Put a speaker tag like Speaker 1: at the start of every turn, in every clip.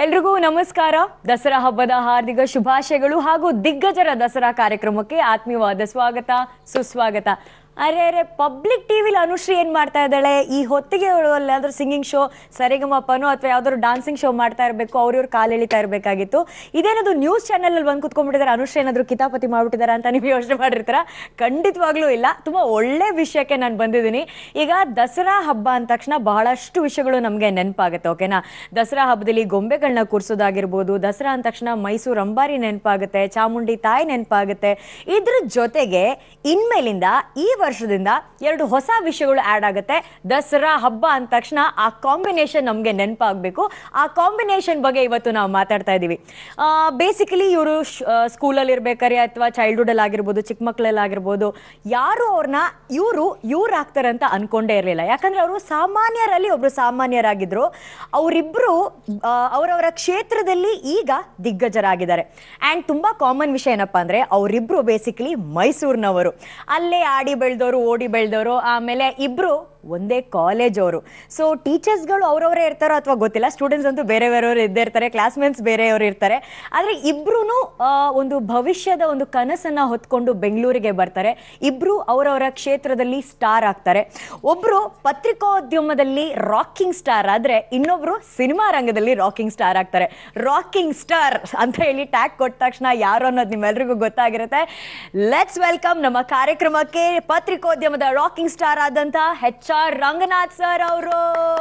Speaker 1: ಎಲ್ರಿಗೂ ನಮಸ್ಕಾರ ದಸರಾ ಹಬ್ಬದ ಹಾರ್ದಿಕ ಶುಭಾಶಯಗಳು ಹಾಗೂ ದಿಗ್ಗಜರ ದಸರಾ ಕಾರ್ಯಕ್ರಮಕ್ಕೆ ಆತ್ಮೀಯವಾದ ಸ್ವಾಗತ ಸುಸ್ವಾಗತ ಅರೆ ಅರೆ ಪಬ್ಲಿಕ್ ಟಿವಿಲಿ ಅನುಶ್ರೀ ಏನ್ ಮಾಡ್ತಾ ಇದ್ದಾಳೆ ಈ ಹೊತ್ತಿಗೆ ಅವಳು ಯಾವ್ದಾದ್ರು ಸಿಂಗಿಂಗ್ ಶೋ ಸರಿಗಮಪ್ಪನೋ ಅಥವಾ ಯಾವ್ದಾದ್ರು ಡಾನ್ಸಿಂಗ್ ಶೋ ಮಾಡ್ತಾ ಇರಬೇಕು ಅವ್ರಿವ್ರು ಕಾಲ್ ಎಳಿತಾ ಇರಬೇಕಾಗಿತ್ತು ಇದೇನದು ನ್ಯೂಸ್ ಚಾನೆಲ್ ಅಲ್ಲಿ ಬಂದು ಕುತ್ಕೊಂಡ್ಬಿಟ್ಟಿದ್ದಾರೆ ಅನುಶ್ರೀ ಏನಾದ್ರು ಕಿತಾಪತಿ ಮಾಡ್ಬಿಟ್ಟಿದ್ದಾರೆ ಅಂತ ನೀವು ಯೋಚನೆ ಮಾಡಿರ್ತೀರ ಖಂಡಿತವಾಗ್ಲೂ ಇಲ್ಲ ತುಂಬಾ ಒಳ್ಳೆ ವಿಷಯಕ್ಕೆ ನಾನು ಬಂದಿದ್ದೀನಿ ಈಗ ದಸರಾ ಹಬ್ಬ ಅಂದ ತಕ್ಷಣ ಬಹಳಷ್ಟು ವಿಷಯಗಳು ನಮಗೆ ನೆನಪಾಗುತ್ತೆ ಓಕೆನಾ ದಸರಾ ಹಬ್ಬದಲ್ಲಿ ಗೊಂಬೆಗಳನ್ನ ಕೂರಿಸೋದಾಗಿರ್ಬೋದು ದಸರಾ ಅಂದ ತಕ್ಷಣ ಮೈಸೂರು ಅಂಬಾರಿ ನೆನಪಾಗುತ್ತೆ ಚಾಮುಂಡಿ ತಾಯಿ ನೆನಪಾಗುತ್ತೆ ಇದ್ರ ಜೊತೆಗೆ ಇನ್ಮೇಲಿಂದ ಈ ವರ್ಷದಿಂದ ಎರಡು ಹೊಸ ವಿಷಯಗಳು ಆಡ್ ಆಗುತ್ತೆ ದಸರಾ ಹಬ್ಬ ಅಂದ ತಕ್ಷಣ ಆ ಕಾಂಬಿನೇಷನ್ ನಮಗೆ ನೆನಪಾಗಬೇಕು ಆ ಕಾಂಬಿನೇಷನ್ ಬಗ್ಗೆ ಇವತ್ತು ನಾವು ಮಾತಾಡ್ತಾ ಇದ್ದೀವಿ ಬೇಸಿಕಲಿ ಇವರು ಸ್ಕೂಲಲ್ಲಿ ಇರ್ಬೇಕಾರೆ ಅಥವಾ ಚೈಲ್ಡ್ಹುಡ್ ಆಗಿರ್ಬೋದು ಚಿಕ್ಕ ಮಕ್ಕಳಲ್ಲಿ ಆಗಿರ್ಬೋದು ಯಾರು ಅವ್ರನ್ನ ಇವರು ಇವ್ರು ಆಗ್ತಾರೆ ಅಂತ ಅನ್ಕೊಂಡೇ ಇರಲಿಲ್ಲ ಯಾಕಂದ್ರೆ ಅವರು ಸಾಮಾನ್ಯರಲ್ಲಿ ಒಬ್ರು ಸಾಮಾನ್ಯರಾಗಿದ್ರು ಅವರಿಬ್ರು ಅವರವರ ಕ್ಷೇತ್ರದಲ್ಲಿ ಈಗ ದಿಗ್ಗಜರಾಗಿದ್ದಾರೆ ಆ್ಯಂಡ್ ತುಂಬಾ ಕಾಮನ್ ವಿಷಯ ಏನಪ್ಪಾ ಅಂದ್ರೆ ಅವರಿಬ್ರು ಬೇಸಿಕಲಿ ಮೈಸೂರಿನವರು ಅಲ್ಲೇ ಆಡಿ ಬೆಳೆದವರು ಓಡಿ ಬೆಳೆದವರು ಆಮೇಲೆ ಇಬ್ರು ಒಂದೇ ಕಾಲೇಜ್ ಅವರು ಸೊ ಟೀಚರ್ಸ್ಗಳು ಅವ್ರವರೇ ಇರ್ತಾರೋ ಅಥವಾ ಗೊತ್ತಿಲ್ಲ ಸ್ಟೂಡೆಂಟ್ಸ್ ಅಂತೂ ಬೇರೆ ಬೇರೆಯವರು ಇದ್ದೇ ಇರ್ತಾರೆ ಕ್ಲಾಸ್ಮೇಟ್ಸ್ ಬೇರೆಯವರು ಇರ್ತಾರೆ ಆದರೆ ಇಬ್ರು ಒಂದು ಭವಿಷ್ಯದ ಒಂದು ಕನಸನ್ನ ಹೊತ್ಕೊಂಡು ಬೆಂಗಳೂರಿಗೆ ಬರ್ತಾರೆ ಇಬ್ರು ಅವರವರ ಕ್ಷೇತ್ರದಲ್ಲಿ ಸ್ಟಾರ್ ಆಗ್ತಾರೆ ಒಬ್ರು ಪತ್ರಿಕೋದ್ಯಮದಲ್ಲಿ ರಾಕಿಂಗ್ ಸ್ಟಾರ್ ಆದ್ರೆ ಇನ್ನೊಬ್ರು ಸಿನಿಮಾ ರಂಗದಲ್ಲಿ ರಾಕಿಂಗ್ ಸ್ಟಾರ್ ಆಗ್ತಾರೆ ರಾಕಿಂಗ್ ಸ್ಟಾರ್ ಅಂತ ಹೇಳಿ ಟ್ಯಾಗ್ ಕೊಟ್ಟ ತಕ್ಷಣ ಯಾರು ಅನ್ನೋದು ನಿಮ್ಮೆಲ್ರಿಗೂ ಗೊತ್ತಾಗಿರುತ್ತೆ ಲೆಟ್ಸ್ ವೆಲ್ಕಮ್ ನಮ್ಮ ಕಾರ್ಯಕ್ರಮಕ್ಕೆ ಪತ್ರಿಕೋದ್ಯಮದ ರಾಕಿಂಗ್ ಸ್ಟಾರ್ ಆದಂತ ಎಚ್ ಆರ್ ರಂಗನಾಥ್ ಸರ್ ಅವರು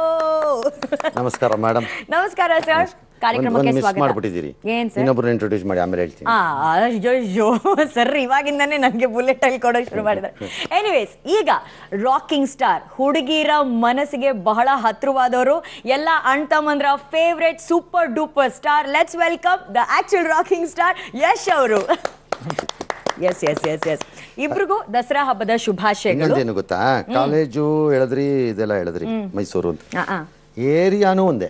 Speaker 2: ನಮಸ್ಕಾರ ಮೇಡಮ್
Speaker 1: ನಮಸ್ಕಾರ ಸರ್ ಕಾರ್ಯಕ್ರಮಕ್ಕೆ
Speaker 2: ಮಿಸ್
Speaker 1: ಸ್ವಾಗತ
Speaker 2: ಮಾಡ್ಬಿಟ್ಟಿದ್ದೀರಿ
Speaker 1: ಏನ್ ಸರ್
Speaker 2: ಇನ್ನೊಬ್ರು ಇಂಟ್ರೊಡ್ಯೂಸ್ ಮಾಡಿ ಆಮೇಲೆ ಹೇಳ್ತೀನಿ
Speaker 1: ಆ, ಅಯ್ಯಯ್ಯೋ ಸರ್ ಇವಾಗಿಂದಾನೇ ನನಗೆ ಬುಲೆಟ್ ಅಲ್ಲಿ ಕೊಡೋಕೆ ಶುರು ಮಾಡಿದ್ದಾರೆ ಎನಿವೇಸ್ ಈಗ ರಾಕಿಂಗ್ ಸ್ಟಾರ್ ಹುಡುಗಿರ ಮನಸ್ಸಿಗೆ ಬಹಳ ಹತ್ರವಾದವರು ಎಲ್ಲ ಅಣ್ಣ ತಮ್ಮಂದ್ರ favourite super duper star let's welcome the actual rocking star Yash ಅವರು ಎಸ್ ಎಸ್ ಎಸ್ ಎಸ್ ಇಬ್ರಿಗೂ ದಸರಾ ಹಬ್ಬದ ಶುಭಾಶಯಗಳು
Speaker 2: ಇನ್ನೊಂದೇನು ಗೊತ್ತಾ ಕಾಲೇಜು ಹೇಳಿದ್ರಿ ಇದೆಲ್ಲ ಹೇಳಿದ್ರಿ ಮೈಸೂರು ಅಂತ
Speaker 1: ಆ, ಆ.
Speaker 2: ಏರಿಯಾನು ಒಂದೇ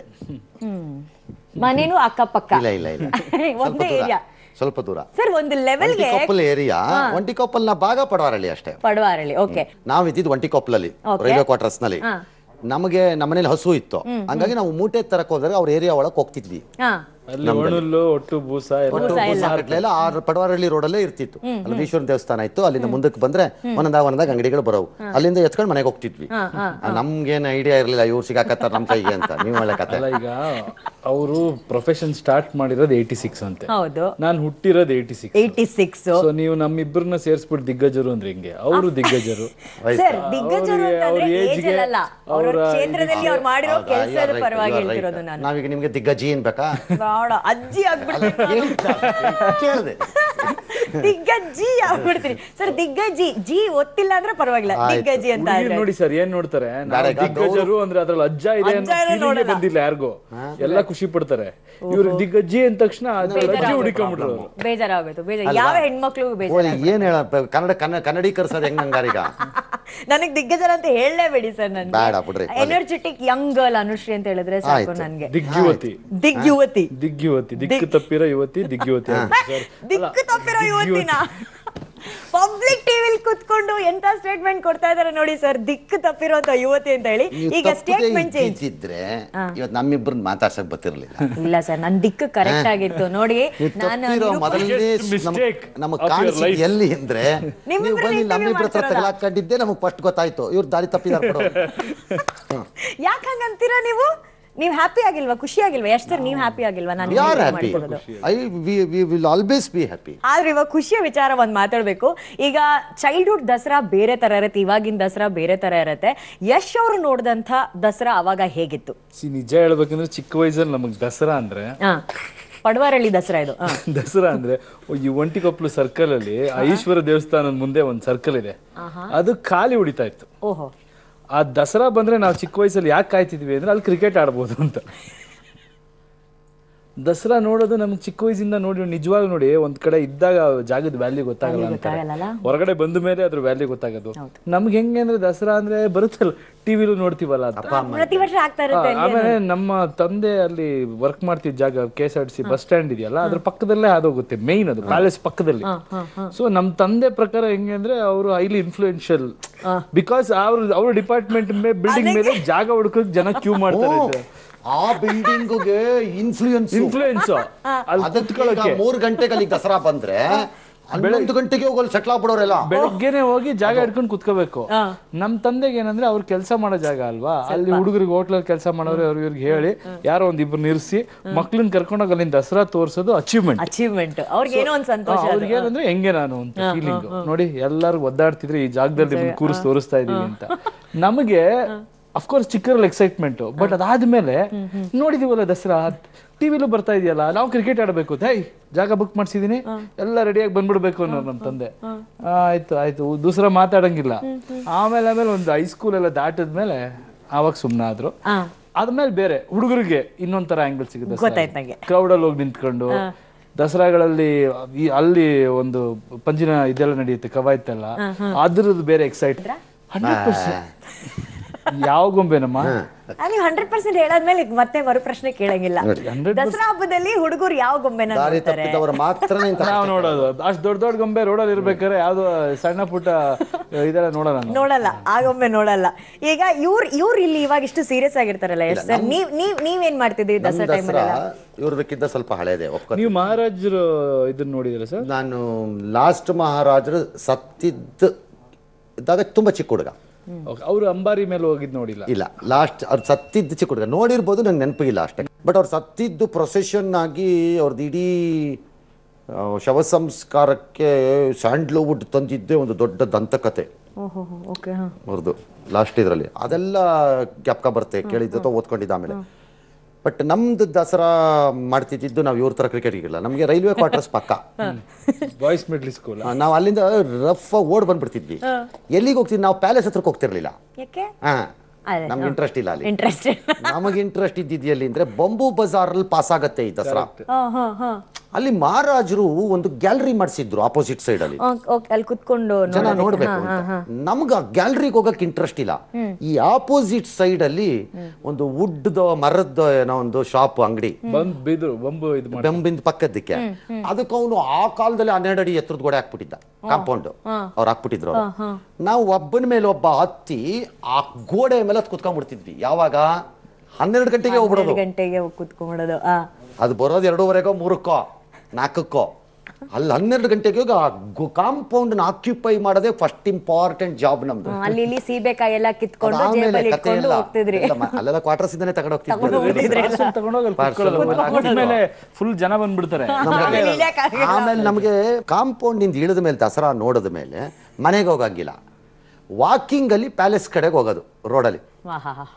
Speaker 1: ಮನೇನು ಅಕ್ಕಪಕ್ಕ
Speaker 2: ಇಲ್ಲ ಇಲ್ಲ ಇಲ್ಲ ಸ್ವಲ್ಪ
Speaker 1: ಒಂದೇ
Speaker 2: ದೂರ
Speaker 1: ಏರಿಯಾ
Speaker 2: ಸ್ವಲ್ಪ ದೂರ
Speaker 1: ಸರ್ ಒಂದು ಲೆವೆಲ್ಗೆ
Speaker 2: ಒಂಟಿಕೊಪ್ಪಲ್ ಏರಿಯಾ ಒಂಟಿಕೊಪ್ಪಲ್ನ ಭಾಗ ಪಡವಾರಳ್ಳಿ ಅಷ್ಟೇ
Speaker 1: ಪಡವಾರಳ್ಳಿ ಓಕೆ
Speaker 2: ನಾವ್ ಇದ್ದಿದ್ದು ಒಂಟಿಕೊಪ್ಪಲಲ್ಲಿ
Speaker 1: Okay.
Speaker 2: ರೈಲ್ವೆ ಕ್ವಾರ್ಟರ್ಸ್ ನಲ್ಲಿ
Speaker 1: ಹಾ.
Speaker 2: ನಮಗೆ ನಮ್ಮನೇಲಿ ಹಸು ಇತ್ತು ಹಂಗಾಗಿ ನಾವು ಮೂಟೆ ತರಕ್ ಹೋದಾಗ ಅವ್ರ ಏರಿಯಾ ಒಳಗೆ ಹೋಗ್ತಿದ್ವಿ
Speaker 1: ಹಾ
Speaker 3: ಅಲ್ಲಿ ಒಣಹುಲ್ಲು ಒಟ್ಟು ಬೂಸ ಎಲ್ಲ
Speaker 2: ಒಟ್ಟು ಬೂಸಾಗಟ್ಲೆಲ್ಲ ಆ ಪಡವಾರಳ್ಳಿ ರೋಡಲ್ಲೇ ಇರ್ತಿತ್ತು ಅಲ್ಲಿ ಈಶ್ವರನ ದೇವಸ್ಥಾನ ಇತ್ತು ಅಲ್ಲಿಂದ ಮುಂದಕ್ಕೆ ಬಂದ್ರೆ ಒಂದೊಂದಾಗ ಒಂದೊಂದಾಗ ಅಂಗಡಿಗಳು ಬರೋವು ಅಲ್ಲಿಂದ ಎತ್ಕೊಂಡು ಮನೆಗೆ ಹೋಗ್ತಿದ್ವಿ ಆ, ನಮ್ಗೇನ್ ಐಡಿಯಾ ಇರ್ಲಿಲ್ಲ ಇವ್ರು ಸಿಗಾಕತ್ತಾರ ನಮ್ ಕೈಗೆ ಅಂತ ನೀವು ಒಳ್ಳೆ ಕತೆ
Speaker 3: ಅಲ್ಲ ಈಗ ಅವರು ಪ್ರೊಫೆಷನ್ ಸ್ಟಾರ್ಟ್ ಮಾಡಿರೋದು ಏಯ್ಟಿ ಸಿಕ್ಸ್ ಅಂತೆ
Speaker 1: ಹೌದು
Speaker 3: ನಾನು ಹುಟ್ಟಿರೋದು eighty six
Speaker 1: eighty six
Speaker 3: so ನೀವು ನಮ್ಮಿಬ್ಬರನ್ನ ಸೇರಿಸ್ಬಿಟ್ಟು ದಿಗ್ಗಜರು ಅಂದ್ರೆ ಹಿಂಗೆ ಅವರು ದಿಗ್ಗಜರು
Speaker 1: ಸರ್ ದಿಗ್ಗಜರು
Speaker 3: ಅವ್ರಿಗೆ-
Speaker 1: ಅಂತಂದ್ರೆ
Speaker 3: ಅವ್ರ
Speaker 1: ಏಜ್
Speaker 3: age ಗೆ
Speaker 1: ಅಲ್ಲ ಅವರ
Speaker 3: ಅವ್ರ
Speaker 1: ಕ್ಷೇತ್ರದಲ್ಲಿ ಅವ್ರು ಮಾಡಿರೋ
Speaker 2: ಹೌದಾ? You are
Speaker 1: ಕೆಲಸದ
Speaker 2: right,
Speaker 1: ಪರವಾಗಿ
Speaker 2: you are right.
Speaker 1: ಹೇಳ್ತಿರೋದು ನಾನು
Speaker 2: ನಾವೀಗ ನಿಮ್ಗೆ ದಿಗ್ಗಜಿ ಅನ್ಬೇಕಾ
Speaker 1: ಬೇಡ ಅಜ್ಜಿ ಆಗ್ಬಿಡ್ತೀನಿ
Speaker 2: ಕೇಳಿದೆ
Speaker 1: ದಿಗ್ಗಜ್ಜಿ ಆಗ್ಬಿಡ್ತೀನಿ ಸರ್ ದಿಗ್ಗಜ್ಜಿ ಜಿ ಒತ್ತಿಲ್ಲ ಅಂದ್ರೆ ಪರವಾಗಿಲ್ಲ ದಿಗ್ಗಜ್ಜಿ ಅಂತ
Speaker 3: ಹುಡುಗಿರು
Speaker 1: ಆದ್ರೆ
Speaker 3: ನೋಡಿ ಸರ್ ಏನ್ ನೋಡ್ತಾರೆ ನಾವು
Speaker 2: ಬೇಡ, ಈಗ
Speaker 3: ದಿಗ್ಗಜರು ಅಂದ್ರೆ ಅದ್ರಲ್ಲಿ ಅಜ್ಜ ಇದೆ ಅನ್ನೋ
Speaker 1: ಅಜ್ಜ ಏನೋ
Speaker 3: feeling ಏ
Speaker 1: ನೋಡಲ್ಲ.
Speaker 3: ಬಂದಿಲ್ಲ ಯಾರಿಗೂ ಎಲ್ಲ ಖುಷಿ ಪಡ್ತಾರೆ ಇವ್ರಿಗೆ ದಿಗ್ಗಜ್ಜಿ ಅಂದ ತಕ್ಷಣ ಅದ್ರಲ್ಲಿ ಅಜ್ಜಿ ಹುಡುಕೊಂಡ್ಬಿಟ್ರು ಅವ್ರು.
Speaker 1: ಬೇಜಾರಾಗೋಯ್ತು ಬೇಜಾರ್ ಯಾವ ಹೆಣ್ಮಕ್ಳಿಗೂ
Speaker 2: ಓ
Speaker 1: ಬೇಜಾರ
Speaker 2: ಏನ್ ಹೇಳ ಕನ್ನಡ ಕನ್ನಡ ಕನ್ನಡೀಕರಿಸೋದು ಹೆಂಗ್ ಹಂಗಾರೀಗ
Speaker 1: ನನಗ್ ದಿಗ್ಗಜರ ಅಂತ ಹೇಳಲೇಬೇಡಿ ಸರ್ ನನ್ಗೆ
Speaker 2: ಬೇಡ ಬಿಡ್ರಿ.
Speaker 1: ಎನರ್ಜೆಟಿಕ್ ಯಂಗ್ ಗರ್ಲ್ ಅನುಶ್ರೀ ಅಂತ ಹೇಳಿದ್ರೆ ಸಾಕು
Speaker 2: ಆಯ್ತು.
Speaker 1: ನನ್ಗೆ
Speaker 3: ದಿಗ್ಯುವತಿ
Speaker 1: ದಿಗ್ ಯುವತಿ
Speaker 3: ದಿಗ್ಯುವತಿ ದಿಕ್ಕು ತಪ್ಪಿರೋ ಯುವತಿ ದಿಗ್ಯುವತಿ ಅಂತ. ಸರ್,
Speaker 1: ದಿಕ್ಕು ತಪ್ಪಿರೋ ಯುವತಿನ ಪಬ್ಲಿಕ್ ಟಿವಿಲಿ ಕುತ್ಕೊಂಡು ಎಂತ ಸ್ಟೇಟ್ಮೆಂಟ್ ಕೊಡ್ತಾ ಇದಾರೆ ನೋಡಿ ಸರ್ ದಿಕ್ಕು ತಪ್ಪಿರುವಂತ ಯುವತಿ ಅಂತ ಹೇಳಿ
Speaker 2: ನೀವು
Speaker 1: ಈಗ
Speaker 2: ತಪ್ಪದೆ
Speaker 1: ಸ್ಟೇಟ್ಮೆಂಟ್ ಚೇಂಜ್
Speaker 2: ಇದ್ದಿದ್ರೆ ಇವತ್ತು ನಮ್ಮಿಬ್ರನ್ನ ಮಾತಾಡ್ಸಕ್ ಬರ್ತಿರ್ಲಿಲ್ಲ
Speaker 1: ಇಲ್ಲ ಸರ್ ನನ್ ದಿಕ್ಕು ಕರೆಕ್ಟ್ ಆಗಿತ್ತು ನೋಡಿ
Speaker 2: ನೀವು
Speaker 1: ನಾನು
Speaker 2: ತಪ್ಪಿರೋ
Speaker 1: ನಿರೂಪ-
Speaker 2: ಮೊದಲನೇ
Speaker 3: Biggest mistake
Speaker 2: ನಮಗ್
Speaker 3: of your
Speaker 2: ಕಾಣಿಸಿದ್
Speaker 3: life.
Speaker 2: ಎಲ್ಲಿ ಅಂದ್ರೆ ನೀವು
Speaker 1: ನಿಮ್ಮಿಬ್ರಲ್ಲಿ
Speaker 2: ಬಂದು
Speaker 1: interview
Speaker 2: ನಮ್ಮಿಬ್ರ ಹತ್ರ
Speaker 1: ಮಾಡ್ತಾರಲ್ಲ.
Speaker 2: ತಗಲಾಕೊಂಡಿದ್ದೆ ನಮಗ್ ಫಸ್ಟ್ ಗೊತ್ತಾಯ್ತು ಇವ್ರು ದಾರಿ ತಪ್ಪಿದಾರ ಬಿಡು
Speaker 1: ಯಾಕ್ ಹಂಗಂತೀರಾ ನೀವು ನೀವ್ ಹ್ಯಾಪಿ ಆಗಿಲ್ವಾ ಖುಷಿ ಆಗಿಲ್ವಾ ಎಷ್ಟು ಸರ್ ನೀವ್ ಹ್ಯಾಪಿ ಆಗಿಲ್ವಾ ನಾನು
Speaker 2: ಯಾರ್
Speaker 1: interview
Speaker 2: ಹ್ಯಾಪಿ
Speaker 1: ಮಾಡ್ಕೊಳ್ಳೋದು?
Speaker 2: I we will always be happy
Speaker 1: ಆದ್ರೆ ಇವಾಗ ಖುಷಿಯ ವಿಚಾರ ಒಂದ್ ಮಾತಾಡ್ಬೇಕು ಈಗ ಚೈಲ್ಡ್ಹುಡ್ ದಸರಾ ಬೇರೆ ತರ ಇರುತ್ತೆ ಇವಾಗಿನ ದಸರಾ ಬೇರೆ ತರ ಇರುತ್ತೆ ಯಶ್ ಅವರು ನೋಡಿದಂತ ದಸರಾ ಅವಾಗ ಹೇಗಿತ್ತು
Speaker 3: ಸಿ ನಿಜ ಹೇಳ್ಬೇಕಂದ್ರೆ ಚಿಕ್ಕ ವಯಸ್ಸಲ್ಲಿ ನಮಗ್ ದಸರಾ ಅಂದ್ರೆ
Speaker 1: ಹಾ ಪಡವಾರಳ್ಳಿ ದಸರಾ ಇದು ಹಾ.
Speaker 3: ದಸರಾ ಅಂದ್ರೆ ಈ ಒಂಟಿಕೊಪ್ಲು ಸರ್ಕಲ್ ಅಲ್ಲಿ ಐಶ್ವರ ದೇವಸ್ಥಾನದ ಮುಂದೆ ಒಂದ್ ಸರ್ಕಲ್ ಇದೆ ಅದು ಖಾಲಿ ಹೊಡಿತಾ ಇತ್ತು
Speaker 1: ಓಹೋ
Speaker 3: ಆ ದಸರಾ ಬಂದ್ರೆ ನಾವು ಚಿಕ್ಕ ವಯಸ್ಸಲ್ಲಿ ಯಾಕೆ ಕಾಯ್ತಿದ್ವಿ ಅಂದ್ರೆ ಅಲ್ಲಿ ಕ್ರಿಕೆಟ್ ಆಡ್ಬೋದು ಅಂತ ದಸರಾ ನೋಡೋದು ನಮ್ಗೆ ಚಿಕ್ಕ ವಯಸ್ಸಿಂದ ನೋಡಿ ನಿಜವಾಗ್ಲೂ ನೋಡಿ ಒಂದ್ ಕಡೆ ಇದ್ದಾಗ ಆ ಜಾಗದ ವ್ಯಾಲ್ಯೂ ಗೊತ್ತಾಗಲ್ಲ ಅಂತಾರೆ
Speaker 1: ಗೊತ್ತಾಗಲ್ಲ
Speaker 3: ಹೊರಗಡೆ ಬಂದ ಮೇಲೆ ಅದ್ರ ವ್ಯಾಲ್ಯೂ ಗೊತ್ತಾಗೋದು ನಮ್ಗೆ ಹೆಂಗೆ ಅಂದ್ರೆ ದಸರಾ ಅಂದ್ರೆ ಬರುತ್ತಲ್ಲ ಟಿವಿಲು ನೋಡ್ತೀವಲ್ಲ ಅಂತ
Speaker 1: ಪ್ರತಿ ವರ್ಷ ಆಗ್ತಾ ಇರುತ್ತೆ
Speaker 3: ಆ, ಆಮೇಲೆ ನಮ್ಮ ತಂದೆ ಅಲ್ಲಿ ವರ್ಕ್ ಮಾಡ್ತಿದ್ದ ಜಾಗ K S R T C bus stand ಇದೆಯಲ್ಲ ಅದ್ರ ಪಕ್ಕದಲ್ಲೇ ಹಾದೋಗುತ್ತೆ ಮೇಯ್ನ್ ಅದು ಪ್ಯಾಲೇಸ್ ಪಕ್ಕದಲ್ಲಿ ಸೊ ನಮ್ ತಂದೆ ಪ್ರಕಾರ ಹೆಂಗೆ ಅಂದ್ರೆ ಅವರು ಹೈಲಿ ಇನ್ಫ್ಲೂಯೆನ್ಷಿಯಲ್ ಬಿಕಾಸ್ ಅವ್ರ ಅವ್ರ ಡಿಪಾರ್ಟ್ಮೆಂಟ್ ಬಿಲ್ಡಿಂಗ್ ಮೇಲೆ ಜಾಗ ಹುಡುಕಕ್ ಜನ ಕ್ಯೂ ಮಾಡ್ತಾರೆ
Speaker 2: ಆ ಬಿಲ್ಡಿಂಗ್ಗೆ ಇನ್ಫ್ಲೂಯೆನ್ಸ್
Speaker 3: ಇನ್ಫ್ಲೂಯೆನ್ಸ್ ಅಲ್ಲಿ
Speaker 2: ಅದಕ್ಕೆ
Speaker 3: ಕುತ್ಕೊಳ್ಳೋಕೆ
Speaker 2: ಮೂರು ಗಂಟೆಗೆ ಅಲ್ಲಿಗೆ ದಸರಾ ಬಂದ್ರೆ ಹನ್ನೊಂದು ಗಂಟೆಗೆ ಹೋಗಲ್ಲಿ ಸೆಟ್ಲ್ ಆಗ್ಬಿಡೋರೆಲ್ಲ
Speaker 3: ಬೆಳಗ್ಗೆನೆ ಹೋಗಿ ಜಾಗ ಹಿಡ್ಕೊಂಡು ಕುತ್ಕೋಬೇಕು ನಮ್ ತಂದೆಗೆ ಏನಂದ್ರೆ ಅವ್ರು ಕೆಲಸ ಮಾಡೋ ಜಾಗ ಅಲ್ವಾ ಅಲ್ಲಿ ಹುಡುಗರಿಗೆ ಹೋಟ್ಲಲ್ಲಿ ಕೆಲಸ ಮಾಡೋರು ಅವ್ರ ಇವ್ರಿಗೆ ಹೇಳಿ ಯಾರೋ ಒಂದ್ ಇಬ್ರು ನಿರ್ಸಿ ಮಕ್ಳನ್ನ ಕರ್ಕೊಂಡೋಗಿ ಅಲ್ಲಿಂದ ದಸರಾ ತೋರ್ಸೋದು ಅಚೀವ್ಮೆಂಟ್
Speaker 1: ಅಚೀವ್ಮೆಂಟ್ ಅವ್ರಿಗೆ ಏನೋ ಒಂದ್ ಸಂತೋಷ ಅದು.
Speaker 3: ಅವ್ರಿಗೆ ಏನಂದ್ರೆ ಹೆಂಗೆ ನಾನು ಅಂತ ಫೀಲಿಂಗ್ ನೋಡಿ ಎಲ್ಲರೂ ಒದ್ದಾಡ್ತಿದ್ರೆ ಈ ಜಾಗದಲ್ಲಿ ನಿಮ್ಮನ್ನ ಕೂರಿಸಿ ತೋರಿಸ್ತಾ ಇದೀವಿ ಅಂತ ನಮಗೆ ಅಫ್ಕೋರ್ಸ್ ಚಿಕ್ಕರಲ್ಲಿ ಎಕ್ಸೈಟ್ಮೆಂಟ್ ಬಟ್ ಅದಾದ್ಮೇಲೆ ನೋಡಿದೀವಲ್ಲ ದಸರಾ ಟಿವಿಲೂ ಬರ್ತಾ ಇದೆಯಲ್ಲ ನಾವು ಕ್ರಿಕೆಟ್ ಆಡಬೇಕು ಹೇ ಜಾಗ ಬುಕ್ ಮಾಡ್ಸಿದೀನಿ ಎಲ್ಲ ರೆಡಿಯಾಗಿ ಬಂದ್ಬಿಡ್ಬೇಕು ಅನ್ನೋರು ನಮ್ಮ ತಂದೆ ಆ, ಆಯ್ತು ಆಯ್ತು ದೂಸರ ಮಾತಾಡಂಗಿಲ್ಲ ಆಮೇಲೆ ಆಮೇಲೆ ಒಂದು ಹೈಸ್ಕೂಲ್ ಎಲ್ಲ ದಾಟಿದ್ಮೇಲೆ ಆವಾಗ ಸುಮ್ಮನಾದ್ರು
Speaker 1: ಆ,
Speaker 3: ಆದ್ಮೇಲೆ ಬೇರೆ ಹುಡುಗರಿಗೆ ಇನ್ನೊಂಥರ ಆಂಗಲ್ ಸಿಗುತ್ತೆ
Speaker 1: ಗೊತ್ತಾಯ್ತು ನಂಗೆ
Speaker 3: ಕ್ರೌಡಲ್ಲಿ ಹೋಗಿ ನಿಂತ್ಕೊಂಡು ದಸರಾಗಳಲ್ಲಿ ಈ- ಅಲ್ಲಿ ಒಂದು ಪಂಜಿನ ಇದೆಲ್ಲ ನಡೆಯುತ್ತೆ ಕವಾಯ್ತೆಲ್ಲ ಅದ್ರದ್ದು ಬೇರೆ ಎಕ್ಸೈಟ್ ಹಂಡ್ರೆಡ್ ಪರ್ಸೆಂಟ್ ಯಾವ ಗೊಂಬೆನಮ್ಮ
Speaker 1: ಆ, ನೀವು ಹಂಡ್ರೆಡ್ ಪರ್ಸೆಂಟ್ ಹೇಳಾದ್ಮೇಲೆ ಈಗ ಮತ್ತೆ ಮರು ಪ್ರಶ್ನೆ ಕೇಳಂಗಿಲ್ಲ
Speaker 3: ಹಂಡ್ರೆಡ್
Speaker 1: ದಸರಾ ಹಬ್ಬದಲ್ಲಿ ಹುಡುಗರು ಯಾವ ಗೊಂಬೆನ
Speaker 2: ದಾರಿ
Speaker 1: ನೋಡ್ತಾರೆ
Speaker 2: ತಪ್ಪಿದವರು ಮಾತ್ರನೇ ಇಂಥ
Speaker 3: ನಾವು ನೋಡೋದು ಅಷ್ಟ್ ದೊಡ್ಡ ದೊಡ್ಡ ಗೊಂಬೆ ರೋಡಲ್ಲಿ ಇರ್ಬೇಕಾದ್ರೆ ಯಾವ್ದು ಸಣ್ಣ ಪುಟ್ಟ ಇದೆಲ್ಲ ನೋಡೋಣ ನಾವು.
Speaker 1: ನೋಡಲ್ಲ ಆ ಗೊಂಬೆ ನೋಡಲ್ಲ ಈಗ ಇವ್ರ ಇವ್ರು ಇಲ್ಲಿ ಇವಾಗ ಇಷ್ಟು ಸೀರಿಯಸ್ ಆಗಿರ್ತಾರಲ್ಲ ಎಸ್ ಸರ್ ನೀವ್ ನೀವ್ ನೀವೇನ್ ಮಾಡ್ತಿದ್ರಿ
Speaker 2: ನಮ್ಮ
Speaker 1: ದಸರಾ ಟೈಮಲ್ಲಿ
Speaker 2: ದಸರಾ ಇವ್ರದಕ್ಕಿಂತ ಸ್ವಲ್ಪ ಹಳೇದೆ ಒಪ್ಕೊ
Speaker 3: ನೀವು ಮಹಾರಾಜರು ಇದನ್ನ ನೋಡಿದಿರ ಸರ್
Speaker 2: ನಾನು ಲಾಸ್ಟ್ ಮಹಾರಾಜರು ಸತ್ತಿದ್ದ ಇದ್ದಾಗ ತುಂಬಾ ಚಿಕ್ಕ ಹುಡುಗ
Speaker 3: ಅವ್ರು ಅಂಬಾರಿ ಮೇಲೆ ಹೋಗಿದ್ ನೋಡಿಲ್ಲ
Speaker 2: ಇಲ್ಲ ಲಾಸ್ಟ್ ಅವ್ರು ಸತ್ತಿದ್ದು ಚಿಕ್ಕ ಹುಡುಗ ನೋಡಿರ್ಬೋದು ನಂಗೆ ನೆನಪಿಗಿಲ್ಲ ಅಷ್ಟೇ ಬಟ್ ಅವ್ರು ಸತ್ತಿದ್ದು ಪ್ರೊಸೆಷನ್ ಆಗಿ ಅವ್ರದ್ದು ಇಡೀ ಆ, ಶವ ಸಂಸ್ಕಾರಕ್ಕೆ ಸ್ಯಾಂಡ್ಲವುಡ್ ತಂದಿದ್ದೇ ಒಂದು ದೊಡ್ಡ ದಂತಕತೆ
Speaker 1: ಓಹೋ ಓಕೆ ಹಾ
Speaker 2: ಅವ್ರದ್ದು ಲಾಸ್ಟ್ ಇದರಲ್ಲಿ ಅದೆಲ್ಲ ಜ್ಞಾಪಕ ಬರುತ್ತೆ ಕೇಳಿದ್ದು ಅಥವಾ ಓದ್ಕೊಂಡಿದ್ದ ಆಮೇಲೆ ಬಟ್ ನಮ್ದು ದಸರಾ ಮಾಡ್ತಿದ್ದು ನಾವು ಇವ್ರ ಥರ ಕ್ರಿಕೆಟ್ಗಿಲ್ಲ ನಮಗೆ ರೈಲ್ವೆ ಕ್ವಾರ್ಟರ್ಸ್ ಪಕ್ಕ
Speaker 3: ಬಾಯ್ಸ್ ಮಿಡ್ಲ್ ಸ್ಕೂಲ್
Speaker 2: ಆ, ನಾವು ಅಲ್ಲಿಂದ ರಫ್ ಓಡ್ ಬಂದ್ಬಿಡ್ತಿದ್ವಿ ಎಲ್ಲಿಗೆ ಹೋಗ್ತಿದ್ವಿ ನಾವು ಪ್ಯಾಲೇಸ್ ಹತ್ರಕ್ಕೆ ಹೋಗ್ತಿರ್ಲಿಲ್ಲ
Speaker 1: ಯಾಕೆ
Speaker 2: ಹಾ
Speaker 1: ಅದೇ,
Speaker 2: ನಮ್ಗೆ ಇಂಟ್ರೆಸ್ಟ್ ಇಲ್ಲ ಅಲ್ಲಿ
Speaker 1: ಇಂಟ್ರೆಸ್ಟ್
Speaker 2: ನಮಗೆ ಇಂಟ್ರೆಸ್ಟ್ ಇದ್ದಿದ್ದು ಅಂದ್ರೆ ಬಂಬು ಬಜಾರ್ ಅಲ್ಲಿ ಪಾಸ್ ಆಗತ್ತೆ ಈ ದಸರಾ
Speaker 1: ಹಾ ಹಾ ಹಾ
Speaker 2: ಅಲ್ಲಿ ಮಹಾರಾಜರು ಒಂದು ಗ್ಯಾಲರಿ ಮಾಡಿಸಿದ್ರು ಆಪೋಸಿಟ್ ಸೈಡ್ ಅಲ್ಲಿ
Speaker 1: ಓಕೆ ಅಲ್ಲಿ ಕುತ್ಕೊಂಡು
Speaker 2: ಜನ
Speaker 1: ನೋಡೋದಕ್ಕೆ.
Speaker 2: ನೋಡ್ಬೇಕು
Speaker 1: ಹಾ,
Speaker 2: ಅಂತ
Speaker 1: ಹಾ,
Speaker 2: ನಮ್ಗೆ ಆ ಗ್ಯಾಲರಿಗೆ ಹೋಗಕ್ ಇಂಟ್ರೆಸ್ಟ್ ಇಲ್ಲ ಈ ಆಪೋಸಿಟ್ ಸೈಡ್ ಅಲ್ಲಿ ಒಂದು ವುಡ್ ಮರದ್ದು ಏನೋ ಒಂದು ಶಾಪ್ ಅಂಗಡಿ
Speaker 3: ಬಂದ್ ಬಿದ್ರು ಬಂಬು ಇದು ಮಾಡಿ
Speaker 2: ಬೆಂಬಿಂದ ಪಕ್ಕದಕ್ಕೆ ಅದಕ್ಕೆ ಅವನು ಆ ಕಾಲದಲ್ಲಿ ಹನ್ನೆರಡು ಅಡಿ ಎತ್ತರದ ಗೋಡೆ ಹಾಕ್ಬಿಟ್ಟಿದ್ದ ಕಾಂಪೌಂಡ್ ಅವ್ರು ಹಾಕ್ಬಿಟ್ಟಿದ್ರು ಅವ್ರು. ನಾವು ಒಬ್ಬನ ಮೇಲೆ ಒಬ್ಬ ಹತ್ತಿ ಆ ಗೋಡೆ ಮೇಲೆ ಹತ್ತು ಕುತ್ಕೊಂಡ್ಬಿಡ್ತಿದ್ವಿ ಯಾವಾಗ ಹನ್ನೆರಡು ಗಂಟೆಗೆ ಹೋಗ್ಬಿಡೋದು
Speaker 1: ಹನ್ನೆರಡು ಗಂಟೆಗೆ ಹೋಗ್ ಕುತ್ಕೊಂಡ್ಬಿಡೋದು ಆ
Speaker 2: ಅದು ಬರೋದು ಎರಡೂವರೆಗೋ ಮೂರಕ್ಕೋ ನಾಲ್ಕಕ್ಕೋ ಅಲ್ಲಿ ಹನ್ನೆರಡು ಗಂಟೆಗೆ ಹೋಗಿ ಆ ಕಾಂಪೌಂಡ್ ಆಕ್ಯುಪೈ ಮಾಡೋದೇ ಫಸ್ಟ್ ಇಂಪಾರ್ಟೆಂಟ್ ಜಾಬ್ ನಮ್ದು
Speaker 1: ಹ್ಮ್, ಅಲ್ಲಿ ಇಲ್ಲಿ ಸೀಬೆಕಾಯಿ ಎಲ್ಲ ಕಿತ್ಕೊಂಡು
Speaker 2: ಅದಾದ್ಮೇಲೆ
Speaker 1: ಜೇಬಲ್ಲಿ
Speaker 2: ಕತೆ
Speaker 1: ಇಟ್ಕೊಂಡು
Speaker 2: ಇಲ್ಲ.
Speaker 1: ಹೋಗ್ತಿದ್ರಿ
Speaker 2: ಇಲ್ಲ, ಮ- ಅಲ್ಲೆಲ್ಲ ಕ್ವಾರ್ಟರ್ಸ್ ಇಂದಾನೆ ತಗೊಂಡು
Speaker 1: ತಗೊಂಡು
Speaker 2: ಹೋಗ್ತಿದ್ವಿ
Speaker 1: ಹೋಗ್ತಿದ್ರಿ.
Speaker 3: ತಗೊಂಡೋಗಿ ಅಲ್ಲಿ ಕುತ್ಕೊಳ್ಳೋದು ಮೇಲೆ ಫುಲ್ ಜನ ಬಂದ್ಬಿಡ್ತಾರೆ
Speaker 1: ಆಮೇಲೆ ಇಳ್ಯಕ್ಕಾಗಲ್ಲ.
Speaker 2: ಆಮೇಲೆ ನಮಗೆ ಕಾಂಪೌಂಡ್ ನಿಂದ ಇಳಿದ ಮೇಲೆ ದಸರಾ ನೋಡಿದ ಮೇಲೆ ಮನೆಗೆ ಹೋಗಂಗಿಲ್ಲ ವಾಕಿಂಗ್ ಅಲ್ಲಿ ಪ್ಯಾಲೇಸ್ ಕಡೆಗೆ ಹೋಗೋದು ರೋಡಲ್ಲಿ
Speaker 1: ಆಹಾಹಾ.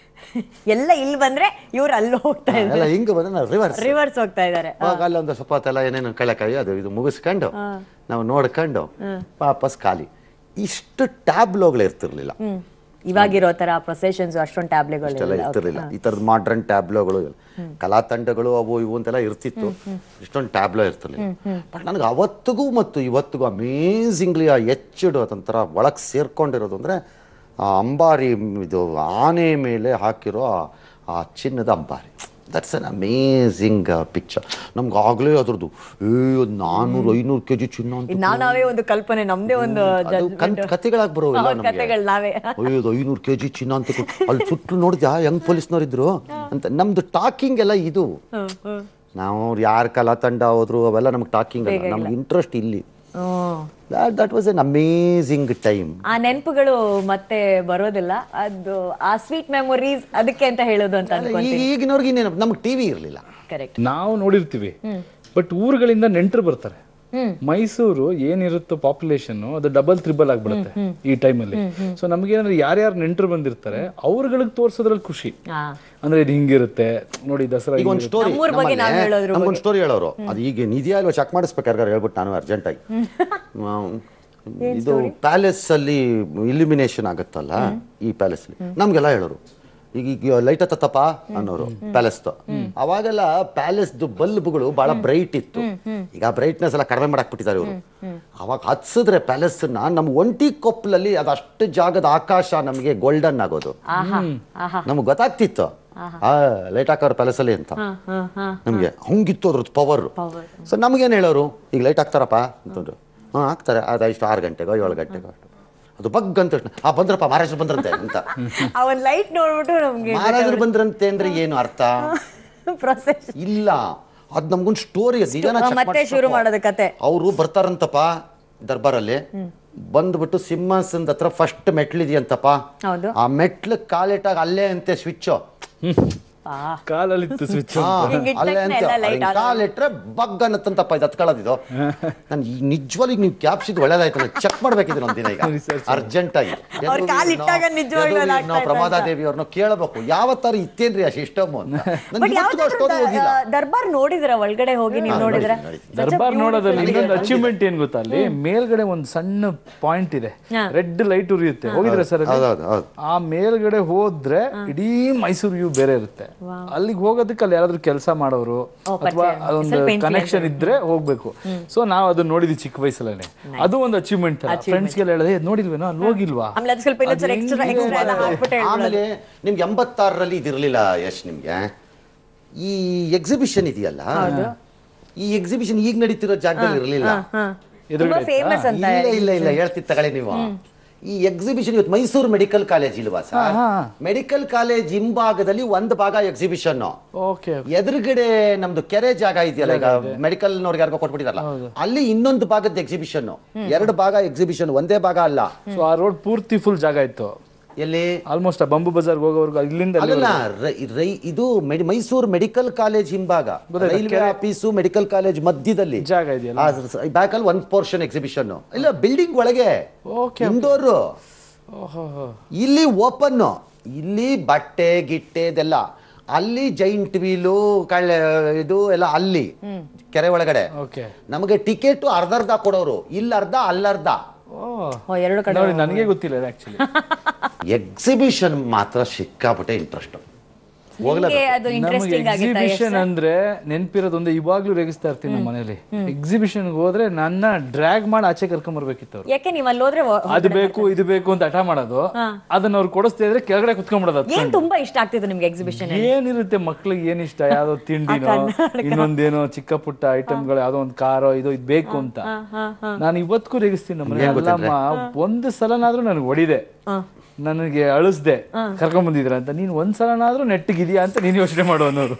Speaker 1: ಎಲ್ಲ ಇಲ್ಲಿ ಬಂದ್ರೆ ಇವ್ರು ಅಲ್ಲಿ ಹೋಗ್ತಾ ಇದ್ದಾರೆ
Speaker 2: ಎಲ್ಲ ಹಿಂಗೆ ಬಂದ್ರೆ ರಿವರ್ಸ್
Speaker 1: ರಿವರ್ಸ್ ಹೋಗ್ತಾ ಇದ್ದಾರೆ
Speaker 2: ಅವಾಗ ಅಲ್ಲಿ ಒಂದು ಸ್ವಲ್ಪ ಹೊತ್ತೆಲ್ಲ ಏನೇನು ಕಳೆಕಾಯಿ ಅದು ಇದು ಮುಗಿಸ್ಕೊಂಡು ನಾವು ನೋಡ್ಕೊಂಡು ವಾಪಸ್ ಖಾಲಿ ಇಷ್ಟು ಟ್ಯಾಬ್ಲೋಗಳು ಇರ್ತಿರ್ಲಿಲ್ಲ
Speaker 1: ಹ್ಮ್ ಇವಾಗಿರೋ ತರ ಪ್ರೊಸೆಷನ್ಸ್ ಅಷ್ಟೊಂದು ಟ್ಯಾಬ್ಲೆಗಳು
Speaker 2: ಇಷ್ಟೆಲ್ಲ ಇರ್ತಿರ್ಲಿಲ್ಲ ಈ ಥರದ ಮಾಡ್ರನ್ ಟ್ಯಾಬ್ಲೋಗಳು ಕಲಾ ತಂಡಗಳು ಅವು ಇವು ಅಂತೆಲ್ಲ ಇರ್ತಿತ್ತು ಇಷ್ಟೊಂದು ಟ್ಯಾಬ್ಲೋ ಇರ್ತಿರ್ಲಿಲ್ಲ ಬಟ್ ನನಗೆ ಅವತ್ತಿಗೂ ಮತ್ತು ಇವತ್ತಿಗೂ ಅಮೇಝಿಂಗ್ಲಿ ಆ ಎಚ್ಚಡು ಅದೊಂಥರ ಒಳಗೆ ಸೇರ್ಕೊಂಡಿರೋದು ಅಂದರೆ ಆ ಅಂಬಾರಿ ಇದು ಆನೆ ಮೇಲೆ ಹಾಕಿರೋ ಆ- ಆ ಚಿನ್ನದ ಅಂಬಾರಿ ದಟ್ಸ್ ಅನ್ ಅಮೇಝಿಂಗ್ ಪಿಕ್ಚರ್ ನಮ್ಗೆ ಆಗಲೇ ಅದ್ರದ್ದು ಏ ಒಂದು ನಾನ್ನೂರು ಐನೂರು ಕೆ ಜಿ ಚಿನ್ನ ಅಂತ
Speaker 1: ನಾವ್ ನಾವೇ ಒಂದು ಕಲ್ಪನೆ ನಮ್ದೇ ಒಂದು
Speaker 2: ಅದು ಕನ್ ಕತೆಗಳಾಗಿ ಬರೋವಿಲ್ಲ
Speaker 1: ಹೌದು,
Speaker 2: ನಮಗೆ
Speaker 1: ಕತೆಗಳು ನಾವೇ
Speaker 2: ಅಯ್ಯೋ ಅದು ಐನೂರು ಕೆ ಜಿ ಚಿನ್ನ ಅಂತ ಕೊಟ್ಟು ಅಲ್ಲಿ ಸುತ್ತಲೂ ನೋಡಿದ್ಯಾ ಹೆಂಗ್ ಪೊಲೀಸ್ನವ್ರು ಇದ್ರು ಅಂತ ನಮ್ದು ಟಾಕಿಂಗ್ ಎಲ್ಲ ಇದು ನಾವು ಯಾರ ಕಲಾ ತಂಡ ಹೋದ್ರು ಅವೆಲ್ಲ ನಮ್ಗೆ ಟಾಕಿಂಗ್ ಅಲ್ಲ ನಮ್ಗೆ ಇಂಟ್ರೆಸ್ಟ್ ಇಲ್ಲಿ
Speaker 1: hmm.
Speaker 2: That was an amazing time
Speaker 1: ಆ ನೆನಪುಗಳು ಮತ್ತೆ ಬರೋದಿಲ್ಲ ಅದು ಆ ಸ್ವೀಟ್ ಮೆಮೊರೀಸ್ ಅದಕ್ಕೆ ಅಂತ ಹೇಳೋದು ಅಂತ ಅನ್ಕೊಂತೀನಿ
Speaker 2: ಈಗಿನವ್ರಿಗೆ ಇನ್ನೇನು ನಮ್ಗೆ ಟಿವಿ ಇರಲಿಲ್ಲ
Speaker 1: ಕರೆಕ್ಟ್
Speaker 3: ನಾವು ನೋಡಿರ್ತೀವಿ ಬಟ್ ಊರುಗಳಿಂದ ನೆಂಟರು ಬರ್ತಾರೆ ಮೈಸೂರು ಏನಿರುತ್ತೋ ಪಾಪ್ಯುಲೇಷನ್ ಅದು ಡಬಲ್ ತ್ರಿಬಲ್ ಆಗ್ಬಿಡುತ್ತೆ ಈ ಟೈಮಲ್ಲಿ ಸೊ ನಮ್ಗೇನಾದ್ರೆ ಯಾರ್ಯಾರು ನೆಂಟರು ಬಂದಿರ್ತಾರೆ ಅವ್ರಗಳಿಗೆ ತೋರ್ಸೋದ್ರಲ್ಲಿ ಖುಷಿ
Speaker 1: ಹಾ
Speaker 3: ಅಂದ್ರೆ ಇದು ಹಿಂಗಿರುತ್ತೆ ನೋಡಿ ದಸರಾ
Speaker 2: ಈಗ ಒಂದು ಸ್ಟೋರಿ
Speaker 1: ನಮ್ಮೂರ್ ಬಗ್ಗೆ ನಾವ್ ಹೇಳೋದ್ರ
Speaker 2: ನಮ್ಗೊಂದು ಸ್ಟೋರಿ ಹೇಳೋರು ಅದು ಈಗ ನಿಧಿಯಾ ಇಲ್ವಾ ಚೆಕ್ ಮಾಡಿಸ್ಬೇಕು ಯಾರಿಗಾರು ಹೇಳ್ಬಿಟ್ಟು ನಾನು ಅರ್ಜೆಂಟಾಗಿ ಇದು ಪ್ಯಾಲೇಸ್ ಅಲ್ಲಿ ಇಲ್ಯುಮಿನೇಷನ್ ಆಗುತ್ತಲ್ಲ ಈ ಪ್ಯಾಲೇಸ್ ನಮ್ಗೆಲ್ಲ ಹೇಳೋರು ಈಗ ಈಗ ಲೈಟ್ ಹತ್ತಪ್ಪ ಅನ್ನೋರು ಪ್ಯಾಲೇಸ್ದು ಅವಾಗೆಲ್ಲ ಪ್ಯಾಲೇಸ್ದು ಬಲ್ಬ್ಗಳು ಬಹಳ ಬ್ರೈಟ್ ಇತ್ತು ಈಗ ಬ್ರೈಟ್ನೆಸ್ ಎಲ್ಲ ಕಡಿಮೆ ಮಾಡಕ್ ಬಿಟ್ಟಿದ್ದಾರೆ ಇವರು ಅವಾಗ ಹತ್ಸಿದ್ರೆ ಪ್ಯಾಲೇಸ್ ನಮ್ ಒಂಟಿ ಕೊಪ್ಪಲಲ್ಲಿ ಅದಷ್ಟು ಜಾಗದ ಆಕಾಶ ನಮಗೆ ಗೋಲ್ಡನ್ ಆಗೋದು
Speaker 1: ಆಹಾ ಆಹಾ
Speaker 2: ನಮ್ಗೆ ಗೊತ್ತಾಗ್ತಿತ್ತು ಆ ಲೈಟ್ ಹಾಕೋರು ಪ್ಯಾಲೇಸ್ ಅಲ್ಲಿ ಅಂತ
Speaker 1: ಹಾ ಹಾ ಹಾ
Speaker 2: ನಮಗೆ ಹಂಗಿತ್ತು ಅದ್ರದ್ದು ಪವರ್
Speaker 1: Power.
Speaker 2: ಸೊ ನಮ್ಗೇನು ಹೇಳೋರು ಈಗ ಲೈಟ್ ಹಾಕ್ತಾರಪ್ಪ ಅಂತಂದ್ರು ಹ್ಞೂ ಹಾಕ್ತಾರೆ ಅದು ಇಷ್ಟು ಆರು ಗಂಟೆಗೋ ಏಳು ಗಂಟೆಗೋ ಅಷ್ಟು ಅದು ಬಗ್ ಅಂತ ತಕ್ಷಣ ಆ ಬಂದ್ರಪ್ಪ ಮಹಾರಾಜರು ಬಂದ್ರಂತೆ ಅಂತ
Speaker 1: ಆ ಒಂದ್ ಲೈಟ್ ನೋಡ್ಬಿಟ್ಟು ನಮ್ಗೆ
Speaker 2: ಮಹಾರಾಜರು ಬಂದ್ರಂತೆ ಅಂದ್ರೆ ಏನು ಅರ್ಥ
Speaker 1: ಪ್ರೊಸೆಸ್
Speaker 2: ಇಲ್ಲ ಅದ್ ನಮ್ಗೊಂದು ಸ್ಟೋರಿ
Speaker 1: ಮತ್ತೆ ಶುರು ಮಾಡೋದು ಕತೆ
Speaker 2: ಅವರು ಬರ್ತಾರಂತಪ್ಪ ದರ್ಬಾರಲ್ಲಿ ಬಂದ್ಬಿಟ್ಟು ಸಿಂಹಾಸನದ ಹತ್ರ ಫಸ್ಟ್ ಮೆಟ್ಲಿದೆಯಂತಪ್ಪ
Speaker 1: ಹೌದು
Speaker 2: ಆ ಮೆಟ್ಲು ಕಾಲಿಟ್ಟಾಗ ಅಲ್ಲೇ ಅಂತೆ ಸ್ವಿಚ್
Speaker 1: ಆ,
Speaker 3: ಕಾಲಲ್ಲಿತ್ತು ಸ್ವಿಚ್
Speaker 1: ಹಿಂಗ್ ಇಟ್ಟ
Speaker 2: ಅಲ್ಲೇ
Speaker 1: ತಕ್ಷಣ
Speaker 2: ಅಂತ
Speaker 1: ಎಲ್ಲ light ಆಗೋದು.
Speaker 2: ಕಾಲಿಟ್ರೆ ಬಗ್ ಅನ್ನತ್ತಂತಪ್ಪ ಇದು ಹತ್ಕೊಳ್ಳೋದಿದು ನಾನು ನಿಜವಾಗ್ಲೂ ನೀವು ಕ್ಯಾಪ್ಸಿದ್ ಒಳ್ಳೇದಾಯ್ತು ನಾನು ಚೆಕ್ ಮಾಡ್ಬೇಕಿದ್ರು ಒಂದಿನ ಈಗ ಅರ್ಜೆಂಟ್ ಆಗಿ
Speaker 1: ಅವ್ರ್ ಕಾಲ್ ಇಟ್ಟಾಗ ನಿಜವಾಗ್ಲೂ ಎಲ್ಲ ಆಗ್ತಾ
Speaker 2: ನಾವು
Speaker 1: ಇತ್ತು
Speaker 2: ಪ್ರಮಾದಾ
Speaker 1: ಅಂತ.
Speaker 2: ದೇವಿ ಅವ್ರನ್ನ ಕೇಳಬೇಕು ಯಾವತ್ತಾರ ಇತ್ತೇನ್ರಿ ಆ ಸಿಸ್ಟಮ್ ಅಂತ
Speaker 1: ಬಟ್
Speaker 2: ನನ್ಗೆ ಇವತ್ತಿಗೂ ಆ story ಹೋಗಿಲ್ಲ
Speaker 1: ದರ್ಬಾರ್ ನೋಡಿದ್ರ ಒಳಗಡೆ ಹೋಗಿ ನೀವು
Speaker 2: ಹಾ,
Speaker 1: ನೋಡಿದ್ರ
Speaker 2: ನೋಡಿದ್ದೀನಿ,
Speaker 3: ದರ್ಬಾರ್ ನೋಡೋದ್ರಲ್ಲಿ ಇನ್ನೊಂದು ಅಚೀವ್ಮೆಂಟ್ ಏನ್ ಗೊತ್ತಾ ಅಲ್ಲಿ ಮೇಲ್ಗಡೆ ಒಂದು ಸಣ್ಣ ಪಾಯಿಂಟ್ ಇದೆ
Speaker 1: ಹಾ.
Speaker 3: ರೆಡ್ ಲೈಟ್ ಉರಿಯುತ್ತೆ ಹೋಗಿದ್ರೆ ಸರ್
Speaker 2: ಹೌದೌದು ಹೌದು
Speaker 3: ಆ ಮೇಲ್ಗಡೆ ಹೋದ್ರೆ ಇಡೀ ಮೈಸೂರು ವ್ಯೂ ಬೇರೆ ಇರುತ್ತೆ ಅಲ್ಲಿಗೆ ಹೋಗೋದಕ್ಕೆ ಅಲ್ಲಿ ಯಾರಾದ್ರೂ ಕೆಲಸ ಮಾಡೋರು ಅಥವಾ ಅದೊಂದು
Speaker 1: ಸ್ವಲ್ಪ
Speaker 3: ಕನೆಕ್ಷನ್ ಇದ್ರೆ ಹೋಗ್ಬೇಕು ಸೊ ನಾವು ಅದನ್ನ ನೋಡಿದ್ವಿ ಚಿಕ್ಕ ವಯಸ್ಸಲ್ಲೇ ಅದು ಒಂದು ಅಚೀವ್ಮೆಂಟ್ ಫ್ರೆಂಡ್ಸ್ಗೆಲ್ಲ ಹೇಳಿದೆ "ಏ, ನೋಡಿಲ್ವೇನೋ ಅಲ್ಲಿ ಹೋಗಿಲ್ವಾ
Speaker 1: ಆಮೇಲೆ ಅದು ಸ್ವಲ್ಪ ಇನ್ನೊಂದ್ಸಲ ಎಕ್ಸ್ಟ್ರಾ ಎಕ್ಸ್ಟ್ರಾ ಎಲ್ಲ ಹಾಕ್ಬಿಟ್ಟು ಹೇಳ್ಬಿಡೋದು.
Speaker 2: ಆಮೇಲೆ ನಿಮ್ಗೆ ಎಂಬತ್ತಾರರಲ್ಲಿ ಇದಿರ್ಲಿಲ್ಲ ಯಶ್ ನಿಮ್ಗೆ ಈ ಎಕ್ಸಿಬಿಷನ್ ಇದೆಯಲ್ಲ ಈ ಎಕ್ಸಿಬಿಷನ್ ಈಗ ನಡೀತಿರೋ ಜಾಗದಲ್ಲಿ ಇರಲಿಲ್ಲ
Speaker 1: ಹಾ. ತುಂಬಾ ಫೇಮಸ್ ಅಂತ
Speaker 2: ಇಲ್ಲ ಇಲ್ಲ ಇಲ್ಲ ಹೇಳ್ತಿದ್ ತಗೊಳ್ಳಿ ನೀವು ಈ ಎಕ್ಸಿಬಿಷನ್ ಇವತ್ತು ಮೈಸೂರು ಮೆಡಿಕಲ್ ಕಾಲೇಜ್ ಇಲ್ವಾ ಸರ್ ಮೆಡಿಕಲ್ ಕಾಲೇಜ್ ಹಿಂಭಾಗದಲ್ಲಿ ಒಂದು ಭಾಗ ಎಕ್ಸಿಬಿಷನ್
Speaker 3: ಓಕೆ
Speaker 2: ಎದುರುಗಡೆ ನಮ್ದು ಕೆರೆ ಜಾಗ ಇದೆಯಲ್ಲ ಈಗ ಮೆಡಿಕಲ್ ನವ್ರಿಗೆ ಯಾರಿಗೋ ಕೊಟ್ಬಿಟ್ಟಿದಾರಲ್ಲ ಅಲ್ಲಿ ಇನ್ನೊಂದು ಭಾಗದ ಎಕ್ಸಿಬಿಷನ್ ಎರಡು ಭಾಗ ಎಕ್ಸಿಬಿಷನ್ ಒಂದೇ ಭಾಗ ಅಲ್ಲ
Speaker 3: ಸೊ ಆ ರೋಡ್ ಪೂರ್ತಿ ಫುಲ್ ಜಾಗ ಇತ್ತು
Speaker 2: ಎಲ್ಲಿ
Speaker 3: ಆಲ್ಮೋಸ್ಟ್ ಆ ಬಂಬು ಬಜಾರ್ ಹೋಗೋವರೆಗೂ ಇಲ್ಲಿಂದ ಅಲ್ಲಿ
Speaker 2: ಅಲ್ಲಲ್ಲ ರೈ- ರೈ- ಇದು ಮೆಡಿ- ಮೈಸೂರು ಮೆಡಿಕಲ್ ಕಾಲೇಜ್ ಹಿಂಭಾಗ ರೈಲ್ವೆ ಆಫೀಸು ಮೆಡಿಕಲ್ ಕಾಲೇಜ್ ಮಧ್ಯದಲ್ಲಿ
Speaker 3: ಜಾಗ ಇದೆಯಲ್ಲ
Speaker 2: ಬ್ಯಾಕ್ ಅಲ್ಲಿ ಒಂದ್ ಪೋರ್ಷನ್ ಎಕ್ಸಿಬಿಷನ್ ಇಲ್ಲ ಬಿಲ್ಡಿಂಗ್ ಒಳಗೆ
Speaker 3: ಓಕೆ
Speaker 2: ಇಂಡೋರ್
Speaker 3: ಓಹೋ
Speaker 2: ಇಲ್ಲಿ ಓಪನ್ ಇಲ್ಲಿ ಬಟ್ಟೆ ಗಿಟ್ಟೆ ಇದೆಲ್ಲ ಅಲ್ಲಿ ಜೈಂಟ್ ವೀಲು ಕಳ್ಳೆ ಇದು ಎಲ್ಲ ಅಲ್ಲಿ ಕೆರೆ ಒಳಗಡೆ
Speaker 3: ಓಕೆ
Speaker 2: ನಮಗೆ ಟಿಕೆಟ್ ಅರ್ಧ ಅರ್ಧ ಕೊಡೋರು ಇಲ್ಲಿ ಅರ್ಧ ಅಲ್ಲರ್ಧ
Speaker 3: ಓ
Speaker 1: ಓ, ಎರಡು ಕಡೆ
Speaker 3: ನೋಡಿ ನನಗೆ ಗೊತ್ತಿಲ್ಲ ಆಕ್ಚುಲಿ
Speaker 2: ಎಕ್ಸಿಬಿಷನ್ ಮಾತ್ರ ಸಿಕ್ಕಾಪಟ್ಟೆ ಇಂಟ್ರೆಸ್ಟ್
Speaker 1: ನಿಮ್ಗೆ ಅದು
Speaker 3: ನಮಗೆ
Speaker 1: ಇಂಟ್ರೆಸ್ಟಿಂಗ್ ಆಗಿತ್ತಾ
Speaker 3: ಎಕ್ಸಿಬಿಷನ್ ಅಂದ್ರೆ ನೆನ್ಪಿರೋದು ಒಂದೇ ಇವಾಗ್ಲೂ ರೇಗಿಸ್ತಾ ಇರ್ತೀನಿ ನಮ್ಮ ಮನೇಲಿ ಎಕ್ಸಿಬಿಷನ್ ಹೋದ್ರೆ ನನ್ನ ಡ್ರ್ಯಾಗ್ ಮಾಡಿ ಆಚೆ ಕರ್ಕೊಂಡ್ ಬರ್ಬೇಕಿತ್ತು ಅವ್ರು
Speaker 1: ಯಾಕೆ ನೀವ್ ಅಲ್ಲಿ ಹೋದ್ರೆ ವ-
Speaker 3: ಅದು ಬೇಕು ಇದು ಬೇಕು ಅಂತ ಹಠ ಮಾಡೋದು ಅದನ್ನ ಅವ್ರು ಕೊಡಿಸ್ತಾ ಇದ್ರೆ ಕೆಳಗಡೆ ಕುತ್ಕೊಂಡ್ಬಿಡೋದು ಅದು
Speaker 1: ಏನ್ ತುಂಬಾ ಇಷ್ಟ ಆಗ್ತಿತ್ತು ನಿಮ್ಗೆ ಎಕ್ಸಿಬಿಷನ್
Speaker 3: ಏನಿರುತ್ತೆ ಮಕ್ಳಿಗೆ ಏನ್ ಇಷ್ಟ ಯಾವ್ದೋ ತಿಂಡಿನೋ ಇನ್ನೊಂದೇನೋ ಚಿಕ್ಕ ಪುಟ್ಟ ಐಟಮ್ಗಳು ಯಾವ್ದೋ ಒಂದ್ ಕಾರೋ ಇದು ಇದು ಬೇಕು ಅಂತ ನಾನು ಇವತ್ತಿಗೂ ರೇಗಿಸ್ತೀನಿ ನಮ್ಮ ಮನೆ ಅಲ್ಲಮ್ಮ ಒಂದು ಸಲನಾದ್ರೂ ನನಗೆ ಹೊಡಿದೆ ನನಗೆ ಅಳಿಸ್ದೆ ಕರ್ಕೊಂಡ್ ಬಂದಿದ್ರ ಅಂತ ನೀನ್ ಒಂದ್ ಸಲನಾದ್ರೂ ನೆಟ್ಟಿಗಿದ್ಯಾ ಅಂತ ನೀನ್ ಯೋಚನೆ ಮಾಡು ಅನ್ನೋರು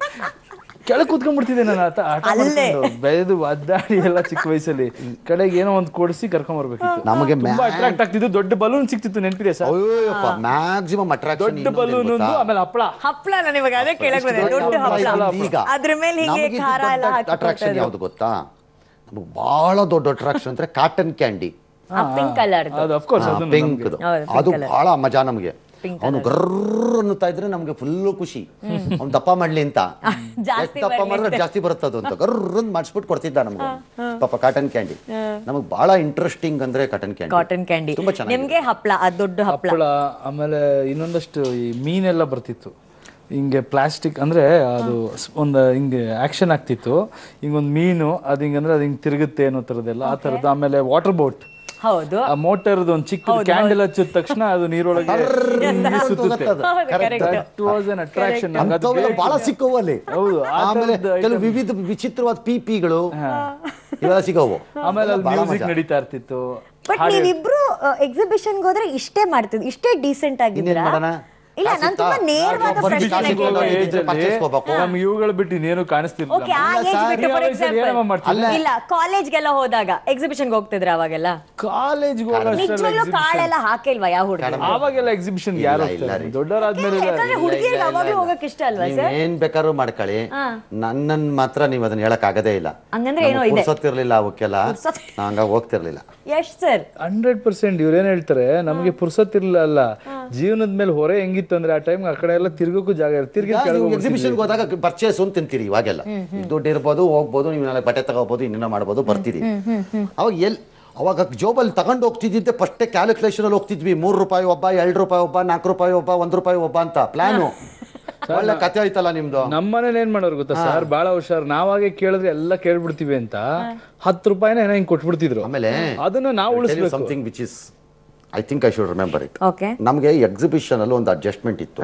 Speaker 3: ಕೆಳಗೆ ಕೂತ್ಕೊಂಡ್ಬಿಡ್ತಿದ್ದೆ ನಾನು ಆತ ಆಟ ಮಾಡ್ಕೊಂಡು, ಬೆಳೆದು ಒದ್ದಾಡಿ ಎಲ್ಲ ಚಿಕ್ಕ ವಯಸ್ಸಲ್ಲಿ ಕಡೆಗೆ ಏನೋ ಒಂದ್ ಕೊಡಿಸಿ ಕರ್ಕೊಂಡ್ ಬರ್ಬೇಕಿತ್ತು
Speaker 2: ನಮಗೆ
Speaker 3: ತುಂಬಾ ಅಟ್ರಾಕ್ಟ್ ಆಗ್ತಿದ್ದು ದೊಡ್ಡ ಬಲೂನ್ ಸಿಕ್ತಿತ್ತು ನೆನಪಿದೆ ಸರ್
Speaker 2: ಮ್ಯಾಕ್ಸಿಮಮ್ ಅಟ್ರಾಕ್ಷನ್
Speaker 3: ದೊಡ್ಡ ಬಲೂನ್ ಒಂದು ಆಮೇಲೆ ಹಪ್ಪಳ
Speaker 1: ಹಪ್ಳ ನಾನು ಇವಾಗ ಅದೇ ಕೇಳಕ್ ಬಂದೆ ದೊಡ್ಡ ಹಪ್ಳ
Speaker 2: ಈಗ
Speaker 1: ಅದ್ರ ಮೇಲೆ ಹಿಂಗೆ ಖಾರ ಎಲ್ಲ ಹಾಕಿ
Speaker 2: ಅಟ್ರಾಕ್ಷನ್ ಯಾವ್ದು ಗೊತ್ತಾ ನಮಗೆ ಬಹಳ ದೊಡ್ಡ ಅಟ್ರಾಕ್ಷನ್ ಅಂದ್ರೆ ಕಾಟನ್ ಕ್ಯಾಂಡಿ
Speaker 1: ಪಿಂಕ್ ಕಲರ್
Speaker 3: ಅದು ಅಫ್ಕೋರ್ಸ್ ಅದನ್ನ
Speaker 2: ಪಿಂಕ್
Speaker 1: ಹೌದು,
Speaker 2: ಅದು ಬಹಳ ಮಜಾ ನಮಗೆ ಅವನು ಗರ್ರ ಅನ್ನುತ್ತಾ ಇದ್ರೆ ನಮ್ಗೆ ಫುಲ್ಲು ಖುಷಿ ಅವ್ನು ದಪ್ಪ ಮಾಡ್ಲಿ ಅಂತ
Speaker 1: ಜಾಸ್ತಿ
Speaker 2: ಎಷ್ಟ್ ದಪ್ಪ ಮಾಡಿದ್ರೆ ಜಾಸ್ತಿ ಬರುತ್ತದು ಅಂತ ಗರ್ರ ಮಾಡಿಸ್ಬಿಟ್ಟು ಕೊಡ್ತಿದ್ದ ನಮ್ಗೆ ಪಾಪ ಕಾಟನ್ ಕ್ಯಾಂಡಿ ನಮಗೆ ಬಹಳ ಇಂಟ್ರೆಸ್ಟಿಂಗ್ ಅಂದ್ರೆ ಕಾಟನ್ ಕ್ಯಾಂಡಿ
Speaker 1: ಕಾಟನ್ ಕ್ಯಾಂಡಿ
Speaker 2: ತುಂಬಾ ಚೆನ್ನಾಗಿದೆ.
Speaker 1: ನಿಮ್ಗೆ ಹಪ್ಳ ಅದ್ ದೊಡ್ಡ ಹಪ್ಳ
Speaker 3: ಹಪ್ಪಳ ಆಮೇಲೆ ಇನ್ನೊಂದಷ್ಟು ಈ ಮೀನೆಲ್ಲ ಬರ್ತಿತ್ತು ಹಿಂಗೆ ಪ್ಲಾಸ್ಟಿಕ್ ಅಂದ್ರೆ ಅದು ಸ್- ಒಂದು ಹಿಂಗೆ ಆಕ್ಷನ್ ಆಗ್ತಿತ್ತು ಹಿಂಗೊಂದು ಮೀನು ಅದು ಹಿಂಗಂದ್ರೆ ಅದು ಹಿಂಗೆ ತಿರುಗುತ್ತೆ ಅನ್ನೋ ಥರದ್ದೆಲ್ಲ ಆ ಥರದ್ದು ಆಮೇಲೆ ವಾಟರ್ ಬೋಟ್
Speaker 1: ಹೌದು
Speaker 3: ಆ ಮೋಟರ್ದು ಒಂದು ಚಿಕ್ಕ ಕ್ಯಾಂಡಲ್ ಹಚ್ಚಿದ ತಕ್ಷಣ ಅದು ನೀರೊಳಗೆ ಹಿಂಗೆ ಸುತ್ತುತ್ತೆ ದಟ್ ವಾಸ್ ಅನ್ ಅಟ್ರಾಕ್ಷನ್
Speaker 2: ಅಂಥವೆಲ್ಲ ಬಹಳ ಸಿಕ್ಕವು ಅಲ್ಲಿ
Speaker 3: ಹೌದು ಆ
Speaker 2: ಆಮೇಲೆ
Speaker 3: ಥರದ್ದು
Speaker 2: ಕೆಲವು ವಿವಿಧ ವಿಚಿತ್ರವಾದ ಪಿಪಿಗಳು ಇವೆಲ್ಲ ಸಿಗವು
Speaker 3: ಆಮೇಲೆ ಅಲ್ಲಿ ಮ್ಯೂಸಿಕ್ ನಡೀತಾ ಇರ್ತಿತ್ತು
Speaker 1: ಬಟ್ ನೀವಿಬ್ರು ಎಕ್ಸಿಬಿಷನ್ ಹೋದ್ರೆ ಇಷ್ಟೇ ಮಾಡ್ತಿದ್ ಇಷ್ಟೇ ಡೀಸೆಂಟ್
Speaker 2: ಇನ್ನೇನ್
Speaker 1: ಆಗಿದ್ದೀರಾ
Speaker 2: ಮಾಡೋಣ
Speaker 1: ಇಲ್ಲ ನಾನ್ ತುಂಬಾ ನೇರವಾದ
Speaker 2: ಒಬ್ಬರು
Speaker 1: ಪ್ರಶ್ನೆ
Speaker 2: ಕಾಸಿಗೆ
Speaker 1: ಕೇಳಿದೆ.
Speaker 2: ಹೋಗೋದು.
Speaker 3: ಏಜ್ ಅಲ್ಲಿ
Speaker 2: purchase ಹೋಗ್ಬೇಕು.
Speaker 3: ನಮ್ಗೆ ಇವುಗಳು ಬಿಟ್ಟು ಇನ್ನೇನು ಕಾಣಿಸ್ತಿರ್ಲಿಲ್ಲ
Speaker 1: ಓಕೆ ಆ ಏಜ್ ಬಿಟ್ಟು ಫಾರ್
Speaker 3: ಏನಮ್ಮ
Speaker 1: ಎಕ್ಸಾಂಪಲ್
Speaker 3: ಮಾಡ್ತಿದ್ದೆ?
Speaker 1: ಇಲ್ಲ ಕಾಲೇಜ್ಗೆಲ್ಲ ಹೋದಾಗ ಎಕ್ಸಿಬಿಷನ್ ಹೋಗ್ತಿದ್ರ ಅವಾಗೆಲ್ಲ
Speaker 3: ಕಾಲೇಜ್ಗೆ
Speaker 1: ನಿಜವಾಗ್ಲೂ ಕಾಳೆಲ್ಲ ಹಾಕಿಲ್ವಾ ಯಾವ ಹುಡುಗ
Speaker 3: ಆವಾಗೆಲ್ಲ ಎಕ್ಸಿಬಿಷನ್ ಯಾರು
Speaker 2: ಇಲ್ಲ, ಇಲ್ಲ
Speaker 3: ಹೋಗ್ತಾರೆ?
Speaker 2: ರೀ.
Speaker 3: ದೊಡ್ಡವರಾದ್ಮೇಲೆ ಇಲ್ಲ.
Speaker 1: ಯಾಕಂದ್ರೆ ಹುಡುಗಿಯರಿಗೆ ಅವಾಗ್ಲೂ ಹೋಗಕ್ ಇಷ್ಟ ಅಲ್ವಾ
Speaker 2: ನೀವ್
Speaker 1: ಸರ್
Speaker 2: ಏನ್ ಬೇಕಾದ್ರೂ ಮಾಡ್ಕೊಳ್ಳಿ ನನ್ನನ್ ಮಾತ್ರ ನೀವ್ ಅದನ್ನ ಹೇಳಕ್ ಆಗದೇ ಇಲ್ಲ
Speaker 1: ಹಂಗಂದ್ರೆ ಏನೋ ಇದೆ.
Speaker 2: ಪುರ್ಸೊತ್ತಿರ್ಲಿಲ್ಲ ಅವಕ್ಕೆಲ್ಲ
Speaker 1: ಪುರ್ಸೊತ್-
Speaker 2: ನಾ ಹಂಗಾಗಿ ಹೋಗ್ತಿರ್ಲಿಲ್ಲ
Speaker 1: ಯಶ್ ಸರ್
Speaker 3: ಹಂಡ್ರೆಡ್ ಪರ್ಸೆಂಟ್ ಇವ್ರು ಏನ್ ಹೇಳ್ತಾರೆ ನಮಗೆ ಪುರ್ಸತ್ತಿರ್ಲಿಲ್ಲ ಅಲ್ಲ ಜೀವನದ ಮೇಲೆ ಹೊರೆ ಹೆಂಗಿತ್ತು ಅಂದ್ರೆ ಆ ಟೈಮ್ ಆ ಕಡೆ ಎಲ್ಲ ತಿರ್ಗೋಕ್ಕೂ ಜಾಗ ಇರುತ್ತೆ ತಿರ್ಗಿ
Speaker 2: ಎಕ್ಸಿಬಿಷನ್ ಹೋದಾಗ ಪರ್ಚೇಸ್ ಅಂತ ತಿಂತೀರಿ ಇವಾಗೆಲ್ಲ ದುಡ್ಡು ಇರ್ಬೋದು ಹೋಗ್ಬೋದು ನೀವು ನಾಳೆ ಬಟ್ಟೆ ತಗೋಬಹುದು ಇನ್ನೇನೋ ಮಾಡ್ಬೋದು ಬರ್ತೀರಿ ಅವಾಗ ಎಲ್ ಅವಾಗ ಜೋಬಲ್ಲಿ ತಗೊಂಡು ಹೋಗ್ತಿದ್ದಿದ್ದೆ ಫಸ್ಟೇ ಕ್ಯಾಲ್ಕುಲೇಷನ್ ಅಲ್ಲಿ ಹೋಗ್ತಿದ್ವಿ ಮೂರು ರೂಪಾಯಿ ಒಬ್ಬ ಎರಡು ರೂಪಾಯಿ ಒಬ್ಬ ನಾಲ್ಕು ರೂಪಾಯಿ ಒಬ್ಬ ಒಂದ್ ರೂಪಾಯಿ ಒಬ್ಬ ಅಂತ ಪ್ಲಾನು ಒಳ್ಳೆ ಕತೆ ಆಯ್ತಲ್ಲ ನಿಮ್ದು
Speaker 3: ನಮ್ಮನೇಲಿ ಏನ್ ಮಾಡೋರು ಗೊತ್ತಾ ಸರ್ ಬಹಳ ಹುಷಾರ್ ನಾವಾಗೆ ಕೇಳಿದ್ರೆ ಎಲ್ಲ ಕೇಳ್ಬಿಡ್ತೀವಿ ಅಂತ ಹತ್ತು ರೂಪಾಯಿನ ಏನೋ ಹಿಂಗ್ ಕೊಟ್ಬಿಡ್ತಿದ್ರು
Speaker 2: ಆಮೇಲೆ
Speaker 3: ಅದನ್ನ ನಾವು ಉಳಿಸ್ಬೇಕು
Speaker 2: something which is I think I should remember it
Speaker 1: okay
Speaker 2: ನಮಗೆ ಎಕ್ಸಿಬಿಷನ್ ಅಲ್ಲಿ ಒಂದು ಅಡ್ಜಸ್ಟ್ಮೆಂಟ್ ಇತ್ತು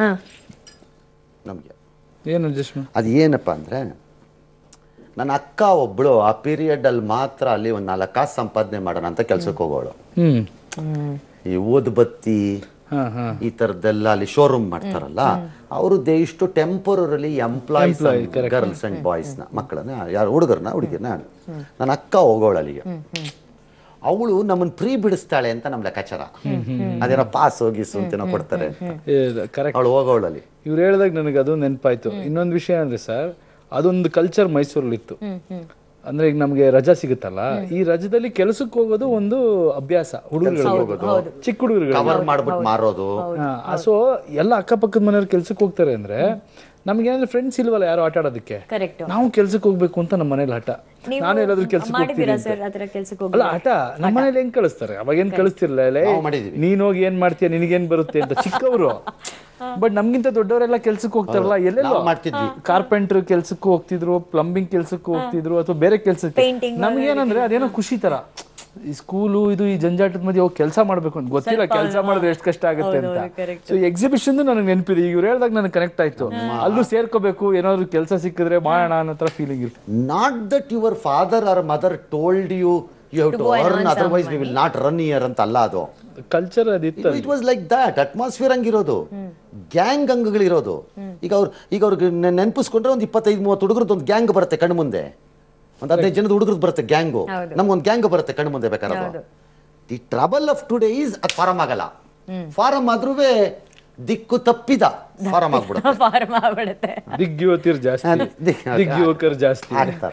Speaker 2: ನಮಗೆ
Speaker 3: ಏನು ಅಡ್ಜಸ್ಟ್ಮೆಂಟ್
Speaker 2: ಅದು ಏನಪ್ಪ ಅಂದರೆ ನನ್ನ ಅಕ್ಕ ಒಬ್ಬಳು ಆ ಪೀರಿಯಡ್ ಅಲ್ಲಿ ಮಾತ್ರ ಅಲ್ಲಿ ಒಂದು ನಾಲ್ಕು ಕಾಸು ಸಂಪಾದನೆ ಮಾಡೋಣ ಅಂತ ಕೆಲ್ಸಕ್ಕೆ ಹೋಗೋಳು
Speaker 3: ಹ್ಮ್
Speaker 2: ಈ ಓದ್ಬತ್ತಿ
Speaker 3: ಹಾ ಹಾ
Speaker 2: ಈ ತರದ್ದೆಲ್ಲ ಅಲ್ಲಿ ಶೋರೂಮ್ ಮಾಡ್ತಾರಲ್ಲ ಅವರು ದೇ ಇಷ್ಟು temporarily employees girls and boys ನ ಮಕ್ಕಳನ್ನ ಯಾರು ಹುಡುಗರನ್ನ ಹುಡುಗಿರ್ನ ನನ್ನ ಅಕ್ಕ ಹೋಗೋಳು ಅಲ್ಲಿಗೆ ಅವಳು ನಮ್ಮನ್ನ ಪ್ರೀ ಬಿಡಿಸ್ತಾಳೆ ಅಂತ ನಮ್ ಲೆಕ್ಕಾಚಾರ ಅದೇನೋ ಪಾಸ್ ಹೋಗಿಸು ಅಂತೇನೋ ಕೊಡ್ತಾರೆ
Speaker 3: ಕರೆಕ್ಟ್
Speaker 2: ಅವಳು ಹೋಗೋಳು ಅಲ್ಲಿ
Speaker 3: ಇವ್ರು ಹೇಳಿದಾಗ ನನಗೆ ಅದು ನೆನಪಾಯ್ತು ಇನ್ನೊಂದು ವಿಷಯ ಅಂದ್ರೆ ಸರ್ ಅದೊಂದು ಕಲ್ಚರ್ ಮೈಸೂರಲ್ಲಿ ಇತ್ತು ಅಂದ್ರೆ ಈಗ ನಮ್ಗೆ ರಜಾ ಸಿಗುತ್ತಲ್ಲ ಈ ರಜದಲ್ಲಿ ಕೆಲಸಕ್ಕೆ ಹೋಗೋದು ಒಂದು ಅಭ್ಯಾಸ ಹುಡುಗರು ಹೋಗೋದು ಚಿಕ್ಕ ಹುಡುಗರು
Speaker 2: ಕವರ್ ಮಾಡ್ಬಿಟ್ಟು ಮಾರೋದು
Speaker 3: ಸೊ ಎಲ್ಲ ಅಕ್ಕಪಕ್ಕದ ಮನೆಯವ್ರು ಕೆಲ್ಸಕ್ಕೆ ಹೋಗ್ತಾರೆ ಅಂದ್ರೆ ನಮ್ಗೇನಾದ್ರೆ ಫ್ರೆಂಡ್ಸ್ ಇಲ್ವಲ್ಲ ಯಾರು ಆಟ ಆಡೋದಕ್ಕೆ
Speaker 1: ಕರೆಕ್ಟ್
Speaker 3: ನಾವು ಕೆಲ್ಸಕ್ಕೆ ಹೋಗ್ಬೇಕು ಅಂತ ನಮ್ಮ ಮನೇಲಿ ಹಠ ನಾನು ಎಲ್ಲಾದ್ರೂ ಕೆಲ್ಸಕ್ಕೆ ಹೋಗ್ತೀನಿ
Speaker 1: ಮಾಡಿದ್ದೀರಾ
Speaker 3: ಅಂತ.
Speaker 1: ಸರ್ ಆತರ ಕೆಲ್ಸಕ್ಕೆ ಹೋಗಿ
Speaker 3: ಅಲ್ಲ ಹಠ ನಮ್ಮ ಮನೇಲಿ ಹೆಂಗ್ ಕಳಿಸ್ತಾರೆ ಅವಾಗ ಏನ್ ಕಳಿಸ್ತಿರ್ಲಿಲ್ಲ ಲೇ,
Speaker 2: ನಾವು ಮಾಡಿದೀವಿ.
Speaker 3: ನೀನ್ ಹೋಗಿ ಏನ್ ಮಾಡ್ತೀಯ ನಿನಗೇನ್ ಬರುತ್ತೆ ಅಂತ ಚಿಕ್ಕವರು ಬಟ್ ನಮ್ಗಿಂತ ದೊಡ್ಡವರೆಲ್ಲ ಕೆಲ್ಸಕ್ಕೆ ಹೋಗ್ತಾರಲ್ಲ ಎಲ್ಲೆಲ್ಲೋ
Speaker 2: ನಾವು ಮಾಡ್ತಿದ್ವಿ
Speaker 3: ಕಾರ್ಪೆಂಟರ್ ಕೆಲ್ಸಕ್ಕೆ ಹೋಗ್ತಿದ್ರು ಪ್ಲಂಬಿಂಗ್ ಕೆಲ್ಸಕ್ಕೆ ಹೋಗ್ತಿದ್ರು ಅಥವಾ ಬೇರೆ ಕೆಲ್ಸಕ್ಕೆ
Speaker 1: Painting
Speaker 3: ನಮ್ಗೇನಂದ್ರೆ ಅದೇನೋ ಖುಷಿ ತರ ಈ ಸ್ಕೂಲು ಇದು ಈ ಜಂಜಾಟದ ಮಧ್ಯೆ ಹೋಗಿ ಕೆಲಸ ಮಾಡ್ಬೇಕು ಅಂತ ಗೊತ್ತಿಲ್ಲ ಕೆಲಸ ಮಾಡಿದ್ರೆ ಎಷ್ಟು ಕಷ್ಟ ಆಗುತ್ತೆ ಅಂತ ಸೊ ಎಕ್ಸಿಬಿಷನ್ ನನಗೆ ನೆನಪಿದೆ ಈಗ ಇವ್ರು ಹೇಳ್ದಾಗ ನನಗೆ ಕನೆಕ್ಟ್ ಆಯ್ತು ಅಲ್ಲೂ ಸೇರ್ಕೋಬೇಕು ಏನಾದ್ರು ಕೆಲಸ ಸಿಕ್ಕಿದ್ರೆ ಮಾಡೋಣ ಅನ್ನೋ ತರ ಫೀಲಿಂಗ್ ಇರುತ್ತೆ
Speaker 2: not that your father or mother told you you have to earn otherwise we will not run year ಅಂತ ಅಲ್ಲ ಅದು
Speaker 3: ಕಲ್ಚರ್ ಅದಿತ್ತು
Speaker 2: it was like that atmosphere ಹಂಗಿರೋದು ಗ್ಯಾಂಗ್ ಅಂಗಗಳಿರೋದು ಈಗ ಅವ್ರು ಈಗ ಅವ್ರಿಗೆ ನೆ- ನೆನ್ಪಿಸ್ಕೊಂಡ್ರೆ ಒಂದು ಇಪ್ಪತ್ತೈದು ಮೂವತ್ತು ಹುಡುಗರದ್ದು ಒಂದು ಗ್ಯಾಂಗ್ ಬರುತ್ತೆ ಕಣ್ಣು ಮುಂದೆ ಒಂದು ಹದಿನೈದು ಜನದ ಹುಡುಗರದ್ದು ಬರುತ್ತೆ ಗ್ಯಾಂಗು ನಮ್ಗೊಂದು ಗ್ಯಾಂಗ್ ಬರುತ್ತೆ ಕಣ್ಣು ಮುಂದೆ ಬೇಕಾದ್ರೆ the trouble of today is ಅದು ಫಾರಮ್ ಆಗಲ್ಲ ಫಾರಮ್ ಆದ್ರೂ ದಿಕ್ಕು ತಪ್ಪಿದ ಫಾರಮ್ ಆಗ್ಬಿಡುತ್ತೆ
Speaker 1: ಫಾರ್ಮ್ ಆಗ್ಬಿಡುತ್ತೆ
Speaker 3: ದಿಗ್ ಯುವತಿಯರು ಜಾಸ್ತಿ
Speaker 2: ದಿಗ್-
Speaker 3: ದಿಗ್ ಯುವಕರು ಜಾಸ್ತಿ
Speaker 2: ಆಗ್ತಾರೆ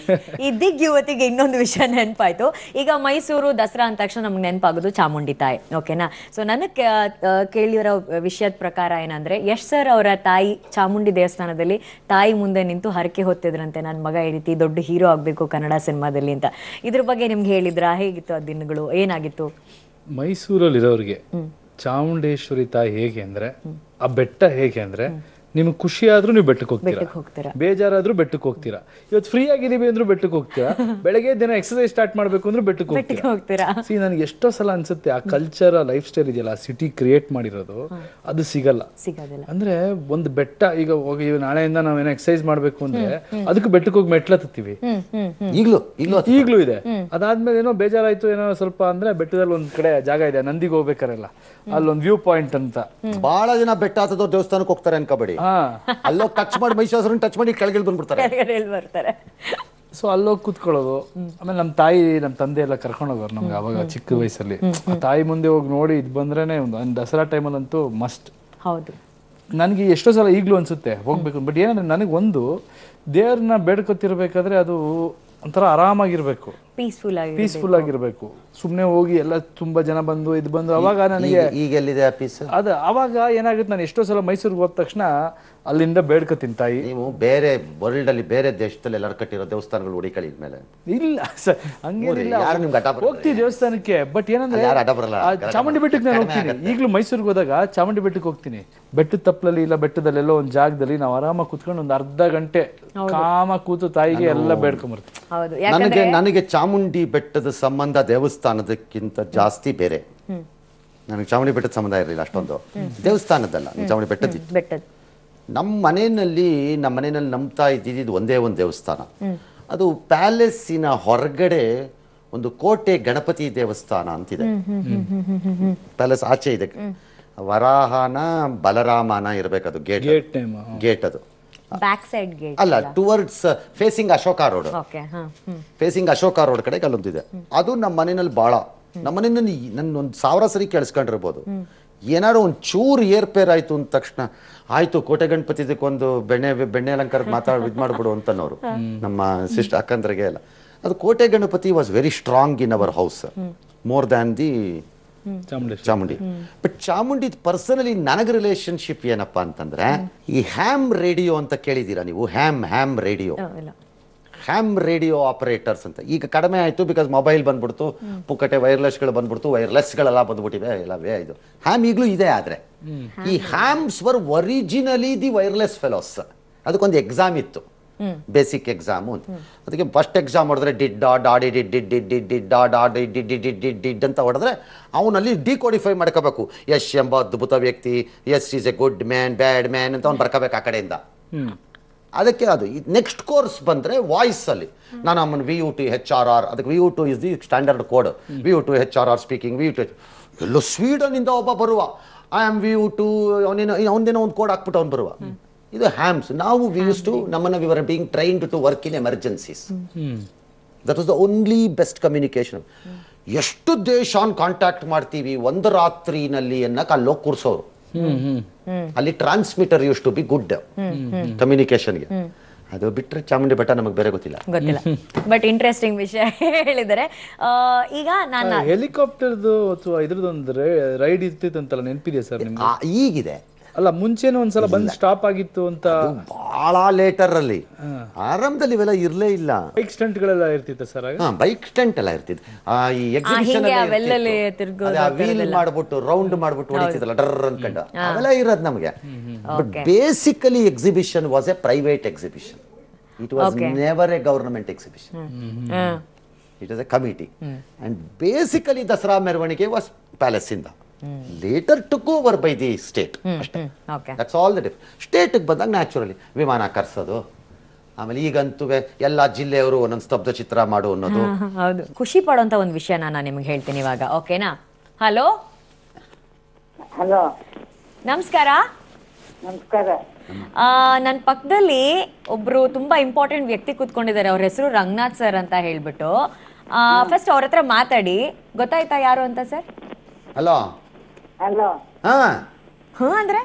Speaker 1: ಈ ದಿಗ್ ಯುವತಿಗೆ ಇನ್ನೊಂದು ವಿಷಯ ನೆನಪಾಯ್ತು ಈಗ ಮೈಸೂರು ದಸರಾ ಅಂದ ತಕ್ಷಣ ನಮ್ಗೆ ನೆನಪಾಗೋದು ಚಾಮುಂಡಿ ತಾಯಿ ಓಕೆನಾ ಸೊ ನನಗೆ ಕೇಳಿರೋ ವಿಷಯದ ಪ್ರಕಾರ ಏನಂದ್ರೆ ಯಶ್ ಸರ್ ಅವರ ತಾಯಿ ಚಾಮುಂಡಿ ದೇವಸ್ಥಾನದಲ್ಲಿ ತಾಯಿ ಮುಂದೆ ನಿಂತು ಹರಕೆ ಹೊತ್ತಿದ್ರಂತೆ ನನ್ನ ಮಗ ಈ ರೀತಿ ದೊಡ್ಡ ಹೀರೋ ಆಗಬೇಕು ಕನ್ನಡ ಸಿನಿಮಾದಲ್ಲಿ ಅಂತ ಇದ್ರ ಬಗ್ಗೆ ನಿಮ್ಗೆ ಹೇಳಿದ್ರಾ ಹೇಗಿತ್ತು ಆ ದಿನಗಳು ಏನಾಗಿತ್ತು
Speaker 3: ಮೈಸೂರಲ್ಲಿರೋರಿಗೆ ಚಾಮುಂಡೇಶ್ವರಿ ತಾಯಿ ಹೇಗೆ ಅಂದ್ರೆ ಆ ಬೆಟ್ಟ ಹೇಗೆ ಅಂದ್ರೆ ನಿಮ್ಗೆ ಖುಷಿ ಆದ್ರೂ ನೀವು ಬೆಟ್ಟಕ್ಕೆ ಹೋಗ್ತೀರಾ
Speaker 1: ಬೆಟ್ಟಕ್ಕೆ ಹೋಗ್ತೀರಾ
Speaker 3: ಬೇಜಾರಾದ್ರೂ ಬೆಟ್ಟಕ್ಕೆ ಹೋಗ್ತೀರಾ ಇವತ್ತು ಫ್ರೀ ಆಗಿದೀವಿ ಅಂದ್ರೂ ಬೆಟ್ಟಕ್ಕೆ ಹೋಗ್ತೀರಾ ಬೆಳಗ್ಗೆ ದಿನ ಎಕ್ಸರ್ಸೈಸ್ ಸ್ಟಾರ್ಟ್ ಮಾಡ್ಬೇಕು ಅಂದ್ರೂ ಬೆಟ್ಟಕ್ಕೆ ಹೋಗ್ತೀರಾ
Speaker 1: ಹೋಗ್ತೀರಾ
Speaker 3: ಸಿ ನನಗೆ ಎಷ್ಟೋ ಸಲ ಅನ್ಸುತ್ತೆ ಆ ಕಲ್ಚರ್ ಲೈಫ್ ಸ್ಟೈಲ್ ಇದೆಯಲ್ಲ ಸಿಟಿ ಕ್ರಿಯೇಟ್ ಮಾಡಿರೋದು ಅದು ಸಿಗಲ್ಲ
Speaker 1: ಸಿಗೋದಿಲ್ಲ
Speaker 3: ಅಂದ್ರೆ ಒಂದು ಬೆಟ್ಟ ಈಗ ಹೋಗಿ ಇವ್ ನಾಳೆಯಿಂದ ನಾವೇನೋ ಎಕ್ಸರ್ಸೈಸ್ ಮಾಡ್ಬೇಕು ಅಂದ್ರೆ ಅದಕ್ಕೆ ಬೆಟ್ಟಕ್ಕೆ ಹೋಗಿ ಮೆಟ್ಲತ್ತೀವಿ
Speaker 1: ಹ್ಮ್ ಹ್ಮ್ ಹ್ಮ್
Speaker 2: ಈಗಲೂ ಈಗಲೂ
Speaker 3: ಈಗ್ಲೂ ಇದೆ ಅದಾದ್ಮೇಲೆ ಏನೋ ಬೇಜಾರಾಯ್ತು ಏನೋ ಸ್ವಲ್ಪ ಅಂದ್ರೆ ಬೆಟ್ಟದಲ್ಲಿ ಒಂದ್ ಕಡೆ ಜಾಗ ಇದೆ ನಂದಿಗೆ ಹೋಗ್ಬೇಕಾರೆಲ್ಲ ಅಲ್ಲೊಂದ್ ವ್ಯೂ ಪಾಯಿಂಟ್ ಅಂತ
Speaker 2: ಬಹಳ ಜನ ಬೆಟ್ಟ ಹತ್ತದವ್ರು ದೇವಸ್ಥಾನಕ್ಕೆ ಹೋಗ್ತಾರೆ ಅನ್ಕೋಬೇಡಿ
Speaker 3: ಹಾ
Speaker 2: ಅಲ್ಲೋಗಿ ಟಚ್ ಮಾಡಿ ಮಹಿಷಾಸುರನ್ ಟಚ್ ಮಾಡಿ ಕೆಳಗಿಲ್ ಬಂದ್ಬಿಡ್ತಾರೆ
Speaker 1: ಕೆಳಗಡೆ ಇಳ್ದ್ ಬರ್ತಾರೆ
Speaker 3: ಸೊ ಅಲ್ಲೋಗಿ ಕೂತ್ಕೊಳ್ಳೋದು ಆಮೇಲೆ ನಮ್ಮ ತಾಯಿ ನಮ್ಮ ತಂದೆ ಎಲ್ಲ ಕರ್ಕೊಂಡು ಹೋಗೋರು ನಮ್ಗೆ ಅವಾಗ ಚಿಕ್ಕ ವಯಸ್ಸಲ್ಲಿ ಆ ತಾಯಿ ಮುಂದೆ ಹೋಗಿ ನೋಡಿ ಇದು ಬಂದ್ರೇನೆ ಒಂದು ಒಂದ್ ದಸರಾ ಟೈಮಲ್ಲಂತೂ ಮಸ್ಟ್
Speaker 1: ಹೌದು
Speaker 3: ನನಗೆ ಎಷ್ಟೋ ಸಲ ಈಗಲೂ ಅನ್ಸುತ್ತೆ ಹೋಗ್ಬೇಕು ಬಟ್ ಏನಂದ್ರೆ ನನಗೆ ಒಂದು ದೇವ್ರನ್ನ ಬೇಡ್ಕೊತಿರ್ಬೇಕಾದ್ರೆ ಅದು ಒಂಥರ ಆರಾಮಾಗಿರ್ಬೇಕು
Speaker 1: ಪೀಸ್ಫುಲ್ ಆಗಿ
Speaker 3: ಪೀಸ್ಫುಲ್ ಆಗಿರ್ಬೇಕು ಸುಮ್ಮನೆ ಹೋಗಿ ಎಲ್ಲ ತುಂಬಾ ಜನ ಬಂದು ಇದು ಬಂದು ಅವಾಗ ನನಗೆ
Speaker 2: ಈಗ- ಈಗ ಎಲ್ಲಿದೆ ಆ ಪೀಸ್
Speaker 3: ಅದ ಅವಾಗ ಏನಾಗುತ್ತೆ ನಾನು ಎಷ್ಟೋ ಸಲ ಮೈಸೂರಿಗೆ ಹೋದ ತಕ್ಷಣ ಅಲ್ಲಿಂದ ಬೇಡ್ಕೊತೀನಿ ತಾಯಿ
Speaker 2: ನೀವು ಬೇರೆ ವರ್ಲ್ಡ್ ಅಲ್ಲಿ ಬೇರೆ ದೇಶದಲ್ಲಿ ಎಲ್ಲರೂ ಕಟ್ಟಿರೋ ದೇವಸ್ಥಾನಗಳು ಹುಡಿಕಳಿ ಇದ್ಮೇಲೆ
Speaker 3: ಇಲ್ಲ ಸರ್ ಹಂಗೇನಿಲ್ಲ
Speaker 2: ಯಾರು ನಿಮ್ಗೆ ಅಡ್ಡ ಬರಲ್ಲ?
Speaker 3: ಹೋಗ್ತೀವಿ ದೇವಸ್ಥಾನಕ್ಕೆ ಬಟ್ ಏನಂದ್ರೆ
Speaker 2: ಅಲ್ಲಿ ಯಾರು ಅಡ್ಡ ಬರಲ್ಲ?
Speaker 3: ಆ ಚಾಮುಂಡಿ ಬೆಟ್ಟಕ್ಕೆ ನಾನು ಹೋಗ್ತೀನಿ ಈಗಲೂ ಮೈಸೂರಿಗೆ ಹೋದಾಗ ಚಾಮುಂಡಿ ಬೆಟ್ಟಕ್ಕೆ ಹೋಗ್ತೀನಿ ಬೆಟ್ಟದ ತಪ್ಪಲಲ್ಲಿ ಇಲ್ಲ ಬೆಟ್ಟದಲ್ಲೆಲ್ಲೋ ಒಂದು ಜಾಗದಲ್ಲಿ ನಾವು ಆರಾಮಾಗಿ ಕೂತ್ಕೊಂಡು ಒಂದು ಅರ್ಧ ಗಂಟೆ ಕಾಮ ಕೂತು ತಾಯಿಗೆ ಎಲ್ಲ ಬೇಡ್ಕೊಂಬರ್ತೀವಿ
Speaker 1: ಹೌದು
Speaker 2: ನನಗೆ ನನಗೆ ಚಾಮುಂಡಿ ಬೆಟ್ಟದ ಸಂಬಂಧ ದೇವಸ್ಥಾನದಕ್ಕಿಂತ ಜಾಸ್ತಿ ಬೇರೆ ನನಗೆ ಚಾಮುಂಡಿ ಬೆಟ್ಟದ ಸಂಬಂಧ ಇರಲಿಲ್ಲ ಅಷ್ಟೊಂದು ದೇವಸ್ಥಾನದಲ್ಲ ನೀವು ಚಾಮುಂಡಿ ಬೆಟ್ಟದ
Speaker 1: ಬೆಟ್ಟದ
Speaker 2: ನಮ್ಮ ಮನೆಯಲ್ಲಿ ನಮ್ಮ ಮನೆಯಲ್ಲಿ ನಂಬ್ತಾ ಇದ್ದಿದ್ದು ಒಂದೇ ಒಂದು ದೇವಸ್ಥಾನ ಅದು ಪ್ಯಾಲೇಸಿನ ಹೊರಗಡೆ ಒಂದು ಕೋಟೆ ಗಣಪತಿ ದೇವಸ್ಥಾನ ಅಂತಿದೆ ಪ್ಯಾಲೇಸ್ ಆಚೆ ಇದೆ ವರಾಹನ ಬಲರಾಮನ ಇರಬೇಕದು ಗೇಟ್
Speaker 3: ಗೇಟ್ ಟೈಮ್
Speaker 2: ಗೇಟ್ ಅದು
Speaker 1: ಬ್ಯಾಕ್ ಸೈಡ್ ಗೇಟ್
Speaker 2: ಅಲ್ಲ towards facing Ashoka road
Speaker 1: okay ಹಾ ಹ್ಮ್
Speaker 2: ಫೇಸಿಂಗ್ ಅಶೋಕ ರೋಡ್ ಕಡೆಗೆ ಅಲ್ಲೊಂದಿದೆ ಅದು ನಮ್ಮ ಮನೆಯಲ್ಲಿ ಭಾಳ ನಮ್ಮ ಮನೆಯಲ್ಲಿ ನನ್ನ ಒಂದು ಸಾವಿರ ಸರಿ ಕೇಳಿಸ್ಕೊಂಡಿರ್ಬೋದು ಏನಾದ್ರು ಒಂದು ಚೂರು ಏರ್ಪೇರ್ ಆಯ್ತು ಅಂದ ತಕ್ಷಣ ಆಯ್ತು ಕೋಟೆ ಗಣಪತಿದಕ್ಕೊಂದು ಬೆಣ್ಣೆ ಬೆಣ್ಣೆ ಅಲಂಕಾರ ಮಾತಾಡ್ ಇದು ಮಾಡ್ಬಿಡು ಅಂತನವರು ನಮ್ಮ ಸಿಸ್ಟರ್ ಅಕ್ಕಂದ್ರಿಗೆ ಎಲ್ಲ ಅದು ಕೋಟೆ Ganapati was very strong in our house more than the
Speaker 3: Chamundeshwari
Speaker 2: Chamundi but Chamundi personally ನನಗೆ ರಿಲೇಶನ್ಶಿಪ್ ಏನಪ್ಪಾ ಅಂತಂದ್ರೆ ಈ ಹ್ಯಾಮ್ ರೇಡಿಯೋ ಅಂತ ಕೇಳಿದ್ದೀರಾ ನೀವು ಹ್ಯಾಮ್ ಹ್ಯಾಮ್ ರೇಡಿಯೋ
Speaker 1: ಇಲ್ಲ
Speaker 2: ಹ್ಯಾಮ್ ರೇಡಿಯೋ ಆಪರೇಟರ್ಸ್ ಅಂತ ಈಗ ಕಡಿಮೆ ಆಯಿತು ಬಿಕಾಸ್ ಮೊಬೈಲ್ ಬಂದ್ಬಿಡ್ತು ಪುಕ್ಕಟೆ ವೈರ್ಲೆಸ್ಗಳು ಬಂದ್ಬಿಡ್ತು ವೈರ್ಲೆಸ್ಗಳೆಲ್ಲ ಬಂದ್ಬಿಟ್ಟಿವೆ ಎಲ್ಲವೇ ಇದು ಹ್ಯಾಮ್ ಈಗಲೂ ಇದೆ ಆದರೆ ಈ hams were originally the wireless fellows ಅದಕ್ಕೊಂದು ಎಕ್ಸಾಮ್ ಇತ್ತು ಬೇಸಿಕ್ ಎಕ್ಸಾಮು ಅಂತ ಅದಕ್ಕೆ ಫಸ್ಟ್ ಎಕ್ಸಾಮ್ ಹೊಡೆದ್ರೆ ಡಿಡ್ ಡಾ ಡಾಡಿ ಡಿಡ್ ಡಿಡ್ ಡಿಡ್ ಡಿಡ್ ಡಿಡ್ ಡಾ ಡಾಡಿ ಡಿಡ್ ಡಿಡ್ ಡಿಡ್ ಡಿಡ್ ಡಿಡ್ ಅಂತ ಹೊಡೆದ್ರೆ ಅವನಲ್ಲಿ ಡಿಕೋಡಿಫೈ ಮಾಡ್ಕೋಬೇಕು ಯಶ್ ಎಂಬ ಅದ್ಭುತ ವ್ಯಕ್ತಿ Yash is a good man bad man ಅಂತ ಅವ್ನು ಬರ್ಕೋಬೇಕು ಆ ಕಡೆಯಿಂದ
Speaker 3: ಹ್ಮ್
Speaker 2: ಅದಕ್ಕೆ ಅದು ನೆಕ್ಸ್ಟ್ ಕೋರ್ಸ್ ಬಂದರೆ ವಾಯ್ಸಲ್ಲಿ ನಾನು ಅಮ್ಮನ V U T H R R ಅದಕ್ಕೆ V U two is the standard code V U two H R R speaking V U two ಎಲ್ಲೋ ಸ್ವೀಡನ್ನಿಂದ ಒಬ್ಬ ಬರುವ I am V U two ಅವನೇನೋ ಅವನದೇನೋ ಒಂದು ಕೋಡ್ ಹಾಕ್ಬಿಟ್ಟು ಅವ್ನು ಬರುವ ಇದು ಹ್ಯಾಮ್ಸ್ ನಾವು ವಿ ಯೂಸ್ ಟು ನಮ್ಮನ್ನು we are being trained to work in emergencies that was the only best communication ಎಷ್ಟು ದೇಶಾನ್ ಕಾಂಟ್ಯಾಕ್ಟ್ ಮಾಡ್ತೀವಿ ಒಂದು ರಾತ್ರಿನಲ್ಲಿ ಅನ್ನಕ್ಕೆ ಅಲ್ಲಿ ಹೋಗಿ ಕೂರ್ಸೋರು ಅಲ್ಲಿ transmitter use to be good ಕಮ್ಯುನಿಕೇಶನ್ಗೆ ಅದು ಬಿಟ್ಟರೆ ಚಾಮುಂಡಿ ಬೆಟ್ಟ ನಮಗೆ ಬೇರೆ ಗೊತ್ತಿಲ್ಲ
Speaker 1: ಗೊತ್ತಿಲ್ಲ ಬಟ್ ಇಂಟ್ರೆಸ್ಟಿಂಗ್ ವಿಷಯ ಹೇಳಿದರೆ ಆ, ಈಗ ನಾನು
Speaker 3: ಹೆಲಿಕಾಪ್ಟರ್ದು ಅಥವಾ ಇದ್ರದೊಂದು ರೈಡ್ ಇರ್ತಿತ್ತಂತಲ್ಲ ನೆನಪಿದೆ ಸರ್ ನಿಮ್ಗೆ
Speaker 2: ಆ, ಈಗಿದೆ
Speaker 3: ಅಲ್ಲ ಮುಂಚೆನೂ ಒಂದ್ಸಲ ಬಂದ್ ಸ್ಟಾಪ್ ಆಗಿತ್ತು ಅಂತ
Speaker 2: ಬಹಳ ಲೇಟರ್ ಅಲ್ಲಿ ಆರಂಭದಲ್ಲಿ ಇವೆಲ್ಲ ಇರಲೇ ಇಲ್ಲ
Speaker 3: ಬೈಕ್ ಸ್ಟಂಟ್ ಗಳೆಲ್ಲ ಇರ್ತಿತ್ತ ಸರ್ ಆಗ
Speaker 2: ಹಾ ಬೈಕ್ ಸ್ಟೆಂಟ್ ಎಲ್ಲ ಇರ್ತಿತ್ತು ಆ ಈ ಎಕ್ಸಿಬಿಷನ್
Speaker 1: ಹಿಂಗೆ ಅವೆಲ್ಲಲ್ಲಿ ತಿರ್ಗೋದು ಆ
Speaker 2: ವೀಲ್ ಮಾಡ್ಬಿಟ್ಟು ರೌಂಡ್ ಮಾಡ್ಬಿಟ್ಟು ಹೊಡಿತಿದ್ದಲ್ಲ ಡರ್ ಅನ್ಕೊಂಡು ಅವೆಲ್ಲ ಇರೋದು ನಮಗೆ but basically exhibition was a private exhibition it was never a government exhibition it is a committee and basically Dasara ಮೆರವಣಿಗೆ ವಾಸ್ ಪ್ಯಾಲೇಸ್ ಇಂದ later took over by the state ಅಷ್ಟೇ
Speaker 1: ಓಕೆ
Speaker 2: ದಟ್ಸ್ ಆಲ್ ದ ಡಿಫ್ ಸ್ಟೇಟಿಗೆ ಬಂದಾಗ naturally ವಿಮಾನ ಕರ್ಸೋದು ಆಮೇಲೆ ಈಗಂತೂ ಎಲ್ಲ ಜಿಲ್ಲೆಯವರು ಒಂದೊಂದು ಸ್ತಬ್ಧ ಚಿತ್ರ ಮಾಡು ಅನ್ನೋದು
Speaker 1: ಹೌದು ಖುಷಿ ಪಡುವಂತ ಒಂದು ವಿಷಯನ ನಾನು ನಿಮ್ಗೆ ಹೇಳ್ತೀನಿ ಇವಾಗ ಓಕೆನಾ ಹಲೋ
Speaker 4: ಹಲೋ
Speaker 1: ನಮಸ್ಕಾರ
Speaker 4: ನಮಸ್ಕಾರ
Speaker 1: ನನ್ನ ಪಕ್ಕದಲ್ಲಿ ಒಬ್ರು ತುಂಬಾ ಇಂಪಾರ್ಟೆಂಟ್ ವ್ಯಕ್ತಿ ಕೂತ್ಕೊಂಡಿದ್ದಾರೆ ಅವ್ರ ಹೆಸರು ರಂಗನಾಥ್ ಸರ್ ಅಂತ ಹೇಳ್ಬಿಟ್ಟು ಫಸ್ಟ್ ಅವ್ರ ಹತ್ರ ಮಾತಾಡಿ ಗೊತ್ತಾಯ್ತಾ ಯಾರು ಅಂತ ಸರ್
Speaker 2: ಹಲೋ
Speaker 4: ಹಲೋ
Speaker 2: ಹಾ
Speaker 1: ಹ್ಞೂ ಅಂದ್ರೆ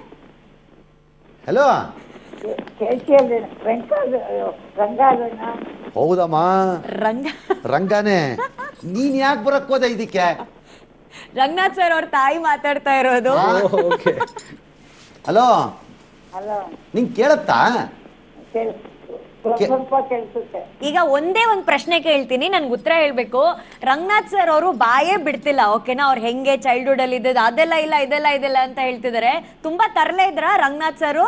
Speaker 2: ಹಲೋ
Speaker 4: ಕೇಳ್ತಿಯಲ್ಲಿ ವೆಂಕಟ ರಂಗಾಲಣ್ಣ
Speaker 2: ಹೌದಮ್ಮ
Speaker 1: ರಂಗ
Speaker 2: ರಂಗಾನೆ ನೀನ್ ಯಾಕೆ ಬರಕ್ ಹೋದೆ ಇದಕ್ಕೆ
Speaker 1: ರಂಗನಾಥ್ ಸರ್ ಅವ್ರ ತಾಯಿ ಮಾತಾಡ್ತಾ ಇರೋದು
Speaker 3: ಓಕೆ
Speaker 2: ಹಲೋ
Speaker 4: ಹಲೋ
Speaker 2: ನಿಂಗೆ ಕೇಳತ್ತಾ
Speaker 4: ಕೇಳ್ ಸ್ವಲ್ಪ ಕೇಳಿಸುತ್ತೆ
Speaker 1: ಈಗ ಒಂದೇ ಒಂದು ಪ್ರಶ್ನೆ ಕೇಳ್ತೀನಿ ನನ್ಗೆ ಉತ್ತರ ಹೇಳ್ಬೇಕು ರಂಗನಾಥ್ ಸರ್ ಅವರು ಬಾಯೇ ಬಿಡ್ತಿಲ್ಲ ಓಕೆನಾ ಅವ್ರು ಹೆಂಗೆ ಚೈಲ್ಡ್ಹುಡ್ ಅಲ್ಲಿ ಇದ್ದದ್ದು ಅದೆಲ್ಲ ಇಲ್ಲ ಇದೆಲ್ಲ ಇದೆಲ್ಲ ಅಂತ ಹೇಳ್ತಿದ್ದಾರೆ ತುಂಬಾ ತರಲೆ ಇದ್ರ ರಂಗನಾಥ್ ಸರ್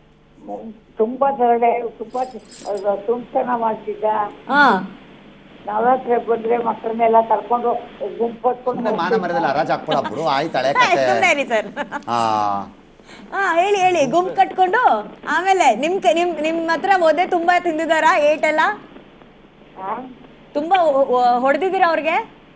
Speaker 4: ತುಂಬಾ ತರಲೆ ತುಂಬಾ ತುಂಬ ಚೆನ್ನಾಗಿ ಮಾಡ್ತಿದ್ದ
Speaker 1: ಹಾ
Speaker 4: ನವರಾತ್ರಿ ಬಂದ್ರೆ ಮಕ್ಕಳನ್ನೆಲ್ಲ ಕರ್ಕೊಂಡು ಗುಂಪು
Speaker 2: ಸುಮ್ನೆ
Speaker 4: ಹೊತ್ಕೊಂಡು
Speaker 2: ಮಾನ ಮರದಲ್ಲ ರಾಜ ಹಾಕ್ಬಿಡ ಬಿಡು ಆಯ್ತು ಹಳೆ ಕತೆ
Speaker 1: ಸುಮ್ಮನೆ ಇರಿ ಸರ್
Speaker 2: ಆ
Speaker 1: ಹಾ ಹೇಳಿ ಹೇಳಿ ಗುಂಪು ಕಟ್ಕೊಂಡು ಆಮೇಲೆ ನಿಮ್ ಕ- ನಿಮ್ ನಿಮ್ ಹತ್ರ ಒದೆ ತುಂಬಾ ತಿಂದಿದಾರಾ ಏಟ್ ಎಲ್ಲ ತುಂಬಾ ಹೊಡೆದಿದ್ದೀರಾ ಅವ್ರಿಗೆ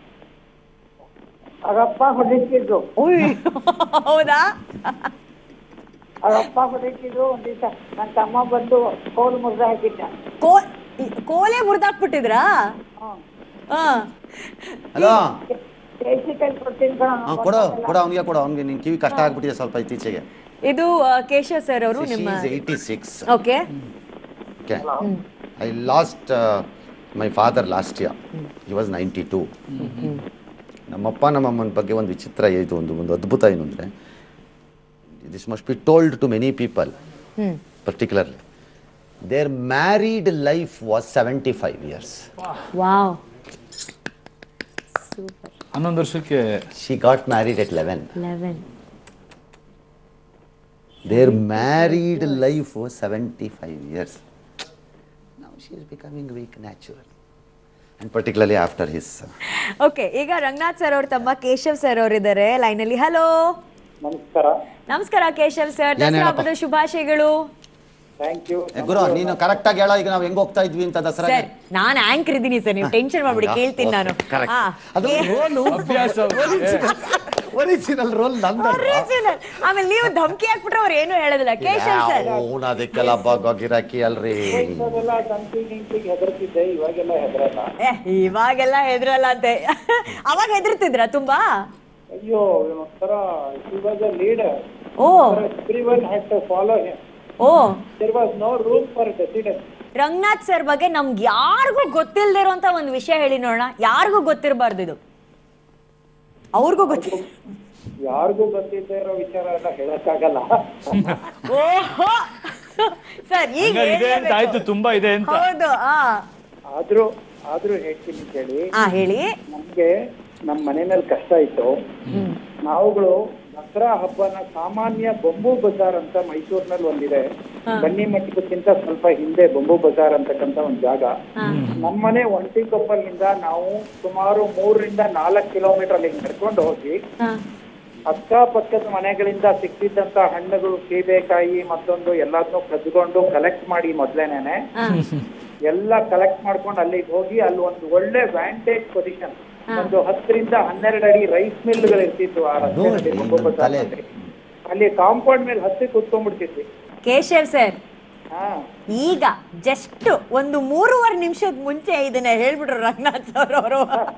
Speaker 4: ಅವರಪ್ಪ ಹೊಡಿತಿದ್ರು
Speaker 1: ಉಯ್ ಹೌದಾ
Speaker 4: ಅವರಪ್ಪ ಹೊಡಿತಿದ್ರು ಒಂದ್ ದಿವಸ ನನ್ನ ತಮ್ಮ ಬಂದು ಕೋಲ್ ಮುರಿದ ಹಾಕಿದ್ದ
Speaker 1: ಕೋ ಕೋಲೆ ಮುರಿದಾಕ್ಬಿಟ್ಟಿದ್ರಾ
Speaker 4: ಹ್ಮ್
Speaker 1: ಹಾ
Speaker 2: ಹಲೋ
Speaker 4: ಕೇಸಿ ಕೈ ಕೊಡ್ತೀನಿ ಕಣ
Speaker 2: ಹಾ ಕೊಡು ಕೊಡು ಅವ್ನಿಗೆ ಕೊಡು ಅವ್ನಿಗೆ ನಿನ್ ಕಿವಿ ಕಷ್ಟ ಆಗ್ಬಿಟ್ಟಿದೆ ಸ್ವಲ್ಪ ಇತ್ತೀಚೆಗೆ
Speaker 1: ಇದು ಆ, ಕೇಶವ್ ಸರ್ ಅವರು ನಿಮ್ಮ
Speaker 2: eighty six
Speaker 1: okay
Speaker 2: okay I lost my father last year he was ninety two ನಮ್ಮಪ್ಪ ನಮ್ಮಮ್ಮನ ಬಗ್ಗೆ ಒಂದು ವಿಚಿತ್ರ ಇದು ಒಂದು ಒಂದು ಅದ್ಭುತ ಏನು ಅಂದರೆ this must be told to many people particularly their married life was seventy five years
Speaker 1: wow
Speaker 3: ಹನ್ನೊಂದು ವರ್ಷಕ್ಕೆ
Speaker 2: she got married at eleven
Speaker 1: eleven
Speaker 2: Their married life was 75 years. Now she is becoming weak naturally. And particularly after his. uh,
Speaker 1: okay ಈಗ Ranganath sir ಅವ್ರ ತಮ್ಮ Keshav sir ಅವ್ರು ಇದ್ದಾರೆ ಲೈನಲ್ಲಿ hello
Speaker 4: ನಮಸ್ಕಾರ
Speaker 1: ನಮಸ್ಕಾರ ಕೇಶವ್ ಸರ್
Speaker 2: ಏನ್
Speaker 1: ದಸರಾ
Speaker 2: ಹೇಳಪ್ಪ?
Speaker 1: ಹಬ್ಬದ ಶುಭಾಶಯಗಳು
Speaker 4: ಥ್ಯಾಂಕ್ ಯು
Speaker 2: ಏ ಗುರು ನೀನು ಕರೆಕ್ಟಾಗಿ ಹೇಳೋ ಈಗ ನಾವು ಹೆಂಗ್ ಹೋಗ್ತಾ ಇದ್ವಿ ಅಂತ ದಸರಾ
Speaker 1: ಸರ್ ನಾನು ಆಂಕರ್ ಇದ್ದೀನಿ ಸರ್ ನೀವು ಟೆನ್ಷನ್ ಮಾಡ್ಬಿಡಿ ಕೇಳ್ತೀನಿ ನಾನು ಹಾ.
Speaker 2: ಅದು ರೋಲು
Speaker 3: ಅಭ್ಯಾಸ
Speaker 2: ಒರಿಜಿನಲ್ ರೋಲ್ ನಂದು
Speaker 1: Original. ಆಮೇಲೆ ನೀವು ಧಮಕಿ ಹಾಕ್ಬಿಟ್ರೆ ಅವ್ರು ಏನು ಹೇಳೋದಿಲ್ಲ ಕೇಶವ್ ಸರ್
Speaker 2: ಅವನು ಅದಕ್ಕೆಲ್ಲ ಗಿರಾಕಿ ಅಲ್ರಿ
Speaker 4: ಅದೆಲ್ಲ ತಂತಿ ನಿಂತಿಗೆ ಹೆದರ್ತಿದ್ದೆ ಇವಾಗೆಲ್ಲ ಹೆದರಲ್ಲ
Speaker 1: ಏ, ಇವಾಗೆಲ್ಲ ಹೆದ್ರಲ್ಲ ಅಂತೆ ಅವಾಗ ಹೆದರ್ತಿದ್ರ ತುಂಬಾ
Speaker 4: ಅಯ್ಯೋ ಒಂಥರ he was a leader
Speaker 1: oh
Speaker 4: everyone had to follow him
Speaker 1: oh
Speaker 4: there was no room for dissidence
Speaker 1: Ranganath sir ಬಗ್ಗೆ ನಮ್ಗೆ ಯಾರಿಗೂ ಗೊತ್ತಿಲ್ಲದೆ ಇರುವಂತ ಒಂದು ವಿಷಯ ಹೇಳಿ ನೋಡೋಣ ಯಾರಿಗೂ ಗೊತ್ತಿರಬಾರ್ದು ಇದು ಅವ್ರಿಗೂ ಗೊತ್ತಿಲ್ಲ
Speaker 4: ಯಾರಿಗೂ ಗೊತ್ತಿದ್ದೇ ಇರೋ ವಿಚಾರ ಎಲ್ಲ ಹೇಳಕ್ಕಾಗಲ್ಲ
Speaker 1: ಓಹೋ ಸರ್ ಈಗ
Speaker 3: ಹಂಗಾರೆ ಇದೆ ಅಂತ
Speaker 1: ಹೇಳ್ಲೇಬೇಕು.
Speaker 3: ಆಯ್ತು ತುಂಬಾ ಇದೆ ಅಂತ
Speaker 1: ಹೌದು ಆ
Speaker 4: ಆದ್ರೂ ಆದ್ರೂ ಹೇಳ್ತೀನಿ ಕೇಳಿ
Speaker 1: ಆ ಹೇಳಿ
Speaker 4: ನಮ್ಗೆ ನಮ್ಮ ಮನೆಯಲ್ಲಿ ಕಷ್ಟ ಇತ್ತು ನಾವುಗಳು ದಸರಾ ಹಬ್ಬನ ಸಾಮಾನ್ಯ ಬೊಂಬು ಬಜಾರ್ ಅಂತ ಮೈಸೂರಿನಲ್ಲಿ ಒಂದಿದೆ ಬನ್ನಿ ಮಠಕ್ಕಿಂತ ಸ್ವಲ್ಪ ಹಿಂದೆ ಬೊಂಬು ಬಜಾರ್ ಅಂತಕ್ಕಂತ ಒಂದ್ ಜಾಗ ನಮ್ಮನೆ ಒಂಟಿಕೊಪ್ಪಲ್ನಿಂದ ನಾವು ಸುಮಾರು ಮೂರರಿಂದ ನಾಲ್ಕು ಕಿಲೋಮೀಟರ್ ಅಲ್ಲಿ ನಡ್ಕೊಂಡು ಹೋಗಿ
Speaker 1: ಹಾ.
Speaker 4: ಅಕ್ಕಪಕ್ಕದ ಮನೆಗಳಿಂದ ಸಿಕ್ಕಿದ್ದಂತ ಹಣ್ಣುಗಳು ಸೀಬೆಕಾಯಿ ಮತ್ತೊಂದು ಎಲ್ಲದನ್ನೂ ಕದ್ಕೊಂಡು ಕಲೆಕ್ಟ್ ಮಾಡಿ ಮೊದ್ಲೇನೆ ಎಲ್ಲ ಕಲೆಕ್ಟ್ ಮಾಡ್ಕೊಂಡು ಅಲ್ಲಿಗೆ ಹೋಗಿ ಅಲ್ಲಿ ಒಂದು ಒಳ್ಳೆ ವ್ಯಾಂಟೇಜ್ ಪೊಸಿಷನ್ ಒಂದು ಹತ್ತರಿಂದ ಹನ್ನೆರಡು ಅಡಿ ರೈಸ್ ಮಿಲ್ಗಳು ಇರ್ತಿತ್ತು ಆ ರಸ್ತೆಯಲ್ಲಿ
Speaker 2: ನೋಡಿ,
Speaker 4: ಬೊಂಬು ಬಜಾರ್ನಲ್ಲಿ. ಅಲ್ಲಿ ಕಾಂಪೌಂಡ್ ಮೇಲೆ ಹತ್ತಿ ಕೂತ್ಕೊಂಡ್ಬಿಡ್ತಿದ್ವಿ
Speaker 1: ಕೇಶವ್ ಸರ್
Speaker 4: ಹಾ
Speaker 1: ಈಗ ಜಸ್ಟ್ ಒಂದು ಮೂರುವರೆ ನಿಮಿಷದ ಮುಂಚೆ ಇದನ್ನ ಹೇಳ್ಬಿಟ್ರು ರಂಗನಾಥ್ ಸರ್ ಅವರು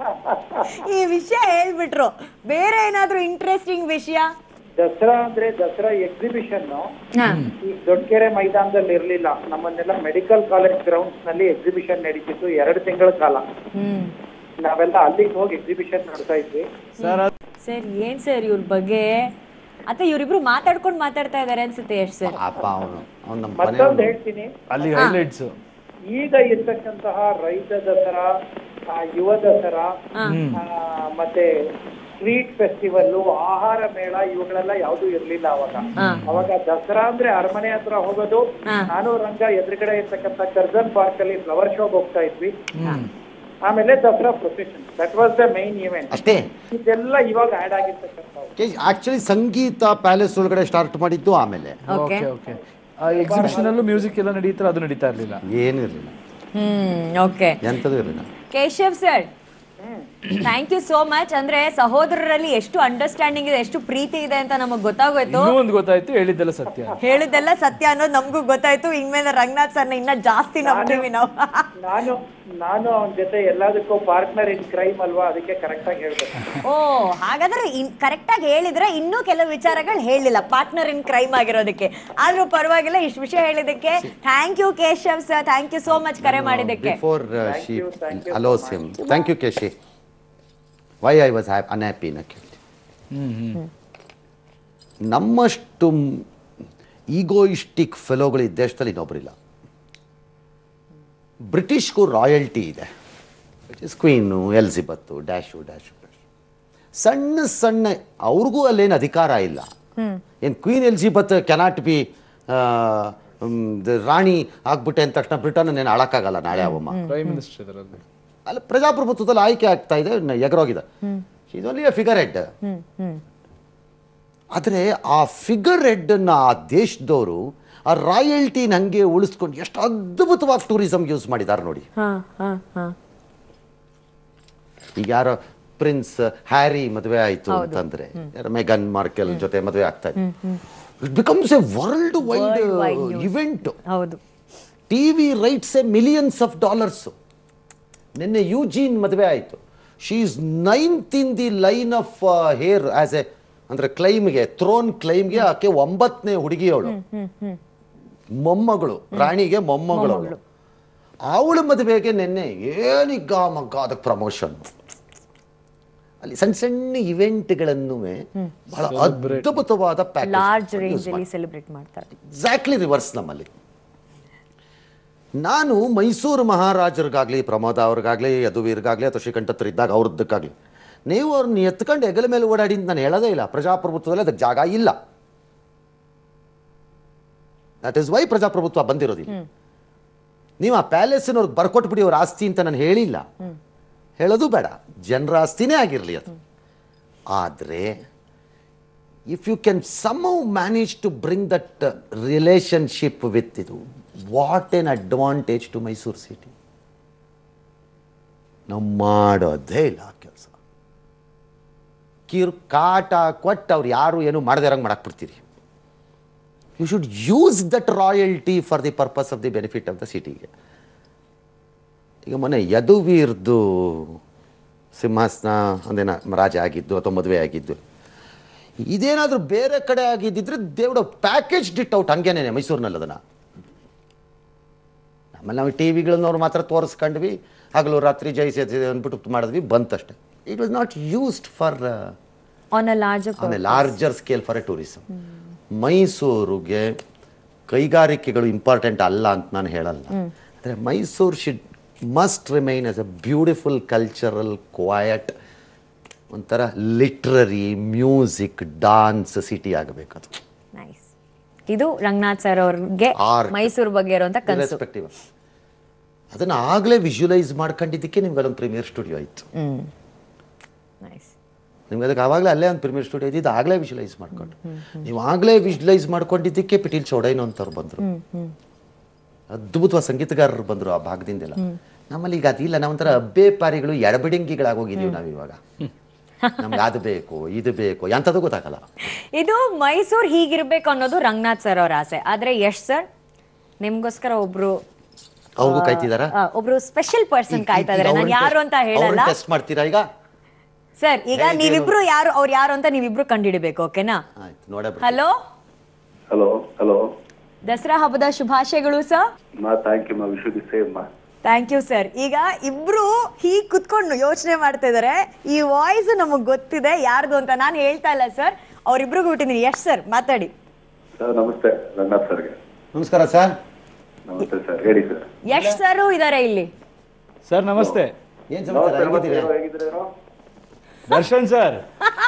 Speaker 1: ಈ ವಿಷಯ ಹೇಳ್ಬಿಟ್ರು ಬೇರೆ ಏನಾದ್ರೂ ಇಂಟ್ರೆಸ್ಟಿಂಗ್ ವಿಷಯ
Speaker 4: ದಸರಾ ಅಂದ್ರೆ ದಸರಾ ಎಕ್ಸಿಬಿಷನ್
Speaker 1: ಹಾ.
Speaker 4: ಈ ದೊಡ್ಡಕೆರೆ ಮೈದಾನದಲ್ಲಿ ಇರ್ಲಿಲ್ಲ ನಮ್ಮನ್ನೆಲ್ಲ ಮೆಡಿಕಲ್ ಕಾಲೇಜ್ ಗ್ರೌಂಡ್ಸ್ ನಲ್ಲಿ ಎಕ್ಸಿಬಿಷನ್ ನಡೀತಿತ್ತು ಎರಡು ತಿಂಗಳ ಕಾಲ
Speaker 1: ಹ್ಮ್
Speaker 4: ನಾವೆಲ್ಲ ಅಲ್ಲಿಗೆ ಹೋಗಿ ಎಕ್ಸಿಬಿಷನ್ ನೋಡ್ತಾ ಇದ್ವಿ
Speaker 3: ಸರ್
Speaker 1: ಸರ್ ಏನ್ ಸರ್ ಇವ್ರ ಬಗ್ಗೆ ಅಥವಾ ಇವ್ರಿಬ್ರು ಮಾತಾಡ್ಕೊಂಡು ಮಾತಾಡ್ತಾ ಇದಾರೆ ಅನ್ಸುತ್ತೆ ಎಷ್ಟು ಸರ್
Speaker 2: ಅಪ್ಪ ಅವನು ಅವ್ನು ನಮ್ಮ
Speaker 4: ಮತ್ತೊಂದು
Speaker 2: ಮನೆಯವನು
Speaker 4: ಹೇಳ್ತೀನಿ
Speaker 3: ಅಲ್ಲಿ ಹೈಲೈಟ್ಸ್
Speaker 4: ಈಗ ಇರ್ತಕ್ಕಂತಹ ರೈತ ದಸರಾ ಆ, ಯುವ ದಸರಾ ಆ, ಮತ್ತೆ ಸ್ಟ್ರೀಟ್ ಫೆಸ್ಟಿವಲ್ ಆಹಾರ ಮೇಳ ಇವುಗಳೆಲ್ಲ ಯಾವ್ದು ಇರ್ಲಿಲ್ಲ ಅವಾಗ ಅವಾಗ ದಸರಾ ಅಂದ್ರೆ ಅರಮನೆ ಹತ್ರ ಹೋಗೋದು ನಾನು ರಂಗ ಎದುರುಗಡೆ ಇರ್ತಕ್ಕಂಥ ಕರ್ಜನ್ ಪಾರ್ಕ್ ಅಲ್ಲಿ ಫ್ಲವರ್ ಶೋಗ್ ಹೋಗ್ತಾ ಇದ್ವಿ ಆಮೇಲೆ Dasara procession that was the main event
Speaker 2: ಅಷ್ಟೇ
Speaker 4: ಇದೆಲ್ಲ ಇವಾಗ ಆಡ್ ಆಗಿರ್ತಕ್ಕಂಥವು
Speaker 2: ಆಕ್ಚುಲಿ ಸಂಗೀತ ಪ್ಯಾಲೇಸ್ ಒಳಗಡೆ ಸ್ಟಾರ್ಟ್ ಮಾಡಿದ್ದು ಆಮೇಲೆ
Speaker 1: ಓಕೆ
Speaker 3: ಓಕೆ ಓಕೆ ಆ ಎಕ್ಸಿಬಿಷನ್ ಅಲ್ಲೂ ಮ್ಯೂಸಿಕ್ ಎಲ್ಲ ನಡೀತಾರೆ ಅದು ನಡೀತಾ ಇರ್ಲಿಲ್ಲ
Speaker 2: ಏನೂ ಇರಲಿಲ್ಲ
Speaker 1: ಹ್ಮ್ ಓಕೆ
Speaker 2: ಎಂಥದ್ದು ಇರಲಿಲ್ಲ
Speaker 1: Keshav sir thank you so much ಅಂದ್ರೆ ಸಹೋದರರಲ್ಲಿ ಎಷ್ಟು ಅಂಡರ್ಸ್ಟ್ಯಾಂಡಿಂಗ್ ಇದೆ ಎಷ್ಟು ಪ್ರೀತಿ ಇದೆ ಅಂತ ನಮಗ್ ಗೊತ್ತಾಗೋಯ್ತು
Speaker 3: ಇನ್ನೂ ಒಂದು ಗೊತ್ತಾಯ್ತು ಹೇಳಿದ್ದೆಲ್ಲ ಸತ್ಯ
Speaker 1: ಹೇಳಿದ್ದೆಲ್ಲ ಸತ್ಯ ಅನ್ನೋದು ನಮಗೂ ಗೊತ್ತಾಯ್ತು ಇನ್ಮೇಲೆ ರಂಗನಾಥ್ ಸರ್ನ ಇನ್ನ ಜಾಸ್ತಿ ನಂಬ್ತೀವಿ ನಾವು
Speaker 4: ನಾನು ನಾನು ಅವನ ಜೊತೆ ಎಲ್ಲದಕ್ಕೂ ಪಾರ್ಟ್ನರ್ ಇನ್ ಕ್ರೈಮ್ ಅಲ್ವಾ ಅದಕ್ಕೆ ಕರೆಕ್ಟ್ ಆಗಿ ಹೇಳ್ಬೇಕು
Speaker 1: ಓ ಹಾಗಾದ್ರೆ ಕರೆಕ್ಟ್ ಆಗಿ ಹೇಳಿದ್ರೆ ಇನ್ನೂ ಕೆಲವು ವಿಚಾರಗಳು ಹೇಳಿಲ್ಲ ಪಾರ್ಟ್ನರ್ ಇನ್ ಕ್ರೈಮ್ ಆಗಿರೋದಕ್ಕೆ ಆದ್ರೂ ಪರವಾಗಿಲ್ಲ ಇಷ್ಟು ವಿಷಯ ಹೇಳಿದಕ್ಕೆ thank you Keshav sir thank you so much ಕರೆ ಮಾಡಿದ್ದಕ್ಕೆ
Speaker 2: before she allows him thank you ಕೇಶಿ ವೈ ಐ ವಾಸ್ ಅನ್ಹ್ಯಾಪಿ ನ ಕೇಳಿ
Speaker 3: ಹ್ಮ್ ಹ್ಮ್
Speaker 2: ನಮ್ಮಷ್ಟು ಈಗೋಯಿಸ್ಟಿಕ್ ಫೆಲೋಗಳು ಈ ದೇಶದಲ್ಲಿ ಇನ್ನೊಬ್ಬರಿಲ್ಲ ಬ್ರಿಟಿಷ್ಗೂ ರಾಯಲ್ಟಿ ಇದೆ which is queen Elizabeth dash dash dash ಸಣ್ಣ ಸಣ್ಣ ಅವ್ರಿಗೂ ಅಲ್ಲೇನು ಅಧಿಕಾರ ಇಲ್ಲ ಏನು ಕ್ವೀನ್ ಎಲ್ಸಿಬತ್ ಕೆನಾಟ್ ಬಿ ರಾಣಿ ಆಗ್ಬಿಟ್ಟೆ ಅಂದ ತಕ್ಷಣ ಬ್ರಿಟನ್ ಏನು ಆಳಕ್ಕಾಗಲ್ಲ ನಾಳೆ ಅವಮ್ಮ
Speaker 3: ಪ್ರೈಮ್ ಮಿನಿಸ್ಟರ್ ಇದರಲ್ಲಿ
Speaker 2: ಅಲ್ಲಿ ಪ್ರಜಾಪ್ರಭುತ್ವದಲ್ಲಿ ಆಯ್ಕೆ ಆಗ್ತಾ ಇದೆ ನ- ಎಗರೋಗಿದೆ ಇದು ಓನ್ಲಿ ಫಿಗರ್ ಹೆಡ್ ಆದರೆ ಆ ಫಿಗರ್ ಹೆಡ್ಡನ್ನು ಆ ದೇಶದವರು ಆ ರಾಯಲ್ಟಿನ ಹಂಗೆ ಉಳಿಸ್ಕೊಂಡು ಎಷ್ಟು ಅದ್ಭುತವಾಗಿ ಟೂರಿಸಮ್ಗೆ ಯೂಸ್ ಮಾಡಿದ್ದಾರೆ ನೋಡಿ ಈಗ ಯಾರೋ ಪ್ರಿನ್ಸ್ ಹ್ಯಾರಿ ಮದುವೆ ಆಯ್ತು ಅಂತಂದ್ರೆ ಯಾರೋ ಮೆಗನ್ ಮಾರ್ಕೆಲ್ ಜೊತೆ ಮದುವೆ ಆಗ್ತಾ ಇದೆ it becomes a world wide
Speaker 1: Worldwide news.
Speaker 2: Event
Speaker 1: ಹೌದು
Speaker 2: T V rights a millions of dollars ನಿನ್ನೆ ಯೂಜೀನ್ ಮದುವೆ ಆಯಿತು she is ninth in the line of heir as a ಅಂದರೆ ಕ್ಲೈಮ್ಗೆ ಥ್ರೋನ್ ಕ್ಲೈಮ್ಗೆ ಆಕೆ ಒಂಬತ್ತನೇ ಹುಡುಗಿಯವಳು ಮೊಮ್ಮಗಳು ರಾಣಿಗೆ ಮೊಮ್ಮಗಳು ಅವಳು ಅವಳ ಮದುವೆಗೆ ನಿನ್ನೆ ಏನಿಗ್ಗ ಮಗ್ಗ ಅದಕ್ಕೆ ಪ್ರಮೋಷನ್ ಅಲ್ಲಿ ಸಣ್ಣ ಸಣ್ಣ ಇವೆಂಟ್ಗಳನ್ನು ಬಹಳ ಅದ್ಭುತವಾದ
Speaker 1: ಲಾರ್ಜ್ ರೇಂಜ್
Speaker 2: ಪ್ಯಾಕೇಜ್
Speaker 1: ಅಲ್ಲಿ ಸೆಲೆಬ್ರೇಟ್ ಮಾಡ್ತಾರೆ
Speaker 2: ಎಕ್ಸಾಕ್ಟ್ಲಿ ರಿವರ್ಸ್ ನಮ್ಮಲ್ಲಿ ನಾನು ಮೈಸೂರು ಮಹಾರಾಜರಿಗಾಗ್ಲಿ ಪ್ರಮೋದ ಅವ್ರಿಗಾಗ್ಲಿ ಯದುವೀರ್ಗಾಗ್ಲಿ ಅಥವಾ ಶ್ರೀಕಂಠತ್ರ ಇದ್ದಾಗ ಅವ್ರದ್ದಕ್ಕಾಗ್ಲಿ ನೀವು ಅವ್ರನ್ನ ಎತ್ಕೊಂಡು ಹೆಗಲ ಮೇಲೆ ಓಡಾಡಿ ಅಂತ ನಾನು ಹೇಳೋದೇ ಇಲ್ಲ ಪ್ರಜಾಪ್ರಭುತ್ವದಲ್ಲಿ ಅದಕ್ಕೆ ಜಾಗ ಇಲ್ಲ ದಟ್ ಇಸ್ ವೈ ಪ್ರಜಾಪ್ರಭುತ್ವ ಬಂದಿರೋದಿಲ್ಲ ನೀವು ಆ ಪ್ಯಾಲೇಸಿನವ್ರಿಗೆ ಬರ್ಕೊಟ್ಬಿಡಿ ಅವ್ರ ಆಸ್ತಿ ಅಂತ ನಾನು ಹೇಳಿಲ್ಲ ಹೇಳೋದು ಬೇಡ ಜನರ ಆಸ್ತಿನೇ ಆಗಿರಲಿ ಅದು ಆದರೆ if you can some manage to bring that relationship with ಇದು what an advantage to Mysuru city ನಾವು ಮಾಡೋದೇ ಇಲ್ಲ ಆ ಕೆಲಸ ಕಿರು ಕಾಟ ಕೊಟ್ಟು ಅವ್ರು ಯಾರು ಏನು ಮಾಡದೇ ಇರಂಗೆ ಮಾಡಕ್ಕೆ ಬಿಡ್ತೀರಿ you should use that royalty for the purpose of the benefit of the ಸಿಟಿಗೆ ಈಗ ಮೊನ್ನೆ ಯದುವೀರ್ದು ಸಿಂಹಾಸನ ಒಂದೇನ ರಾಜ ಆಗಿದ್ದು ಅಥವಾ ಮದುವೆ ಆಗಿದ್ದು ಇದೇನಾದರೂ ಬೇರೆ ಕಡೆ ಆಗಿದ್ದಿದ್ರೆ ದೇವ್ಡ ಪ್ಯಾಕೇಜ್ ಡಿಟ್ ಔಟ್ ಹಂಗೇನೇನೆ ಮೈಸೂರಿನಲ್ಲಿ ಅದನ್ನು ಆಮೇಲೆ ನಾವು ಟಿ ವಿಗಳನ್ನವ್ರು ಮಾತ್ರ ತೋರಿಸ್ಕೊಂಡ್ವಿ ಹಗಲು ರಾತ್ರಿ ಜಯಿಸಿ ಅಂದ್ಬಿಟ್ಟು ಮಾಡಿದ್ವಿ ಬಂತಷ್ಟೆ it was not used for
Speaker 1: on a large
Speaker 2: on a larger scale for a tourism ಮೈಸೂರಿಗೆ ಕೈಗಾರಿಕೆಗಳು ಇಂಪಾರ್ಟೆಂಟ್ ಅಲ್ಲ ಅಂತ ನಾನು ಹೇಳಲ್ಲ ಆದರೆ Mysuru should must remain as a beautiful cultural quiet ಒಂಥರ ಲಿಟ್ರರಿ ಮ್ಯೂಸಿಕ್ ಡಾನ್ಸ್ ಸಿಟಿ ಆಗಬೇಕದು
Speaker 1: ನೈಸ್ ಇದು ರಂಗನಾಥ್ ಸರ್ ಅವ್ರಿಗೆ
Speaker 2: Art.
Speaker 1: ಮೈಸೂರು ಬಗ್ಗೆ ಇರುವಂತ ಕನಸು
Speaker 2: ರೆಸ್ಪೆಕ್ಟಿವ್ ಅದನ್ನು ಆಗಲೇ ವಿಜುವಲೈಸ್ ಮಾಡ್ಕೊಂಡಿದ್ದಕ್ಕೆ ನಿಮ್ಗೆ ಅದೊಂದು ಪ್ರೀಮಿಯರ್ ಸ್ಟುಡಿಯೋ ಆಯಿತು
Speaker 1: ನೈಸ್
Speaker 2: ನಿಮ್ಗೆ ಅದಕ್ಕೆ ಆವಾಗಲೇ ಅಲ್ಲೇ ಒಂದು ಪ್ರೀಮಿಯರ್ ಸ್ಟುಡಿಯೋ ಇದ್ದಿದ್ದು ಆಗಲೇ ವಿಜುವಲೈಸ್ ಮಾಡ್ಕೊಂಡು ನೀವು ಆಗಲೇ ವಿಜುವಲೈಸ್ ಮಾಡ್ಕೊಂಡಿದ್ದಕ್ಕೆ ಪಿಟೀಲ್ ಚೌಡೈನ್ ಅಂತವ್ರು ಬಂದರು ಅದ್ಭುತವಾದ ಸಂಗೀತಗಾರರು ಬಂದರು ಆ ಭಾಗದಿಂದೆಲ್ಲ ನಮ್ಮಲ್ಲಿ ಈಗ ಅದಿಲ್ಲ ನಾವೊಂಥರ ಅಬ್ಬೆ ಪಾರಿಗಳು ಎಡಬಿಡಂಗಿಗಳಾಗೋಗಿದ್ದೀವಿ ನಾವು ಇವಾಗ ನಮ್ಗೆ ಅದು ಬೇಕು ಇದು ಬೇಕು ಎಂಥದ್ದು ಗೊತ್ತಾಗಲ್ಲ
Speaker 1: ಇದು ಮೈಸೂರು ಹೀಗಿರ್ಬೇಕು ಅನ್ನೋದು ರಂಗನಾಥ್ ಸರ್ ಅವ್ರ ಆಸೆ ಆದ್ರೆ ಯಶ್ ಸರ್ ನಿಮ್ಗೋಸ್ಕರ ಒಬ್ರು
Speaker 2: ಅವ್ರಿಗೂ ಕಾಯ್ತಿದಾರ
Speaker 1: ಆ, ಒಬ್ರು ಸ್ಪೆಷಲ್ ಪರ್ಸನ್ ಕಾಯ್ತಾ ಇದಾರೆ ನಾನು ಯಾರು ಅಂತ ಹೇಳಲ್ಲ
Speaker 2: ಟೆಸ್ಟ್ ಮಾಡ್ತೀರಾ ಈಗ
Speaker 1: ಸರ್ ಈಗ ನೀವಿಬ್ರು ಯಾರು ಅವ್ರು ಯಾರು ಅಂತ ನೀವಿಬ್ರು ಕಂಡುಹಿಡಿಬೇಕು ಓಕೆನಾ
Speaker 2: ಆಯ್ತು ನೋಡೇ
Speaker 1: ಹಲೋ
Speaker 5: ಹಲೋ ಹಲೋ
Speaker 1: ದಸರಾ ಹಬ್ಬದ ಶುಭಾಶಯಗಳು ಸರ್
Speaker 5: ಮಾ ಥ್ಯಾಂಕ್ ಯು ಮಾ ವಿಶ್ ದಿ ಸೇಮ್ ಮಾ
Speaker 1: ಥ್ಯಾಂಕ್ ಯು ಸರ್ ಈಗ ಇಬ್ರು ಹೀಗ್ ಕುತ್ಕೊಂಡು ಯೋಚನೆ ಮಾಡ್ತಾ ಇದಾರೆ ಈ ವಾಯ್ಸ್ ನಮಗ್ ಗೊತ್ತಿದೆ ಯಾರ್ದು ಅಂತ ನಾನು ಹೇಳ್ತಾ ಇಲ್ಲ ಸರ್ ಅವ್ರಿಬ್ರಿಗೂ ಬಿಟ್ಟಿದ್ದೀನಿ ಯಶ್ ಸರ್ ಮಾತಾಡಿ
Speaker 5: ಸರ್ ನಮಸ್ತೆ ರಂಗನಾಥ್ ಸರ್ಗೆ
Speaker 2: ನಮಸ್ಕಾರ ಸರ್
Speaker 5: ನಮಸ್ತೆ ಸರ್ ಹೇಳಿ ಸರ್
Speaker 1: ಯಶ್ ಸರ್ ಇದಾರೆ ಇಲ್ಲಿ
Speaker 3: ಸರ್ ನಮಸ್ತೆ
Speaker 2: ಏನ್ ಸಮಾಚಾರ ಹೇಗಿದ್ದೀರಾ?
Speaker 5: ಹೇಗಿದ್ದೀರಾ
Speaker 3: ದರ್ಶನ್ ಸರ್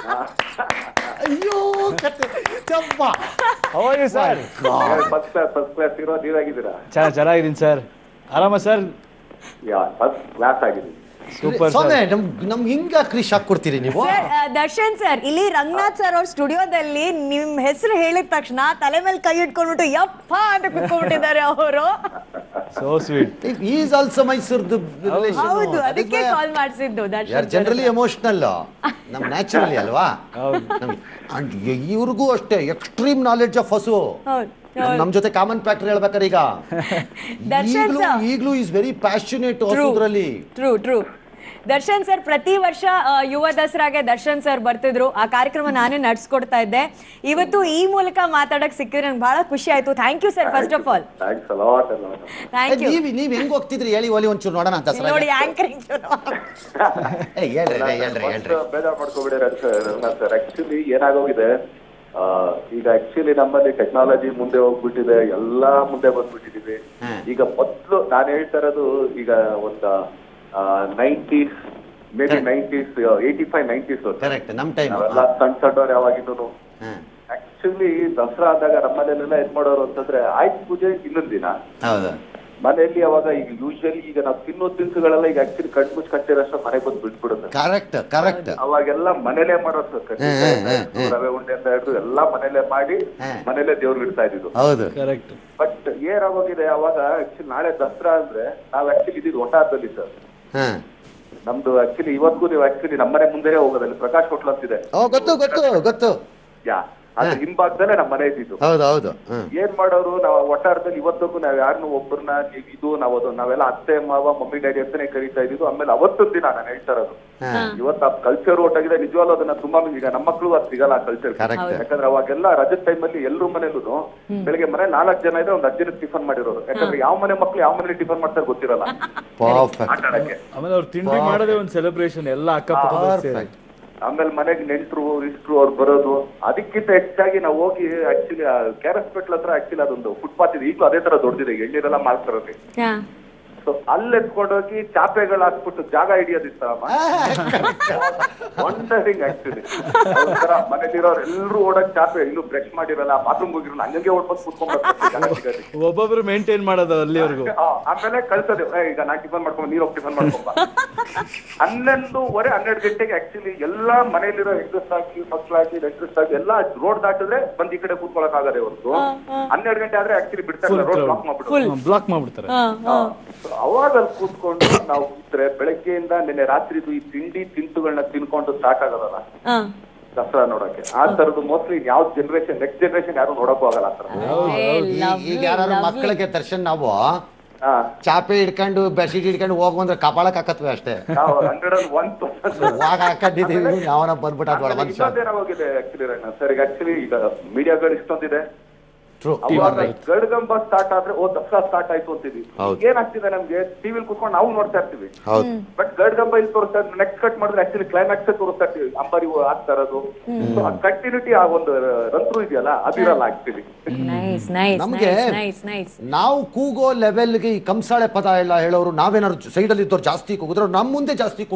Speaker 2: ಅಯ್ಯೋ ಕತೆ ಚಪ್ಪ
Speaker 3: sir
Speaker 5: first class first class ಇರೋ ನೀವಾಗಿದ್ದೀರಾ
Speaker 3: ಚೆನ್ನಾಗಿದ್ದೀನಿ ಸರ್ ಆರಾಮ ಸರ್
Speaker 5: ಯಾ ಫಸ್ಟ್ ಕ್ಲಾಸ್ ಆಗಿದ್ದೀನಿ
Speaker 3: ಸೂಪರ್
Speaker 2: ಸ್ವಾಮಿ ನಮ್ ನಮ್ಗೆ ಹಿಂಗ ಕ್ರಿಶ್ ಹಾಕೊಡ್ತೀರಿ ನೀವು
Speaker 1: ಸರ್ ಆ, ದರ್ಶನ್ ಸರ್ ಇಲ್ಲಿ ರಂಗನಾಥ್ ಸರ್ ಅವ್ರ ಸ್ಟುಡಿಯೋದಲ್ಲಿ ನಿಮ್ ಹೆಸರು ಹೇಳಿದ ತಕ್ಷಣ ತಲೆ ಮೇಲೆ ಕೈ ಇಟ್ಕೊಂಡ್ಬಿಟ್ಟು ಯಪ್ಪ ಅಂತ ಕುತ್ಕೊಂಡ್ಬಿಟ್ಟಿದ್ದಾರೆ ಅವರು
Speaker 3: ಸೋ ಸ್ವೀಟ್
Speaker 2: ಈಸ್ ಆಲ್ಸೋ ಮೈಸೂರ್ದು
Speaker 1: ಹೌದು ಅದಕ್ಕೆ ಕಾಲ್ ಮಾಡಿಸಿದ್ದು ದರ್ಶನ್
Speaker 2: ಯಾರು ಜನರಲಿ ಎಮೋಷನಲ್ ನಮ್ ನ್ಯಾಚುರಲಿ ಅಲ್ವಾ ಅಂಡ್ ಇವ್ರಿಗೂ ಅಷ್ಟೇ ಎಕ್ಸ್ಟ್ರೀಮ್ ನಾಲೆಡ್ಜ್ ಆಫ್ ಹಸು
Speaker 1: ಹೌದು
Speaker 2: ನಮ್- ನಮ್ ಜೊತೆ ಕಾಮನ್ ಫ್ಯಾಕ್ಟರ್ ಹೇಳ್ಬೇಕಾರೆ ಈಗ
Speaker 1: ದರ್ಶನ್
Speaker 2: ಈಗ್ಲೂ
Speaker 1: sir.
Speaker 2: ಈಗ್ಲೂ ಇಸ್ ವೆರಿ ಪ್ಯಾಷನೇಟ್ ಹಸುದ್ರಲ್ಲಿ
Speaker 1: ಟ್ರೂ ಟ್ರೂ ದರ್ಶನ್ ಸರ್ ಪ್ರತಿ ವರ್ಷ ಆ, ಯುವ ದಸರಾಗೆ ದರ್ಶನ್ ಸರ್ ಬರ್ತಿದ್ರು ಆ ಕಾರ್ಯಕ್ರಮ ನಾನೇ ನಡ್ಸ್ಕೊಡ್ತಾ ಇದ್ದೆ ಇವತ್ತು ಈ ಮೂಲಕ ಮಾತಾಡಕ್ ಸಿಕ್ಕಿದ್ರೆ ನಂಗೆ ಬಹಳ ಖುಷಿ ಆಯ್ತು thank you sir first of all
Speaker 5: thanks a lot a lot
Speaker 1: thank you
Speaker 2: ನೀವ್ ನೀವ್ ಹೆಂಗ್ ಹೋಗ್ತಿದ್ರಿ ಹೇಳಿ ಒಲಿ ಒಂಚೂರು ನೋಡೋಣ ಅಂತ
Speaker 1: ನೋಡಿ ಆಂಕರಿಂಗ್
Speaker 2: ಹೇಳ್ರಿ ಹೇಳ್ರಿ ಹೇಳ್ರಿ
Speaker 5: ಬೇಜಾರ್ ಮಾಡ್ಕೋಬೇಡಿ ರಂಗನಾಥ್ ಸರ್ ಆಕ್ಚುಲಿ ಏನಾಗೋಗಿದೆ ಆ, ಈಗ ಆಕ್ಚುಲಿ ನಮ್ಮಲ್ಲಿ ಟೆಕ್ನಾಲಜಿ ಮುಂದೆ ಹೋಗ್ಬಿಟ್ಟಿದೆ ಎಲ್ಲಾ ಮುಂದೆ ಬಂದ್ಬಿಟ್ಟಿದೀವಿ
Speaker 2: ಹ್ಮ್.
Speaker 5: ಈಗ ಮೊದ್ಲು ನಾನು ಹೇಳ್ತಾ ಇರೋದು ಈಗ ಒಂದು nineties maybe nineties eighty five nineties
Speaker 2: correct ನಮ್ ಟೈಮ್
Speaker 5: ನಾವೆಲ್ಲ ಸಣ್ಣ ಸಣ್ಣವ್ರು ಯಾವಾಗಿದ್ದು ಆಕ್ಚುಲಿ ದಸರಾ ಆದಾಗ ನಮ್ಮಲ್ಲೆಲ್ಲ ಏನ್ ಮಾಡೋರು ಅಂತಂದ್ರೆ ಆಯ್ತು ಪೂಜೆ ಇನ್ನೊಂದ್ ದಿನ
Speaker 2: ಹೌದು
Speaker 5: ಮನೆಯಲ್ಲಿ ಅವಾಗ ಈಗ ಯೂಶಲಿ ಈಗ ನಾವು ತಿನ್ನೋ ತಿನಿಸುಗಳೆಲ್ಲ ಈಗ ಆಕ್ಚುಲಿ ಕಣ್ ಮುಚ್ಚಿ ಕಟ್ಟಿರೋಷ್ಟು ಮನೆಗೆ ಬಂದು ಬಿಟ್ಬಿಡುತ್ತೆ
Speaker 2: ಕರೆಕ್ಟ್ ಕರೆಕ್ಟ್
Speaker 5: ಅವಾಗೆಲ್ಲ ಮನೇಲೆ ಮಾಡೋದು
Speaker 2: ಹ್ಮ್, ಹ್ಮ್, ಹ್ಮ್.
Speaker 5: ರವೆ ಉಂಡೆ ಅಂತ ಹಿಡಿದು ಎಲ್ಲಾ ಮನೇಲೆ ಮಾಡಿ
Speaker 2: ಹ್ಮ್.
Speaker 5: ಮನೇಲೆ ದೇವ್ರಿಗೆ ಇಡ್ತಾ ಇದ್ದು
Speaker 2: ಹೌದು
Speaker 3: ಕರೆಕ್ಟ್
Speaker 5: ಬಟ್ ಏನಾಗೋಗಿದೆ ಅವಾಗ ಆಕ್ಚುಲಿ ನಾಳೆ ದಸರಾ ಅಂದ್ರೆ ನಾವ್ ಆಕ್ಚುಲಿ ಇದ್ದಿದ್ದು ಒಟ್ಟಾದಲ್ಲಿ ಸರ್
Speaker 2: ಹಾ
Speaker 5: ನಮ್ದು ಆಕ್ಚುಲಿ ಇವತ್ತಿಗೂ ನೀವು ಆಕ್ಚುಲಿ ನಮ್ಮನೆ ಮುಂದೆನೆ ಹೋಗೋದಲ್ಲಿ ಪ್ರಕಾಶ್ ಹೋಟ್ಲ್ ಅಂತಿದೆ
Speaker 2: ಓ ಗೊತ್ತು ಗೊತ್ತು ಗೊತ್ತು
Speaker 5: ಯಾ ಅದ್ರ ಹಿಂಭಾಗದಲ್ಲೇ ನಮ್ಮ ಮನೆ ಇದ್ದಿದ್ದು
Speaker 2: ಹೌದು ಹೌದು ಹ್ಮ್
Speaker 5: ಏನ್ ಮಾಡೋರು ನಾವು ಒಟ್ಟಾರದಲ್ಲಿ ಇವತ್ತಿಗೂ ನಾವ್ ಯಾರನ್ನು ಒಬ್ಬರನ್ನ ಇದು ನಾವು ಅದು ನಾವೆಲ್ಲ ಅತ್ತೆ ಮಾವ ಮಮ್ಮಿ ಡ್ಯಾಡಿ ಅಂತಾನೆ ಕರೀತಾ ಇದ್ದಿದ್ದು ಆಮೇಲೆ ಅವತ್ತೊಂದ್ ದಿನ ನಾನು ಹೇಳ್ತಾ ಇರೋದು
Speaker 2: ಹಾ
Speaker 5: ಇವತ್ತು ಆ ಕಲ್ಚರ್ ಒಟ್ಟಾಗಿದೆ ನಿಜವಾಗ್ಲೂ ಅದನ್ನ ತುಂಬಾ ಈಗ ನಮ್ಮ ಮಕ್ಕಳು ಅದು ಸಿಗಲ್ಲ ಆ ಕಲ್ಚರ್
Speaker 2: Correct.
Speaker 5: ಯಾಕಂದ್ರೆ ಅವಾಗೆಲ್ಲ ರಜದ ಟೈಮಲ್ಲಿ ಎಲ್ಲರೂ ಮನೇಲೂ ಬೆಳಿಗ್ಗೆ ಮನೆ ನಾಲ್ಕು ಜನ ಇದ್ರೆ ಒಂದ್ ಅಜ್ಜಿನ ಟಿಫನ್ ಮಾಡಿರೋರು ಯಾಕಂದ್ರೆ ಯಾವ ಮನೆ ಮಕ್ಳು ಯಾವ ಮನೇಲಿ ಟಿಫನ್ ಮಾಡ್ತಾರೆ ಗೊತ್ತಿರಲ್ಲ
Speaker 2: ಪರ್ಫೆಕ್ಟ್
Speaker 5: ಆಟ ಆಡಕ್ಕೆ
Speaker 3: ಆಮೇಲೆ ಅವ್ರು ತಿಂಡಿ ಮಾಡೋದೇ ಒಂದು ಸೆಲೆಬ್ರೇಷನ್ ಎಲ್ಲ ಅಕ್ಕಪಕ್ಕ ಸೇರಿ
Speaker 2: ಪರ್ಫೆಕ್ಟ್
Speaker 5: ಆಮೇಲೆ ಮನೆಗೆ ನೆಂಟ್ರು ಇಷ್ಟ್ರು ಅವ್ರು ಬರೋದು ಅದಕ್ಕಿಂತ ಹೆಚ್ಚಾಗಿ ನಾವು ಹೋಗಿ ಆಕ್ಚುಲಿ ಕೆ ಆರ್ ಎಸ್ ಪೆಟ್ಲ್ ಹತ್ರ ಆಕ್ಚುಲಿ ಅದೊಂದು ಫುಟ್ಪಾತ್ ಇದೆ ಈಗಲೂ ಅದೇ ತರ ದೊಡ್ಡದಿದೆ ಎಳ್ನೀರೆಲ್ಲ ಮಾಡ್ತಾರಲ್ಲಿ ಸೊ ಅಲ್ಲಿ ಎತ್ಕೊಂಡೋಗಿ ಚಾಪೆಗಳು ಹಾಕ್ಬಿಟ್ಟು ಜಾಗ ಹಿಡಿಯೋದಿತ್ತಮ್ಮ ವಂಡರಿಂಗ್ ಆಕ್ಚುಲಿ ಒಂಥರ ಮನೇಲಿರೋರು ಎಲ್ಲರೂ ಓಡಕ್ ಚಾಪೆ ಇನ್ನು ಬ್ರಷ್ ಮಾಡಿರಲ್ಲ ಬಾತ್ರೂಮ್ ಹೋಗಿರಲ್ಲ ಹಂಗಂಗೆ ಓಡ್ಬಂದು ಕೂತ್ಕೊಂಡ್ಬರ್ತಾರೆ
Speaker 3: ಒಬ್ಬೊಬ್ರು ಮೇಂಟೈನ್ ಮಾಡೋದು ಅಲ್ಲಿವರೆಗೂ
Speaker 5: ಆಮೇಲೆ ಕಳ್ಸೋದು ಏ, ಈಗ ನಾ ಟಿಫನ್ ಮಾಡ್ಕೊಂಡು ನೀರ್ ಹೋಗಿ ಟಿಫನ್ ಮಾಡ್ಕೊಂಬ ಹನ್ನೊಂದುವರೆ ಹನ್ನೆರಡು ಗಂಟೆಗೆ ಆಕ್ಚುಲಿ ಎಲ್ಲಾ ಮನೇಲಿರೋ ಹೆಂಗಸ್ ಹಾಕಿ ಮಕ್ಳಾಗಿ ಹೆಂಗಸ್ ಹಾಕಿ ಎಲ್ಲಾ ರೋಡ್ ದಾಟಿದ್ರೆ ಬಂದ್ ಈ ಕಡೆ ಕೂತ್ಕೊಳಕ್ ಆಗದೆ ಹೊರತು ಹನ್ನೆರಡು ಗಂಟೆ ಆದ್ರೆ ಆಕ್ಚುಲಿ ಬಿಡ್ತಾರೆ ರೋಡ್ ಬ್ಲಾಕ್ ಮಾಡ್ಬಿಟ್ಟು
Speaker 3: ಬ್ಲಾಕ್ ಮಾಡ್ಬಿಡ್ತಾರೆ
Speaker 5: So, ಅವಾಗ ಅಲ್ಲಿ ಕೂತ್ಕೊಂಡು ನಾವು ಕೂತ್ರೆ ಬೆಳಗ್ಗೆಯಿಂದ ನಿನ್ನೆ ರಾತ್ರಿದು ಈ ತಿಂಡಿ ತಿನಿಸುಗಳನ್ನ ತಿನ್ಕೊಂಡು ಸ್ಟಾರ್ಟ್ ಆಗೋದಲ್ಲ ದಸರಾ ನೋಡಕ್ಕೆ ಆ ತರದ್ದು ಮೋಸ್ಟ್ಲಿ ಯಾವ ಜನರೇಷನ್ ನೆಕ್ಸ್ಟ್ ಜನರೇಷನ್ ಯಾರು ನೋಡಕ್ಕೂ ಆಗಲ್ಲ ಆ ತರ
Speaker 2: ಈಗ ಯಾರು ಮಕ್ಕಳಿಗೆ ದರ್ಶನ್ ನಾವು
Speaker 5: ಹಾ
Speaker 2: ಚಾಪೆ ಹಿಡ್ಕೊಂಡು ಬೆಡ್ಶೀಟ್ ಹಿಡ್ಕೊಂಡು ಹೋಗ್ ಬಂದ್ರೆ ಕಪಾಳಕ್ ಹಾಕತ್ವಿ ಅಷ್ಟೇ
Speaker 5: ನಾವು ಹಂಡ್ರೆಡ್ ಅಂಡ್ ಒನ್ ಪರ್ಸೆಂಟ್
Speaker 2: ವಾಗ ಹಾಕೊಂಡಿದೀವಿ ಯಾವನ ಬಂದ್ಬಿಟ್ಟ ಅದ್ರೊಳ ಮನುಷ್ಯ
Speaker 5: ಇನ್ನೊಂದೇನಾಗೋಗಿದೆ ಆಕ್ಚುಲಿ ರಣ್ಣ ಸರ್ ಈಗ ಆಕ್ಚುಲಿ ಈಗ ಮೀಡಿಯಾಗಳು ಇಷ್ಟೊಂದಿದೆ
Speaker 2: ಟ್ರೂ
Speaker 5: ಅವಾಗ ಗಡ್ಗಂಬ ಸ್ಟಾರ್ಟ್ ಆದ್ರೆ ಓ ದಸರಾ ಸ್ಟಾರ್ಟ್ ಆಯ್ತು ಅಂತಿದ್ವಿ
Speaker 2: ಹೌದು.
Speaker 5: ಏನಾಗ್ತಿದೆ ನಮ್ಗೆ ಟಿವಿಲಿ ಕುತ್ಕೊಂಡು ನಾವು ನೋಡ್ತಾ ಇರ್ತೀವಿ
Speaker 2: ಹೌದು
Speaker 5: ಬಟ್ ಗಡ್ಗಂಬ ಇಲ್ಲಿ ತೋರಿಸ್ತಾ ನೆಕ್ಸ್ಟ್ ಕಟ್ ಮಾಡಿದ್ರೆ ಆಕ್ಚುಲಿ ಕ್ಲೈಮ್ಯಾಕ್ಸ್ ತೋರಿಸ್ತಾ ಇರ್ತೀವಿ ಅಂಬಾರಿ ಆಗ್ತಾ ಇರೋದು So, ಆ ಕಂಟಿನ್ಯೂಟಿ ಆ ಒಂದು ರಂತ್ರು ಇದೆಯಲ್ಲ ಅದಿರಲ್ಲ ಆಕ್ಚುಲಿ
Speaker 1: ನೈಸ್ ನೈಸ್
Speaker 2: ನಮ್ಗೆ
Speaker 1: ನೈಸ್ ನೈಸ್
Speaker 2: ನಾವು ಕೂಗೋ ಲೆವೆಲ್ಗೆ ಈ ಕಂಸಾಳೆ ಪದ ಎಲ್ಲ ಹೇಳೋರು ನಾವೇನಾದ್ರು ಸೈಡಲ್ಲಿ ಇದ್ದವ್ರು ಜಾಸ್ತಿ ಕೂಗಿದ್ರೆ ನಮ್ಮ ಮುಂದೆ ಜಾಸ್ತಿ ಕುಣಿಯೋರು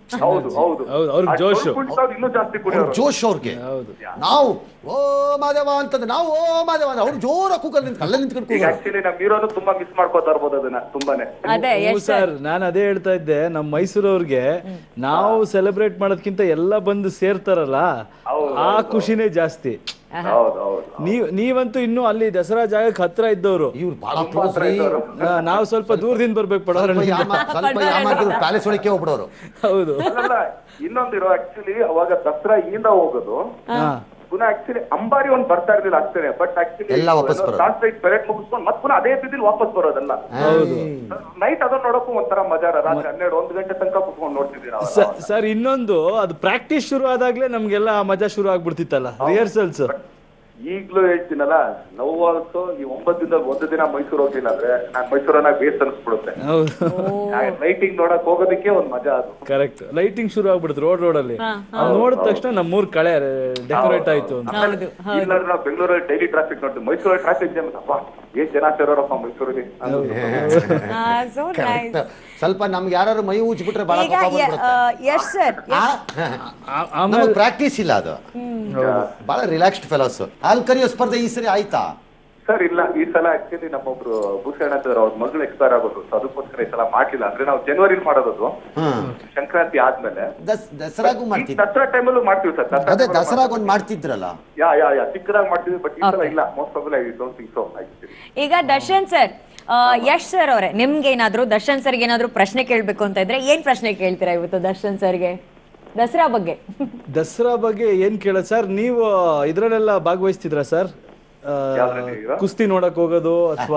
Speaker 5: ಹೌದು ಹೌದು
Speaker 3: ಹೌದು, ಅವ್ರಿಗೆ
Speaker 5: ಆ
Speaker 3: ಜೋಶು.
Speaker 5: ಡೊಳ್ಳು ಕುಣಿತವ್ರು ಇನ್ನೂ ಜಾಸ್ತಿ ಕುಣಿಯೋರು
Speaker 2: ಜೋಶ್ ಅವ್ರಿಗೆ
Speaker 3: ಹೌದು
Speaker 2: ನಾವು ಓ ಮಾದೇವ ಅಂತಂದ್ರೆ ನಾವು ಓ ಮಾದೇವ ಅಂತ ಅವ್ರು ಜೋರ ಕೂಗಲ್ ನಿಂತು ಕಲ್ಲ ನಿಂತ್ಕೊಂಡು
Speaker 5: ಈಗ
Speaker 2: ಕೂಗ
Speaker 5: ಆಕ್ಚುಲಿ ನಮ್ ಹೀರೋನು ತುಂಬಾ ಮಿಸ್ ಮಾಡ್ಕೋತಾ ಇರ್ಬೋದು ಅದನ್ನ ತುಂಬಾನೇ
Speaker 1: ಅದೇ
Speaker 3: ಹ್ಞೂ
Speaker 1: ಎಷ್ಟ್
Speaker 3: ಸರ್ ನಾನು ಅದೇ ಹೇಳ್ತಾ ಇದ್ದೆ ನಮ್ಮ ಮೈಸೂರವ್ರಿಗೆ ನಾವು ಸೆಲೆಬ್ರೇಟ್ ಮಾಡೋದ್ಕಿಂತ ಎಲ್ಲ ಬಂದು ಸೇರ್ತಾರಲ್ಲ
Speaker 5: ಹೌದು,
Speaker 3: ಆ ಖುಷಿನೇ ಜಾಸ್ತಿ
Speaker 5: ಹೌದು ಹೌದು
Speaker 3: ನೀವ್ ನೀವಂತೂ ಇನ್ನೂ ಅಲ್ಲಿ ದಸರಾ ಜಾಗಕ್ಕೆ ಹತ್ರ ಇದ್ದವರು
Speaker 2: ಇವ್ರು ಬಹಳ ಕ್ಲೋಸ್ ರೀ
Speaker 3: ನಾವು ಸ್ವಲ್ಪ ದೂರದಿಂದ ಬರ್ಬೇಕು
Speaker 2: ಸ್ವಲ್ಪ
Speaker 3: ಪಡೋದ್ರಲ್ಲಿ
Speaker 2: ಯಾಮ- ಸ್ವಲ್ಪ ಯಾಮಾರ್ತಿದ್ರು ಪ್ಯಾಲೇಸ್ ಒಳಕ್ಕೆ ಹೋಗ್ಬಿಡೋರು
Speaker 3: ಹೌದು
Speaker 5: ಅಲ್ಲಲ್ಲ ಇನ್ನೊಂದಿರೋ ಆಕ್ಚುಲಿ ಅವಾಗ ದಸರಾ ಇಂದ ಹೋಗೋದು
Speaker 3: ಹಾ
Speaker 5: ಪುನಃ ಆಕ್ಚುಲಿ ಅಂಬಾರಿ ಒಂದ್ ಬರ್ತಾ ಇರ್ಲಿಲ್ಲ ಅಷ್ಟೇ ಬಟ್ ಆಕ್ಚುಲಿ
Speaker 2: ಎಲ್ಲ ವಾಪಸ್ ಬರೋದು.
Speaker 5: ಲಾಸ್ಟ್ ನೈಟ್ ಪೆರೇಡ್ ಮುಗಿಸ್ಕೊಂಡು ಮತ್ತೆ ಪುನಃ ಅದೇ ಬೀದಿಲಿ ವಾಪಸ್ ಬರೋದಲ್ಲ
Speaker 3: ಹೌದು
Speaker 5: ನೈಟ್ ಅದನ್ನ ನೋಡಕ್ಕೂ ಒಂಥರ ಮಜಾ ರಾತ್ರಿ ಹನ್ನೆರಡು ಒಂದು ಗಂಟೆ ತನಕ ಕುತ್ಕೊಂಡು ನೋಡ್ತಿದ್ವಿ ನಾವು
Speaker 3: ಸ- ಸರ್ ಇನ್ನೊಂದು ಅದು ಪ್ರಾಕ್ಟೀಸ್ ಶುರು ಆದಾಗ್ಲೇ ನಮ್ಗೆಲ್ಲ ಆ ಮಜಾ ಶುರು ಆಗ್ಬಿಡ್ತಿತ್ತಲ್ಲ ರಿಹರ್ಸಲ್ಸ್
Speaker 5: ಈಗ್ಲೂ ಹೇಳ್ತೀನಲ್ಲ ನಾವು ಆಲ್ಸೋ ಈ ಒಂಬತ್ತು ದಿನದಲ್ಲಿ ಒಂದು ದಿನ ಮೈಸೂರು ಹೋಗಿಲ್ಲ ಅಂದ್ರೆ ನಾನ್ ಮೈಸೂರನ್ನ ಬೇಸ್ ಅನ್ಸ್ಬಿಡುತ್ತೆ
Speaker 3: ಹೌದು
Speaker 5: ಲೈಟಿಂಗ್ ನೋಡಕ್ ಹೋಗೋದಕ್ಕೆ ಒಂದ್ ಮಜಾ ಅದು
Speaker 3: ಕರೆಕ್ಟ್ ಲೈಟಿಂಗ್ ಶುರು ಆಗ್ಬಿಡುತ್ತೆ ರೋಡ್ ರೋಡ್ ಅಲ್ಲಿ ಅದ್ ನೋಡಿದ ತಕ್ಷಣ ನಮ್ಮೂರ್ ಕಳೆ ಡೆಕೋರೇಟ್ ಆಯ್ತು ಅಂತ
Speaker 1: ಹೌದು
Speaker 5: ಇಲ್ಲಾಂದ್ರೆ ನಾವು ಬೆಂಗಳೂರಲ್ಲಿ ಡೈಲಿ ಟ್ರಾಫಿಕ್ ನೋಡ್ತೀವಿ ಮೈಸೂರಲ್ಲಿ ಟ್ರಾಫಿಕ್ ಜಾಮ್ ಅಪ್ಪ ಏನ್ ಜನ ಸೇರೋರಪ್ಪ ಮೈಸೂರಲ್ಲಿ
Speaker 1: ಸೊ ನೈಸ್
Speaker 2: ಸ್ವಲ್ಪ ನಮ್ಗೆ ಯಾರು ಮೈ ಉಜ್ಬಿಟ್ರೆ ಬಹಳ
Speaker 1: ಈಗ ಯಶ್ ಸರ್
Speaker 3: ಆಮೇಲೆ
Speaker 2: ಪ್ರಾಕ್ಟೀಸ್ ಇಲ್ಲ ಅದು ಬಹಳ ರಿಲ್ಯಾಕ್ಸ್ಡ್ ಫೆಲೋಸ್ ಅಲ್ಲಿ ಕರಿಯೋ ಸ್ಪರ್ಧೆ ಈ ಸರಿ ಆಯ್ತಾ
Speaker 5: ಸರ್ ಇಲ್ಲ ಈ ಸಲ ಆಕ್ಚುಲಿ ನಮ್ಮೊಬ್ರು ಭೂಷಣ ಅಂತ ಅವ್ರ ಮಗಳು ಎಕ್ಸ್ಪೈರ್ ಆಗೋದು ಸೊ ಅದಕ್ಕೋಸ್ಕರ ಈ ಸಲ ಮಾಡ್ಲಿಲ್ಲ ಅಂದ್ರೆ ನಾವು ಜನವರಿ ಮಾಡೋದು
Speaker 2: ಹ್ಮ್
Speaker 5: ಸಂಕ್ರಾಂತಿ ಆದ್ಮೇಲೆ
Speaker 2: ದಸ್ ದಸರಾಗೂ
Speaker 5: ಈ
Speaker 2: ಮಾಡ್ತಿದ್ರು
Speaker 5: ದಸರಾ ಟೈಮಲ್ಲೂ ಮಾಡ್ತೀವಿ ಸರ್ ದಸರಾ
Speaker 2: ಅದೇ
Speaker 5: time ಅಲ್ಲೂ
Speaker 2: ದಸರಾಗ್ ಒಂದ್ ಮಾಡ್ತಿದ್ರಲ್ಲ
Speaker 5: ಯಾ ಯಾ ಯಾ ಚಿಕ್ಕದಾಗಿ ಮಾಡ್ತೀವಿ ಬಟ್ ಈ ಸಲ ಇಲ್ಲ most probably I don't think so actually
Speaker 1: ಈಗ ದರ್ಶನ್ ಸರ್ ಯಶ್ ಸರ್ ಅವರೇ ನಿಮ್ಗೆ ಏನಾದ್ರು ದರ್ಶನ್ ಸರ್ಗೆ ಏನಾದ್ರು ಪ್ರಶ್ನೆ ಕೇಳ್ಬೇಕು ಅಂತ ಇದ್ರೆ ಏನ್ ಪ್ರಶ್ನೆ ಕೇಳ್ತೀರಾ ಇವತ್ತು ದರ್ಶನ್ ಸರ್ಗೆ ದಸರಾ ಬಗ್ಗೆ
Speaker 3: ದಸರಾ ಬಗ್ಗೆ ಏನ್ ಕೇಳೋದು ಸರ್ ನೀವು ಇದ್ರಲ್ಲೆಲ್ಲ ಭಾಗವಹಿಸ್ತಿದ್ರ ಸರ್
Speaker 5: ಯಾವ್ದ್ರಲ್ಲಿ ಈಗ?
Speaker 3: ಕುಸ್ತಿ ನೋಡಕ್ ಹೋಗೋದು ಅಥವಾ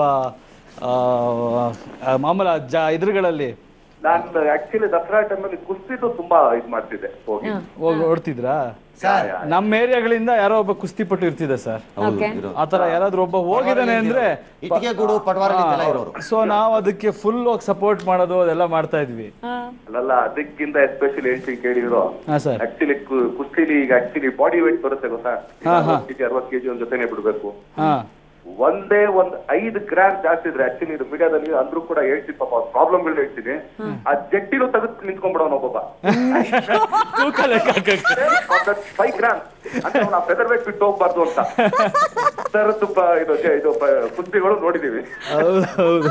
Speaker 3: ಮಾಮೂಲ ಜ ಇದ್ರಗಳಲ್ಲಿ
Speaker 5: ನಾನು ಆಕ್ಚುಲಿ ದಸರಾ ಟೈಮಲ್ಲಿ ಕುಸ್ತಿದು ತುಂಬಾ ಇದ್ ಮಾಡ್ತಿದ್ದೆ ಹೋಗಿ
Speaker 3: ಹೋಗಿ ನೋಡ್ತಿದ್ರಾ
Speaker 2: ಸರ್
Speaker 3: ನಮ್ಮ ಏರಿಯಾಗಳಿಂದ ಯಾರೋ ಒಬ್ಬ ಕುಸ್ತಿಪಟ್ಟು ಇರ್ತಿದೆ ಸರ್
Speaker 1: ಓಕೆ
Speaker 3: ಆತರ ಯಾರಾದ್ರೂ ಒಬ್ಬ ಹೋಗಿದ್ದಾನೆ ಅಂದ್ರೆ
Speaker 2: ಇಟ್ಟಿಗೆ ಗೂಡು ಪಟವಾರ ಇರೋರು
Speaker 3: ಸೊ ನಾವು ಅದಕ್ಕೆ ಫುಲ್ ಹೋಗಿ ಸಪೋರ್ಟ್ ಮಾಡೋದು ಅದೆಲ್ಲ ಮಾಡ್ತಾ ಇದ್ವಿ
Speaker 5: ಅಲ್ಲಲ್ಲ ಅದಕ್ಕಿಂತ ಎಸ್ಪೆಷಲಿ ಹೇಳ್ತೀನಿ ಕೇಳಿದ್ರು
Speaker 3: ಹಾ ಸರ್
Speaker 5: ಆಕ್ಚುಲಿ ಕುಸ್ತಿಲಿ ಈಗ ಆಕ್ಚುಲಿ ಬಾಡಿ ವೇಟ್ ಬರುತ್ತೆ ಗೊತ್ತಾ ಕೆಜಿ ಅರವತ್ತು ಕೆಜಿ ಒಂದ್ ಜೊತೆನೆ ಬಿಡ್ಬೇಕು
Speaker 3: ಹಾ
Speaker 5: ಒಂದೇ ಒಂದ್ ಐದು ಗ್ರಾಮ್ ಜಾಸ್ತಿ ಇದ್ರೆ ಆಕ್ಚುಲಿ ಇದು ಮೀಡಿಯಾದಲ್ಲಿ ಅಂದ್ರೂ ಕೂಡ ಹೇಳ್ತೀನಿ ಪಾಪ ಪ್ರಾಬ್ಲಮ್ ಹೇಳ್ತೀನಿ ಆ ಜಟ್ಟಿಲು ತೆಗೆದು ನಿಂತ್ಕೊಂಡ್ಬಿಡೋನ್ ಒಬ್ಬೊಬ್ಬ
Speaker 3: ತೂಕ ಲೆಕ್ಕ ಹಾಕಕ್ಕೆ.
Speaker 5: ಫೈವ್ ಗ್ರಾಮ್ ಅಂದ್ರೆ ಅವ್ನ ಫೆದರ್ ವೇಟ್ ಬಿಟ್ಟು ಹೋಗ್ಬಾರ್ದು ಅಂತ ಸರ್ ತುಂಬ ಇದು ಇದು ಪ- ಕುಸ್ತಿಗಳು ನೋಡಿದೀವಿ
Speaker 3: ಹೌದು ಹೌದು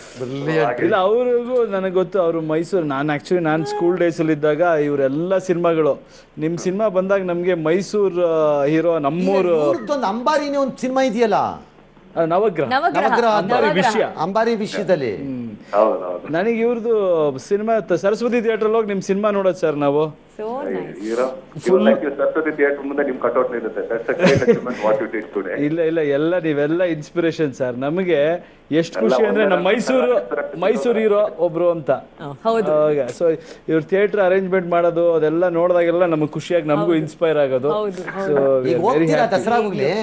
Speaker 3: ಇಲ್ಲ ಅವ್ರಿಗೂ ನನಗೆ ಗೊತ್ತು ಅವರು ಮೈಸೂರು ನಾನು ಆಕ್ಚುಲಿ ನಾನು ಸ್ಕೂಲ್ ಡೇಸಲ್ಲಿ ಇದ್ದಾಗ ಇವರೆಲ್ಲ ಸಿನಿಮಾಗಳು ನಿಮ್ಮ ಸಿನಿಮಾ ಬಂದಾಗ ನಮಗೆ ಮೈಸೂರು ಹೀರೋ ನಮ್ಮೂರು
Speaker 2: ಇವ್ರದ್ದೊಂದು ಅಂಬಾರಿನೇ ಒಂದು ಸಿನಿಮಾ ಇದೆಯಲ್ಲ
Speaker 3: ಆ, ನವಗ್ರಹ
Speaker 1: ನವಗ್ರಹ
Speaker 2: ನವಗ್ರಹ
Speaker 3: ಅಂಬಾರಿ ವಿಷಯ
Speaker 2: ಅಂಬಾರಿ ವಿಷಯದಲ್ಲಿ
Speaker 5: ಹೌದು ಹೌದು
Speaker 3: ನನಗೆ ಇವ್ರದ್ದು ಸಿನಿಮಾ ಸರಸ್ವತಿ ಥಿಯೇಟ್ರಲ್ಲಿ ಹೋಗಿ ನಿಮ್ಮ ಸಿನಿಮಾ ನೋಡೋದು ಸರ್ ನಾವು
Speaker 1: so nice
Speaker 5: hero Saraswati theatre ಮುಂದೆ ನಿಮ್ ಕಟೌಟ್ ನಿಲ್ಲುತ್ತೆ that's a great achievement what you did today
Speaker 3: ಇಲ್ಲ ಇಲ್ಲ ಎಲ್ಲ ನೀವೆಲ್ಲ ಇನ್ಸ್ಪಿರೇಷನ್ ಸರ್ ನಮಗೆ ಎಷ್ಟು ಖುಷಿ ಅಂದ್ರೆ ನಮ್ಮ ಮೈಸೂರು ಮೈಸೂರು ಹೀರೋ ಒಬ್ರು ಅಂತ
Speaker 1: ಹೌದು
Speaker 3: ಸೊ ಇವ್ರು ಥಿಯೇಟರ್ ಅರೇಂಜ್ಮೆಂಟ್ ಮಾಡೋದು ಅದೆಲ್ಲ ನೋಡಿದಾಗೆಲ್ಲ ನಮಗೆ ಖುಷಿಯಾಗಿ ನಮಗೂ ಇನ್ಸ್ಪೈರ್ ಆಗೋದು
Speaker 1: ಹೌದು,
Speaker 3: ಸೊ
Speaker 2: ಈಗ
Speaker 3: ವೆರಿ
Speaker 2: ಹೋಗ್ತೀರಾ
Speaker 3: ಹ್ಯಾಪಿ
Speaker 2: ದಸರಾ ಹೋಗ್ಲಿ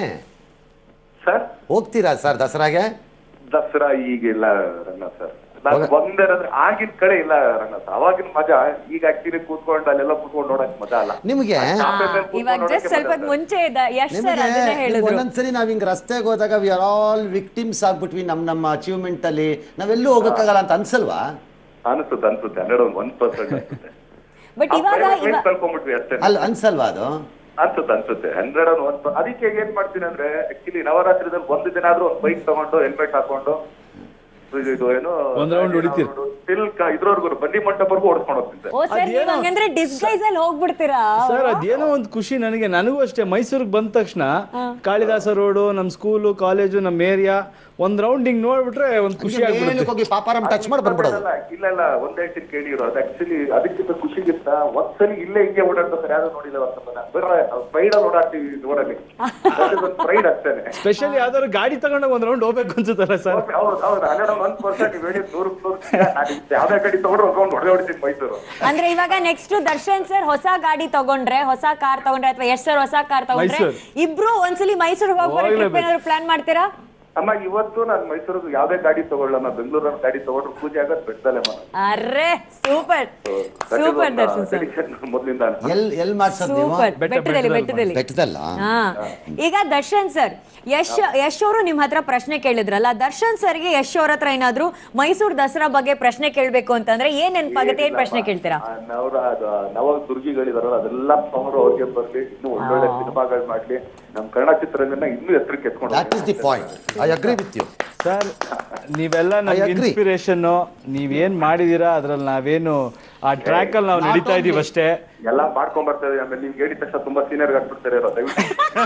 Speaker 5: ಸರ್
Speaker 2: ಹೋಗ್ತೀರಾ ಸರ್ ದಸರಾಗೆ
Speaker 5: ದಸರಾ ಈಗಿಲ್ಲ ರಂಗ ಸರ್ ನಾನು ಒಂದೇನಂದ್ರೆ ಆಗಿನ ಕಡೆ ಇಲ್ಲ ರಂಗ ಸರ್ ಅವಾಗಿನ ಮಜಾ ಈಗ ಆಕ್ಚುಲಿ ಕೂತ್ಕೊಂಡು ಅಲ್ಲೆಲ್ಲ ಕೂತ್ಕೊಂಡು ನೋಡಕ್ ಮಜಾ ಅಲ್ಲ
Speaker 2: ನಿಮ್ಗೆ
Speaker 5: ಚಾಪೆ ಮೇಲೆ ಕೂತ್ಕೊಂಡು
Speaker 1: ಇವಾಗ
Speaker 5: ನೋಡಕ್ಕೆ
Speaker 1: ಜಸ್ಟ್ ಸ್ವಲ್ಪ
Speaker 5: ಮಜಾ ಸರ್.
Speaker 1: ಮುಂಚೆ ಇದ್ದ ಯಶ್ ಸರ್
Speaker 2: ನಿಮಗೆ
Speaker 1: ಅದನ್ನೇ
Speaker 2: ನಿಮ್ಗೆ
Speaker 1: ಹೇಳಿದ್ರು
Speaker 2: ಒಂದೊಂದ್ಸರಿ ನಾವ್ ಹಿಂಗ್ ರಸ್ತೆಗೆ ಹೋದಾಗ ವಿ ಆರ್ ಆಲ್ ವಿಕ್ಟಿಮ್ಸ್ ಆಗ್ಬಿಟ್ವಿ ನಮ್ ನಮ್ಮ ಅಚೀವ್ಮೆಂಟ್ ಅಲ್ಲಿ ನಾವೆಲ್ಲೂ ಹೋಗಕ್ಕಾಗಲ್ಲ ಅಂತ ಅನ್ಸಲ್ವಾ
Speaker 5: ಅನ್ಸುತ್ತೆ ಅನ್ಸುತ್ತೆ ಹನ್ನೆರಡು ಒಂದು ಒನ್ ಪರ್ಸೆಂಟ್ ಅನ್ಸುತ್ತೆ
Speaker 1: ಬಟ್ ಇವಾಗ ಇವ
Speaker 5: ಕಳ್ಕೊಂಡ್ಬಿಟ್ವಿ ಅಷ್ಟೇ
Speaker 2: ಅಲ್ಲ ಅನ್ಸಲ್ವಾ ಅದು
Speaker 5: ಅನ್ಸುತ್ತೆ ಅನ್ಸುತ್ತೆ ಹಂಡ್ರೆಡ್ ಅಂಡ್ ಒನ್ ಅದಕ್ಕೆ ಏನ್ ಮಾಡ್ತೀನಿ ಅಂದ್ರೆ ಆಕ್ಚುಲಿ ನವರಾತ್ರಿದಲ್ಲಿ ಒಂದು ದಿನ ಆದ್ರೂ ಒಂದು ಬೈಕ್ ತಗೊಂಡು ಹೆಲ್ಮೆಟ್ ಹಾಕೊಂಡು ಇದು- ಇದು ಏನು
Speaker 3: ಒಂದ್ round ಹೊಡಿತೀರಿ.
Speaker 5: ಸ್ಟಿಲ್ ಇದ್ರವರೆಗೂ ಬನ್ನಿ ಮಂಟಪವರೆಗೂ ಓಡಿಸ್ಕೊಂಡು ಹೋಗ್ತೀನಿ ಸರ್
Speaker 1: ಓ ಸರ್ ನೀವ್ ಹಂಗಂದ್ರೆ ಡಿಸ್ಗೈಸ್ ಅಲ್ಲಿ ಹೋಗ್ಬಿಡ್ತೀರಾ
Speaker 3: ಸರ್ ಅದೇನೋ ಒಂದು ಖುಷಿ ನನಗೆ ನನಗೂ ಅಷ್ಟೇ ಮೈಸೂರಿಗೆ ಬಂದ ತಕ್ಷಣ ಕಾಳಿದಾಸ ರೋಡು ನಮ್ಮ ಸ್ಕೂಲು ಕಾಲೇಜು ನಮ್ಮ ಏರಿಯಾ ಒಂದ್ ರೌಂಡ್ ಹಿಂಗ್ ನೋಡ್ಬಿಟ್ರೆ ಒಂದ್ ಖುಷಿ ಆಗ್ಬಿಡುತ್ತೆ
Speaker 2: ಮೇಲಕ್ಕೆ ಹೋಗಿ ಪಾಪಾರಂ ಟಚ್ ಮಾಡಿ ಬಂದ್ಬಿಡೋದು
Speaker 5: ಇಲ್ಲ ಇಲ್ಲ ಇಲ್ಲ ಒಂದ್ ಹೇಳ್ತೀನಿ ಕೇಳಿರೋ ಅದು ಆಕ್ಚುಲಿ ಅದಕ್ಕಿಂತ ಖುಷಿಗಿಂತ ಒಂದ್ಸಲಿ ಇಲ್ಲೇ ಹಿಂಗೆ ಓಡಾಡ್ತಾರೆ ಯಾರು ನೋಡಿಲ್ಲ ಅಂತ ಬೇರೆ ಪ್ರೈಡ್ ಅಲ್ಲಿ ಓಡಾಡ್ತೀವಿ ರೋಡಲ್ಲಿ ಒಂದು ಪ್ರೈಡ್ ಅಷ್ಟೇನೆ
Speaker 3: ಸ್ಪೆಷಲಿ ಯಾವ್ದಾದ್ರು ಗಾಡಿ ತಗೊಂಡಾಗ ಒಂದ್ ರೌಂಡ್ ಹೋಗ್ಬೇಕು ಅನ್ಸುತ್ತಲ್ಲ ಸರ್
Speaker 5: ಹೌದು ಹೌದು ಹನ್ನೆರಡು ಒಂದ್ ಪರ್ಸೆಂಟ್ ನೀವು ಹೇಳಿ ನೂರು ನೂರು ನಾನು ಯಾವ್ದೇ ಗಾಡಿ ತಗೊಂಡ್ರು ಹೋಗ್ಕೊಂಡು ಹೊಡೆದೇ ಹೊಡಿತೀನಿ ಮೈಸೂರು
Speaker 1: ಅಂದ್ರೆ ಇವಾಗ ನೆಕ್ಸ್ಟ್ ದರ್ಶನ್ ಸರ್ ಹೊಸ ಗಾಡಿ ತಗೊಂಡ್ರೆ ಹೊಸ ಕಾರ್ ತಗೊಂಡ್ರೆ ಅಥವಾ ಯಶ್ ಸರ್ ಹೊಸ ಕಾರ್ ತಗೊಂಡ್ರೆ
Speaker 3: ಮೈಸೂರು.
Speaker 1: ಇಬ್ರು ಒಂದ್ಸಲಿ ಮೈಸೂರಿಗೆ ಹೋಗ್ಬರೋ ಟ್ರಿಪ್
Speaker 3: ಹೋಗ್ಲೇಬೇಕು.
Speaker 1: ಏನಾದ್ರು ಪ್ಲಾನ್ ಮಾಡ್ತೀರಾ
Speaker 5: ಅಮ್ಮ ಇವತ್ತು ನಾನು ಮೈಸೂರಿಗೆ ಯಾವ್ದೇ ಗಾಡಿ ತಗೊಳ್ಳಲ್ಲ ಬೆಂಗಳೂರಲ್ಲಿ ಗಾಡಿ ತಗೊಂಡ್ರು ಪೂಜೆ ಆಗೋದು ಬೆಟ್ಟದಲ್ಲೇ ಮನೆ
Speaker 1: ಅರ್ರೆ ಸೂಪರ್ ಸೂಪರ್ ದರ್ಶನ್ ಸರ್
Speaker 5: ಮೊದಲಿಂದ
Speaker 2: ಎಲ್ ಎಲ್ ಮಾಡ್ಸೋದ್ ನೀವು
Speaker 1: ಸೂಪರ್
Speaker 3: ಬೆಟ್ಟ-
Speaker 1: ಬೆಟ್ಟದಲ್ಲಿ
Speaker 3: ಬೆಟ್ಟದಲ್ಲಿ
Speaker 1: ಬೆಟ್ಟದಲ್ಲಿ
Speaker 2: ಬೆಟ್ಟದಲ್ಲ
Speaker 1: ಹಾ ಈಗ ದರ್ಶನ್ ಸರ್ ಯಶ್ ಯಶ್ ಅವರು ನಿಮ್ ಹತ್ರ ಪ್ರಶ್ನೆ ಕೇಳಿದ್ರಲ್ಲ ದರ್ಶನ್ ಸರ್ಗೆ ಯಶ್ ಅವ್ರ ಹತ್ರ ಏನಾದ್ರು ಮೈಸೂರು ದಸರಾ ಬಗ್ಗೆ ಪ್ರಶ್ನೆ ಕೇಳ್ಬೇಕು ಅಂತಂದ್ರೆ ಏನ್ ನೆನಪಾಗುತ್ತೆ ಏನ್ ಪ್ರಶ್ನೆ ಕೇಳ್ತೀರಾ
Speaker 5: ಅವರ ನವ ದುರ್ಗಿಗಳಿದಾರಲ್ಲ ಅದೆಲ್ಲ ಪವರ್ ಅವ್ರಿಗೆ ಬರ್ಲಿ ಇನ್ನು ಒಳ್ಳೊಳ್ಳೆ ಸಿನಿಮಾಗಳು ಮಾಡ್ಲಿ ನಮ್ ಕನ್ನಡ ಚಿತ್ರರಂಗನ ಇನ್ನೂ ಎತ್ತರಕ್ಕೆ ಎತ್ಕೊಂಡು
Speaker 2: that is the point I agree with you
Speaker 3: sir ನೀವೆಲ್ಲ ನಮ್ಗೆ
Speaker 2: agree.
Speaker 3: ಇನ್ಸ್ಪಿರೇಷನ್ ನೀವೇನ್ ಮಾಡಿದೀರಾ ಅದ್ರಲ್ಲಿ ನಾವೇನು ಆ ಟ್ರ್ಯಾಕ್ ಅಲ್ಲಿ ನಾವು ನಡೀತಾ ಇದೀವಿ ಅಷ್ಟೇ
Speaker 5: ಎಲ್ಲ ಮಾಡ್ಕೊಂಡ್ ಬರ್ತಾ ಇದೀವಿ ಆಮೇಲೆ ನಿಮ್ಗೆ ಹೇಳಿದ ತಕ್ಷಣ ತುಂಬಾ ಸೀನಿಯರ್ ಆಗ್ಬಿಡ್ತಾರೆ ಇರೋ ದಯವಿಟ್ಟು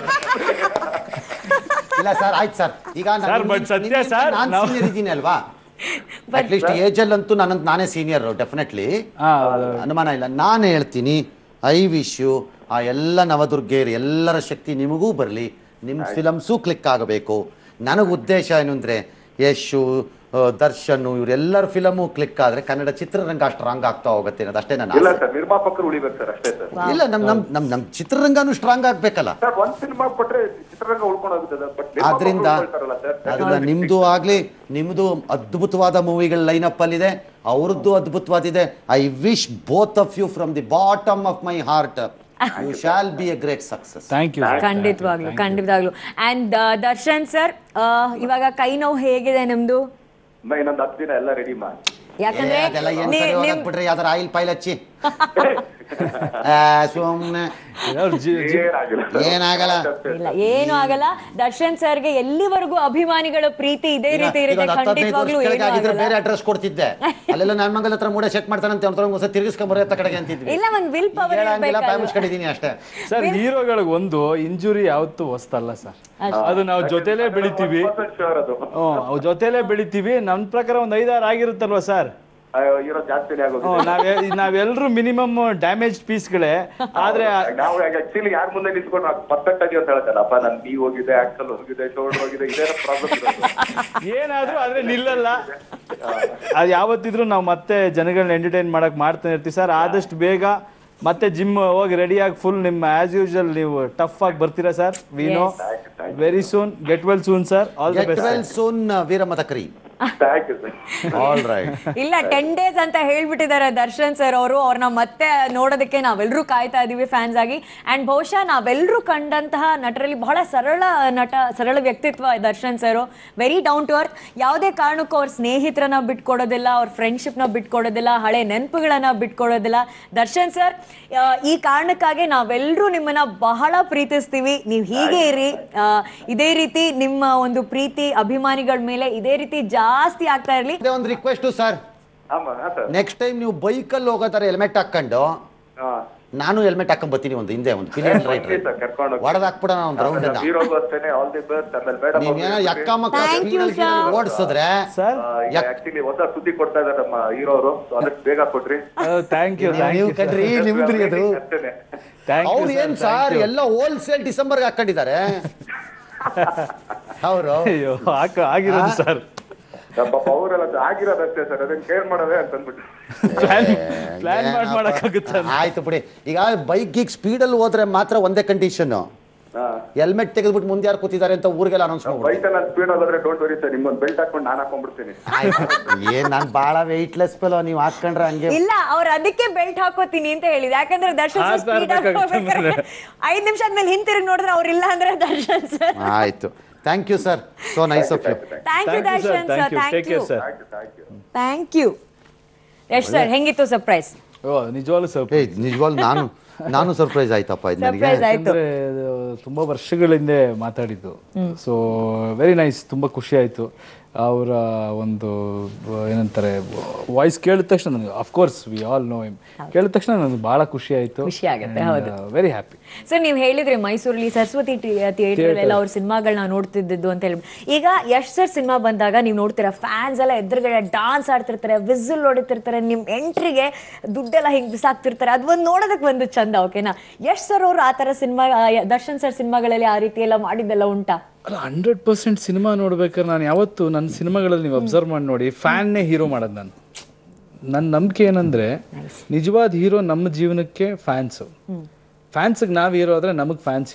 Speaker 2: ಇಲ್ಲ ಸರ್ ಆಯ್ತು ಸರ್ ಈಗ
Speaker 3: Sir, but ಸತ್ಯ sir,
Speaker 2: ನಾನು
Speaker 3: ನಾವು-
Speaker 2: ಸೀನಿಯರ್ ಇದ್ದೀನಿ ಅಲ್ವಾ ಅಟ್ಲೀಸ್ಟ್ ಏಜ್ ಅಲ್ಲಂತೂ ನನ್ನ ನಾನೇ ಸೀನಿಯರ್ ಡೆಫಿನೆಟ್ಲಿ
Speaker 3: ಹಾ
Speaker 2: ಅನುಮಾನ ಇಲ್ಲ ನಾನು ಹೇಳ್ತೀನಿ ಐ ವಿಶ್ ಯು ಆ ಎಲ್ಲ ನವದುರ್ಗೇರ್ ಎಲ್ಲರ ಶಕ್ತಿ ನಿಮಗೂ ಬರಲಿ ನಿಮ್ಮ ಫಿಲಮ್ಸು ಕ್ಲಿಕ್ ಆಗಬೇಕು ನನಗೆ ಉದ್ದೇಶ ಏನು ಅಂದರೆ ಯಶು ಆ, ದರ್ಶನ್ ಇವರೆಲ್ಲರ ಫಿಲಮು ಕ್ಲಿಕ್ ಆದರೆ ಕನ್ನಡ ಚಿತ್ರರಂಗ ಸ್ಟ್ರಾಂಗ್ ಆಗ್ತಾ ಹೋಗುತ್ತೆ ಅನ್ನೋದು ಅಷ್ಟೇ ನನ್ನ
Speaker 5: ಇಲ್ಲ
Speaker 2: ಆಸೆ.
Speaker 5: ಸರ್ ನಿರ್ಮಾಪಕರು ಉಳಿಬೇಕು ಸರ್ ಅಷ್ಟೇ ಸರ್
Speaker 2: ಇಲ್ಲ ನಮ್ ನಮ್ ನಮ್ ನಮ್ ಚಿತ್ರರಂಗನೂ ಸ್ಟ್ರಾಂಗ್ ಆಗ್ಬೇಕಲ್ಲ
Speaker 5: ಸರ್ ಒಂದ್ ಸಿನಿಮಾ ಕೊಟ್ರೆ ಚಿತ್ರರಂಗ ಉಳ್ಕೊಂಡು ಹೋಗುತ್ತೆ ಬಟ್
Speaker 2: ಆದ್ರಿಂದ ಅದನ್ನ ನಿಮ್ದು ಆಗ್ಲಿ ನಿಮ್ದು ಅದ್ಭುತವಾದ ಮೂವಿಗಳ ಲೈನಪ್ ಅಲ್ಲಿದೆ ಅವ್ರದ್ದು ಅದ್ಭುತವಾದಿದೆ I wish both of you from the bottom of my heart you shall be a great success
Speaker 3: thank you
Speaker 1: ಖಂಡಿತವಾಗ್ಲು ಖಂಡಿತವಾಗ್ಲು ಅಂಡ್ ದರ್ಶನ್ ಸರ್ ಇವಾಗ ಕೈ ನೋವು ಹೇಗಿದೆ ನಿಮ್ದು
Speaker 5: ಇನ್ನೊಂದ್ ಹತ್ತು ದಿನ ಎಲ್ಲ ರೆಡಿ ಮಾಡಿ
Speaker 1: ಯಾಕಂದ್ರೆ
Speaker 2: ಅದೆಲ್ಲ ಏನ್
Speaker 1: ನೀ-
Speaker 2: ಸರಿ
Speaker 1: ನಿಮ್-
Speaker 2: ಹೋಗಕ್ ಬಿಡ್ರಿ ಯಾವ್ದಾರ ಆಯಿಲ್ ಪೈಲ್ ಹಚ್ಚಿ ಆ, ಸುಮ್ನೆ
Speaker 5: ಏನಾಗಿಲ್ಲ
Speaker 2: ಏನಾಗಲ್ಲ
Speaker 1: ಇಲ್ಲ ಏನು ಆಗಲ್ಲ ದರ್ಶನ್ ಸರ್ಗೆ ಎಲ್ಲಿವರೆಗೂ ಅಭಿಮಾನಿಗಳ ಪ್ರೀತಿ ಇದೇ ರೀತಿ
Speaker 2: ಈಗ
Speaker 1: ಇರುತ್ತೆ
Speaker 2: ಒಂದ್ ಹತ್ತು ಹದಿನೈದು
Speaker 1: ಖಂಡಿತವಾಗ್ಲೂ
Speaker 2: ವರ್ಷ
Speaker 1: ಏನು
Speaker 2: ಕೆಳಗೆ ಆಗಿದ್ರೆ
Speaker 1: ಆಗಲ್ಲ
Speaker 2: ಬೇರೆ ಅಡ್ರೆಸ್ ಕೊಡ್ತಿದ್ದೆ ಅಲ್ಲೆಲ್ಲ ನನ್ನ ಮಗನ ಹತ್ರ ಮೂಡೆ ಸೆಟ್ ಮಾಡ್ತಾನಂತೆ ಅವ್ರ ಒಂದ್ಸಲ ತಿರ್ಗಿಸ್ಕೊಂಬರೋ ಕಡೆಗೆ ಅಂತಿದ್ವಿ
Speaker 1: ಇಲ್ಲ ಒಂದ್ ವಿಲ್ ಪವರ್
Speaker 2: ಹೇಳಂಗಿಲ್ಲ ಬಾಯ್ ಮುಚ್ಕೊಂಡಿದೀನಿ ಅಷ್ಟೇ
Speaker 3: ಸರ್ ಹೀರೋಗಳಿಗೆ ಒಂದು ಇಂಜುರಿ ಯಾವತ್ತೂ ಹೊಸ್ತಲ್ಲ ಸರ್ ಅದು ನಾವು ಜೊತೆಲೇ ಬೆಳಿತೀವಿ
Speaker 5: ಶೋರ್ ಅದು
Speaker 3: ಹ್ಮ್, ಅವ್ ಜೊತೆಲೇ ಬೆಳಿತೀವಿ ನನ್ನ ಪ್ರಕಾರ ಒಂದು ಐದಾರು ಆಗಿರುತ್ತಲ್ವಾ ಸರ್
Speaker 5: ಅಯ್ಯೋ, ಇರೋ ಜಾಸ್ತಿನೇ ಆಗೋದು
Speaker 3: ನಾವೇ ನಾವೆಲ್ಲರೂ ಮಿನಿಮಮ್ ಡ್ಯಾಮೇಜ್ ಪೀಸ್ಗಳೇ ಆದ್ರೆ
Speaker 5: ನಾವು ಆಕ್ಚುಲಿ ಯಾರ ಮುಂದೆ ನಿಂತ್ಕೊಂಡು ಪರ್ಫೆಕ್ಟ್ ಆಗಿ ಅಂತ ಹೇಳ್ತಾರೆ ಅಪ್ಪ ನನ್ ನೀ ಹೋಗಿದೆ ಆಕ್ಸಲ್ ಹೋಗಿದೆ ಶೋಲ್ಡರ್ ಹೋಗಿದೆ ಇದೇ ಪ್ರಾಬ್ಲಮ್ ಇರೋದು
Speaker 3: ಏನಾದ್ರೂ ಆದ್ರೆ ನಿಲ್ಲಲ್ಲ ಅದು ಯಾವತ್ತಿದ್ರು ನಾವು ಮತ್ತೆ ಜನಗಳನ್ನ ಎಂಟರ್ಟೈನ್ ಮಾಡಕ್ ಮಾಡ್ತಾನೆ ಇರ್ತೀವಿ ಸರ್ ಆದಷ್ಟು ಬೇಗ ಮತ್ತೆ ಜಿಮ್ ಹೋಗಿ ರೆಡಿಯಾಗಿ ಫುಲ್ ನಿಮ್ಮ ಆಸ್ ಯೂಶಲ್ ನೀವು ಟಫ್ ಆಗಿ ಬರ್ತೀರಾ sir we know very soon get well soon sir all the
Speaker 2: get
Speaker 3: best
Speaker 2: well soon ವೀರಮತ ಕರಿ
Speaker 5: thank you sir
Speaker 2: all right
Speaker 1: ಇಲ್ಲ ಟೆನ್ ಡೇಸ್ ಅಂತ ಹೇಳ್ಬಿಟ್ಟಿದ್ದಾರೆ ದರ್ಶನ್ ಸರ್ ಅವರು ಅವ್ರನ್ನ ಮತ್ತೆ ನೋಡೋದಕ್ಕೆ ನಾವೆಲ್ಲರೂ ಕಾಯ್ತಾ ಇದೀವಿ ಫ್ಯಾನ್ಸ್ ಆಗಿ ಅಂಡ್ ಬಹುಶಃ ನಾವೆಲ್ಲರೂ ಕಂಡಂತಹ ನಟರಲ್ಲಿ ಬಹಳ ಸರಳ ನಟ ಸರಳ ವ್ಯಕ್ತಿತ್ವ Darshan sir very down to earth ಯಾವುದೇ ಕಾರಣಕ್ಕೂ ಅವ್ರ ಸ್ನೇಹಿತರನ್ನ ಬಿಟ್ಕೊಡೋದಿಲ್ಲ ಅವ್ರ ಫ್ರೆಂಡ್ಶಿಪ್ನ ಬಿಟ್ಕೊಡೋದಿಲ್ಲ ಹಳೆ ನೆನಪುಗಳನ್ನ ಬಿಟ್ಕೊಡೋದಿಲ್ಲ ದರ್ಶನ್ ಸರ್ ಈ ಕಾರಣಕ್ಕಾಗಿ ನಾವೆಲ್ಲರೂ ನಿಮ್ಮನ್ನ ಬಹಳ ಪ್ರೀತಿಸ್ತೀವಿ ನೀವು ಹೀಗೆ ಇರಿ ಆ, ಇದೇ ರೀತಿ ನಿಮ್ಮ ಒಂದು ಪ್ರೀತಿ ಅಭಿಮಾನಿಗಳ ಮೇಲೆ ಇದೇ ರೀತಿ ಜಾಸ್ತಿ ಆಗ್ತಾ ಇರಲಿ
Speaker 2: ಒಂದು ರಿಕ್ವೆಸ್ಟ್ ಸರ್
Speaker 5: ಆಮ ಹಾ ಸರ್
Speaker 2: ನೆಕ್ಸ್ಟ್ ಟೈಮ್ ನೀವು ಬೈಕಲ್ಲಿ ಹೋಗೋ ಥರ ಹೆಲ್ಮೆಟ್ ಹಾಕೊಂಡು
Speaker 5: ಹಾ
Speaker 2: ನಾನು ಹೆಲ್ಮೆಟ್ ಹಾಕೊಂಡ್ ಬರ್ತೀನಿ ಒಂದು ಹಿಂದೆ ಒಂದು ಪಿಲಿಯನ್ ರೈಟ್
Speaker 5: ಖಂಡಿತ ಕರ್ಕೊಂಡು ಹೋಗಿ.
Speaker 2: ಹೊಡೆದ್ ಹಾಕ್ಬಿಡೋಣ ಒಂದು ರೌಂಡ್
Speaker 5: ಹೀರೋಗೂ ಅಷ್ಟೇನೆ ಆಲ್ ದಿ ಬೆಸ್ಟ್ ಆಮೇಲೆ ಬೇಡ
Speaker 2: ನೀವೇನೋ ಯಕ್ಕ ಮಕ್ಕ
Speaker 1: Thank you, sir.
Speaker 2: ಓಡಿಸಿದ್ರೆ
Speaker 3: ಸರ್
Speaker 5: ಆಕ್ಚುಲಿ ಹೊಸ ಸುದ್ದಿ ಕೊಡ್ತಾ ಇದ್ದಾರೆ ನಮ್ಮ ಹೀರೋ ಅವರು ಆದಷ್ಟು ಬೇಗ ಕೊಟ್ರಿ
Speaker 3: ಥ್ಯಾಂಕ್ ಯು ಥ್ಯಾಂಕ್
Speaker 2: ನೀವು
Speaker 3: ಯು
Speaker 2: ಕಣ್ರಿ ನಿಮ್ದ್ರಿ ಅದು
Speaker 5: ಅಷ್ಟೇನೆ
Speaker 3: ಥ್ಯಾಂಕ್
Speaker 2: ಅವ್ರು
Speaker 3: ಯು
Speaker 2: ಏನ್ ಸರ್ ಎಲ್ಲ ಹೋಲ್ಸೇಲ್ ಡಿಸೆಂಬರ್ಗೆ ಹಾಕೊಂಡಿದ್ದಾರೆ ಅವರು
Speaker 3: ಅಯ್ಯೋ ಹಾಕ ಆಗಿರೋದು ಸರ್
Speaker 5: ಪಾಪ ಅವರೆಲ್ಲ ಆಗಿರೋದಷ್ಟೇ ಸರ್ ಅದನ್ನ ಕೇರ್ ಮಾಡೋದೇ ಅಂತ ಅಂದ್ಬಿಟ್ಟು
Speaker 3: ಪ್ಲಾನ್ ಪ್ಲಾನ್ ಮಾಡಿ ಮಾಡಕ್ಕಾಗುತ್ತ
Speaker 2: ಆಯ್ತು ಬಿಡಿ ಈಗ ಬೈಕ್ ಗೀಗ್ ಸ್ಪೀಡಲ್ಲಿ ಹೋದ್ರೆ ಮಾತ್ರ ಒಂದೇ ಕಂಡೀಷನ್
Speaker 5: ಹಾ
Speaker 2: ಹೆಲ್ಮೆಟ್ ತೆಗೆದ್ಬಿಟ್ಟು ಮುಂದೆ ಯಾರು ಕೂತಿದ್ದಾರೆ ಅಂತ ಊರಿಗೆಲ್ಲ ಅನೌನ್ಸ್ ಮಾಡ್ಬಿಡಿ
Speaker 5: ಬೈಕ್ ನಾನು ಸ್ಪೀಡ್ ಹೋದ್ರೆ ಡೋಂಟ್ ವರಿ ಸರ್ ನಿಮ್ಗೊಂದು ಬೆಲ್ಟ್ ಹಾಕೊಂಡು ನಾನು ಹಾಕೊಂಡ್ಬಿಡ್ತೀನಿ
Speaker 2: ಏನ್ ನಾನ್ ಬಾಳ ವೆಯ್ಟ್ಲೆಸ್ ಪೆಲೋ ನೀವು ಹಾಕೊಂಡ್ರೆ ಹಂಗೆ
Speaker 1: ಇಲ್ಲ ಅವ್ರು ಅದಕ್ಕೆ ಬೆಲ್ಟ್ ಹಾಕೋತೀನಿ ಅಂತ ಹೇಳಿದ್ರು ಯಾಕಂದ್ರೆ ದರ್ಶನ್ ಸರ್
Speaker 3: ಹಾಕ್ತಾ
Speaker 1: ಸ್ಪೀಡ್
Speaker 3: ಇರ್ಬೇಕಾಗುತ್ತೆ
Speaker 1: ಹೋಗ್ಬೇಕಾದ್ರೆ ಐದ್ ನಿಮಿಷ ಆದ್ಮೇಲೆ ಹಿಂತಿರುಗಿ ನೋಡಿದ್ರೆ ಅವ್ರು ಇಲ್ಲ ಅಂದ್ರೆ ದರ್ಶನ್ ಸರ್
Speaker 2: ಆಯ್ತು thank you sir so nice of you
Speaker 1: thank you
Speaker 3: thank you sir
Speaker 1: Darshan sir
Speaker 3: thank you take
Speaker 1: thank you
Speaker 3: care sir
Speaker 5: thank you
Speaker 1: thank you Yash sir ಹೆಂಗಿತ್ತು ಸರ್ಪ್ರೈಸ್
Speaker 3: ಓ ನಿಜವಾಗ್ಲೂ ಸರ್
Speaker 2: ಏ ನಿಜವಾಗ್ಲು ನಾನು ನಾನು ಸರ್ಪ್ರೈಸ್ ಆಯ್ತಪ್ಪ ಇದು ನನಗೆ
Speaker 1: ಸರ್ಪ್ರೈಸ್ ಆಯ್ತು
Speaker 3: ಯಾಕಂದ್ರೆ ಅದು ತುಂಬಾ ವರ್ಷಗಳ ಹಿಂದೆ ಮಾತಾಡಿದ್ದು ಸೊ ವೆರಿ ನೈಸ್ ತುಂಬಾ ಖುಷಿ ಆಯ್ತು ಅವರ ಒಂದು ಆ, ಏನಂತಾರೆ ವಾಯ್ಸ್ ಕೇಳಿದ ತಕ್ಷಣ ನನಗೆ of course we all know him ಕೇಳಿದ ತಕ್ಷಣ ನನಗೆ ಬಹಳ ಖುಷಿ ಆಯ್ತು
Speaker 1: ಖುಷಿ ಆಗುತ್ತೆ, ಹೌದು.
Speaker 3: ವೆರಿ ಹ್ಯಾಪಿ
Speaker 1: ಸರ್ ನೀವು ಹೇಳಿದ್ರಿ ಮೈಸೂರಲ್ಲಿ ಸರಸ್ವತಿ ಥಿಯೇಟರ್ ಎಲ್ಲ ಅವ್ರ ಸಿನಿಮಾಗಳನ್ನ ನೋಡ್ತಿದ್ದು ಅಂತ ಹೇಳಿ ಈಗ ಯಶ್ ಸರ್ ಸಿನಿಮಾ ಬಂದಾಗ ನೀವು ನೋಡ್ತೀರಾ ಫ್ಯಾನ್ಸ್ ಎಲ್ಲ ಎದುರುಗಡೆ ಡಾನ್ಸ್ ಆಡ್ತಿರ್ತಾರೆ ವಿಸಿಲ್ ಹೊಡಿತಿರ್ತಾರೆ ನಿಮ್ ಎಂಟ್ರಿಗೆ ದುಡ್ಡೆಲ್ಲ ಹಿಂಗ್ ಬಿಸಾಕ್ತಿರ್ತಾರೆ ಅದು ಒಂದು ನೋಡೋದಕ್ಕೆ ಒಂದು ಚಂದ ಓಕೆನಾ ಯಶ್ ಸರ್ ಅವರು ಆ ತರ ಸಿನಿಮಾ ದರ್ಶನ್ ಸರ್ ಸಿನಿಮಾಗಳಲ್ಲಿ ಆ ರೀತಿ ಎಲ್ಲ ಮಾಡಿದ್ದೆಲ್ಲ ಉಂಟಾ
Speaker 3: ಅಲ್ಲ ಹಂಡ್ರೆಡ್ ಪರ್ಸೆಂಟ್ ಸಿನಿಮಾ ನೋಡ್ಬೇಕಾದ್ರೆ ನಾನು ಯಾವತ್ತು ನನ್ನ ಸಿನಿಮಾಗಳಲ್ಲಿ ನೀವು ಅಬ್ಸರ್ವ್ ಮಾಡಿ ನೋಡಿ ಫ್ಯಾನ್ನೇ ಹೀರೋ ಮಾಡೋದು ನಾನು ನನ್ನ ನಂಬಿಕೆ ಏನಂದ್ರೆ ನಿಜವಾದ ಹೀರೋ ನಮ್ಮ ಜೀವನಕ್ಕೆ ಫ್ಯಾನ್ಸು ಫ್ಯಾನ್ಸ್ಗೆ ನಾವು ಹೀರೋ ಆದರೆ ನಮಗೆ ಫ್ಯಾನ್ಸ್ ಹೀರೋ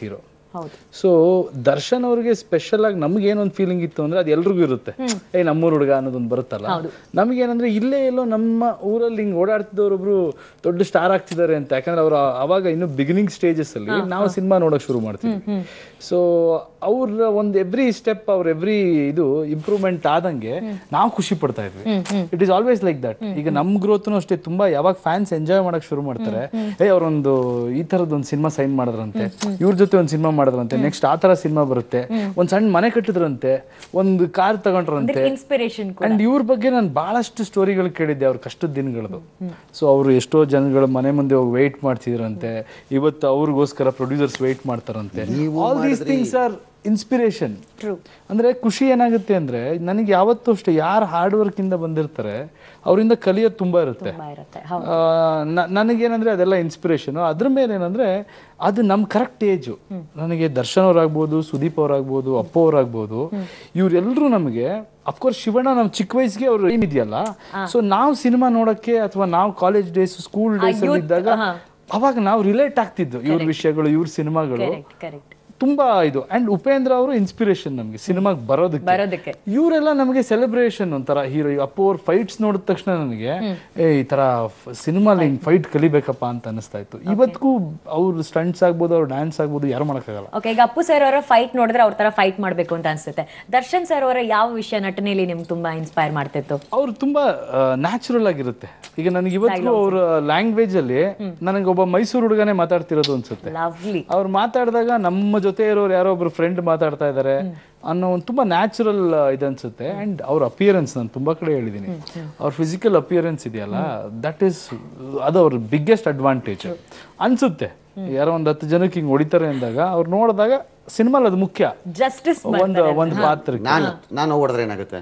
Speaker 1: ಹೌದು
Speaker 3: ಸೊ ದರ್ಶನ್ ಅವ್ರಿಗೆ ಸ್ಪೆಷಲ್ ಆಗಿ ನಮ್ಗೆ ಏನೊಂದು ಫೀಲಿಂಗ್ ಇತ್ತು ಅಂದ್ರೆ ಅದು ಎಲ್ರಿಗೂ ಇರುತ್ತೆ ಏ ನಮ್ಮೂರ್ ಹುಡುಗ ಅನ್ನೋದೊಂದು ಬರುತ್ತಲ್ಲ ನಮಗೇನಂದ್ರೆ ಇಲ್ಲೇ ಎಲ್ಲೋ ನಮ್ಮ ಊರಲ್ಲಿ ಹಿಂಗ್ ಓಡಾಡ್ತಿದ್ದವ್ರೊಬ್ರು ದೊಡ್ಡ ಸ್ಟಾರ್ ಆಗ್ತಿದ್ದಾರೆ ಅಂತ ಯಾಕಂದ್ರೆ ಅವ್ರು ಅವಾಗ ಇನ್ನು ಬಿಗಿನಿಂಗ್ ಸ್ಟೇಜಸ್ ಅಲ್ಲಿ ನಾವು ಸಿನಿಮಾ ನೋಡಕ್ ಶುರು ಮಾಡ್ತೀವಿ ಸೊ ಅವ್ರ ಒಂದು ಎವ್ರಿ ಸ್ಟೆಪ್ ಅವ್ರ ಎವ್ರಿ ಇದು ಇಂಪ್ರೂವ್ಮೆಂಟ್ ಆದಂಗೆ ನಾವು ಖುಷಿ ಪಡ್ತಾ ಇದ್ವಿ it is always like that ಈಗ ನಮ್ ಗ್ರೋತ್ನು ಅಷ್ಟೇ ತುಂಬಾ ಯಾವಾಗ ಫ್ಯಾನ್ಸ್ ಎಂಜಾಯ್ ಮಾಡಕ್ ಶುರು ಮಾಡ್ತಾರೆ ಏ ಅವ್ರೊಂದು ಈ ತರದ್ ಒಂದು ಸಿನಿಮಾ ಸೈನ್ ಮಾಡಿದ್ರಂತೆ ಇವ್ರ ಜೊತೆ ಒಂದು ಸಿನಿಮಾ ಮಾಡಿದ್ರಂತೆ ನೆಕ್ಸ್ಟ್ ಆ ತರ ಸಿನಿಮಾ ಬರುತ್ತೆ ಒಂದ್ ಸಣ್ಣ ಮನೆ ಕಟ್ಟಿದ್ರಂತೆ ಒಂದು ಕಾರ್ ತಗೊಂಡ್ರಂತೆ
Speaker 1: ಇನ್ಸ್ಪಿರೇಷನ್
Speaker 3: ಅಂಡ್ ಇವ್ರ ಬಗ್ಗೆ ನಾನು ಬಹಳಷ್ಟು ಸ್ಟೋರಿಗಳು ಕೇಳಿದ್ದೆ ಅವ್ರ ಕಷ್ಟದ ದಿನಗಳದು ಸೊ ಅವರು ಎಷ್ಟೋ ಜನಗಳು ಮನೆ ಮುಂದೆ ಹೋಗಿ ವೆಯ್ಟ್ ಮಾಡ್ತಿದ್ರಂತೆ ಇವತ್ತು ಅವ್ರಿಗೋಸ್ಕರ ಪ್ರೊಡ್ಯೂಸರ್ಸ್ ವೆಯ್ಟ್ ಮಾಡ್ತಾರಂತೆ all these things are inspiration ಅಂದ್ರೆ ಖುಷಿ ಏನಾಗುತ್ತೆ ಅಂದ್ರೆ ನನಗೆ ಯಾವತ್ತೂ ಅಷ್ಟೇ ಯಾರು ಹಾರ್ಡ್ ವರ್ಕ್ ಇಂದ ಬಂದಿರ್ತಾರೆ ಅವರಿಂದ ಕಲಿಯೋದು ತುಂಬಾ ಇರುತ್ತೆ
Speaker 1: ಇರುತ್ತೆ
Speaker 3: ಆ, ನ- ನನಗೇನಂದ್ರೆ ಅದೆಲ್ಲ ಇನ್ಸ್ಪಿರೇಷನ್ ಅದ್ರ ಮೇಲೆ ಏನಂದ್ರೆ ಅದು ನಮ್ ಕರೆಕ್ಟ್ ಏಜು ನನಗೆ ದರ್ಶನ್ ಅವ್ರಾಗ್ಬೋದು ಸುದೀಪ್ ಅವ್ರಾಗ್ಬೋದು ಅಪ್ಪ ಅವ್ರಾಗ್ಬೋದು ಇವ್ರೆಲ್ರೂ ನಮಗೆ ಅಫ್ಕೋರ್ಸ್ ಶಿವಣ್ಣ ನಮ್ ಚಿಕ್ಕ ವಯಸ್ಸಿಗೆ ಅವ್ರು ಏನಿದೆಯಲ್ಲ ಸೊ ನಾವು ಸಿನಿಮಾ ನೋಡಕ್ಕೆ ಅಥವಾ ನಾವು ಕಾಲೇಜ್ ಡೇಸ್ ಸ್ಕೂಲ್ ಡೇಸ್ ಅಲ್ಲಿ ಇದ್ದಾಗ ಅವಾಗ ನಾವು ರಿಲೇಟ್ ಆಗ್ತಿದ್ದು ಇವ್ರ ವಿಷಯಗಳು ಇವ್ರ ಸಿನಿಮಾಗಳು
Speaker 1: ಕರೆಕ್ಟ್ ಕರೆಕ್ಟ್
Speaker 3: ತುಂಬಾ ಇದು ಅಂಡ್ ಉಪೇಂದ್ರ ಅವರು ಇನ್ಸ್ಪಿರೇಷನ್ ನಮಗೆ ಸಿನಿಮಾಗೆ ಬರೋದಕ್ಕೆ
Speaker 1: ಬರೋದಕ್ಕೆ
Speaker 3: ಇವರೆಲ್ಲ ನಮಗೆ ಸೆಲೆಬ್ರೇಷನ್ ಒಂಥರ ಹೀರೋ ಅಪ್ಪು ಅವ್ರ ಫೈಟ್ಸ್ ನೋಡಿದ ತಕ್ಷಣ ನನಗೆ ಏ ಈ ತರ ಸಿನಿಮಾಲಿ ಹಿಂಗ್ ಫೈಟ್ ಕಲಿಬೇಕಪ್ಪ ಅಂತ ಅನಿಸ್ತಾ ಇತ್ತು ಇವತ್ತಿಗೂ ಅವ್ರ ಸ್ಟಂಟ್ಸ್ ಆಗ್ಬೋದು ಅವ್ರ ಡ್ಯಾನ್ಸ್ ಆಗ್ಬೋದು ಯಾರು ಮಾಡಕ್ಕಾಗಲ್ಲ
Speaker 1: ಓಕೆ ಈಗ ಅಪ್ಪು ಸರ್ ಅವರ ಫೈಟ್ ನೋಡಿದ್ರೆ ಅವ್ರ ತರ ಫೈಟ್ ಮಾಡ್ಬೇಕು ಅಂತ ಅನ್ಸುತ್ತೆ ದರ್ಶನ್ ಸರ್ ಅವರ ಯಾವ ವಿಷಯ ನಟನೆಯಲ್ಲಿ ನಿಮ್ಗೆ ತುಂಬಾ ಇನ್ಸ್ಪೈರ್ ಮಾಡ್ತಿತ್ತು
Speaker 3: ಅವ್ರು ತುಂಬಾ ನ್ಯಾಚುರಲ್ ಆಗಿರುತ್ತೆ ಈಗ ನನಗೆ ಇವತ್ತಿಗೂ ಅವ್ರ ಲ್ಯಾಂಗ್ವೇಜ್ ಅಲ್ಲಿ ನನಗೆ ಒಬ್ಬ ಮೈಸೂರು ಹುಡುಗನೇ ಮಾತಾಡ್ತಿರೋದು ಅನ್ಸುತ್ತೆ
Speaker 1: ಲವ್ಲಿ
Speaker 3: ಅವ್ರು ಮಾತಾಡಿದಾಗ ನಮ್ಮ ಜೊತೆ ಇರೋರು ಯಾರೋ ಒಬ್ರು ಫ್ರೆಂಡ್ ಮಾತಾಡ್ತಾ ಇದ್ದಾರೆ ಅನ್ನೋ ಒಂದು ತುಂಬಾ ನ್ಯಾಚುರಲ್ ಇದನ್ಸುತ್ತೆ ಅಂಡ್ ಅವ್ರ ಅಪಿಯರೆನ್ಸ್ ನಾನು ತುಂಬಾ ಕಡೆ ಹೇಳಿದ್ದೀನಿ ಅವ್ರ ಫಿಸಿಕಲ್ ಅಪಿಯರೆನ್ಸ್ ಇದೆಯಲ್ಲ ದಟ್ ಈಸ್ ಅದು ಅವ್ರ ಬಿಗ್ಗೆಸ್ಟ್ ಅಡ್ವಾಂಟೇಜ್ ಅನ್ಸುತ್ತೆ ಯಾರೋ ಒಂದ್ ಹತ್ತು ಜನಕ್ಕೆ ಹಿಂಗ್ ಹೊಡಿತಾರೆ ಅಂದಾಗ ಅವ್ರು ನೋಡಿದಾಗ ಸಿನಿಮಾಲ್ ಅದು ಮುಖ್ಯ
Speaker 1: ಜಸ್ಟಿಸ್
Speaker 3: ಒಂದು ಒಂದು ಪಾತ್ರಕ್ಕೆ
Speaker 2: ನಾನು ನಾನು ಹೊಡೆದ್ರೆ ಏನಾಗುತ್ತೆ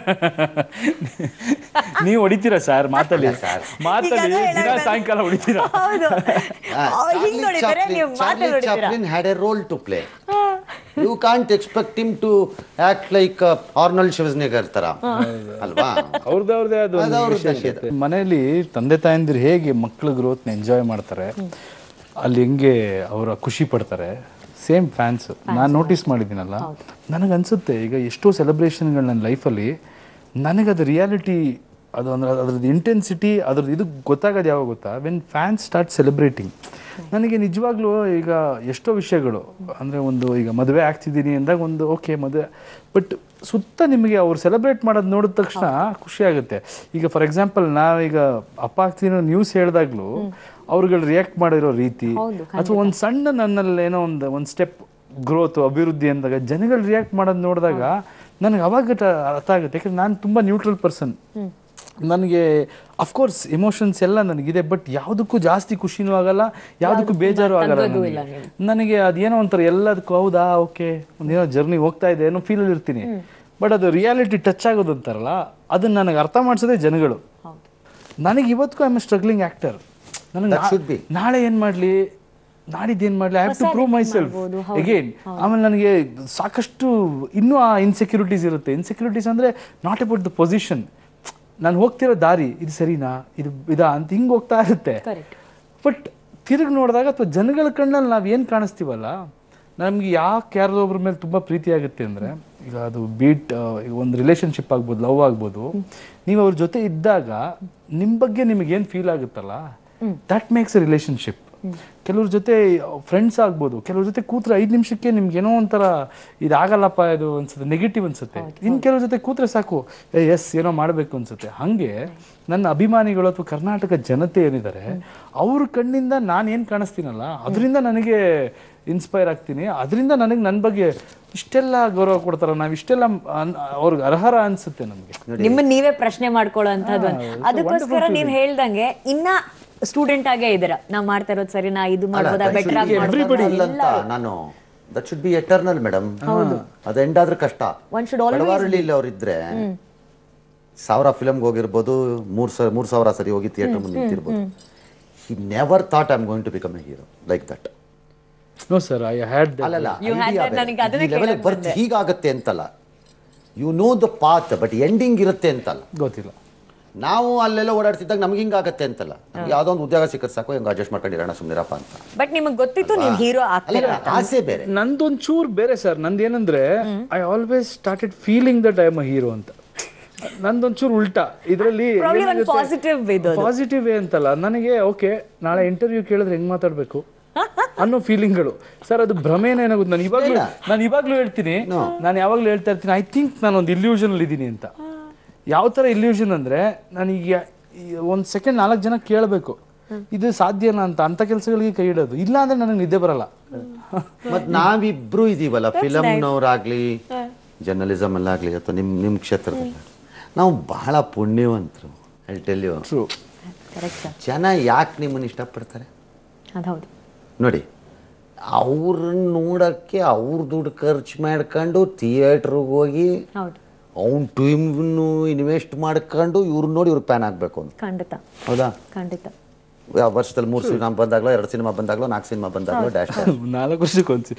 Speaker 3: ನೀವು ಹೊಡಿತೀರಾ ಸರ್ ಮಾತಲ್ಲಿ ಮಾತಲ್ಲಿ ದಿನ ಸಾಯಂಕಾಲ ಹೊಡಿತೀರಾ
Speaker 1: ಹೌದು ಹಿಂಗ್ ನೋಡಿದ್ರೆ ನೀವು ಮಾತಲ್ಲಿ ನೋಡಿದ್ದೀರಾ
Speaker 2: Chaplin had a role to play you can't expect him to act like Arnold Schwarzenegger ತರ ಅಲ್ವಾ
Speaker 3: ಅವ್ರದ್ದು ಅವ್ರದೇ ಅದು ಒಂದು
Speaker 2: ಅದು ಅವ್ರದ್ದು
Speaker 3: ವಿಶೇಷತೆ. ಮನೆಯಲ್ಲಿ ತಂದೆ ತಾಯಂದಿರು ಹೇಗೆ ಮಕ್ಕಳ ಗ್ರೋತ್ನ ಎಂಜಾಯ್ ಮಾಡ್ತಾರೆ ಅಲ್ಲಿ ಹೆಂಗೆ ಅವರ ಖುಷಿ ಪಡ್ತಾರೆ ಸೇಮ್ ಫ್ಯಾನ್ಸ್ ನಾನು ನೋಟಿಸ್ ಮಾಡಿದ್ದೀನಲ್ಲ ನನಗೆ ಅನ್ಸುತ್ತೆ ಈಗ ಎಷ್ಟೋ ಸೆಲೆಬ್ರೇಷನ್ಗಳು ನನ್ನ ಲೈಫಲ್ಲಿ ನನಗದು ರಿಯಾಲಿಟಿ ಅದು ಅಂದ್ರೆ ಅದ್ರದ್ದು ಇಂಟೆನ್ಸಿಟಿ ಅದ್ರದ್ದು ಇದು ಗೊತ್ತಾಗೋದು ಯಾವಾಗ ಗೊತ್ತಾ ವೆನ್ ಫ್ಯಾನ್ಸ್ ಸ್ಟಾರ್ಟ್ ಸೆಲೆಬ್ರೇಟಿಂಗ್ ನನಗೆ ನಿಜವಾಗ್ಲೂ ಈಗ ಎಷ್ಟೋ ವಿಷಯಗಳು ಅಂದರೆ ಒಂದು ಈಗ ಮದುವೆ ಆಗ್ತಿದ್ದೀನಿ ಅಂದಾಗ ಒಂದು ಓಕೆ ಮದುವೆ ಬಟ್ ಸುತ್ತ ನಿಮಗೆ ಅವ್ರು ಸೆಲೆಬ್ರೇಟ್ ಮಾಡೋದು ನೋಡಿದ ತಕ್ಷಣ ಖುಷಿ ಆಗುತ್ತೆ ಈಗ ಫಾರ್ ಎಕ್ಸಾಂಪಲ್ ನಾವೀಗ ಅಪ್ಪ ಆಗ್ತೀನಿ ನ್ಯೂಸ್ ಹೇಳಿದಾಗ್ಲೂ ಅವ್ರುಗಳು ರಿಯಾಕ್ಟ್ ಮಾಡಿರೋ ರೀತಿ ಅಥವಾ ಒಂದು ಸಣ್ಣ ನನ್ನಲ್ಲಿ ಏನೋ ಒಂದು ಒಂದು ಸ್ಟೆಪ್ ಗ್ರೋತ್ ಅಭಿವೃದ್ಧಿ ಅಂದಾಗ ಜನಗಳು ರಿಯಾಕ್ಟ್ ಮಾಡೋದು ನೋಡಿದಾಗ ನನಗೆ ಅವಾಗ ಟ- ಅರ್ಥ ಆಗುತ್ತೆ ಯಾಕಂದ್ರೆ ನಾನು ತುಂಬ ನ್ಯೂಟ್ರಲ್ ಪರ್ಸನ್ ನನಗೆ ಅಫ್ಕೋರ್ಸ್ ಎಮೋಷನ್ಸ್ ಎಲ್ಲ ನನಗಿದೆ ಬಟ್ ಯಾವುದಕ್ಕೂ ಜಾಸ್ತಿ ಖುಷಿನೂ ಆಗಲ್ಲ ಯಾವುದಕ್ಕೂ ಬೇಜಾರು ಆಗಲ್ಲ ನನಗೆ. ನನಗೆ ಅದೇನೋ ಒಂಥರ ಎಲ್ಲದಕ್ಕೂ ಹೌದಾ ಓಕೆ ಒಂದೇನೋ ಜರ್ನಿ ಹೋಗ್ತಾ ಇದೆ ಏನೋ ಫೀಲಲ್ಲಿ ಇರ್ತೀನಿ ಬಟ್ ಅದು ರಿಯಾಲಿಟಿ ಟಚ್ ಆಗೋದು ಅಂತಾರಲ್ಲ ಅದನ್ನ ನನಗೆ ಅರ್ಥ ಮಾಡಿಸೋದೇ ಜನಗಳು ನನಗೆ ಇವತ್ತಿಗೂ ಐ ಆಮ್ ಸ್ಟ್ರಗ್ಲಿಂಗ್ ಆಕ್ಟರ್ ನನಗೆ
Speaker 2: That should be.
Speaker 3: ನಾಳೆ ಏನ್ ಮಾಡ್ಲಿ ನಾಡಿದ್ದು ಏನ್ ಮಾಡ್ಲಿ I have to prove myself again ಆಮೇಲೆ ನನಗೆ ಸಾಕಷ್ಟು ಇನ್ನೂ ಆ ಇನ್ಸೆಕ್ಯೂರಿಟೀಸ್ ಇರುತ್ತೆ ಇನ್ಸೆಕ್ಯೂರಿಟೀಸ್ ಅಂದ್ರೆ ನಾಟ್ ಅಬೌಟ್ ದ ಪೊಸಿಷನ್ ನಾನು ಹೋಗ್ತಿರೋ ದಾರಿ ಇದು ಸರಿನಾ ಇದು ಇದಾ ಅಂತ ಹಿಂಗ್ ಹೋಗ್ತಾ ಇರುತ್ತೆ
Speaker 1: Correct.
Speaker 3: ಬಟ್ ತಿರುಗಿ ನೋಡಿದಾಗ ಅಥವಾ ಜನಗಳ ಕಣ್ಣಲ್ಲಿ ನಾವು ಏನು ಕಾಣಿಸ್ತೀವಲ್ಲ ನಮ್ಗೆ ಯಾಕೆ ಯಾರ್ದೋ ಒಬ್ರ ಮೇಲೆ ತುಂಬಾ ಪ್ರೀತಿ ಆಗುತ್ತೆ ಅಂದ್ರೆ ಈಗ ಅದು ಬೀಟ್ ಒಂದು ರಿಲೇಶನ್ಶಿಪ್ ಆಗ್ಬೋದು ಲವ್ ಆಗ್ಬೋದು ನೀವು ಅವ್ರ ಜೊತೆ ಇದ್ದಾಗ ನಿಮ್ ಬಗ್ಗೆ ನಿಮಗೆ ಏನ್ ಫೀಲ್ ಆಗುತ್ತಲ್ಲ ದಟ್ ಮೇಕ್ಸ್ ಎ ರಿಲೇಶನ್ಶಿಪ್ ಕೆಲವ್ರ ಜೊತೆ ಫ್ರೆಂಡ್ಸ್ ಆಗ್ಬೋದು ಕೆಲವ್ರ ಜೊತೆ ಕೂತ್ರೆ ಐದು ನಿಮಿಷಕ್ಕೆ ನಿಮ್ಗೆ ಏನೋ ಒಂಥರ ಇದಾಗಲ್ಲಪ್ಪ ಇದು ಅನ್ಸುತ್ತೆ ನೆಗೆಟಿವ್ ಅನ್ಸುತ್ತೆ ಇನ್ ಕೆಲವ್ರ ಜೊತೆ ಕೂತ್ರೆ ಸಾಕು ಏ ಎಸ್ ಏನೋ ಮಾಡಬೇಕು ಅನ್ಸುತ್ತೆ ಹಂಗೆ ನನ್ನ ಅಭಿಮಾನಿಗಳು ಅಥವಾ ಕರ್ನಾಟಕ ಜನತೆ ಏನಿದ್ದಾರೆ ಅವ್ರ ಕಣ್ಣಿಂದ ನಾನು ಏನು ಕಾಣಿಸ್ತೀನಲ್ಲ ಅದರಿಂದ ನನಗೆ ಇನ್ಸ್ಪೈರ್ ಆಗ್ತೀನಿ ಅದರಿಂದ ನನಗೆ ನನ್ನ ಬಗ್ಗೆ ಇಷ್ಟೆಲ್ಲ ಗೌರವ ಕೊಡ್ತಾರ ನಾವು ಇಷ್ಟೆಲ್ಲ ಅನ್- ಅವ್ರಿಗೆ ಅರ್ಹರ ಅನ್ಸುತ್ತೆ ನಮಗೆ
Speaker 1: ನಿಮ್ಮನ್ನ ನೀವೇ ಪ್ರಶ್ನೆ ಮಾಡ್ಕೊಳ್ಳೋಂಥದ್ದು ಅದಕ್ಕೋಸ್ಕರ ನೀವ್ ಹೇಳ್ದಂಗೆ ಇನ್ನ ಸ್ಟೂಡೆಂಟ್ ಆಗೇ ಇದೀರ ನಾವ್ ಮಾಡ್ತಾ ಇರೋದು ಸರಿನಾ ಇದು ಮಾಡ್ಬೋದಾ ಬೆಟರ್ ಆಗಿ ಮಾಡ್ಬೋದಾ
Speaker 2: ಅಂತ ನಾನು that should be eternal madam ಅದು ಎಂಡ್ ಆದ್ರೆ ಕಷ್ಟ
Speaker 1: One should always
Speaker 2: ಬಡವಾರಳ್ಳಿಲಿ ಅವ್ರು ಇದ್ರೆ ಸಾವಿರ ಫಿಲಮ್ಗೆ ಹೋಗಿರ್ಬೋದು ಮೂರ್ ಸ ಮೂರ್ ಸಾವಿರ ಸರಿ ಹೋಗಿ ಥಿಯೇಟರ್ ಮುಂದೆ ನಿಂತಿರ್ಬೋದು he never thought I am going to become a hero like that
Speaker 3: no sir I had
Speaker 2: ಅಲ್ಲಲ್ಲ
Speaker 1: You had that, ನನಗೆ ಅದನ್ನೇ
Speaker 2: ಲೆವೆಲ್ ಬರ್ತ್ ಹೀಗಾಗತ್ತೆ ಅಂತಲ್ಲ you know the path but ending ಇರುತ್ತೆ ಅಂತಲ್ಲ
Speaker 3: ಗೊತ್ತಿಲ್ಲ
Speaker 2: ನಾವು ಅಲ್ಲೆಲ್ಲ ಓಡಾಡ್ತಿದ್ದಾಗ ನಮ್ಗೆ ಹಿಂಗಾಗತ್ತೆ ಅಂತಲ್ಲ ನಮ್ಗೆ ಯಾವ್ದೋ ಒಂದು ಉದ್ಯೋಗ ಸಿಕ್ಕದ್ ಸಾಕು ಹಿಂಗೆ ಅಡ್ಜಸ್ಟ್ ಮಾಡ್ಕೊಂಡಿರೋಣ ಸುಮ್ಮನಿರಪ್ಪ ಅಂತ
Speaker 1: ಬಟ್ ನಿಮಗ್ ಗೊತ್ತಿತ್ತು ನೀವು ಹೀರೋ
Speaker 2: ಅಲ್ಲ
Speaker 1: ಆಗ್ತೀರಾ
Speaker 2: ಆಸೆ ಬೇರೆ
Speaker 3: ನಂದೊಂದ್ ಚೂರ್ ಬೇರೆ ಸರ್ ನಂದೇನಂದ್ರೆ I always started feeling that I am a hero ಅಂತ ನಂದೊಂದ್ ಚೂರ್ ಉಲ್ಟಾ ಇದರಲ್ಲಿ
Speaker 1: Probably ಒಂದು positive ಇದು ಅದು.
Speaker 3: ಪಾಸಿಟಿವ್ ವೇ ಅಂತಲ್ಲ ನನಗೆ ಓಕೆ ನಾಳೆ ಇಂಟರ್ವ್ಯೂ ಕೇಳಿದ್ರೆ ಹೆಂಗ್ ಮಾತಾಡ್ಬೇಕು ಅನ್ನೋ ಫೀಲಿಂಗ್ಗಳು ಸರ್ ಅದು ಭ್ರಮೇನ ಏನಾಗುತ್ತೆ ನಾನು ಇವಾಗ್ಲೂ ನಾನು ಇವಾಗ್ಲೂ ಹೇಳ್ತೀನಿ ನಾನು ಯಾವಾಗ್ಲೂ ಹೇಳ್ತಾ ಇರ್ತೀನಿ ಐ ಥಿಂಕ್ ನಾನು ಒಂದು ಇಲ್ಯೂಷನ್ ಇದ್ದೀನಿ ಅಂತ ಯಾವ ತರ ಇಲ್ಯೂಷನ್ ಅಂದ್ರೆ ನನಗೆ ಒಂದ್ ಸೆಕೆಂಡ್ ನಾಲ್ಕು ಜನ ಕೇಳಬೇಕು ಇದು ಸಾಧ್ಯನಾ ಅಂತ ಅಂತ ಕೆಲಸಗಳಿಗೆ ಕೈ ಇಡೋದು ಇಲ್ಲ ಅಂದ್ರೆ ನನಗೆ ನಿದ್ದೆ ಬರಲ್ಲ
Speaker 2: ಮತ್ ನಾವಿಬ್ರು ಇದೀವಲ್ಲ ಫಿಲಮ್ನವ್ರಾಗ್ಲಿ ಜರ್ನಲಿಸಮ್ ಅಲ್ಲಾಗ್ಲಿ ಅಥವಾ ನಿಮ್ ನಿಮ್ ಕ್ಷೇತ್ರದಲ್ಲಿ ನಾವು ಬಹಳ ಪುಣ್ಯವಂತರು I tell you
Speaker 3: true
Speaker 1: correct sir
Speaker 2: ಜನ ಯಾಕೆ ನಿಮ್ಮನ್ನ ಇಷ್ಟಪಡ್ತಾರೆ
Speaker 1: ಅದು ಹೌದು
Speaker 2: ನೋಡಿ ಅವ್ರನ್ನ ನೋಡಕ್ಕೆ ಅವ್ರ ದುಡ್ಡು ಖರ್ಚು ಮಾಡ್ಕೊಂಡು ಥಿಯೇಟ್ರಿಗೆ ಹೋಗಿ
Speaker 1: ಹೌದು
Speaker 2: ಅವ್ನ ಟೀಮ್ನು ಇನ್ವೆಸ್ಟ್ ಮಾಡ್ಕೊಂಡು ಇವ್ರನ್ನ ನೋಡಿ ಇವ್ರಿಗೆ ಪ್ಯಾನ್ ಆಗಬೇಕು ಅಂತ
Speaker 1: ಖಂಡಿತ
Speaker 2: ಹೌದಾ
Speaker 1: ಖಂಡಿತ
Speaker 2: ಯಾವ ವರ್ಷದಲ್ಲಿ ಮೂರು ಸಿನಿಮಾ ಬಂದಾಗಲೋ ಎರಡು ಸಿನಿಮಾ ಬಂದಾಗಲೋ ನಾಲ್ಕು ಸಿನಿಮಾ ಬಂದಾಗಲೋ ಡ್ಯಾಶ್
Speaker 3: ನಾಲ್ಕು ವರ್ಷಕ್ಕೆ ಒಂದ್ಸಿ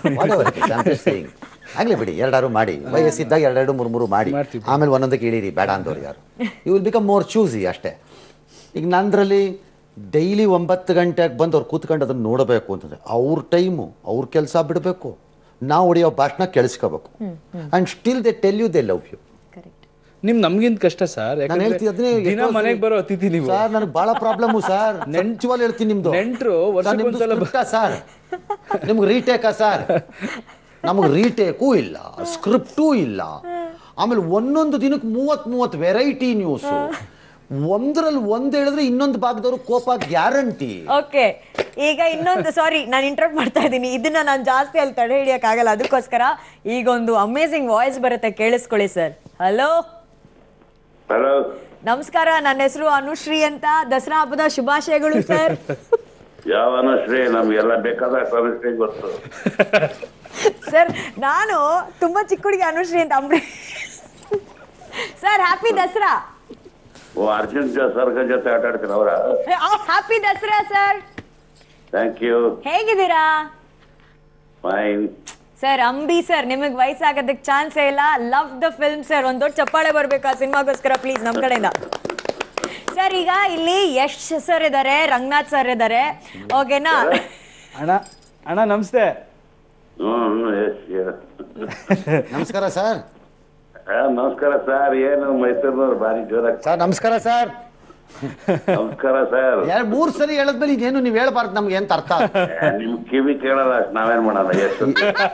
Speaker 2: ಆಗ್ಲಿ ಬಿಡಿ ಎರಡಾರು ಮಾಡಿ ವಯಸ್ಸಿದ್ದಾಗ ಎರಡೆರಡು ಮೂರು ಮೂರು ಮಾಡಿ
Speaker 3: ಮಾಡ್ತೀವಿ.
Speaker 2: ಆಮೇಲೆ ಒಂದೊಂದಕ್ಕೆ ಇಡೀರಿ ಬೇಡ ಅಂದವ್ರು ಯಾರು you will become more choosy ಅಷ್ಟೇ ಈಗ ನಂದ್ರಲ್ಲಿ ಡೈಲಿ ಒಂಬತ್ತು ಗಂಟೆಗೆ ಬಂದು ಅವ್ರು ಕೂತ್ಕೊಂಡು ಅದನ್ನ ನೋಡಬೇಕು ಅಂತಂದ್ರೆ ಅವ್ರ ಟೈಮು ಅವ್ರ ಕೆಲಸ ಬಿಡಬೇಕು ನಾವು ಹೊಡೆಯೋ ಭಾಷಣ ಕೇಳಿಸ್ಕೋಬೇಕು and still they tell you they love you
Speaker 1: correct
Speaker 3: ನಿಮ್ ನಮ್ಗಿಂತ ಕಷ್ಟ ಸರ್
Speaker 2: ನಾನು ಹೇಳ್ತೀನಿ ಅದನ್ನೇ
Speaker 3: ದಿನ ಮನೆಗೆ ಬರೋ ಅತಿಥಿ ನೀವು
Speaker 2: ಸರ್ ನನಗೆ ಬಹಳ ಪ್ರಾಬ್ಲಮ್ ಸರ್ ನೆಂಚುವಲ್ಲಿ ಹೇಳ್ತೀನಿ ನಿಮ್ದು
Speaker 3: ನೆಂಟ್ರು ವರ್ಷಕ್ಕೊಂದ್ಸಲ ಬ-
Speaker 2: ಸರ್ ನಿಮ್ಗೆ ರೀಟೇಕಾ ಸರ್ ನಮಗೆ ರೀಟೇಕು ಇಲ್ಲ ಸ್ಕ್ರಿಪ್ಟೂ ಇಲ್ಲ ಆಮೇಲೆ ಒಂದೊಂದು ದಿನಕ್ಕೆ ಮೂವತ್ ಮೂವತ್ತು ವೆರೈಟಿ ನ್ಯೂಸು ಒಂದ್ರಲ್ಲಿ ಒಂದ್ ಹೇಳಿದ್ರೆ ಇನ್ನೊಂದು ಭಾಗದವ್ರು ಕೋಪ ಗ್ಯಾರಂಟಿ
Speaker 1: ಓಕೆ ಈಗ ಇನ್ನೊಂದು ಸಾರಿ ನಾನು ಇಂಟರ್ವ್ಯೂ ಮಾಡ್ತಾ ಇದ್ದೀನಿ ಇದನ್ನ ನಾನು ಜಾಸ್ತಿ ಅಲ್ಲಿ ತಡೆ ಹಿಡಿಯಕ್ಕಾಗಲ್ಲ ಅದಕ್ಕೋಸ್ಕರ ಈಗ ಒಂದು ಅಮೇಸಿಂಗ್ ವಾಯ್ಸ್ ಬರುತ್ತೆ ಕೇಳಿಸ್ಕೊಳ್ಳಿ ಸರ್ ಹಲೋ
Speaker 5: ಹಲೋ
Speaker 1: ನಮಸ್ಕಾರ ನನ್ನ ಹೆಸರು ಅನುಶ್ರೀ ಅಂತ ದಸರಾ ಹಬ್ಬದ ಶುಭಾಶಯಗಳು ಸರ್
Speaker 5: ಯಾವ ಅನುಶ್ರೀ ನಮ್ಗೆಲ್ಲ ಬೇಕಾದ ಅನುಶ್ರೀ ಗೊತ್ತು
Speaker 1: ಸರ್ ನಾನು ತುಂಬಾ ಚಿಕ್ಕ ಹುಡುಗಿ ಅನುಶ್ರೀ ಅಂತ ಅಂಬ್ರಿ ಸರ್ ಹ್ಯಾಪಿ ದಸರಾ
Speaker 5: ಓ ಅರ್ಜುನ್ ಸರ್ಗ ಜೊತೆ ಆಟ ಆಡ್ತೀರ ಅವರ
Speaker 1: happy Dasara sir
Speaker 5: thank you
Speaker 1: ಹೇಗಿದ್ದೀರಾ
Speaker 5: ಫೈನ್
Speaker 1: ಸರ್ ಅಂಬಿ ಸರ್ ನಿಮಗೆ ವಯಸ್ಸಾಗೋದಕ್ಕೆ ಚಾನ್ಸೇ ಇಲ್ಲ ಲವ್ ದ ಫಿಲ್ಮ್ ಸರ್ ಒಂದ್ ದೊಡ್ಡ ಚಪ್ಪಾಳೆ ಬರ್ಬೇಕು ಆ ಸಿನಿಮಾಗೋಸ್ಕರ ಪ್ಲೀಸ್ ನಮ್ ಕಡೆಯಿಂದ ಸರ್ ಈಗ ಇಲ್ಲಿ ಯಶ್ ಸರ್ ಇದಾರೆ ರಂಗನಾಥ್ ಸರ್ ಇದಾರೆ ಓಕೆನಾ
Speaker 3: ಅಣ್ಣ ಅಣ್ಣ ನಮಸ್ತೆ
Speaker 5: ಹ್ಮ್ ಎಸ್
Speaker 2: ನಮಸ್ಕಾರ ಸರ್
Speaker 5: ನಮಸ್ಕಾರ ಸರ್ ಏನು ಮೈಸೂರಿನವ್ರು ಭಾರಿ ಜೋರಾಗಿ
Speaker 2: ಸರ್ ನಮಸ್ಕಾರ ಸರ್
Speaker 5: ನಮಸ್ಕಾರ ಸರ್
Speaker 2: ಎರಡು ಮೂರು ಸರಿ ಹೇಳಿದ್ಮೇಲೆ ಇದೇನು ನೀವು ಹೇಳ್ಬಾರ್ದು ನಮ್ಗೆ ಅಂತ ಅರ್ಥ
Speaker 5: ನಿಮ್ ಕಿವಿ ಕೇಳಲ್ಲ ಅಷ್ಟ್ ನಾವೇನ್ ಮಾಡೋಣ ಎಷ್ಟು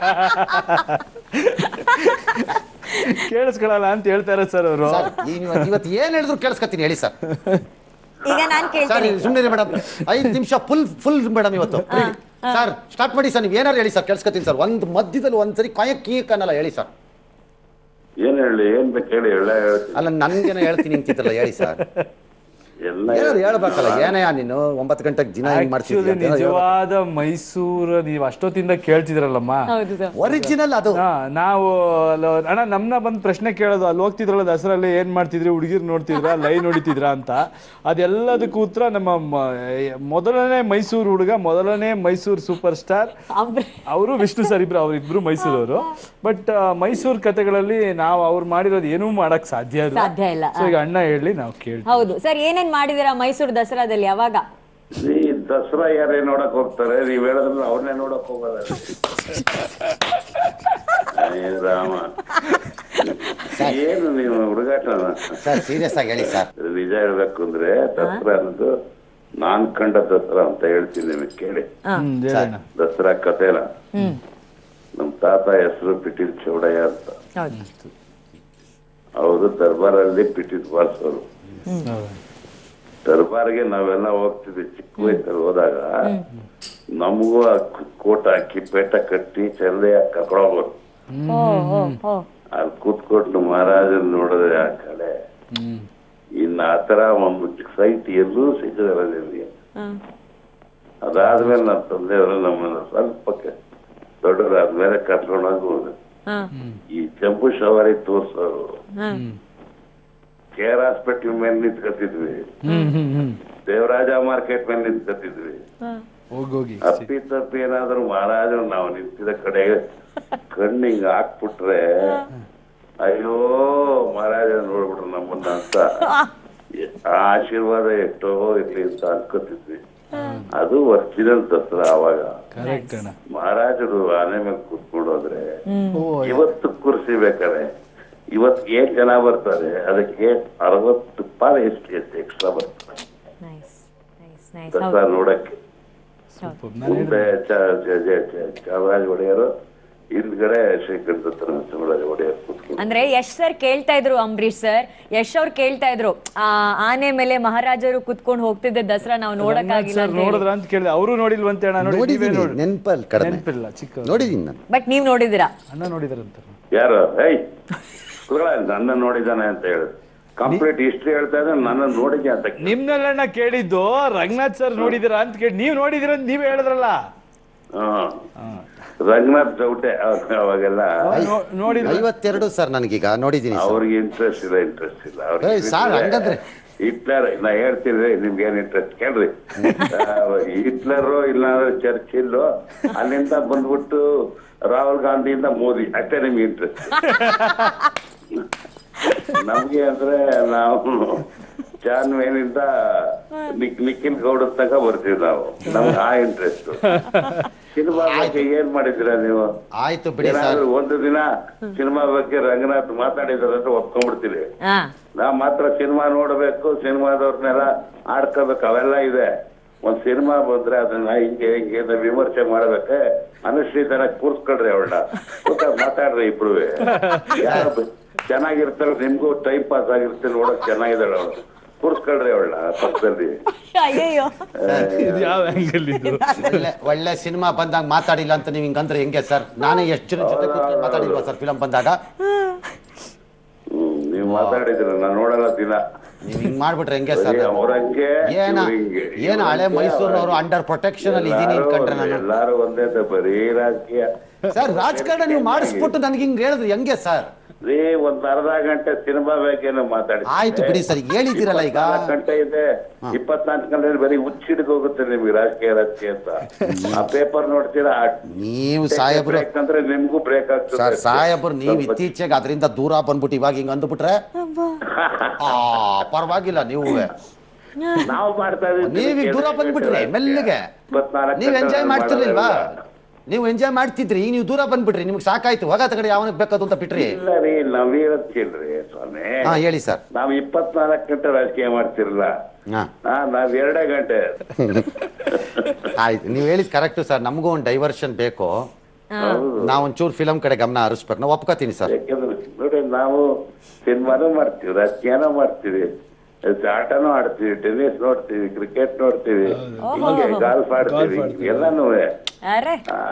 Speaker 3: ಕೇಳಿಸ್ಕೊಳಲ್ಲ ಅಂತ ಹೇಳ್ತಾರೆ ಸರ್ ಅವರು
Speaker 2: ಸರ್ ಇವತ್ತು ಏನು ಹೇಳಿದ್ರು ಕೇಳಿಸ್ಕೊತೀನಿ ಹೇಳಿ ಸರ್
Speaker 1: ಈಗ ನಾನ್
Speaker 2: ಸರ್
Speaker 1: ಕೇಳ್ತೀನಿ
Speaker 2: ಸುಮ್ಮನೆ ಮೇಡಮ್ ಐದು ನಿಮಿಷ ಫುಲ್ ಫುಲ್ ಮೇಡಮ್ ಇವತ್ತು ಸರ್ ಸ್ಟಾರ್ಟ್ ಮಾಡಿ ಸರ್ ನೀವು ಏನಾರು ಹೇಳಿ ಸರ್ ಕೇಳಿಸ್ಕೊತೀನಿ ಸರ್ ಒಂದು ಮಧ್ಯದಲ್ಲಿ ಒಂದ್ಸರಿ ಕೊಯಕ್ ಕೀಕ್ ಅನ್ನಲ್ಲ ಹೇಳಿ ಸರ್
Speaker 5: ಏನ್ ಹೇಳಿ ಏನ್ ಬೇಕು ಹೇಳಿ ಎಲ್ಲ ಹೇಳ್ತೀನಿ
Speaker 2: ಅಲ್ಲ ನನ್ಗೇನೋ ಹೇಳ್ತೀನಿ ಅಂತಿದ್ರಲ್ಲ ಹೇಳಿ ಸರ್
Speaker 5: ಎಲ್ಲ
Speaker 2: ಏನಾದ್ರು ಹೇಳ್ಬೇಕಲ್ಲ ಏನೇ ನೀನು ಒಂಬತ್ತು ಗಂಟೆಗೆ ದಿನ ಹಿಂಗ್
Speaker 3: ಆಕ್ಚುಲಿ
Speaker 2: ಮಾಡ್ತಿದ್ಯ
Speaker 3: ನಿಜವಾದ ಮೈಸೂರು ನೀವು ಅಷ್ಟೊತ್ತಿಂದ ಕೇಳ್ತಿದ್ರಲ್ಲಮ್ಮ
Speaker 1: ಹೌದು ಸರ್
Speaker 2: ಒರಿಜಿನಲ್ ಅದು
Speaker 3: ಹಾ, ನಾವು ಅಲ್ಲ- ಅಣ್ಣ ನಮ್ನ ಬಂದ್ ಪ್ರಶ್ನೆ ಕೇಳೋದು ಅಲ್ಲಿ ಹೋಗ್ತಿದ್ರಲ್ಲ ದಸರಲ್ಲಿ ಏನ್ ಮಾಡ್ತಿದ್ರಿ ಹುಡುಗಿರ್ ನೋಡ್ತಿದ್ರ ಲೈನ್ ಹೊಡಿತಿದ್ರ ಅಂತ ಅದೆಲ್ಲದಕ್ಕೂ ಉತ್ತರ ನಮ್ಮ ಮ- ಮೊದಲನೇ ಮೈಸೂರು ಹುಡುಗ ಮೊದಲನೇ ಮೈಸೂರು ಸೂಪರ್ ಸ್ಟಾರ್
Speaker 1: ಅಂಬ್ರಿ
Speaker 3: ಅವರು ವಿಷ್ಣು ಸರ್ ಇಬ್ರು ಅವ್ರಿಬ್ರು ಮೈಸೂರವರು ಬಟ್ ಮೈಸೂರು ಕತೆಗಳಲ್ಲಿ ನಾವು ಅವ್ರು ಮಾಡಿರೋದು ಏನೂ ಮಾಡಕ್ ಸಾಧ್ಯ ಇಲ್ಲ
Speaker 1: ಸಾಧ್ಯ ಇಲ್ಲ,
Speaker 3: ಸೊ ಈಗ ಅಣ್ಣ ಹೇಳಿ ನಾವು ಕೇಳ್ತೀವಿ
Speaker 1: ಹೌದು ಸರ್ ಏನೇನ್ ಮಾಡಿದೀರಾ ಮೈಸೂರು ದಸರಾದಲ್ಲಿ ಯಾವಾಗ
Speaker 5: ಈ ದಸರಾ ಯಾರೇ ನೋಡಕ್ ಹೋಗ್ತಾರೆ ನೀವ್ ಹೇಳಿದ್ರೆ ಅವ್ರನ್ನೇ ನೋಡಕ್ ಹೋಗೋದ ಏ ರಾಮ ಏನು ನೀವು ಹುಡುಗಾಟನ
Speaker 2: ಸರ್ ಸೀರಿಯಸ್ ಆಗಿ ಹೇಳಿ ಸರ್
Speaker 5: ನಿಜ ಹೇಳ್ಬೇಕು ಅಂದ್ರೆ ದಸರಾ ಅನ್ನೋದು ನಾನ್ ಕಂಡ ದಸರಾ ಅಂತ ಹೇಳ್ತೀನಿ ನಿಮಗೆ ಕೇಳಿ
Speaker 3: ಹ್ಮ್ ಹೇಳಣ್ಣ
Speaker 5: ದಸರಾ ಕಥೆನ ನಮ್ ತಾತ ಹೆಸರು ಪಿಟೀಲ್ ಚೌಡಯ್ಯ ಅಂತ
Speaker 1: ಹೌದು
Speaker 5: ಅವರು ದರ್ಬಾರಲ್ಲಿ ಪಿಟೀಲ್ ಬಾರಿಸೋರು ದರ್ಬಾರ್ಗೆ ನಾವೆಲ್ಲ ಹೋಗ್ತಿದ್ವಿ ಚಿಕ್ಕ ವಯಸ್ಸಲ್ಲಿ ಹೋದಾಗ ನಮಗೂ ಆ ಕೋಟ್ ಹಾಕಿ ಪೇಟ ಕಟ್ಟಿ ಚಲ್ಲೆ ಕರ್ಕೊಂಡು ಹೋಗೋರು
Speaker 1: ಓ ಓ ಓ
Speaker 5: ಅಲ್ಲಿ ಕೂತ್ಕೊಂಡು ಮಹಾರಾಜನ್ ನೋಡಿದ್ರೆ ಆ ಕಡೆ ಇನ್ನು ಆತರ ಒಂದು ಸೈಟ್ ಎಲ್ಲೂ ಸಿಗದಿಲ್ಲ ನಿಮ್ಗೆ
Speaker 1: ಹ್ಮ್.
Speaker 5: ಅದಾದ್ಮೇಲೆ ನಮ್ಮ ತಂದೆಯವರು ನಮ್ಮನ್ನ ಸ್ವಲ್ಪ ಕ- ದೊಡ್ಡವರಾದ್ಮೇಲೆ ಕರ್ಕೊಂಡು ಹೋಗಿ
Speaker 1: ಹ್ಮ್.
Speaker 5: ಈ ಜಂಬೂ ಸವಾರಿ ತೋರ್ಸೋರು
Speaker 1: ಹ್ಮ್.
Speaker 5: ಕೇರ್ ಹಾಸ್ಪಿಟಲ್ ಮೇಲೆ ನಿಂತ್ಕೊತಿದ್ವಿ
Speaker 3: ಹ್ಮ್ ಹ್ಮ್ ಹ್ಮ್
Speaker 5: ದೇವರಾಜ ಮಾರ್ಕೆಟ್ ಮೇಲೆ ನಿಂತ್ಕೊತಿದ್ವಿ
Speaker 1: ಹ್ಮ್.
Speaker 3: ಹೋಗೋಗಿ
Speaker 5: ಅಪ್ಪಿ ತಪ್ಪಿ ಏನಾದ್ರು ಮಹಾರಾಜರು ನಾವು ನಿಂತಿದ ಕಡೆ ಕಣ್ಣು ಹಿಂಗ ಹಾಕ್ಬಿಟ್ರೆ ಅಯ್ಯೋ ಮಹಾರಾಜ ನೋಡ್ಬಿಟ್ರು ನಮ್ಮನ್ನ ಅಂತ
Speaker 6: ಆ ಆಶೀರ್ವಾದ ಎಷ್ಟೋ ಇರ್ಲಿ ಅಂತ ಅನ್ಕೋತಿದ್ವಿ ಅದು ಒರಿಜಿನಲ್ ದಸರಾ ಅವಾಗ
Speaker 3: ಕರೆಕ್ಟ್ ಅಣ್ಣ
Speaker 6: ಮಹಾರಾಜರು ಆನೆ ಮೇಲೆ ಕೂತ್ಕೊಂಡು ಹೋದ್ರೆ ಇವತ್ತು ಕುರ್ಸಿ ಬೇಕಾದ್ರೆ ಇವತ್ತು ಏನ್ ಜನ ಬರ್ತಾರೆ ಅದಕ್ಕೆ ಅರವತ್ತು ಪಾಲು ಎಷ್ಟು ಎಷ್ಟು ಎಕ್ಸ್ಟ್ರಾ ಬರ್ತಾರೆ
Speaker 1: ನೈಸ್ ನೈಸ್ ನೈಸ್
Speaker 6: ದಸರಾ ನೋಡಕ್ಕೆ
Speaker 3: ಸೂಪರ್
Speaker 6: ಮುಂದೆ ಚ- ಚ- ಚ- ಚ- ಚಾಮರಾಜ ಒಡೆಯರು ಹಿಂದ್ಗಡೆ ಶ್ರೀಕಂಠ ನರಸಿಂಹರಾಜ ಒಡೆಯರ್ ಕೂತ್ಕೊಂಡು
Speaker 1: ಅಂದ್ರೆ ಯಶ್ ಸರ್ ಕೇಳ್ತಾ ಇದ್ರು ಅಂಬರೀಶ್ ಸರ್ ಯಶ್ ಅವ್ರು ಕೇಳ್ತಾ ಇದ್ರು ಆ ಆನೆ ಮೇಲೆ ಮಹಾರಾಜರು ಕುತ್ಕೊಂಡು ಹೋಗ್ತಿದ್ದೆ ದಸರಾ ನಾವು ನೋಡಕ್ಕಾಗಿಲ್ಲ
Speaker 3: ಸರ್ ನೋಡಿದ್ರ ಅಂತ ಕೇಳಿದೆ ಅವರು ನೋಡಿಲ್ವಂತೆ ಅಣ್ಣ ನೋಡಿ ನೀವೇ
Speaker 2: ನೋಡಿದೀನಿ
Speaker 3: ನೋಡಿ
Speaker 2: ನೆನಪಲ್ಲಿ ಕಡಿಮೆ
Speaker 3: ನೆನಪಿಲ್ಲ ಚಿಕ್ಕ
Speaker 2: ನೋಡಿದೀನಿ ನಾನು
Speaker 1: ಬಟ್ ನೀವ್ ನೋಡಿದಿರಾ
Speaker 3: ಅಣ್ಣ ನೋಡಿದಾರಂತ
Speaker 6: ಯಾರು ಏಯ್ ಕುತ್ಕೊಳ್ಳ, ನನ್ನ ನೋಡಿದಾನೆ ಅಂತ ಹೇಳಿದ್ರು ಕಂಪ್ಲೀಟ್ ಹಿಸ್ಟ್ರಿ ಹೇಳ್ತಾ ಇದ್ರೆ ನನ್ನ ನೋಡಿದ್ಯಾ ಅಂತ ಕೇಳಿದ್ರು.
Speaker 3: ನಿಮ್ನೆಲ್ಲಣ್ಣ ಕೇಳಿದ್ದು ರಂಗನಾಥ್ ಸರ್ ನೋಡಿದಿರಾ ಅಂತ ಕೇಳಿ ನೀವ್ ನೋಡಿದಿರ ಅಂತ ನೀವೇ ಹೇಳಿದ್ರಲ್ಲ
Speaker 6: ಹ್ಮ್ ರಂಗನಾಥ್ ಚೌಟೆ ಅವ್- ಅವಾಗೆಲ್ಲ
Speaker 3: ನೋ- ನೋಡಿ
Speaker 2: ಐವತ್ತೆರಡು ಸರ್ ನನಗೀಗ ನೋಡಿದ್ದೀನಿ ಸರ್
Speaker 6: ಅವ್ರಿಗೆ ಇಂಟ್ರೆಸ್ಟ್ ಇಲ್ಲ ಇಂಟ್ರೆಸ್ಟ್ ಇಲ್ಲ ಅವ್ರಿಗೆ
Speaker 2: ಏಯ್, ಸಾರ್, ಹಂಗಂದ್ರೆ?
Speaker 6: ಹಿಟ್ಲರ್ ನಾ ಹೇಳ್ತೀನಿ ನಿಮ್ಗೆ ಏನ್ ಇಂಟ್ರೆಸ್ಟ್ ಕೇಳ್ರಿ ಹಿಟ್ಲರ್ ಇಲ್ಲ ಚರ್ಚಿಲ್ ಅಲ್ಲಿಂದ ಬಂದ್ಬಿಟ್ಟು ರಾಹುಲ್ ಗಾಂಧಿಯಿಂದ ಮೋದಿ ಅಷ್ಟೇ ನಿಮ್ಗೆ ಇಂಟ್ರೆಸ್ಟ್ ನಮ್ಗೆ ಅಂದ್ರೆ ನಾವು ಜಾನ್ವೇನಿಂದ ನಿಕ್ ನಿಖಿಲ್ ಗೌಡ ತನಕ ಬರ್ತೀವಿ ನಾವು ನಮ್ಗೆ ಆ ಇಂಟ್ರೆಸ್ಟ್ ಸಿನಿಮಾ ಬಗ್ಗೆ ಏನ್ ಮಾಡಿದ್ದೀರಾ ನೀವು
Speaker 2: ಆಯ್ತು ಬಿಡಿ ಸರ್
Speaker 6: ಏನಾದ್ರು ಒಂದು ದಿನ ಸಿನಿಮಾ ಬಗ್ಗೆ ರಂಗನಾಥ್ ಮಾತಾಡಿದಾರೆ ಅಂತ ಒಪ್ಕೊಂಡ್ಬಿಡ್ತೀವಿ
Speaker 1: ಹಾ
Speaker 6: ನಾವ್ ಮಾತ್ರ ಸಿನಿಮಾ ನೋಡ್ಬೇಕು ಸಿನಿಮಾದವ್ರನ್ನೆಲ್ಲ ಆಡ್ಕೋಬೇಕು ಅವೆಲ್ಲ ಇದೆ ಒಂದ್ ಸಿನಿಮಾ ಬಂದ್ರೆ ಅದನ್ನ ಹಿಂಗೆ ಹಿಂಗೆ ಅಂತ ವಿಮರ್ಶೆ ಮಾಡ್ಬೇಕೆ ಅನುಶ್ರೀ ತರ ಕೂರ್ಸ್ಕೊಳ್ರಿ ಅವಳನ್ನ ಮಾತಾಡ್ರಿ ಇಬ್ರು ಯಾರು ಚೆನ್ನಾಗಿರ್ತಾರ ನಿಮ್ಗೂ ಟೈಮ್ ಪಾಸ್ ಆಗಿರ್ತಾರೆ ನೋಡಕ್ ಚೆನ್ನಾಗಿದ್ದಾಳೆ ಅವಳು ಕೂರ್ಸ್ಕೊಳ್ರಿ ಅವಳನ್ನ ಪಕ್ಕದಲ್ಲಿ
Speaker 1: ಅಯ್ಯಯ್ಯೋ
Speaker 3: ಇದು ಯಾವ ಆಂಗಲ್ ಇದು
Speaker 2: ಒಳ್ಳೆ ಒಳ್ಳೆ ಸಿನಿಮಾ ಬಂದಾಗ ಮಾತಾಡಿಲ್ಲ ಅಂತ ನೀವು ಹಿಂಗಂದ್ರೆ ಹೆಂಗೆ ಸರ್ ನಾನೇ ಎಷ್ಟು ಜನ ಜೊತೆ ಕೂತ್ಕೊಂಡು ಮಾತಾಡಿಲ್ವಾ ಸರ್ ಫಿಲಂ ಬಂದಾಗ
Speaker 6: ಹ್ಮ್ ನೀವ್ ಮಾತಾಡಿದ್ರ ನಾನ್ ನೋಡಲ್ಲ ದಿನ
Speaker 2: ನೀವು ಹಿಂಗ್ ಮಾಡ್ಬಿಟ್ರೆ ಹೆಂಗೆ ಸರ್
Speaker 6: ಬರೀ ಅವ್ರಂಗೆ
Speaker 2: ಏನ
Speaker 6: ಇವ್ರಿಂಗೆ.
Speaker 2: ಏನ ಹಳೆ ಮೈಸೂರಿನವರು ಅಂಡರ್ ಪ್ರೊಟೆಕ್ಷನ್ ಅಲ್ಲಿ ಇದೀನಿ
Speaker 6: ಎಲ್ಲಾರು
Speaker 2: ಅನ್ಕೊಂಡ್ರೆ
Speaker 6: ಒಂದೇ,
Speaker 2: ನಾನು
Speaker 6: ಎಲ್ಲಾರು ಒಂದೇ ಅಂತ ಬರೀ ರಾಜಕೀಯ
Speaker 2: ಸರ್ ರಾಜಕಾರಣ ನೀವು ಮಾಡಿಸ್ಬಿಟ್ಟು ನನಗೆ ಹಿಂಗ್ ಹೇಳಿದ್ರೆ ಹೆಂಗೆ ಸರ್
Speaker 6: ರೀ ಒಂದ್ ಅರ್ಧ ಗಂಟೆ ಸಿನಿಮಾ ಬೇಕೇನೋ ಮಾತಾಡಿ
Speaker 2: ಆಯ್ತು ಬಿಡಿ ಸರ್ ಈಗ ಹೇಳಿದ್ದೀರಲ್ಲ ಈಗ
Speaker 6: ಇಪ್ಪತ್ನಾಲ್ಕು ಗಂಟೆ ಇದೆ ಇಪ್ಪತ್ನಾಲ್ಕು ಗಂಟೆ ಬರೀ ಹುಚ್ಚಿಡ್ದು ಹೋಗುತ್ತೆ ನಿಮ್ಗೆ ರಾಜಕೀಯ ರಾಜಕೀಯ ಅಂತ ಆ ಪೇಪರ್ ನೋಡ್ತೀರಾ
Speaker 2: ನೀವು ಸಾಹೇಬ್ರು
Speaker 6: ಬ್ರೇಕ್ ಅಂದ್ರೆ ನಿಮ್ಗೂ ಬ್ರೇಕ್ ಆಗ್ತದೆ
Speaker 2: ಸರ್
Speaker 6: ಅಷ್ಟೇ.
Speaker 2: ಸಾಹೇಬ್ರು ನೀವು
Speaker 6: ಸ್ವಲ್ಪ
Speaker 2: ಇತ್ತೀಚೆಗೆ ಅದರಿಂದ ದೂರ ಬಂದ್ಬಿಟ್ಟು ಇವಾಗ ಹಿಂಗ್ ಅಂದ್ಬಿಟ್ರೆ ಆ ಪರವಾಗಿಲ್ಲ ನೀವು
Speaker 6: ನಾವು ಮಾಡ್ತಾ ಇದೀವಿ
Speaker 2: ನೀವೀಗ ದೂರ ಬಂದ್ಬಿಟ್ರಿ ಮೆಲ್ಲಗೆ
Speaker 6: ಇಪ್ಪತ್ನಾಲ್ಕು
Speaker 2: ನೀವ್
Speaker 6: ಗಂಟೆ
Speaker 2: ಎಂಜಾಯ್ ಮಾಡ್ತಿರ್ಲಿಲ್ವಾ
Speaker 6: ಮಾಡೋದಿಲ್ಲ.
Speaker 2: ನೀವು ಎಂಜಾಯ್ ಮಾಡ್ತಿದ್ರಿ ಈಗ ನೀವು ದೂರ ಬಂದ್ಬಿಟ್ರಿ ನಿಮ್ಗೆ ಸಾಕಾಯ್ತು ಹೋಗ ತಗಡೆ ಯಾವನಿಗೆ ಬೇಕದು ಅಂತ ಬಿಟ್ರಿ
Speaker 6: ಇಲ್ಲ ರೀ ನಾವ್ ಹೇಳದ್ ಕೇಳ್ರಿ ಸ್ವಾಮಿ
Speaker 2: ಹಾ ಹೇಳಿ ಸರ್
Speaker 6: ನಾವ್ ಇಪ್ಪತ್ನಾಲ್ಕು ಗಂಟೆ ರಾಜಕೀಯ ಮಾಡ್ತಿರಲ್ಲ
Speaker 2: ಹಾ
Speaker 6: ಹಾ ನಾವ್ ಎರಡೇ ಗಂಟೆ
Speaker 2: ಆಯ್ತು ನೀವು ಹೇಳಿದ್ ಕರೆಕ್ಟ್ ಸರ್ ನಮಗೂ ಒಂದು ಡೈವರ್ಷನ್ ಬೇಕು
Speaker 6: ಹೌದು.
Speaker 2: ನಾವು ಒಂಚೂರು ಫಿಲಂ ಕಡೆ ಗಮನ ಹರಿಸ್ಬೇಕು ನಾವು ಒಪ್ಕೋತೀನಿ ಸರ್
Speaker 6: ಯಾಕಂದ್ರೆ ನೋಡಿ ನಾವು ಸಿನಿಮಾನು ಮಾಡ್ತೀವಿ ರಾಜಕೀಯನೂ ಮಾಡ್ತೀವಿ ಆಟನೂ ಆಡ್ತೀವಿ ಟೆನ್ನಿಸ್ ನೋಡ್ತೀವಿ ಕ್ರಿಕೆಟ್ ನೋಡ್ತೀವಿ ಹಿಂಗೆ ಗಾಲ್ಫ್ ಆಡ್ತೀವಿ ಎಲ್ಲಾನು
Speaker 1: ಅರೆ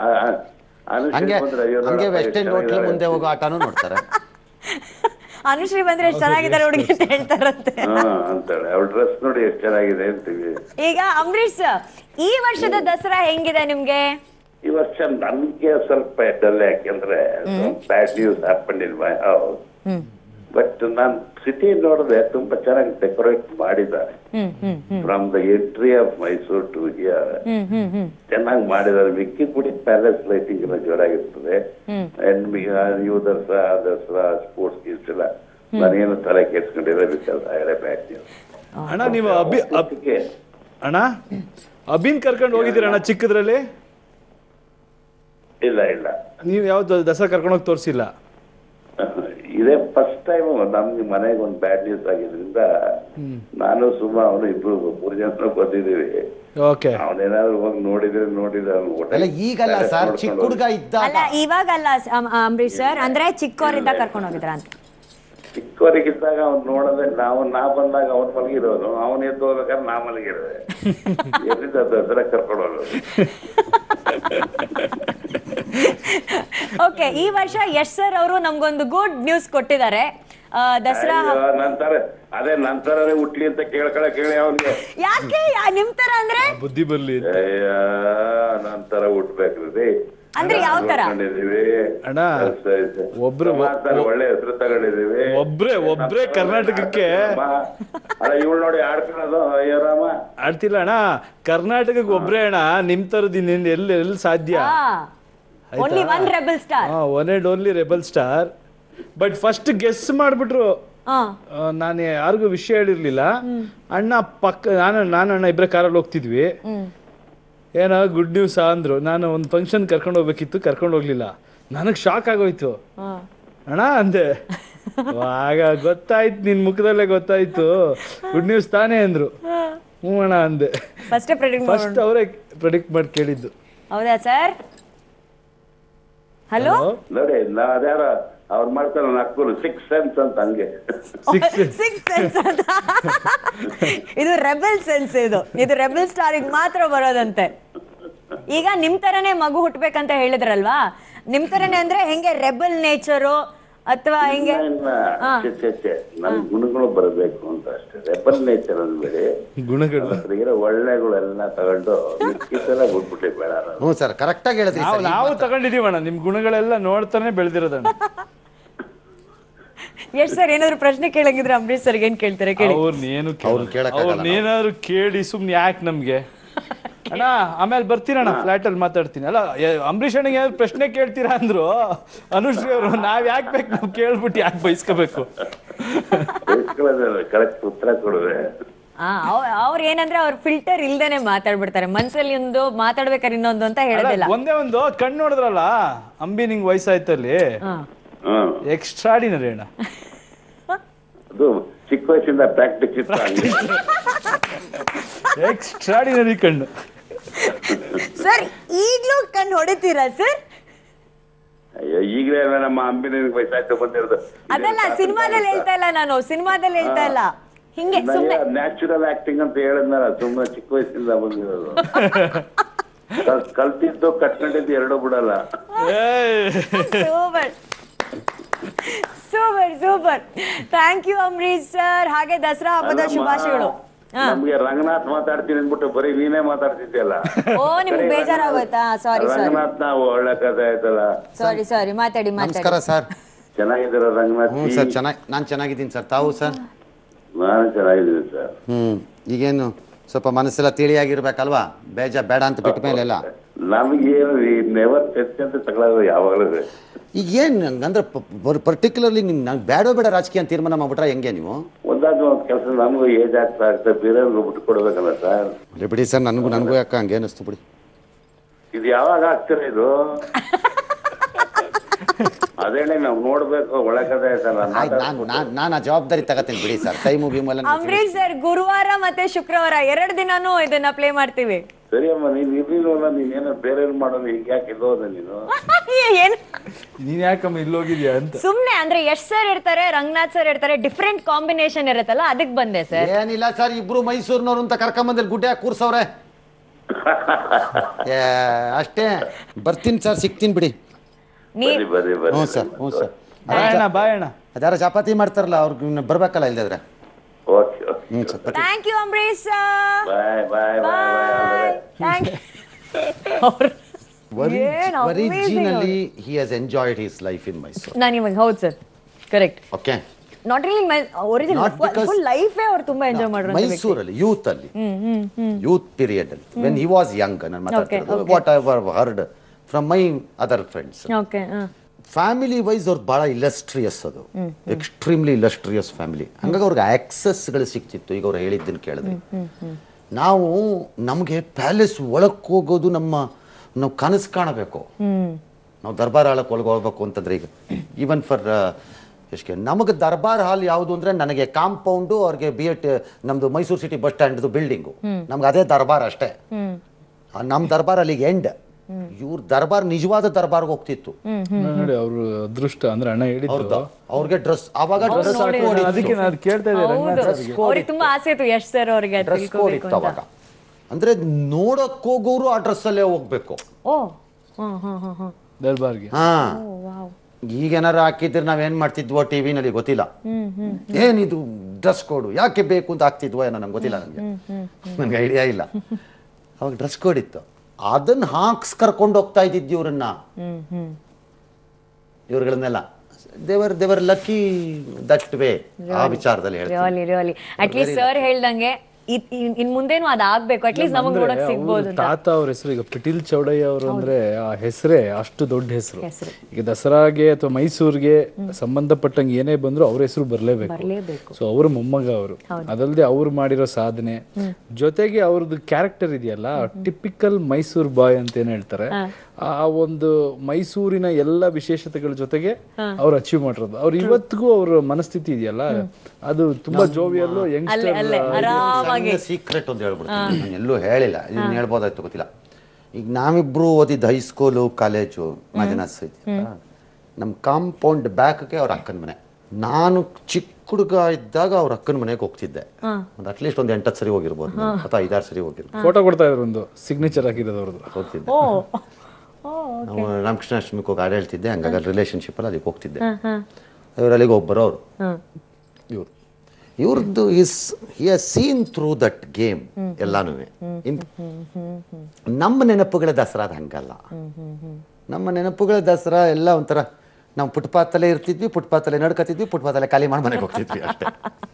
Speaker 2: ಹಂಗೆ ಹಂಗೆ ವೆಸ್ಟ್ ಎಂಡ್ ಹೋಟ್ಲ್ ಮುಂದೆ ಹೋಗೋ ಆಟನೂ ನೋಡ್ತಾರೆ
Speaker 1: ಅನುಶ್ರೀ ಬಂದ್ರೆ ಎಷ್ಟು ಚೆನ್ನಾಗಿದ್ದಾರೆ ಹುಡುಗಿ ಅಂತ ಹೇಳ್ತಾರಂತೆ
Speaker 6: ಹಾ ಅಂತಾಳೆ ಅವಳ ಡ್ರೆಸ್ ನೋಡಿ ಎಷ್ಟು ಚೆನ್ನಾಗಿದೆ ಅಂತೀವಿ
Speaker 1: ಈಗ ಅಂಬರೀಶ್ sir, ಈ ವರ್ಷದ ದಸರಾ ಹೆಂಗಿದೆ ನಿಮ್ಗೆ
Speaker 6: ಈ ವರ್ಷ ನನ್ಗೆ ಸ್ವಲ್ಪ ಡಲ್ ಯಾಕೆಂದ್ರೆ bad news happen in my house but ನಾನ್ ಸಿಟಿ ನೋಡಿದ್ರೆ ತುಂಬಾ ಚೆನ್ನಾಗಿ ಡೆಕೋರೇಟ್ ಮಾಡಿದ್ದಾರೆ
Speaker 1: hmm hmm hmm
Speaker 6: from the entry of Mysore to here
Speaker 1: hmm hmm hmm
Speaker 6: ಚೆನ್ನಾಗಿ ಮಾಡಿದ್ದಾರೆ ಮಿಕ್ಕಿ ಕುಡಿ ಪ್ಯಾಲೇಸ್ ಲೈಟಿಂಗ್ ಎಲ್ಲ ಜೋರಾಗಿರ್ತದೆ ಅಂಡ್ ಇವು ದಸರಾ ದಸರಾ ಸ್ಪೋರ್ಟ್ಸ್ ಗೀಸ್ ಎಲ್ಲ ನಾನೇನು ತಲೆ ಕೆಡ್ಸ್ಕೊಂಡಿರೋ ಬಿಕಾಸ್ ಐ ಬ್ಯಾಡ್ ನ್ಯೂಸ್
Speaker 3: ಅಣ್ಣ ನೀವು ಅಭಿ ಅಬ್- ಅಣ್ಣ ಅಭಿನ್ ಕರ್ಕೊಂಡು ಹೋಗಿದ್ದೀರಣ್ಣ ಚಿಕ್ಕದ್ರಲ್ಲಿ
Speaker 6: ಇಲ್ಲ ಇಲ್ಲ
Speaker 3: ನೀವು ಯಾವ್ದು ದಸರಾ ಕರ್ಕೊಂಡು ಹೋಗಿ ತೋರಿಸಿಲ್ಲ
Speaker 6: ಇದೇ ಫಸ್ಟ್ ಟೈಮ್ ನಮ್ಗೆ ಮನೆಗೆ ಒಂದು ಬ್ಯಾಡ್ ನ್ಯೂಸ್ ಆಗಿದ್ರಿಂದ ನಾನು ಸುಮ್ಮ ಅವನು ಇಬ್ರು ಮೂರು ಜನ ಬಂದಿದ್ದೀವಿ
Speaker 3: ಓಕೆ
Speaker 6: ಅವನೇನಾದ್ರು ಹೋಗಿ ನೋಡಿದ್ರೆ ನೋಡಿದ್ರೆ ಅವ್ನು ಊಟ
Speaker 2: ಅಲ್ಲ ಈಗಲ್ಲ ಸರ್ ಚಿಕ್ಕ ಹುಡುಗ ಇದ್ದಾಗ
Speaker 1: ಅಲ್ಲ ಇವಾಗ ಅಲ್ಲ ಅಂ- ಅಂಬರೀಶ್ ಸರ್ ಅಂದ್ರೆ ಚಿಕ್ಕವರಿಂದ ಕರ್ಕೊಂಡು ಹೋಗಿದ್ರ ಅಂತ
Speaker 6: ಚಿಕ್ಕವರಿಗಿದ್ದಾಗ ಅವ್ನು ನೋಡಿದ್ರೆ ನಾವು ನಾ ಬಂದಾಗ ಅವ್ನು ಮಲಗಿರೋನು ಅವನು ಎದ್ದು ಹೋಗ್ಬೇಕಾದ್ರೆ ನಾ ಮಲಗಿರೋದೆ ಎಲ್ಲಿಂದ ದಸರಾ ಕರ್ಕೊಂಡು ಹೋಗೋದು
Speaker 1: ಓಕೆ ಈ ವರ್ಷ ಯಶ್ ಸರ್ ಅವರು ನಮ್ಗೊಂದು ಗುಡ್ ನ್ಯೂಸ್ ಕೊಟ್ಟಿದ್ದಾರೆ ಆ, ದಸರಾ
Speaker 6: ಅಯ್ಯೋ, ನಂತರ ಅದೇ ನಂತರನೇ ಹುಟ್ಲಿ ಅಂತ ಕೇಳ್ಕೊಳ ಕೇಳಿ ಅವನ್ಗೆ
Speaker 1: ಯಾಕೆ ಯಾ- ನಿಮ್ ತರ ಅಂದ್ರೆ
Speaker 3: ಬುದ್ಧಿ ಬರ್ಲಿ
Speaker 6: ಅಯ್ಯ ನಂತರ ಹುಟ್ಬೇಕ್ರಿ
Speaker 1: ಅಂದ್ರೆ ಯಾವ ತರ?
Speaker 6: ನೋಡ್ಕೊಂಡಿದೀವಿ.
Speaker 3: ಅಣ್ಣ,
Speaker 6: ಸರಿ, ಸರಿ.
Speaker 3: ಒಬ್ರು-
Speaker 6: ಸಮಾಜದಲ್ಲಿ ಒಳ್ಳೆ ಹೆಸರು ತಗೊಂಡಿದೀವಿ
Speaker 3: ಒಬ್ರೇ ಒಬ್ರೇ ಕರ್ನಾಟಕಕ್ಕೆ
Speaker 6: ಅಲ್ಲ ಇವಳು ನೋಡಿ ಆಡ್ಕೊಳ್ಳೋದು ಅಯ್ಯೋ ರಾಮ
Speaker 3: ಆಡ್ತಿಲ್ಲ ಅಣ್ಣ ಕರ್ನಾಟಕಕ್ಕೆ ಒಬ್ರೇ ಅಣ್ಣ ನಿಮ್ ತರದ್ ಇನ್ನೇನ್ ಎಲ್ಲಿ ಎಲ್ಲಿ ಸಾಧ್ಯ
Speaker 1: only one rebel star
Speaker 3: one and only rebel star but first guess ಮಾಡ್ಬಿಟ್ರು
Speaker 1: ಹಾ
Speaker 3: ನಾನು ಯಾರಿಗೂ ವಿಷಯ ಹೇಳಿರ್ಲಿಲ್ಲ ಅಣ್ಣ ಪಕ್ಕ ನಾನು ನಾನು ಅಣ್ಣ ಇಬ್ಬರೇ ಕಾರಲ್ಲಿ ಹೋಗ್ತಿದ್ವಿ ಏನೋ ಗುಡ್ ನ್ಯೂಸ್ ಅಂದ್ರು ನಾನು ಒಂದು ಫಂಕ್ಷನ್ ಕರ್ಕೊಂಡು ಹೋಗ್ಬೇಕಿತ್ತು ಕರ್ಕೊಂಡು ಹೋಗ್ಲಿಲ್ಲ ನನಗೆ ಶಾಕ್ ಆಗೋಯ್ತು ಅಣ್ಣ ಅಂದೆ ಆಗ ಗೊತ್ತಾಯ್ತು ನಿನ್ ಮುಖದಲ್ಲೇ ಗೊತ್ತಾಯ್ತು ಗುಡ್ ನ್ಯೂಸ್ ತಾನೇ ಅಂದ್ರು ಹ್ಞೂ ಅಣ್ಣ ಅಂದೆ
Speaker 1: ಫಸ್ಟೇ ಪ್ರೆಡಿಕ್ಟ್
Speaker 3: ಫಸ್ಟ್ ಅವರೇ ಪ್ರೆಡಿಕ್ಟ್ ಮಾಡಿ ಕೇಳಿದ್ದು
Speaker 1: ಹೌದಾ ಸರ್ ಹಲೋ
Speaker 6: ನೋಡಿ ನಾ ಅದ್ಯಾರ ಅವ್ರು ಮಾಡ್ತಾರೆ ನಕ್ಕೂರು ಸಿಕ್ಸ್ ಸೆನ್ಸ್ ಅಂತ ಹಂಗೆ
Speaker 3: ಸಿಕ್ಸ್
Speaker 1: ಸಿಕ್ಸ್ ಸೆನ್ಸ್ ಅಂತ ಇದು ರೆಬೆಲ್ ಸೆನ್ಸ್ ಇದು ಇದು ರೆಬೆಲ್ ಸ್ಟಾರಿಗೆ ಮಾತ್ರ ಬರೋದಂತೆ ಈಗ ನಿಮ್ ತರನೇ ಮಗು ಹುಟ್ಬೇಕಂತ ಹೇಳಿದ್ರಲ್ವಾ ನಿಮ್ ತರನೇ ಅಂದ್ರೆ ಹೆಂಗೆ ರೆಬೆಲ್ ನೇಚರು ಅಥವಾ ಹೆಂಗೆ
Speaker 6: ಇನ್ನ ಛೆ, ಛೆ, ಛೆ. ನಮ್ ಗುಣಗಳು ಬರಬೇಕು ಅಂತ ಅಷ್ಟೇ ರೆಬಲ್ ನೇಚರ್ ಅಂದ್ಬೇಡಿ
Speaker 3: ಗುಣಗಳು
Speaker 6: ಹತ್ರ ಇರೋ ಒಳ್ಳೆಗಳೆಲ್ಲ ತಗೊಂಡು ಮಿಕ್ಕಿದ್ದೆಲ್ಲ ಬಿಟ್ಬಿಟ್ಟೆ ಬೇಡ ನಾನು.
Speaker 2: ಹ್ಞೂ ಸರ್ ಕರೆಕ್ಟಾಗಿ ಹೇಳಿದ್ರಿ
Speaker 3: ನಾವು
Speaker 2: ಸರ್
Speaker 3: ನಾವು ತಗೊಂಡಿದೀವಣ್ಣ ನಿಮ್ ಗುಣಗಳೆಲ್ಲ ನೋಡ್ತಾನೆ ಬೆಳೆದಿರೋದಣ್ಣ
Speaker 1: ಎಷ್ಟ್ ಸರ್ ಏನಾದ್ರು ಪ್ರಶ್ನೆ ಕೇಳಂಗಿದ್ರೆ ಅಂಬರೀಶ್ ಸರ್ಗೆ ಏನ್ ಕೇಳ್ತಾರೆ ಕೇಳಿ
Speaker 3: ಅವ್ರನ್ನೇನು
Speaker 2: ಅವ್ರ್ನ ಕೇಳಕ್ಕಾಗಲ್ಲ ನಾವು.
Speaker 3: ಅವ್ರನ್ನೇನಾದ್ರು ಕೇಳಿ ಸುಮ್ನೆ ಯಾಕೆ ನಮ್ಗೆ ಅಣ್ಣ ಆಮೇಲೆ ಬರ್ತೀನಣ್ಣ ಫ್ಲಾಟ್ ಅಲ್ಲಿ ಮಾತಾಡ್ತೀನಿ ಅಲ್ಲ ಯ- ಅಂಬರೀಷ್ ಅಣ್ಣಗೆ ಏನಾದ್ರು ಪ್ರಶ್ನೆ ಕೇಳ್ತೀರಾ ಅಂದ್ರು ಅನುಶ್ರೀ ಅವರು ನಾವ್ ಯಾಕೆ ಬೇಕು ನಾವು ಕೇಳ್ಬಿಟ್ಟು ಯಾಕೆ ಬಯಸ್ಕೋಬೇಕು
Speaker 6: ಬೈಸ್ಕೊಳ್ಳೋದಲ್ಲ ಕರೆಕ್ಟ್ ಉತ್ತರ ಕೊಡುವೆ
Speaker 1: ಆ, ಅವ್- ಅವ್ರ್ ಏನಂದ್ರೆ ಅವ್ರ ಫಿಲ್ಟರ್ ಇಲ್ದೇನೆ ಮಾತಾಡ್ಬಿಡ್ತಾರೆ ಮನ್ಸಲ್ಲಿ ಒಂದು ಮಾತಾಡ್ಬೇಕಾದ್ರೆ ಇನ್ನೊಂದು ಅಂತ ಹೇಳೋದಿಲ್ಲ
Speaker 3: ಒಂದೇ ಒಂದು ಕಣ್ಣು ನೋಡಿದ್ರಲ್ಲ ಅಂಬಿ ನಿಂಗ್ ವಯಸ್ಸಾಯ್ತಲ್ಲಿ
Speaker 1: ಹಾ.
Speaker 6: ಹ್ಮ್
Speaker 3: ಎಕ್ಸ್ಟ್ರಾಡಿನರಿ ಅಣ್ಣ
Speaker 6: ಅದು ಚಿಕ್ಕ ವಯಸ್ಸಿಂದ ಪ್ರಾಕ್ಟಿಸ್ ಇತ್ತು ಹಂಗೆ
Speaker 3: ಎಕ್ಸ್ಟ್ರಾಡಿನರಿ ಕಣ್ಣು
Speaker 1: ಸರ್ ಈಗ್ಲೂ ಕಣ್ ಹೊಡಿತೀರಾ ಸರ್
Speaker 6: ಅಯ್ಯೋ ಈಗಲೇ ನಮ್ಮ ಅಂಬಿನ ವಯಸ್ಸಾಯ್ತು ಬಂದಿರೋದು
Speaker 1: ಅದಲ್ಲ ಸಿನಿಮಾದಲ್ಲಿ ಹೇಳ್ತಾ ಇಲ್ಲ ನಾನು ಸಿನಿಮಾದಲ್ಲಿ ಹೇಳ್ತಾ ಇಲ್ಲ ಹಿಂಗೆ ಸುಮ್ನೆ
Speaker 6: ನ್ಯಾಚುರಲ್ ಆಕ್ಟಿಂಗ್ ಅಂತ ಹೇಳಿದ್ನಲ್ಲ ಸುಮ್ಮನೆ ಚಿಕ್ಕ ವಯಸ್ಸಿಂದ ಬಂದಿರೋದು ಕಲ್- ಕಲ್ತಿದ್ದು ಕಟ್ಕೊಂಡಿದ್ದು ಎರಡೂ ಬಿಡಲ್ಲ
Speaker 1: super super super thank you Ambareesh sir ಹಾಗೆ ದಸರಾ ಹಬ್ಬದ
Speaker 6: ಅಲ್ಲಮ್ಮ,
Speaker 1: ಶುಭಾಶಯಗಳು ಹಾ.
Speaker 6: ನಮ್ಗೆ ರಂಗನಾಥ್ ಮಾತಾಡ್ತೀನಿ ಅಂದ್ಬಿಟ್ಟು ಬರೀ ನೀನೇ ಮಾತಾಡ್ತಿದ್ಯಲ್ಲ
Speaker 1: ಓ ನಿಮ್ಗೆ ಬೇಜಾರಾಗೋಯ್ತಾ ಸಾರಿ ಸಾರಿ
Speaker 6: ರಂಗನಾಥ್ ನಾವು ಒಳ್ಳೆ ಕಥೆ ಆಯ್ತಲ್ಲ
Speaker 1: ಸಾರಿ ಸಾರಿ ಮಾತಾಡಿ ಮಾತಾಡಿ
Speaker 2: ನಮಸ್ಕಾರ ಸರ್
Speaker 6: ಚೆನ್ನಾಗಿದ್ದೀರ ರಂಗನಾಥ್
Speaker 2: ಹ್ಞೂ ಸರ್ ಚೆನ್ನಾಗಿ ನಾನು ಚೆನ್ನಾಗಿದ್ದೀನಿ ಸರ್ ತಾವು ಸರ್
Speaker 6: ನಾನು ಚೆನ್ನಾಗಿದ್ದೀನಿ ಸರ್
Speaker 2: ಹ್ಞೂ ಈಗೇನು ಸ್ವಲ್ಪ ಮನಸ್ಸೆಲ್ಲ ತಿಳಿಯಾಗಿರ್ಬೇಕಲ್ವಾ ಬೇಜ ಬೇಡ ಅಂತ ಬಿಟ್ಟ ಮೇಲೆ ಎಲ್ಲ
Speaker 6: ನಮಗೇನು ನೆವರ್ ಚರ್ಚೆ ಅಂತ ತಗೊಳ್ಳೋದು ಯಾವಾಗಲೂ
Speaker 2: ಈಗ ಏನು ಅಂದ್ರೆ ಪರ್ಟಿಕ್ಯುಲರ್ಲಿ ನಿಮ್ಗೆ ನಂಗೆ ಬೇಡ ಬೇಡ ರಾಜಕೀಯ ಅಂತ ತೀರ್ಮಾನ ಮಾಡ್ಬಿಟ್ರೆ ಹೆಂಗೆ ನೀವು
Speaker 6: ಒಂದಾದ ಒಂದು ಕೆಲಸ ನಮಗೂ ಏಜ್ ಆಗ್ತಾ ಆಗ್ತಾ ಬೇರೆಯವ್ರಿಗೂ ಬಿಟ್ಟು ಕೊಡ್ಬೇಕಲ್ಲ ಸರ್
Speaker 2: ಅಲ್ಲೇ ಬಿಡಿ ಸರ್ ನನಗೂ ನನಗೂ ಯಾಕೆ ಹಂಗೆ ಅನ್ನಿಸ್ತು ಬಿಡಿ
Speaker 6: ಇದು ಯಾವಾಗ ಆಗ್ತೀರ ಇದು ಅದೇನೆ ನಾವು ನೋಡ್ಬೇಕು ಒಳ್ಳೆ ಕಥೆ ಆಯ್ತಲ್ಲ
Speaker 2: ಆಯ್ತು ನಾನು ನಾನು ನಾನು ಆ ಜವಾಬ್ದಾರಿ ತಗೋತೀನಿ ಬಿಡಿ ಸರ್ ಟೈಮು ಗೀಮು ಎಲ್ಲ
Speaker 1: ಅಂಬರೀಶ್ ಸರ್ ಗುರುವಾರ ಮತ್ತೆ ಶುಕ್ರವಾರ ಎರಡು ದಿನಾನು ಇದನ್ನ ಪ್ಲೇ ಮಾಡ್ತೀವಿ
Speaker 6: ಸರಿ ಅಮ್ಮ ನೀನ್ ಇರ್ಲಿಲ್ವಲ್ಲ ನೀನೇನೋ ಬೇರೆ ಮಾಡೋದು ಈಗ ಯಾಕೆ ಇಲ್ಲೋದೆ ನೀನು
Speaker 1: ಏನ್
Speaker 3: ನೀನ್ ಯಾಕಮ್ಮ ಇಲ್ಲೋಗಿದ್ಯಾ ಅಂತ
Speaker 1: ಸುಮ್ನೆ ಅಂದ್ರೆ ಯಶ್ ಸರ್ ಇರ್ತಾರೆ ರಂಗನಾಥ್ ಸರ್ ಇರ್ತಾರೆ ಡಿಫ್ರೆಂಟ್ ಕಾಂಬಿನೇಷನ್ ಇರುತ್ತಲ್ಲ ಅದಕ್ ಬಂದೆ ಸರ್
Speaker 2: ಏನಿಲ್ಲ ಸರ್ ಇಬ್ರು ಮೈಸೂರಿನವ್ರು ಅಂತ ಕರ್ಕೊಂಬಂದಲ್ಲಿ ಗುಡ್ಡೆ ಹಾಕಿ ಕೂರ್ಸವ್ರೆ ಏ, ಅಷ್ಟೇ ಬರ್ತೀನಿ ಸರ್ ಸಿಗ್ತೀನಿ ಬಿಡಿ
Speaker 1: ನೀ
Speaker 6: ಬರ್ರಿ ಬರ್ರಿ ಬರ್ರಿ
Speaker 2: ಹ್ಞೂ ಸರ್ ಹ್ಞೂ ಸರ್
Speaker 3: ಬಾಯಣ್ಣ ಬಾಯಣ್ಣ
Speaker 2: ಅದಾರ ಚಪಾತಿ ಮಾಡ್ತಾರಲ್ಲ ಅವ್ರಿಗೆ ಬರ್ಬೇಕಲ್ಲ ಇಲ್ಲದ್ರೆ
Speaker 6: ಓಕೆ ಓಕೆ
Speaker 2: ಹ್ಞೂ ಸರ್ ಬರ್ತೀನಿ.
Speaker 1: Thank you Ambareesh sir
Speaker 6: bye bye bye bye
Speaker 1: thank ಏನ್ amazing
Speaker 2: originally he has enjoyed his life in Mysore
Speaker 1: ನಾನು ಇವಾಗ ಹೌದು sir correct
Speaker 2: okay
Speaker 1: not really original
Speaker 2: Not because-
Speaker 1: full ಲೈಫೇ ಅವ್ರು ತುಂಬಾ ಎಂಜಾಯ್ ಮಾಡ್ರು
Speaker 2: ಮೈಸೂರಲ್ಲಿ ಯೂತ್ ಅಲ್ಲಿ ಯೂತ್ ಪೀರಿಯಡ್ ಅಲ್ಲಿ ವೆನ್ ಹಿ ವಾಸ್ ಯಂಗ್ ನಾನು ಮಾತಾಡ್ತಿರೋದು
Speaker 1: okay.
Speaker 2: What I heard from my other friends
Speaker 1: okay
Speaker 2: family wise ಅವ್ರು ಭಾಳ ಇಲಸ್ಟ್ರಿಯಸ್ ಅದು ಎಕ್ಸ್ಟ್ರೀಮ್ಲಿ ಇಲಸ್ಟ್ರಿಯಸ್ ಫ್ಯಾಮಿಲಿ ಹಂಗಾಗಿ ಅವ್ರಿಗೆ ಆಕ್ಸಸ್ಗಳು ಸಿಕ್ತಿತ್ತು ಈಗ ಅವ್ರು ಹೇಳಿದ್ದನ್ನು ಕೇಳಿದ್ರಿ ನಾವು ನಮಗೆ ಪ್ಯಾಲೇಸ್ ಒಳಕ್ಕೆ ಹೋಗೋದು ನಮ್ಮ ನಾವು ಕನಸು ಕಾಣಬೇಕು ನಾವು ದರ್ಬಾರ್ ಹಾಳಕ್ಕೆ ಒಳಗೆ ಹೋಗ್ಬೇಕು ಅಂತಂದ್ರೆ ಈಗ ಈವನ್ ಫಾರ್ ಎಷ್ಟಕ್ಕೆ ನಮಗೆ ದರ್ಬಾರ್ ಹಾಲ್ ಯಾವುದು ಅಂದ್ರೆ ನನಗೆ ಕಾಂಪೌಂಡು ಅವ್ರಿಗೆ ಬಿ ಎಟ್ ನಮ್ದು ಮೈಸೂರು ಸಿಟಿ ಬಸ್ ಸ್ಟ್ಯಾಂಡ್ದು ಬಿಲ್ಡಿಂಗು ನಮ್ಗೆ ಅದೇ ದರ್ಬಾರ್ ಅಷ್ಟೇ ಆ ನಮ್ಮ ದರ್ಬಾರ್ ಅಲ್ಲಿಗೆ ಎಂಡ್ ಇವ್ರ ದರ್ಬಾರ್ ನಿಜವಾದ ದರ್ಬಾರ್ಗೆ ಹೋಗ್ತಿತ್ತು
Speaker 3: ನೋಡಿ ಅವ್ರು ಅದೃಷ್ಟ ಅಂದ್ರೆ ಅಣ್ಣ ಹೇಳಿದ್ದು
Speaker 2: ಅವ್ರದ್ದು ಅವ್ರಿಗೆ ಡ್ರೆಸ್ ಅವಾಗ ಡ್ರೆಸ್
Speaker 3: ಅದಕ್ಕೆ ನಾನು ಅದ್ ಕೇಳ್ತಾ ಇದ್ದೆ ರಂಗನಾಥ್
Speaker 1: ಹೌದು ಅವ್ರಿಗೆ ತುಂಬಾ ಆಸೆ ಇತ್ತು ಯಶ್ ಸರ್ ಅವ್ರಿಗೆ ಅದ್
Speaker 2: ಡ್ರೆಸ್ ಕೋಡ್
Speaker 1: ತಿಳ್ಕೊಬೇಕು
Speaker 2: ಇತ್ತು
Speaker 1: ಅಂತ
Speaker 2: ಅವಾಗ ಅಂದ್ರೆ ನೋಡಕ್ ಹೋಗೋರು ಆ ಡ್ರೆಸ್ ಅಲ್ಲೇ ಹೋಗ್ಬೇಕು
Speaker 1: ಓ ಹ್ಮ್ ಹ್ಮ್ ಹ್ಮ್ ಹ್ಮ್
Speaker 3: ದರ್ಬಾರ್ಗೆ
Speaker 2: ಹಾ
Speaker 1: ವಾವ್
Speaker 2: ಈಗೇನಾರು ಹಾಕಿದ್ರೆ ನಾವೇನ್ ಮಾಡ್ತಿದ್ವೋ ಟಿವಿನಲ್ಲಿ ಗೊತ್ತಿಲ್ಲ ಏನಿದು ಡ್ರೆಸ್ ಕೋಡು ಯಾಕೆ ಬೇಕು ಅಂತ ಹಾಕ್ತಿದ್ವೋ ಏನೋ ನಂಗೆ ಗೊತ್ತಿಲ್ಲ ನನಗೆ ನನಗೆ ಐಡಿಯಾ ಇಲ್ಲ ಅವಾಗ ಡ್ರೆಸ್ ಕೋಡ್ ಇತ್ತು ಅದನ್ನ ಹಾಕ್ಸ್ ಕರ್ಕೊಂಡು ಹೋಗ್ತಾ ಇದ್ದಿದ್ದು ಇವ್ರನ್ನ
Speaker 1: ಹ್ಮ್ ಹ್ಮ್
Speaker 2: ಇವ್ರುಗಳನ್ನೆಲ್ಲ ದೇವರ್ ದೇವರ್ ಲಕ್ಕಿ ದಟ್ ವೇ ಆ ವಿಚಾರದಲ್ಲಿ ಹೇಳ್ತೀನಿ
Speaker 1: ರಿಯಲಿ ರಿಯಲಿ ಅಟ್ಲೀಸ್ಟ್ ಸರ್ ಹೇಳ್ದಂಗೆ ಇ- ಇನ್ ಇನ್ ಮುಂದೇನು ಅದಾಗ್ಬೇಕು ಅಟ್ಲೀಸ್ಟ್ ನಮಗ್
Speaker 3: ಅಂದ್ರೆ
Speaker 1: ನೋಡಕ್ ಸಿಗ್ಬೋದು
Speaker 3: ಅವ್ರ
Speaker 1: ಅಂತ
Speaker 3: ತಾತ ಅವ್ರ ಹೆಸರು ಈಗ ಪಿಟೀಲ್ ಚೌಡಯ್ಯ ಅವರು ಅಂದ್ರೆ ಆ ಹೆಸರೇ ಅಷ್ಟು ದೊಡ್ಡ ಹೆಸರು
Speaker 1: ಹೆಸ್ರು.
Speaker 3: ಈಗ ದಸರಾಗೆ ಅಥವಾ ಮೈಸೂರಿಗೆ ಸಂಬಂಧಪಟ್ಟಂಗೆ ಏನೇ ಬಂದ್ರು ಅವ್ರ ಹೆಸರು ಬರ್ಲೇಬೇಕು
Speaker 1: ಬರ್ಲೇಬೇಕು
Speaker 3: ಸೊ ಅವ್ರ ಮೊಮ್ಮಗ ಅವರು ಅದಲ್ಲದೆ ಅವ್ರು ಮಾಡಿರೋ ಸಾಧನೆ ಜೊತೆಗೆ ಅವ್ರದ್ದು ಕ್ಯಾರೆಕ್ಟರ್ ಇದೆಯಲ್ಲ ಟಿಪಿಕಲ್ ಮೈಸೂರ್ ಬಾಯ್ ಅಂತ ಏನ್ ಹೇಳ್ತಾರೆ ಆ ಒಂದು ಮೈಸೂರಿನ ಎಲ್ಲ ವಿಶೇಷತೆಗಳ ಜೊತೆಗೆ ಅವ್ರು ಅಚೀವ್ ಮಾಡಿರೋದು ಅವ್ರು ಇವತ್ತಿಗೂ ಅವ್ರ ಮನಸ್ಥಿತಿ ಇದೆಯಲ್ಲ ಅದು ತುಂಬಾ ಜೋವಿಯಲ್ಲೂ
Speaker 1: ಅಲ್ಲೇ
Speaker 3: ಯಂಗ್ಸ್ಟರ್
Speaker 1: ಅಲ್ಲೇ ಆರಾಮಾಗಿ
Speaker 2: ಸೀಕ್ರೆಟ್ ಒಂದು ಹೇಳ್ಬಿಡ್ತೀನಿ ನಾನು ಎಲ್ಲೂ ಹೇಳಿಲ್ಲ ಇದನ್ನ ಹೇಳ್ಬೋದಾಯ್ತು ಗೊತ್ತಿಲ್ಲ ಈಗ ನಾವಿಬ್ರು ಓದಿದ್ದು ಹೈಸ್ಕೂಲು ಕಾಲೇಜು ಮಜನಸ್ ನಮ್ಮ ಕಾಂಪೌಂಡ್ ಬ್ಯಾಕ್ಗೆ ಅವ್ರ ಅಕ್ಕನ ಮನೆ ನಾನು ಚಿಕ್ಕ ಹುಡುಗ ಇದ್ದಾಗ ಅವ್ರ ಅಕ್ಕನ ಮನೆಗೆ ಹೋಗ್ತಿದ್ದೆ ಒಂದು ಅಟ್ಲೀಸ್ಟ್ ಒಂದು ಎಂಟತ್ತು ಸರಿ ಹೋಗಿರ್ಬೋದು ನಾನು. ಅಥವಾ ಐದಾರು ಸರಿ ಹೋಗಿರ್ಬೋದು
Speaker 3: ಫೋಟೋ ಕೊಡ್ತಾ ಇದ್ರು ಒಂದು ಸಿಗ್ನೇಚರ್ ಹಾಕಿರೋದು ಅವ್ರದ್ದು
Speaker 2: ಹೋಗ್ತಿದ್ದೆ
Speaker 1: ಓ ಓ
Speaker 2: ನಾವು ರಾಮಕೃಷ್ಣಾಷ್ಟಮಿಗೆ ಹೋಗಿ ಹಾಡು ಹೇಳ್ತಿದ್ದೆ ಹಂಗಾಗಿ ರಿಲೇಶನ್ಶಿಪ್ ಅಲ್ಲಿ ಅಲ್ಲಿಗೆ ಹೋಗ್ತಿದ್ದೆ ಇವ್ರು ಅಲ್ಲಿಗೆ ಹೋಗಿ ಬರೋರು ಇವ್ರು ಇವ್ರದ್ದು is he seen through that game ಎಲ್ಲಾನು ನಮ್ಮ ನೆನಪುಗಳ ದಸರಾದ ಹಂಗಲ್ಲ ನಮ್ಮ ನೆನಪುಗಳ ದಸರಾ ಎಲ್ಲ ಒಂಥರ ನಾವು ಫುಟ್ಪಾತಲ್ಲೇ ಇರ್ತಿದ್ವಿ ಫುಟ್ಪಾತಲ್ಲೇ ನಡ್ಕತಿದ್ವಿ ಫುಟ್ಪಾತಲ್ಲೇ ಖಾಲಿ ಮಾಡಿ ಮನೆಗೆ ಹೋಗ್ತಿದ್ವಿ ಅಷ್ಟೇ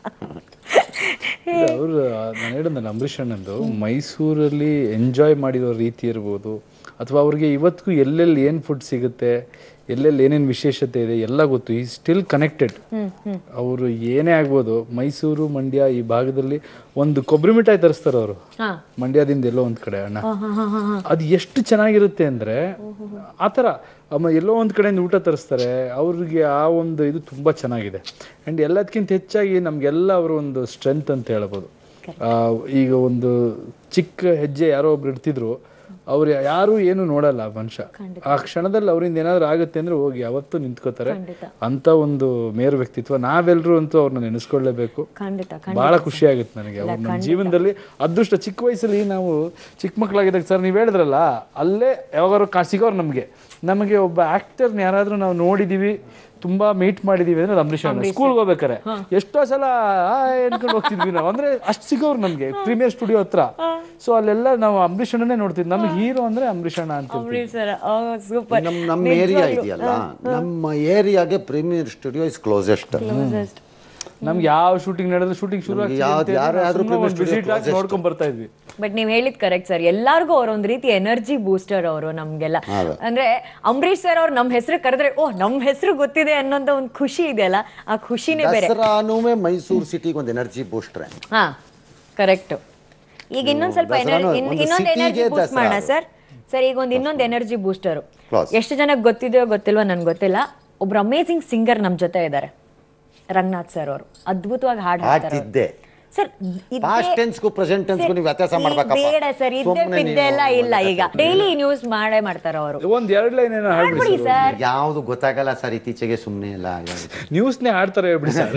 Speaker 3: ಅವರು ನಾನು ಹೇಳಿದ್ನಲ್ಲ ಅಂಬರೀಷ್ ಅಣ್ಣಂದು ಮೈಸೂರಲ್ಲಿ ಎಂಜಾಯ್ ಮಾಡಿರೋ ರೀತಿ ಇರ್ಬೋದು ಅಥವಾ ಅವ್ರಿಗೆ ಇವತ್ತಿಗೂ ಎಲ್ಲೆಲ್ಲಿ ಏನು ಫುಡ್ ಸಿಗುತ್ತೆ ಎಲ್ಲೆಲ್ಲಿ ಏನೇನು ವಿಶೇಷತೆ ಇದೆ ಎಲ್ಲ ಗೊತ್ತು ಈ ಸ್ಟಿಲ್ ಕನೆಕ್ಟೆಡ್ ಅವರು ಏನೇ ಆಗ್ಬೋದು ಮೈಸೂರು ಮಂಡ್ಯ ಈ ಭಾಗದಲ್ಲಿ ಒಂದು ಕೊಬ್ಬರಿ ಮಿಠಾಯಿ ತರಿಸ್ತಾರೆ ಅವರು ಮಂಡ್ಯದಿಂದ ಎಲ್ಲೋ ಒಂದ್ ಕಡೆ ಅಣ್ಣ ಅದು ಎಷ್ಟು ಚೆನ್ನಾಗಿರುತ್ತೆ ಅಂದ್ರೆ ಆತರ ಅಮ್ಮ ಎಲ್ಲೋ ಒಂದ್ ಕಡೆಯಿಂದ ಊಟ ತರಿಸ್ತಾರೆ ಅವ್ರಿಗೆ ಆ ಒಂದು ಇದು ತುಂಬಾ ಚೆನ್ನಾಗಿದೆ ಅಂಡ್ ಎಲ್ಲದಕ್ಕಿಂತ ಹೆಚ್ಚಾಗಿ ನಮ್ಗೆಲ್ಲ ಅವರು ಒಂದು ಸ್ಟ್ರೆಂತ್ ಅಂತ ಹೇಳ್ಬೋದು ಆ, ಈಗ ಒಂದು ಚಿಕ್ಕ ಹೆಜ್ಜೆ ಯಾರೋ ಒಬ್ರು ಇಡ್ತಿದ್ರು ಅವ್ರು ಯಾರು ಏನು ನೋಡಲ್ಲ ಆ ಮನುಷ್ಯ ಆ ಕ್ಷಣದಲ್ಲಿ ಅವರಿಂದ ಏನಾದ್ರು ಆಗುತ್ತೆ ಅಂದ್ರೆ ಹೋಗಿ ಯಾವತ್ತೂ ನಿಂತ್ಕೋತಾರೆ ಅಂತ ಒಂದು ಮೇರು ವ್ಯಕ್ತಿತ್ವ ನಾವೆಲ್ಲರೂ ಅಂತೂ ಅವ್ರನ್ನ ನೆನೆಸ್ಕೊಳ್ಳೇಬೇಕು
Speaker 1: ಖಂಡಿತ
Speaker 3: ಬಹಳ ಖುಷಿ ಆಗುತ್ತೆ ನನಗೆ ಅವ್ರ ನಮ್ಮ ಜೀವನದಲ್ಲಿ ಅದೃಷ್ಟ ಚಿಕ್ಕ ವಯಸ್ಸಲ್ಲಿ ನಾವು ಚಿಕ್ಕ ಮಕ್ಕಳಾಗಿದ್ದಾಗ ಸರ್ ನೀವು ಹೇಳಿದ್ರಲ್ಲ ಅಲ್ಲೇ ಯಾವಾಗಾರು ಕಾ ಸಿಗೋರು ನಮಗೆ ನಮಗೆ ಒಬ್ಬ ಆಕ್ಟರ್ನ ಯಾರಾದ್ರೂ ನಾವು ನೋಡಿದೀವಿ ತುಂಬಾ ಮೀಟ್ ಮಾಡಿದೀವಿ ಅಂದ್ರೆ ಅದು ಅಂಬರೀಷ್ ಅಣ್ಣ ಸ್ಕೂಲ್ಗೆ ಹೋಗ್ಬೇಕಾರೆ ಎಷ್ಟೋ ಸಲ ಆ ಅನ್ಕೊಂಡು ಹೋಗ್ತಿದ್ವಿ ನಾವು ಅಂದ್ರೆ ಅಷ್ಟು ಸಿಗೋರು ನಮ್ಗೆ ಪ್ರೀಮಿಯರ್ ಸ್ಟುಡಿಯೋ ಹತ್ರ ಸೊ ಅಲ್ಲೆಲ್ಲ ನಾವು ಅಂಬರೀಷ್ ಅಣ್ಣನೇ ನೋಡ್ತಿದ್ವಿ ನಮ್ಗೆ ಹೀರೋ ಅಂದ್ರೆ ಅಂಬರೀಷ್ ಅಣ್ಣ ಅಂತ
Speaker 1: ಅಂಬರೀಷ್ ಸರ್ ಸೂಪರ್
Speaker 2: ನಮ್ಮ ನಮ್ಮ ಏರಿಯಾ ಇದೆಯಲ್ಲ ನಮ್ಮ ಏರಿಯಾಗೆ ಪ್ರೀಮಿಯರ್ ಸ್ಟುಡಿಯೋ ಇಸ್ ಕ್ಲೋಸೆಸ್ಟ್
Speaker 3: ನಮ್ಗೆ ಯಾವ ಶೂಟಿಂಗ್ ನಡೆದ್ರೆ ಶೂಟಿಂಗ್ ಶುರು
Speaker 2: ನಮ್ಗೆ ಯಾವ್ದು ಯಾರೇ ಆದ್ರೂ premier studio closest.
Speaker 3: ನೋಡ್ಕೊಂಡ್ ಬರ್ತಾ ಇದ್ವಿ
Speaker 1: ಬಟ್ ನೀವ್ ಹೇಳಿದ್ ಕರೆಕ್ಟ್ ಸರ್ ಎಲ್ಲಾರ್ಗೂ ಅವ್ರ ಒಂದ್ ರೀತಿ ಎನರ್ಜಿ ಬೂಸ್ಟರ್ ಅವರು ನಮ್ಗೆಲ್ಲ ಅಂದ್ರೆ ಅಂಬರೀಷ್ ಸರ್ ಅವ್ರು ನಮ್ ಹೆಸರು ಕರೆದ್ರೆ ಓ ನಮ್ ಹೆಸರು ಗೊತ್ತಿದೆ ಅನ್ನೋಂತ ಒಂದ್ ಖುಷಿ ಇದೆಯಲ್ಲ ಆ ಖುಷಿನೇ ಬೇರೆ
Speaker 2: ದಸರಾನೂ ಮೈಸೂರು ಸಿಟಿಗೆ ಒಂದು ಎನರ್ಜಿ ಬೂಸ್ಟ್ರೆ
Speaker 1: ಹಾ ಕರೆಕ್ಟ್ ಈಗ ಇನ್ನೊಂದ್ ಸ್ವಲ್ಪ
Speaker 2: ದಸರಾನು
Speaker 1: ಎನರ್ಜಿ
Speaker 2: ಒಂದು
Speaker 1: ಇನ್ನೊಂದ್
Speaker 2: city
Speaker 1: ಎನರ್ಜಿ
Speaker 2: ಗೆ
Speaker 1: ಬೂಸ್ಟ್
Speaker 2: ದಸರಾ
Speaker 1: ಮಾಡೋಣ
Speaker 2: ಅದು.
Speaker 1: ಸರ್ ಸರ್ ಈಗ ಒಂದ್ ಇನ್ನೊಂದ್ ಎನರ್ಜಿ ಬೂಸ್ಟರ್
Speaker 2: Close.
Speaker 1: ಎಷ್ಟು ಜನಕ್ಕೆ ಗೊತ್ತಿದೆಯೋ ಗೊತ್ತಿಲ್ವೋ ನನ್ಗೆ ಗೊತ್ತಿಲ್ಲ ಒಬ್ರು ಅಮೇಸಿಂಗ್ ಸಿಂಗರ್ ನಮ್ ಜೊತೆ ಇದ್ದಾರೆ ರಂಗನಾಥ್ ಸರ್ ಅವರು ಅದ್ಭುತವಾಗಿ ಹಾಡು ಹಾಡ್ತಾರೆ
Speaker 2: ಹಾಡ್ತಿದ್ದೆ
Speaker 1: ಸರ್
Speaker 2: ಪಾಸ್ಟ್ ಟೆನ್ಸ್ಗೂ ಪ್ರೆಸೆಂಟ್ ಟೆನ್ಸ್ಗೂ ನೀವು ವ್ಯತ್ಯಾಸ ಮಾಡ್ಬೇಕಪ್ಪ
Speaker 1: ಬೇಡ ಸರ್ ಇದ್ದೇ
Speaker 2: ಸುಮ್ನೆ
Speaker 1: ಬಿದ್ದೆ ಎಲ್ಲ
Speaker 2: ನೀವು
Speaker 1: ಇಲ್ಲ ಈಗ ಡೈಲಿ ನ್ಯೂಸ್ ಮಾಡೇ ಮಾಡ್ತಾರ ಅವರು
Speaker 3: ಒಂದ್ ಎರಡ್ ಲೈನ್ ಏನೋ
Speaker 1: ಮಾಡ್ಬಿಡಿ
Speaker 3: ಹೇಳ್ಬಿಡಿ
Speaker 1: ಸರ್
Speaker 2: ಯಾವುದು ಗೊತ್ತಾಗಲ್ಲ ಸರ್ ಇತ್ತೀಚೆಗೆ ಸುಮ್ಮನೆ ಎಲ್ಲ
Speaker 3: ನ್ಯೂಸ್ನೇ ಆಡ್ತಾರೆ ಹೇಳ್ಬಿಡಿ ಸರ್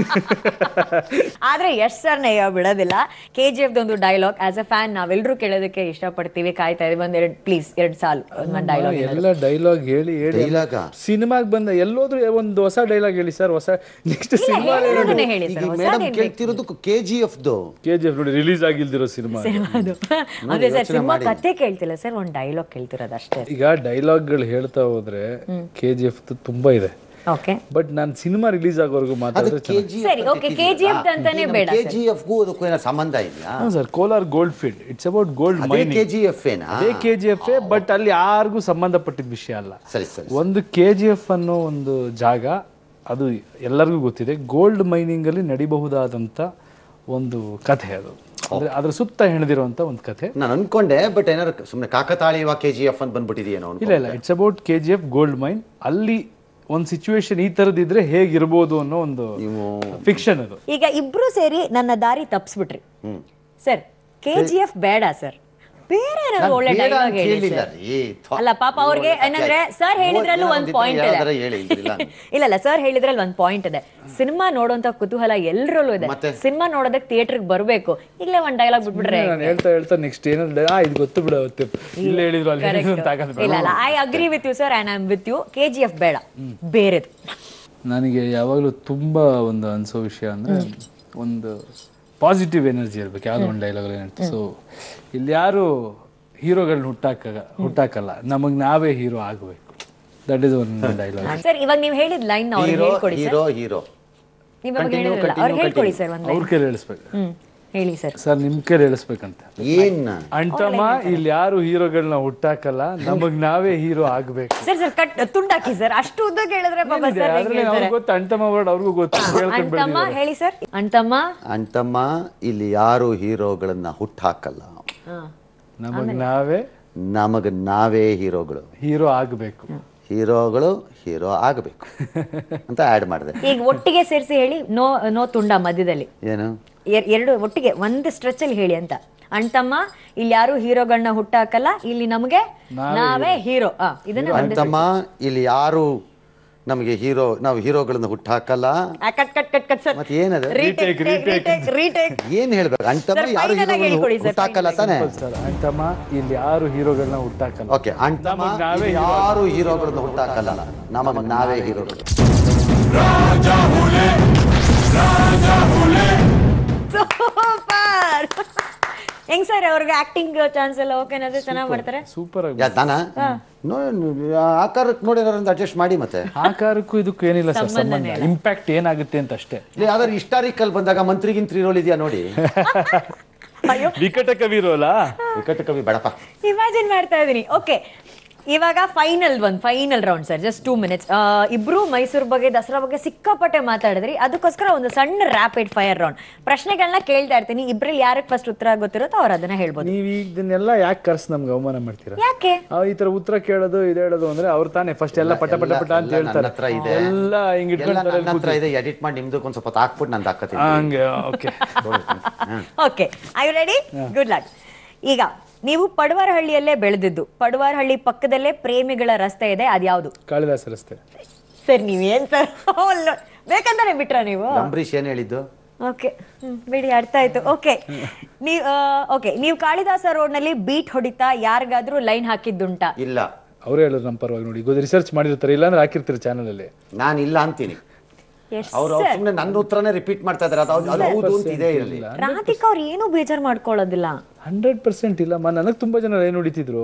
Speaker 1: ಆದ್ರೆ ಎಷ್ಟ್ ಸರ್ ನಯ್ಯ ಬಿಡೋದಿಲ್ಲ ಕೆ ಜಿ ಎಫ್ ಒಂದು ಡೈಲಾಗ್ ಆಸ್ ಅ ಫ್ಯಾನ್ ನಾವೆಲ್ಲರೂ ಕೇಳೋದಕ್ಕೆ ಇಷ್ಟಪಡ್ತೀವಿ ಕಾಯ್ತಾ ಇದೀವಿ ಒಂದ್ ಎರಡ್ ಪ್ಲೀಸ್ ಎರಡ್ ಸಾಲ್ ಒಂದ್ ಡೈಲಾಗ್
Speaker 3: ಎಲ್ಲ ಡೈಲಾಗ್ ಹೇಳಿ ಹೇಳಿ
Speaker 2: ಡೈಲಾಗ
Speaker 3: ಸಿನಿಮಾಗ್ ಬಂದ ಎಲ್ಲೋದ್ರು ಒಂದು ಹೊಸ ಡೈಲಾಗ್ ಹೇಳಿ ಸರ್ ಹೊಸ ನೆಕ್ಸ್ಟ್ ಸಿನಿಮಾ
Speaker 1: ಹೇಳೋದನ್ನೇ ಹೇಳಿ
Speaker 2: ಈಗ
Speaker 1: ಸರ್
Speaker 2: ಮೇಡಮ್ ಕೇಳ್ತಿರೋದು ಕೆ ಜಿ ಎಫ್ದು
Speaker 3: ಕೆ ಜಿ ಎಫ್ ನೋಡಿ ರಿಲೀಸ್ ಆಗಿಲ್ದಿರೋ ಸಿನಿಮಾ
Speaker 1: ಅದು ಅದೇ ಸರ್ ಸಿನಿಮಾ ಕತೆ ಕೇಳ್ತಿಲ್ಲ ಸರ್ ಒಂದ್ ಡೈಲಾಗ್ ಕೇಳ್ತಿರೋದು ಅಷ್ಟೇ
Speaker 3: ಈಗ ಡೈಲಾಗ್ಗಳು ಹೇಳ್ತಾ ಹೋದ್ರೆ ಕೆ ಜಿ ಎಫ್ ತುಂಬಾ ಇದೆ
Speaker 1: ಓಕೆ
Speaker 3: ಬಟ್ ನಾನು ಸಿನಿಮಾ ರಿಲೀಸ್ ಆಗೋವರೆಗೂ
Speaker 2: ಅದು
Speaker 3: ಮಾತಾಡಿದ್ರೆ
Speaker 2: ಕೆ ಜಿ
Speaker 1: ಸರಿ, okay, KGF ಅಂತಾನೆ ಬೇಡ
Speaker 2: ಕೆ ಜಿ ಎಫ್ಗೂ ಅದಕ್ಕೂ ಏನೋ ಸಂಬಂಧ ಇದೆಯಾ
Speaker 3: sir Kolar gold field it's about gold
Speaker 2: ಅದೇ
Speaker 3: ಮೈನಿಂಗ್
Speaker 2: ಕೆ ಜಿ ಎಫ್ ಏನಾ
Speaker 3: ಅದೇ ಕೆ ಜಿ ಎಫ್ ಬಟ್ ಅಲ್ಲಿ ಯಾರಿಗೂ ಸಂಬಂಧಪಟ್ಟಿದ ವಿಷಯ ಅಲ್ಲ
Speaker 2: ಸರಿ ಸರಿ
Speaker 3: ಒಂದು ಕೆ ಜಿ ಎಫ್ ಅನ್ನೋ ಒಂದು ಜಾಗ ಅದು ಎಲ್ಲರಿಗೂ ಗೊತ್ತಿದೆ ಗೋಲ್ಡ್ ಮೈನಿಂಗ್ ಅಲ್ಲಿ ನಡಿಬಹುದಾದಂತ ಒಂದು ಕಥೆ ಅದು ಅಂದ್ರೆ ಅದ್ರ ಸುತ್ತ ಹೆಣದಿರುವಂತ ಒಂದು ಕಥೆ
Speaker 2: ನಾನು ಅನ್ಕೊಂಡೆ ಬಟ್ ಏನಾರು ಸುಮ್ಮನೆ ಕಾಕತಾಳೀಯವ ಕೆ ಜಿ ಎಫ್ ಅಂತ ಬಂದ್ಬಿಟ್ಟಿದೆಯೇನೋ
Speaker 3: ಇಲ್ಲ ಇಲ್ಲ it's about K G F gold mine ಅಲ್ಲಿ ಒಂದು ಸಿಚುವೇಶನ್ ಈ ತರದಿದ್ರೆ ಹೇಗಿರ್ಬೋದು ಅನ್ನೋ ಒಂದು ಫಿಕ್ಷನ್ ಅದು
Speaker 1: ಈಗ ಇಬ್ರು ಸೇರಿ ನನ್ನ ದಾರಿ ತಪ್ಪಿಸ್ಬಿಟ್ರಿ ಸರ್ ಕೆ ಜಿ ಎಫ್ ಬೇಡ ಸರ್ ಬೇರೆ ಏನಾದ್ರು ಒಳ್ಳೆ
Speaker 2: ಬೇಡ
Speaker 1: ಡೈಲಾಗ್
Speaker 2: ಅಂತ
Speaker 1: ಹೇಳಿ
Speaker 2: ಹೇಳಿಲ್ಲ
Speaker 1: ಸರ್
Speaker 2: ರೀ. ಥು.
Speaker 1: ಅಲ್ಲ ಪಾಪ ಅವ್ರಿಗೆ ಏನಂದ್ರೆ ಸರ್ ಹೇಳಿದ್ರಲ್ಲೂ ಒಂದ್ ಪಾಯಿಂಟ್
Speaker 2: ಯಾವ್ದಾರ
Speaker 1: ಇದೆ
Speaker 2: ಹೇಳಿ ಇಲ್ದಿಲ್ಲ.
Speaker 1: ಇಲ್ಲ ಇಲ್ಲ ಸರ್ ಹೇಳಿದ್ರಲ್ಲಿ ಒಂದ್ ಪಾಯಿಂಟ್ ಇದೆ ಸಿನಿಮಾ ನೋಡುವಂತ ಕುತೂಹಲ ಎಲ್ಲರಲ್ಲೂ ಇದೆ
Speaker 2: ಮತ್ತೆ?
Speaker 1: ಸಿನಿಮಾ ನೋಡೋದಕ್ಕೆ ಥಿಯೇಟರ್ಗೆ ಬರ್ಬೇಕು ಈಗಲೇ ಒಂದ್ ಡೈಲಾಗ್ ಬಿಟ್ಬಿಟ್ರೆ
Speaker 3: ನಾನು ಹೇಳ್ತಾ ಹೇಳ್ತಾ ನೆಕ್ಸ್ಟ್ ಏನಾದ್ರು ಆ ಇದು ಗೊತ್ತು ಬಿಡ ಅವತ್ತು ಇಲ್ಲಿ ಹೇಳಿದ್ರು ಅಲ್ಲಿ ಹೇಳಿದ್ರು ಅಂತ ಆಗೋದು ಬೇಡ.
Speaker 1: ಇಲ್ಲ ಇಲ್ಲ I agree with you sir and I am with you K G F ಬೇಡ ಬೇರೆದು
Speaker 3: ನನಗೆ ಯಾವಾಗಲೂ ತುಂಬಾ ಒಂದು ಅನ್ಸೋ ವಿಷಯ ಅಂದ್ರೆ ಒಂದು ಪಾಸಿಟಿವ್ ಎನರ್ಜಿ ಇರ್ಬೇಕು ಯಾವ್ದೋ ಒಂದು ಡೈಲಾಗ್ ಏನಂತ ಸೊ ಇಲ್ಲಿ ಯಾರು ಹೀರೋಗಳನ್ನ ಹುಟ್ಟಾಕ ಹುಟ್ಟಾಕಲ್ಲ ನಮಗ್ ನಾವೇ ಹೀರೋ ಆಗಬೇಕು that is one dialogue
Speaker 1: sir ಇವಾಗ ನೀವು ಹೇಳಿದ ಲೈನ್ ಅವ್ರಿಗೆ
Speaker 2: ಹೀರೋ
Speaker 1: ಹೇಳ್ಕೊಡಿ ಸರ್
Speaker 2: ಹೀರೋ ಹೀರೋ
Speaker 1: ಇವಾಗ ಹೇಳಿದ್ರಲ್ಲ ಅವ್ರಿಗೆ ಹೇಳ್ಕೊಡಿ ಸರ್ ಒಂದ್
Speaker 3: ಅವ್ರ ಕೈಲಿ ಹೇಳಿಸ್ಬೇಕು
Speaker 1: ಹ್ಮ್ ಹೇಳಿ ಸರ್
Speaker 3: ಸರ್ ನಿಮ್ ಕೈಲಿ ಹೇಳಿಸ್ಬೇಕಂತ
Speaker 2: ಏನ್
Speaker 3: ಅಂಟಮ್ಮ ಇಲ್ಲಿ ಯಾರು ಹೀರೋಗಳನ್ನ ಹುಟ್ಟಾಕಲ್ಲ ನಮಗ್ ನಾವೇ ಹೀರೋ ಆಗ್ಬೇಕು
Speaker 1: ಸರ್ ಸರ್ ಕಟ್ ತುಂಡಾಕಿ ಸರ್ ಅಷ್ಟು ಉದ್ದಕ್ಕೆ ಹೇಳಿದ್ರೆ ಪಾಪ
Speaker 3: ಏನಿದೆ?
Speaker 1: ಸರ್
Speaker 3: ಅದ್ರಲ್ಲಿ ಅವ್ರಿಗೂ ಗೊತ್ತು ಅಂಟಮ್ಮ ವರ್ಡ್ ಅವ್ರಿಗೂ ಗೊತ್ತು ಹೇಳ್ಕೊಂಡ್
Speaker 1: ಅಣ್ತಮ್ಮ
Speaker 3: ಬೆಳ್ದಿದ್ದಾರೆ.
Speaker 1: ಹೇಳಿ ಸರ್ ಅಣ್ತಮ್ಮ
Speaker 2: ಅಂತಮ್ಮ ಇಲ್ಲಿ ಯಾರು ಹೀರೋಗಳನ್ನ ಹುಟ್ಟಾಕಲ್ಲ
Speaker 3: ನಮಗ್ ನಾವೇ
Speaker 2: ನಮಗ್ ನಾವೇ ಹೀರೋಗಳು
Speaker 3: ಹೀರೋ ಆಗ್ಬೇಕು
Speaker 2: ಹೀರೋಗಳು ಹೀರೋ ಆಗಬೇಕು ಅಂತ ಆಡ್ ಮಾಡಿದೆ
Speaker 1: ಈಗ ಒಟ್ಟಿಗೆ ಸೇರಿಸಿ ಹೇಳಿ ನೋ ನೋ ತುಂಡ ಮಧ್ಯದಲ್ಲಿ
Speaker 2: ಏನು
Speaker 1: ಎರ್- ಎರಡು ಒಟ್ಟಿಗೆ ಒಂದು ಸ್ಟ್ರೆಚ್ ಅಲ್ಲಿ ಹೇಳಿ ಅಂತ ಅಣ್ತಮ್ಮ ಇಲ್ಲಿ ಯಾರು ಹೀರೋಗಳನ್ನ ಹುಟ್ಟಾಕಲ್ಲ ಇಲ್ಲಿ ನಮಗೆ ನಾವೇ ಹೀರೋ ಆ ಇದನ್ನ ಒಂದೇ
Speaker 2: ಅಂತಮ್ಮ ಇಲ್ಲಿ ಯಾರು ನಮಗೆ ಹೀರೋ ನಾವು ಹೀರೋಗಳನ್ನ ಹುಟ್ಟಾಕಲ್ಲ
Speaker 1: ಆ, cut cut cut cut sir
Speaker 2: ಮತ್ತೆ ಏನದು
Speaker 1: ರೀಟೇಕ್ ರೀಟೇಕ್ ರೀಟೇಕ್
Speaker 2: ಏನ್ ಹೇಳ್ಬೇಕು ಅಂತಮ್ಮ
Speaker 1: Sir,
Speaker 2: ಯಾರು
Speaker 1: final ಆಗಿ
Speaker 2: ಹೀರೋಗಳನ್ನ
Speaker 1: ಹೇಳ್ಕೊಡಿ sir,
Speaker 2: ಹುಟ್ಟಾಕಲ್ಲ ತಾನೆ
Speaker 3: ಸರ್ ಅಂಟಮ್ಮ ಇಲ್ಲಿ ಯಾರು ಹೀರೋಗಳನ್ನ ಹುಟ್ಟಾಕಲ್ಲ
Speaker 2: ಓಕೆ ಅಂತಮ್ಮ
Speaker 3: ನಮಗ್ ನಾವೇ
Speaker 2: ಇಲ್ಲಿ ಯಾರು ಹೀರೋಗಳನ್ನ ಹುಟ್ಟಾಕಲ್ಲ ನಮಗ್ ನಾವೇ ಹೀರೋಗಳು
Speaker 1: ಸೂಪರ್ ಹೆಂಗ್ ಸರ್ ಅವ್ರಿಗೆ ಆಕ್ಟಿಂಗ್ ಚಾನ್ಸ್ ಎಲ್ಲ ಓಕೆ ಅದೇ ಚೆನ್ನಾಗಿ ಮಾಡ್ತಾರೆ
Speaker 3: ಸೂಪರ್ ಆಗಿ
Speaker 2: ಯಾ ನಾನ ನೋಡಿ ಆಕಾರಕ್ಕೆ ನೋಡಿ ಅಡ್ಜಸ್ಟ್ ಮಾಡಿ ಮತ್ತೆ
Speaker 3: ಆಕಾರಕ್ಕೂ ಇದಕ್ಕೂ ಏನಿಲ್ಲ ಸರ್ ಸಂಬಂಧ ಇಂಪ್ಯಾಕ್ಟ್ ಏನಾಗುತ್ತೆ ಅಂತ ಅಷ್ಟೇ
Speaker 2: ಇಲ್ಲಿ ಯಾವ್ದಾದ್ರು ಹಿಸ್ಟಾರಿಕಲ್ ಬಂದಾಗ ಮಂತ್ರಿಗಿಂತ ರೋಲ್ ಇದೆಯಾ ನೋಡಿ
Speaker 1: ಅಯ್ಯೋ
Speaker 3: ವಿಕಟ ಕವಿ ರೋಲಾ
Speaker 2: ವಿಕಟ ಕವಿ ಬೇಡಪ್ಪ
Speaker 1: ಇಮ್ಯಾಜಿನ್ ಮಾಡ್ತಾ ಇದೀನಿ ಓಕೆ ಇವಾಗ ಫೈನಲ್ ಒಂದು final round sir just two minutes ಇಬ್ರು ಮೈಸೂರು ಬಗ್ಗೆ ದಸರಾ ಬಗ್ಗೆ ಸಿಕ್ಕಾಪಟ್ಟೆ ಮಾತಾಡಿದ್ರಿ ಅದಕ್ಕೋಸ್ಕರ ಒಂದು ಸಣ್ಣ ರ್ಯಾಪಿಡ್ ಫೈರ್ ರೌಂಡ್ ಪ್ರಶ್ನೆಗಳನ್ನ ಕೇಳ್ತಾ ಇರ್ತೀನಿ ಇಬ್ರಲ್ಲಿ ಯಾರಿಗೆ ಫಸ್ಟ್ ಉತ್ತರ ಗೊತ್ತಿರುತ್ತೋ ಅವ್ರು ಅದನ್ನ ಹೇಳ್ಬೋದು
Speaker 3: ನೀವ್ ಇದನ್ನೆಲ್ಲ ಯಾಕೆ ಕರ್ಸ್ ನಮ್ಗೆ ಅವಮಾನ ಮಾಡ್ತೀರಾ
Speaker 1: ಯಾಕೆ
Speaker 3: ಆ, ಈ ತರ ಉತ್ತರ ಕೇಳೋದು ಇದು ಹೇಳೋದು ಅಂದ್ರೆ ಅವ್ರು ತಾನೇ ಫಸ್ಟ್ ಎಲ್ಲ ಪಟ ಪಟ ಪಟ ಅಂತ
Speaker 2: ಎಲ್ಲ ನನ್ನ
Speaker 3: ಹೇಳ್ತಾರೆ
Speaker 2: ಹತ್ರ ಇದೆ.
Speaker 3: ಎಲ್ಲ ಹಿಂಗ್
Speaker 2: ಎಲ್ಲ
Speaker 3: ಇಟ್ಕೊಂಡು
Speaker 2: ನನ್ನ ಹತ್ರ ಇದೆ ಎಡಿಟ್ ಮಾಡಿ ನಿಮ್ದು ಒಂದ್ ಸ್ವಲ್ಪ ಹಾಕ್ಬಿಟ್ಟು ನಂದು ಹಾಕತ್ತೀನಿ
Speaker 3: ಹಂಗೆ okay
Speaker 1: okay I you ready good luck ಈಗ ನೀವು ಪಡವಾರಹಳ್ಳಿಯಲ್ಲೇ ಬೆಳೆದಿದ್ದು ಪಡವಾರಹಳ್ಳಿ ಪಕ್ಕದಲ್ಲೇ ಪ್ರೇಮಿಗಳ ರಸ್ತೆ ಇದೆ ಅದ್ಯಾವುದು
Speaker 3: ಕಾಳಿದಾಸ ರಸ್ತೆ
Speaker 1: ಸರ್ ನೀವೇನ್ ಸರ್ ಬೇಕಂತಾನೆ ಬಿಟ್ರ ನೀವು
Speaker 2: ಅಂಬರೀಷ್ ಏನ್ ಹೇಳಿದ್ದು
Speaker 1: ಓಕೆ ಬಿಡಿ ಅರ್ಥ ಆಯ್ತು ಓಕೆ ನೀವು ಓಕೆ ನೀವು ಕಾಳಿದಾಸ ರೋಡ್ ನಲ್ಲಿ ಬೀಟ್ ಹೊಡಿತಾ ಯಾರಿಗಾದ್ರೂ ಲೈನ್ ಹಾಕಿದ್ದುಂಟಾ
Speaker 2: ಇಲ್ಲ
Speaker 3: ಅವರೇ ಹೇಳೋದು ನಮ್ಮ ಪರವಾಗಿ ನೋಡಿ ಈಗ ರಿಸರ್ಚ್ ಮಾಡಿರ್ತಾರೆ ಇಲ್ಲಾಂದ್ರೆ ಹಾಕಿರ್ತಾರೆ ಚಾನಲ್ ಅಲ್ಲಿ
Speaker 2: ನಾನು ಇಲ್ಲ ಅಂತೀನಿ
Speaker 1: ಎಸ್
Speaker 2: ಅವ್ರು ಅವ್ರು ಸುಮ್ಮನೆ ನನ್ನ ಉತ್ತರನೇ ರಿಪೀಟ್ ಮಾಡ್ತಾ ಇದಾರೆ ಅದು ಅದು ಹೌದು ಅಂತ ಇದೇ ಇರಲಿ
Speaker 1: ರಾಧಿಕಾ ಅವ್ರು ಏನು ಬೇಜಾರ್ ಮಾಡ್ಕೊಳ್ಳೋದಿಲ್ಲ
Speaker 3: ಹಂಡ್ರೆಡ್ ಪರ್ಸೆಂಟ್ ಇಲ್ಲ ಮ ನನಗೆ ತುಂಬಾ ಜನ ಏನ್ ಹೊಡಿತಿದ್ರು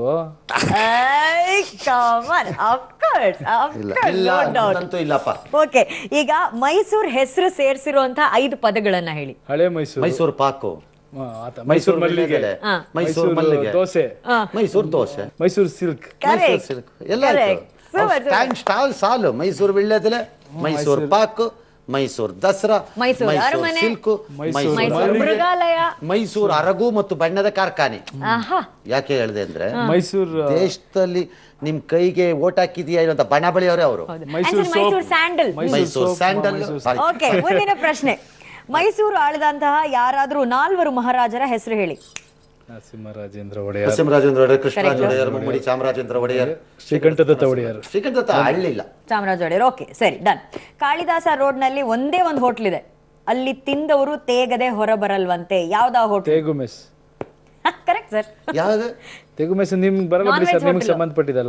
Speaker 2: ಇಲ್ಲ ಇಲ್ಲ ಅಂತೂ ಇಲ್ಲಪ್ಪ
Speaker 1: ಓಕೆ ಈಗ ಮೈಸೂರ್ ಹೆಸರು ಸೇರಿಸಿರುವಂತ ಐದು ಪದಗಳನ್ನ ಹೇಳಿ
Speaker 3: ಹಳೆ ಮೈಸೂರು
Speaker 2: ಮೈಸೂರು ಪಾಕು
Speaker 3: ಹಾ, ಆತ. ಮೈಸೂರು ಮಲ್ಲಿಗೆ
Speaker 1: ಹಾ.
Speaker 2: ಮೈಸೂರು ಮಲ್ಲಿಗೆ
Speaker 3: dosa
Speaker 2: Mysore dosa
Speaker 3: Mysore silk
Speaker 2: Mysore
Speaker 1: Correct.
Speaker 2: Silk ಎಲ್ಲ
Speaker 1: Correct. Super, super.
Speaker 2: Stand stall ಸಾಲು ಮೈಸೂರು ವಿಳ್ಳೆದೆಲೆ ಮೈಸೂರು ಪಾಕು ಮೈಸೂರು ದಸರಾ
Speaker 1: ಮೈಸೂರು ಅರಮನೆ,
Speaker 2: ಸಿಲ್ಕು
Speaker 3: ಮೈಸೂರು
Speaker 1: ಮೈಸೂರು ಮೃಗಾಲಯ
Speaker 2: ಮೈಸೂರು ಅರಗು ಮತ್ತು ಬಣ್ಣದ ಕಾರ್ಖಾನೆ
Speaker 1: ಆಹಾ
Speaker 2: ಯಾಕೆ ಹೇಳಿದೆ ಅಂದ್ರೆ
Speaker 3: ಮೈಸೂರು
Speaker 2: ದೇಶದಲ್ಲಿ ನಿಮ್ ಕೈಗೆ ಓಟ್ ಹಾಕಿದೀಯಾ ಇಲ್ಲ ಅಂತ ಬಣ ಬಳಿಯವರೇ ಅವರು
Speaker 3: Mysore
Speaker 1: Mysore sandal
Speaker 2: Mysore
Speaker 3: soap,
Speaker 2: sandal
Speaker 3: Mysore
Speaker 1: okay ಮುಂದಿನ ಪ್ರಶ್ನೆ ಮೈಸೂರು ಆಳಿದಂತಹ ಯಾರಾದ್ರೂ ನಾಲ್ವರು ಮಹಾರಾಜರ ಹೆಸರು ಹೇಳಿ
Speaker 3: ನರಸಿಂಹರಾಜೇಂದ್ರ ಒಡೆಯರ್
Speaker 2: ನರಸಿಂಹರಾಜೇಂದ್ರ ಒಡೆಯರ್ ಕೃಷ್ಣರಾಜ ಒಡೆಯರ್ ಮುಮ್ಮಡಿ ಚಾಮರಾಜೇಂದ್ರ ಒಡೆಯರ್
Speaker 3: ಶ್ರೀಕಂಠದತ್ತ ಒಡೆಯರ್
Speaker 2: ಶ್ರೀಕಂಠ ಹಳ್ಳಿಲ್ಲ
Speaker 1: ಚಾಮರಾಜ ಒಡೆಯರ್ ಓಕೆ ಸರಿ ಡನ್ ಕಾಳಿದಾಸ ರೋಡ್ ನಲ್ಲಿ ಒಂದೇ ಒಂದು ಹೋಟ್ಲ್ ಇದೆ ಅಲ್ಲಿ ತಿಂದವರು ತೇಗದೆ ಹೊರ ಬರಲ್ವಂತೆ ಯಾವ್ದಾ hotel
Speaker 3: Tegu mess
Speaker 1: correct sir
Speaker 2: ಯಾವ್ದು
Speaker 3: ತೇಗು ಮೆಸ್ ನಿಮ್ಗೆ ಬರಲ್ಲ ಬಿಡಿ
Speaker 1: Non-veg
Speaker 3: ಸರ್ ನಿಮ್ಗೆ
Speaker 1: hotel.
Speaker 3: ಸಂಬಂಧಪಟ್ಟಿದ್ದಲ್ಲ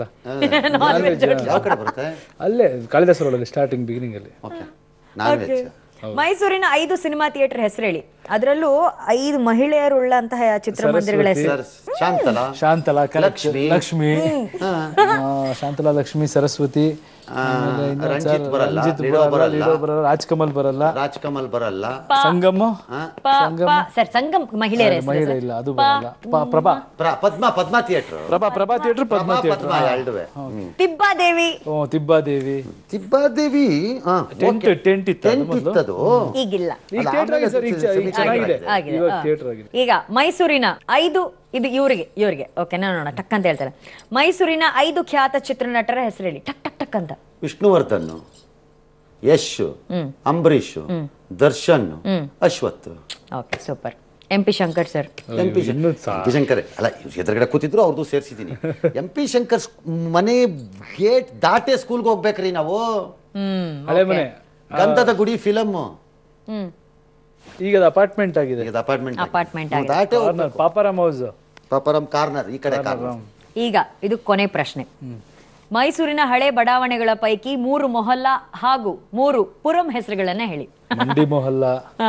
Speaker 2: ಯಾವ ಕಡೆ ಬರುತ್ತೆ
Speaker 3: ಅಲ್ಲೇ ಕಾಳಿದಾಸ ರೋಡಲ್ಲಿ ಸ್ಟಾರ್ಟಿಂಗ್ ಬಿಗಿನಿಂಗ್ ಅಲ್ಲಿ
Speaker 2: ಓಕೆ ನಾನ್ ವೆಜ್
Speaker 1: ಮೈಸೂರಿನ ಐದು ಸಿನಿಮಾ ಥಿಯೇಟರ್ ಹೆಸರು ಹೇಳಿ ಅದರಲ್ಲೂ ಐದು ಮಹಿಳೆಯರುಳ್ಳಂತಹ ಚಿತ್ರಮಂದಿರಗಳ ಹೆಸರು
Speaker 2: ಸರ್ ಶಾಂತಲಾ
Speaker 3: ಶಾಂತಲಾ correct.
Speaker 2: ಲಕ್ಷ್ಮಿ.
Speaker 3: ಲಕ್ಷ್ಮಿ ಆ, ಶಾಂತಲಾ ಲಕ್ಷ್ಮಿ ಸರಸ್ವತಿ ಆಮೇಲೆ ಇನ್ನೊಂದ್
Speaker 2: ರಂಜಿತ್
Speaker 3: ಸರ್,
Speaker 2: ಬರಲ್ಲ,
Speaker 3: ರಂಜಿತ್
Speaker 2: ಲೀಡೋ
Speaker 3: ಬರಲ್ಲ
Speaker 2: ಬರಲ್ಲ.
Speaker 3: ಲೀಡೋ ಬರಲ್ಲ ರಾಜ್ಕಮಲ್ ಬರಲ್ಲ
Speaker 2: ರಾಜ್ ಕಮಲ್ ಬರಲ್ಲ
Speaker 3: ಸಂಗಮ
Speaker 1: ಪ- ಪ- ಸರ್ ಸಂಗಮ್ ಮಹಿಳೆಯರ ಹೆಸರು
Speaker 3: ಮಹಿಳೆ
Speaker 1: ಸರ್.
Speaker 3: ಇಲ್ಲ ಅದು ಬರಲ್ಲ ಪ- ಪ್ರಭಾ
Speaker 2: ಪ್ರ- Padma Padma theatre
Speaker 3: Prabha Prabha theatre Padma
Speaker 2: Padma
Speaker 3: theatre
Speaker 2: Padma ಎರಡುವೆ
Speaker 1: ತಿಬ್ಬಾದೇವಿ
Speaker 3: ಓ ತಿಬ್ಬಾದೇವಿ
Speaker 2: ತಿಬ್ಬಾದೇವಿ
Speaker 3: ಟೆಂಟ್ ಟೆಂಟ್ ಇತ್ತು ಅದು
Speaker 2: ಟೆಂಟ್
Speaker 3: ಮೊದ್ಲು?
Speaker 2: ಇತ್ತದು
Speaker 1: ಈಗಿಲ್ಲ
Speaker 3: ಈಗ
Speaker 2: ಅಲ್ಲ,
Speaker 3: ಥಿಯೇಟರ್ ಆಗಿದೆ ಸರ್ ಈಗ ಚ- ಈಗ
Speaker 2: ಆಗಿದೆ,
Speaker 3: ಚೆನ್ನಾಗಿದೆ
Speaker 1: ಆಗಿದೆ,
Speaker 3: ಇವಾಗ
Speaker 1: ಆ.
Speaker 3: ಥಿಯೇಟರ್ ಆಗಿದೆ
Speaker 1: ಈಗ ಮೈಸೂರಿನ ಐದು ಇದು ಇವರಿಗೆ ಇವರಿಗೆ ಓಕೆ ನೋಡೋಣ ಟಕ್ ಅಂತ ಹೇಳ್ತಾರೆ ಮೈಸೂರಿನ ಐದು ಖ್ಯಾತ ಚಿತ್ರನಟರ ಹೆಸರು ಹೇಳಿ ಟಕ್ ಟಕ್ ಟಕ್ ಅಂತ
Speaker 2: Vishnuvardhan Yash Ambareesh Darshan Ashwath
Speaker 1: okay super M P Shankar sir
Speaker 2: M P
Speaker 3: ಇನ್ನೂ ಸಾ-
Speaker 2: ಶಂಕರ್ ಅಲ್ಲ ಇವ್ರು ಎದುರುಗಡೆ ಕೂತಿದ್ರು ಅವ್ರದ್ದು ಸೇರಿಸಿದ್ದೀನಿ ಎಂ ಪಿ ಶಂಕರ್ ಸ್- ಮನೆ ಗೇಟ್ ದಾಟೆ ಸ್ಕೂಲ್ಗೆ ಹೋಗ್ಬೇಕ್ರಿ ನಾವು
Speaker 1: ಹ್ಮ್
Speaker 3: ಹಳೆ ಮನೆ
Speaker 2: ಗಂಧದ ಗುಡಿ ಫಿಲಮ್
Speaker 1: ಹ್ಮ್
Speaker 3: ಈಗ ಅದು ಅಪಾರ್ಟ್ಮೆಂಟ್ ಆಗಿದೆ
Speaker 2: ಈಗ ಅಪಾರ್ಟ್ಮೆಂಟ್
Speaker 1: ಅಪಾರ್ಟ್ಮೆಂಟ್ ಆಗಿದೆ
Speaker 2: ದಾಟೆ
Speaker 3: corner Paparam house
Speaker 2: Paparam corner ಈ ಕಡೆ ಕಾರ್ನರ್
Speaker 1: ಈಗ ಇದು ಕೊನೆ ಪ್ರಶ್ನೆ ಮೈಸೂರಿನ ಹಳೆ ಬಡಾವಣೆಗಳ ಪೈಕಿ ಮೂರು ಮೊಹಲ್ಲಾ ಹಾಗೂ ಮೂರು ಪುರಂ ಹೆಸರುಗಳನ್ನ ಹೇಳಿ
Speaker 3: ಮಂಡಿ ಮೊಹಲ್ಲಾ
Speaker 1: ಹಾ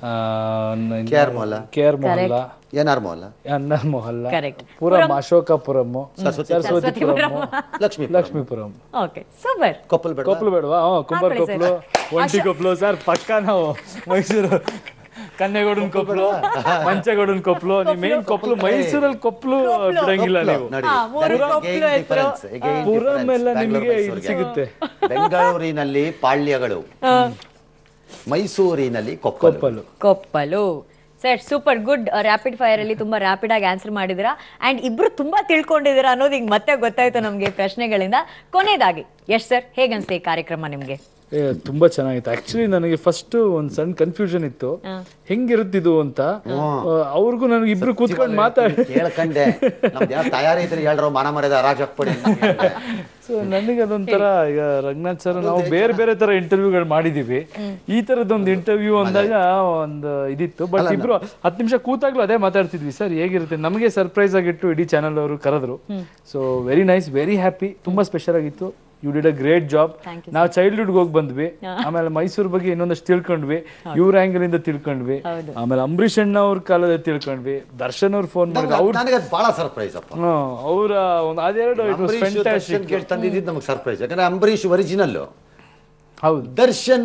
Speaker 2: K R Mohalla
Speaker 3: K R Mohalla
Speaker 2: N R Mohalla
Speaker 3: ಅನ್ನ Mohalla
Speaker 1: correct
Speaker 3: Puram Ashokapuram
Speaker 2: Saraswati
Speaker 3: Saraswathipuram
Speaker 2: Lakshmi
Speaker 3: Lakshmipuram
Speaker 1: okay super
Speaker 2: Koppal ಬೇಡ
Speaker 3: ಕೊಪ್ಪಲು ಬೇಡವಾ ಹ್ಞೂ ಕುಂಬಾರ್
Speaker 1: ಹಾಕೊಳ್ಳಿ
Speaker 3: ಕೊಪ್ಪಲು ಒಂಟಿ ಕೊಪ್ಪಲು ಸರ್ ಪಕ್ಕ ನಾವು ಮೈಸೂರು ಕನ್ನೆಗೌಡನ್ ಕೊಪ್ಪಲು ಮಂಚಗೌಡನ್ ಕೊಪ್ಪಲು ನಿಮ್ ಏನ್ ಕೊಪ್ಪಲು ಮೈಸೂರಲ್ಲಿ ಕೊಪ್ಪಲು ಬಿಡಂಗಿಲ್ಲ ನೀವು
Speaker 2: ನೋಡಿ
Speaker 1: ಹಾ, ಮೂರು
Speaker 2: there is
Speaker 1: ಕೊಪ್ಪಲು
Speaker 2: again
Speaker 1: ಹೆಸ್ರು.
Speaker 2: difference, again
Speaker 3: Puram
Speaker 2: difference.
Speaker 3: ಎಲ್ಲ
Speaker 2: ಬೆಂಗಳೂರು,
Speaker 3: ನಿಮಗೆ ಇಲ್ಲಿ
Speaker 2: ಮೈಸೂರಿಗೆ.
Speaker 3: ಸಿಗುತ್ತೆ
Speaker 2: ಬೆಂಗಳೂರಿನಲ್ಲಿ ಪಾಳ್ಯಗಳು ಮೈಸೂರಿನಲ್ಲಿ Koppal
Speaker 3: Koppal
Speaker 1: Koppal sir super good rapid fire ಅಲ್ಲಿ ತುಂಬಾ ರ್ಯಾಪಿಡ್ ಆಗಿ ಆನ್ಸರ್ ಮಾಡಿದಿರಾ ಅಂಡ್ ಇಬ್ರು ತುಂಬಾ ತಿಳ್ಕೊಂಡಿದ್ದೀರಾ ಅನ್ನೋದು ಈಗ ಮತ್ತೆ ಗೊತ್ತಾಯ್ತು ನಮ್ಗೆ ಪ್ರಶ್ನೆಗಳಿಂದ ಕೊನೆಯದಾಗಿ ಯಶ್ ಸರ್ ಹೇಗನ್ಸ್ತೆ ಈ ಕಾರ್ಯಕ್ರಮ ನಿಮ್ಗೆ
Speaker 3: ಏ, ತುಂಬಾ ಚೆನ್ನಾಗಿತ್ತು ಆಕ್ಚುಲಿ ನನಗೆ ಫಸ್ಟ್ ಒಂದ್ ಸಣ್ಣ ಕನ್ಫ್ಯೂಷನ್ ಇತ್ತು ಹೆಂಗಿರುತ್ತಿದು ಅಂತ ಅವ್ರಿಗೂ ನನಗೆ ಇಬ್ರು ಕೂತ್ಕೊಂಡು ಮಾತಾಡಿ
Speaker 2: ಕೇಳ್ಕಂಡೆ ನಮ್ದು ಯಾರು ತಯಾರಿ ಇದ್ರೆ ಹೇಳ್ರೋ ಮಾನ ಮರ್ಯಾದೆ ಹರಾಜ್ ಹಾಕ್ಬಿಡಿ ಅಂತ
Speaker 3: ಸೊ ನನಗೆ ಅದೊಂಥರ ಈಗ ರಂಗನಾಥ್ ಸರ್ ನಾವು ಬೇರೆ ಬೇರೆ ತರ ಇಂಟರ್ವ್ಯೂಗಳು ಮಾಡಿದೀವಿ ಈ ತರದೊಂದು ಇಂಟರ್ವ್ಯೂ ಅಂದಾಗ ಒಂದು ಇದಿತ್ತು ಬಟ್ ಇಬ್ರು ಹತ್ತು ನಿಮಿಷ ಕೂತಾಗ್ಲೂ ಅದೇ ಮಾತಾಡ್ತಿದ್ವಿ ಸರ್ ಹೇಗಿರುತ್ತೆ ನಮಗೆ ಸರ್ಪ್ರೈಸ್ ಆಗಿಟ್ಟು ಇಡೀ ಚಾನಲ್ ಅವರು ಕರೆದ್ರು so very nice very happy ತುಂಬಾ ಸ್ಪೆಷಲ್ ಆಗಿತ್ತು you did a great job ನಾವು ಚೈಲ್ಡ್ಹುಡ್ ಹೋಗಿ ಬಂದ್ವಿ ಆಮೇಲೆ ಮೈಸೂರು ಬಗ್ಗೆ ಇನ್ನೊಂದಷ್ಟು ತಿಳ್ಕೊಂಡ್ವಿ ಇವ್ರ ಆಂಗಲ್ ಇಂದ ತಿಳ್ಕೊಂಡ್ವಿ ಆಮೇಲೆ ಅಂಬರೀಷ್ ಅಣ್ಣ ಅವ್ರ ಕಾಲದ ತಿಳ್ಕೊಂಡ್ವಿ ದರ್ಶನ್ ಅವ್ರು ಫೋನ್ ಮಾಡಿದ್ರು ಅವ್ರ
Speaker 2: ನನಗೆ ಅದು ಬಹಳ ಸರ್ಪ್ರೈಸ್ ಅಪ್ಪ
Speaker 3: ಅವರ ಒಂದು ಅದೆರಡು ಇಟ್ ವಾಸ್
Speaker 2: ಅಂಬರೀಷ್ ದರ್ಶನ್ ಕೇಳಿ ತಂದಿದ್ದು ನಮಗೆ ಸರ್ಪ್ರೈಸ್ ಯಾಕಂದ್ರೆ ಅಂಬರೀಷ್ ಒರಿಜಿನಲ್
Speaker 3: ಹೌದು
Speaker 2: ದರ್ಶನ್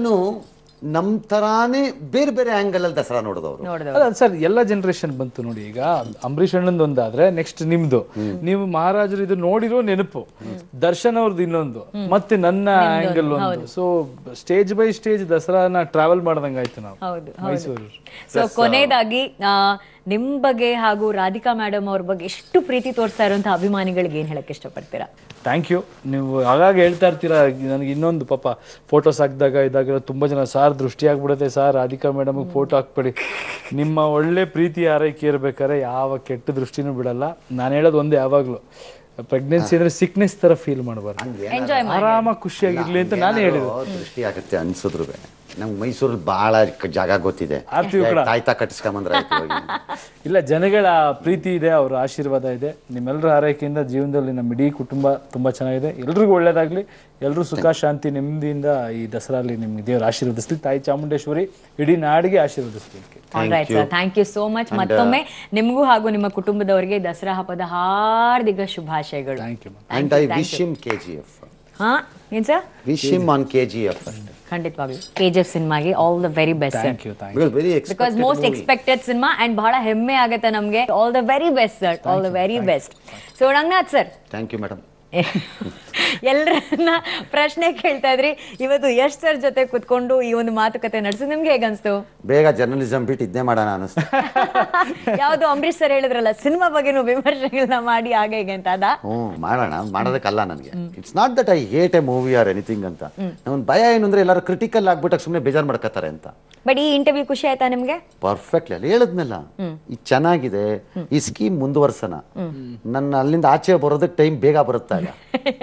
Speaker 2: ನಮ್ ತರಾನೇ ಬೇರೆ ಬೇರೆ ಆಂಗಲ್ ಅಲ್ಲಿ ದಸರಾ ನೋಡಿದವರು
Speaker 1: ನೋಡಿದವ್ರು
Speaker 3: ಅಲ್ಲ ಸರ್ ಎಲ್ಲ ಜನರೇಷನ್ ಬಂತು ನೋಡಿ ಈಗ ಅಂಬರೀಷ್ ಅಣ್ಣಂದು ಒಂದಾದ್ರೆ ನೆಕ್ಸ್ಟ್ ನಿಮ್ದು ನೀವು ಮಹಾರಾಜರು ಇದು ನೋಡಿರೋ ನೆನಪು ದರ್ಶನ್ ಅವ್ರದ್ದು ಇನ್ನೊಂದು ಮತ್ತೆ ನನ್ನ ಆಂಗಲ್ ಒಂದು ಸೊ ಸ್ಟೇಜ್ ಬೈ ಸ್ಟೇಜ್ ದಸರಾನ ಟ್ರಾವೆಲ್ ಮಾಡ್ದಂಗಾಯ್ತು ನಾವು
Speaker 1: ಹೌದು
Speaker 3: ಮೈಸೂರು
Speaker 1: ಸೊ ಕೊನೆಯದಾಗಿ ಆ, ನಿಮ್ ಬಗ್ಗೆ ಹಾಗೂ ರಾಧಿಕಾ ಮೇಡಮ್ ಅವ್ರ ಬಗ್ಗೆ ಎಷ್ಟು ಪ್ರೀತಿ ತೋರಿಸ್ತಾ ಇರುವಂತಹ ಅಭಿಮಾನಿಗಳಿಗೆ ಏನ್ ಹೇಳಕ್ ಇಷ್ಟಪಡ್ತೀರಾ
Speaker 3: ಥ್ಯಾಂಕ್ ಯು ನೀವು ಆಗಾಗ ಹೇಳ್ತಾ ಇರ್ತೀರಾ ನನಗೆ ಇನ್ನೊಂದು ಪಾಪ ಫೋಟೋಸ್ ಹಾಕಿದಾಗ ಇದಾಗ ತುಂಬಾ ಜನ ಸಾರ್ ದೃಷ್ಟಿ ಆಗ್ಬಿಡುತ್ತೆ ಸಾರ್ ರಾಧಿಕಾ ಮೇಡಮ್ ಫೋಟೋ ಹಾಕ್ಬೇಡಿ ನಿಮ್ಮ ಒಳ್ಳೆ ಪ್ರೀತಿ ಆರೈಕೆ ಇರ್ಬೇಕಾದ್ರೆ ಯಾವ ಕೆಟ್ಟ ದೃಷ್ಟಿನೂ ಬಿಡಲ್ಲ ನಾನು ಹೇಳೋದು ಒಂದೇ ಯಾವಾಗ್ಲೂ ಪ್ರೆಗ್ನೆನ್ಸಿ ಅಂದ್ರೆ ಸಿಕ್ನೆಸ್ ತರ ಫೀಲ್ ಮಾಡಬಾರ್ದು
Speaker 1: ಎಂಜಾಯ್ ಮಾಡಿ
Speaker 3: ಆರಾಮಾಗಿ ಖುಷಿಯಾಗಿರ್ಲಿ ಅಂತ ನಾನು ಹೇಳಿದೆ
Speaker 2: ದೃಷ್ಟಿ ಆಗುತ್ತೆ ಅನ್ಸಿದ್ರು ನಮ್ಗೆ ಮೈಸೂರಲ್ಲಿ ಬಹಳ ಕ- ಜಾಗ ಗೊತ್ತಿದೆ
Speaker 3: ಆರ್ತಿ ಕೂಡ.
Speaker 2: ತಾಯ್ತಾ ಕಟ್ಟಿಸ್ಕೊಂಬಂದ್ರೆ ಆಯ್ತು ಹೋಗಿ.
Speaker 3: ಇಲ್ಲ ಜನಗಳ ಪ್ರೀತಿ ಇದೆ ಅವರ ಆಶೀರ್ವಾದ ಇದೆ ನಿಮ್ಮೆಲ್ಲರ ಆರೈಕೆಯಿಂದ ಜೀವನದಲ್ಲಿ ನಮ್ಮ ಇಡೀ ಕುಟುಂಬ ತುಂಬಾ ಚೆನ್ನಾಗಿದೆ ಎಲ್ರಿಗೂ ಒಳ್ಳೇದಾಗ್ಲಿ ಎಲ್ಲರೂ ಸುಖ ಶಾಂತಿ ನೆಮ್ಮದಿಯಿಂದ ಈ ದಸರಾಲಿ ನಿಮ್ಗೆ ದೇವರ ಆಶೀರ್ವದಿಸ್ಲಿ ತಾಯಿ ಚಾಮುಂಡೇಶ್ವರಿ ಇಡೀ ನಾಡಿಗೆ ಆಶೀರ್ವದಿಸ್ಲಿ
Speaker 1: right sir thank you so much ಮತ್ತೊಮ್ಮೆ ನಿಮಗೂ ಹಾಗೂ ನಿಮ್ಮ ಕುಟುಂಬದವರಿಗೆ ದಸರಾ ಹಬ್ಬದ ಹಾರ್ದಿಕ ಶುಭಾಶಯಗಳು
Speaker 3: thank you
Speaker 2: and I wish him K G F
Speaker 1: ಹಾ ಏನ್ sir
Speaker 2: wish him on K G F
Speaker 1: ಖಂಡಿತವಾಗ್ಲು ಕೆ ಜಿ ಎಫ್ ಸಿನಿಮಾಗೆ all the very best sir
Speaker 3: thank you thank
Speaker 2: very
Speaker 1: because most expected cinema and ಬಹಳ ಹೆಮ್ಮೆ ಆಗುತ್ತೆ ನಮಗೆ all the very best sir all the very best so Ranganath sir
Speaker 2: thank you madam
Speaker 1: ಎಲ್ಲರನ್ನ ಪ್ರಶ್ನೆ ಕೇಳ್ತಾ ಇದ್ರಿ ಇವತ್ತು ಯಶ್ ಸರ್ ಜೊತೆ ಕುತ್ಕೊಂಡು ಈ ಒಂದು ಮಾತುಕತೆ ನಡೆಸಿ ನಿಮ್ಗೆ ಹೇಗನ್ಸ್ತು
Speaker 2: ಬೇಗ ಜರ್ನಲಿಸಂ ಬಿಟ್ಟು ಇದನ್ನೇ ಮಾಡೋಣ ಅನಿಸ್ತು
Speaker 1: ಯಾವ್ದು ಅಂಬರೀಶ್ ಸರ್ ಹೇಳಿದ್ರಲ್ಲ ಸಿನಿಮಾ ಬಗ್ಗೆನೂ ವಿಮರ್ಶೆಗಳನ್ನ ಮಾಡಿ ಹಾಗೆ ಹೀಗೆ ಅಂತ ಅದ
Speaker 2: ಹ್ಞೂ ಮಾಡೋಣ ಮಾಡೋದಕ್ಕಲ್ಲ ನನಗೆ it's not that I hate a movie or anything ಅಂತ ನನ್ನ ಭಯ ಏನು ಅಂದ್ರೆ ಎಲ್ಲರೂ ಕ್ರಿಟಿಕಲ್ ಆಗ್ಬಿಟ್ಟಾಗ ಸುಮ್ಮನೆ ಬೇಜಾರು ಮಾಡ್ಕೋತಾರೆ ಅಂತ
Speaker 1: ಬಟ್ ಈ ಇಂಟರ್ವ್ಯೂ ಖುಷಿ ಆಯ್ತಾ ನಿಮ್ಗೆ
Speaker 2: ಪರ್ಫೆಕ್ಟ್ಲಿ ಅಲ್ಲಿ ಹೇಳಿದ್ನಲ್ಲ ಇದು ಚೆನ್ನಾಗಿದೆ ಈ ಸ್ಕೀಮ್ ಮುಂದುವರ್ಸನ ನನ್ನ ಅಲ್ಲಿಂದ ಆಚೆ ಬರೋದಕ್ಕೆ ಟೈಮ್ ಬೇಗ ಬರುತ್ತಾ ಇಲ್ಲ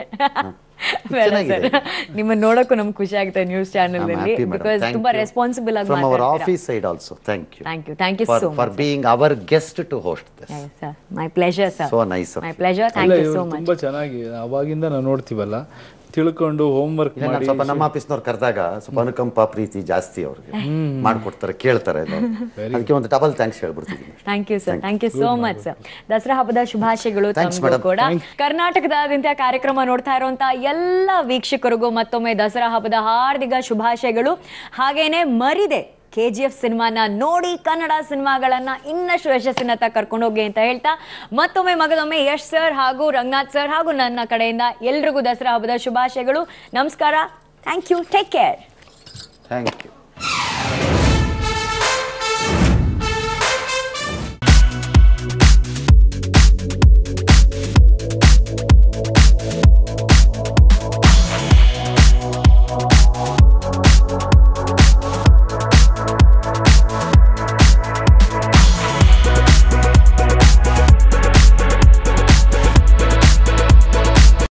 Speaker 1: ಬೇಡ
Speaker 2: ಚೆನ್ನಾಗಿದೆ.
Speaker 1: ಸರ್ ನಿಮ್ಮನ್ನ ನೋಡಕ್ಕೂ ನಮ್ಗೆ ಖುಷಿ ಆಗುತ್ತೆ ನ್ಯೂಸ್ ಚಾನೆಲ್ ಅಲ್ಲಿ ಬಿಕಾಸ್ ತುಂಬಾ ರೆಸ್ಪಾನ್ಸಿಬಲ್ ಆಗಿ
Speaker 2: ಫ್ರಮ್ ಅವರ್
Speaker 1: ಮಾತಾಡ್ತೀರಾ
Speaker 2: office side also thank you
Speaker 1: thank you thank you
Speaker 2: for
Speaker 1: so
Speaker 2: for being our guest to host this
Speaker 1: sir my pleasure sir
Speaker 2: so nice
Speaker 1: my pleasure
Speaker 3: ಇಲ್ಲ
Speaker 1: thank you
Speaker 3: ಇವ್ರು
Speaker 1: so much
Speaker 3: ತುಂಬಾ ಚೆನ್ನಾಗಿ ಅವಾಗಿಂದ ನಾವು ನೋಡ್ತೀವಲ್ಲ ತಿಳ್ಕೊಂಡು home work
Speaker 2: ಇಲ್ಲ, ನಾನ್
Speaker 3: ಮಾಡಿ
Speaker 2: ಸ್ವಲ್ಪ ನಮ್ಮ ಆಫೀಸ್ನವ್ರು ಕರೆದಾಗ ಸ್ವಲ್ಪ ಅನುಕಂಪ ಪ್ರೀತಿ ಜಾಸ್ತಿ ಅವ್ರಿಗೆ ಮಾಡ್ಕೊಡ್ತಾರೆ ಕೇಳ್ತಾರೆ ಎಲ್ಲ. ಅದಕ್ಕೆ ಒಂದು ಡಬಲ್ ಥ್ಯಾಂಕ್ಸ್ ಹೇಳ್ಬಿಡ್ತಿದ್ದೀನಿ
Speaker 1: thank you sir thank you so much sir Dasara ಹಬ್ಬದ ಶುಭಾಶಯಗಳು
Speaker 2: Thanks,
Speaker 1: ತಮಗೂ
Speaker 2: madam.
Speaker 1: ಕೂಡ ಕರ್ನಾಟಕದಾದ್ಯಂತ ಕಾರ್ಯಕ್ರಮ ನೋಡ್ತಾ ಇರುವಂತ ಎಲ್ಲ ವೀಕ್ಷಕರಿಗೂ ಮತ್ತೊಮ್ಮೆ ದಸರಾ ಹಬ್ಬದ ಹಾರ್ದಿಕ ಶುಭಾಶಯಗಳು ಹಾಗೇನೆ ಮರಿದೆ ಕೆ ಜಿ ಎಫ್ ಸಿನಿಮಾನ ನೋಡಿ ಕನ್ನಡ ಸಿನಿಮಾಗಳನ್ನ ಇನ್ನಷ್ಟು ಯಶಸ್ಸಿನತ್ತ ಕರ್ಕೊಂಡು ಹೋಗಿ ಅಂತ ಹೇಳ್ತಾ ಮತ್ತೊಮ್ಮೆ ಮಗದೊಮ್ಮೆ ಯಶ್ ಸರ್ ಹಾಗೂ ರಂಗನಾಥ್ ಸರ್ ಹಾಗೂ ನನ್ನ ಕಡೆಯಿಂದ ಎಲ್ರಿಗೂ ದಸರಾ ಹಬ್ಬದ ಶುಭಾಶಯಗಳು ನಮಸ್ಕಾರ thank you take care
Speaker 2: thank you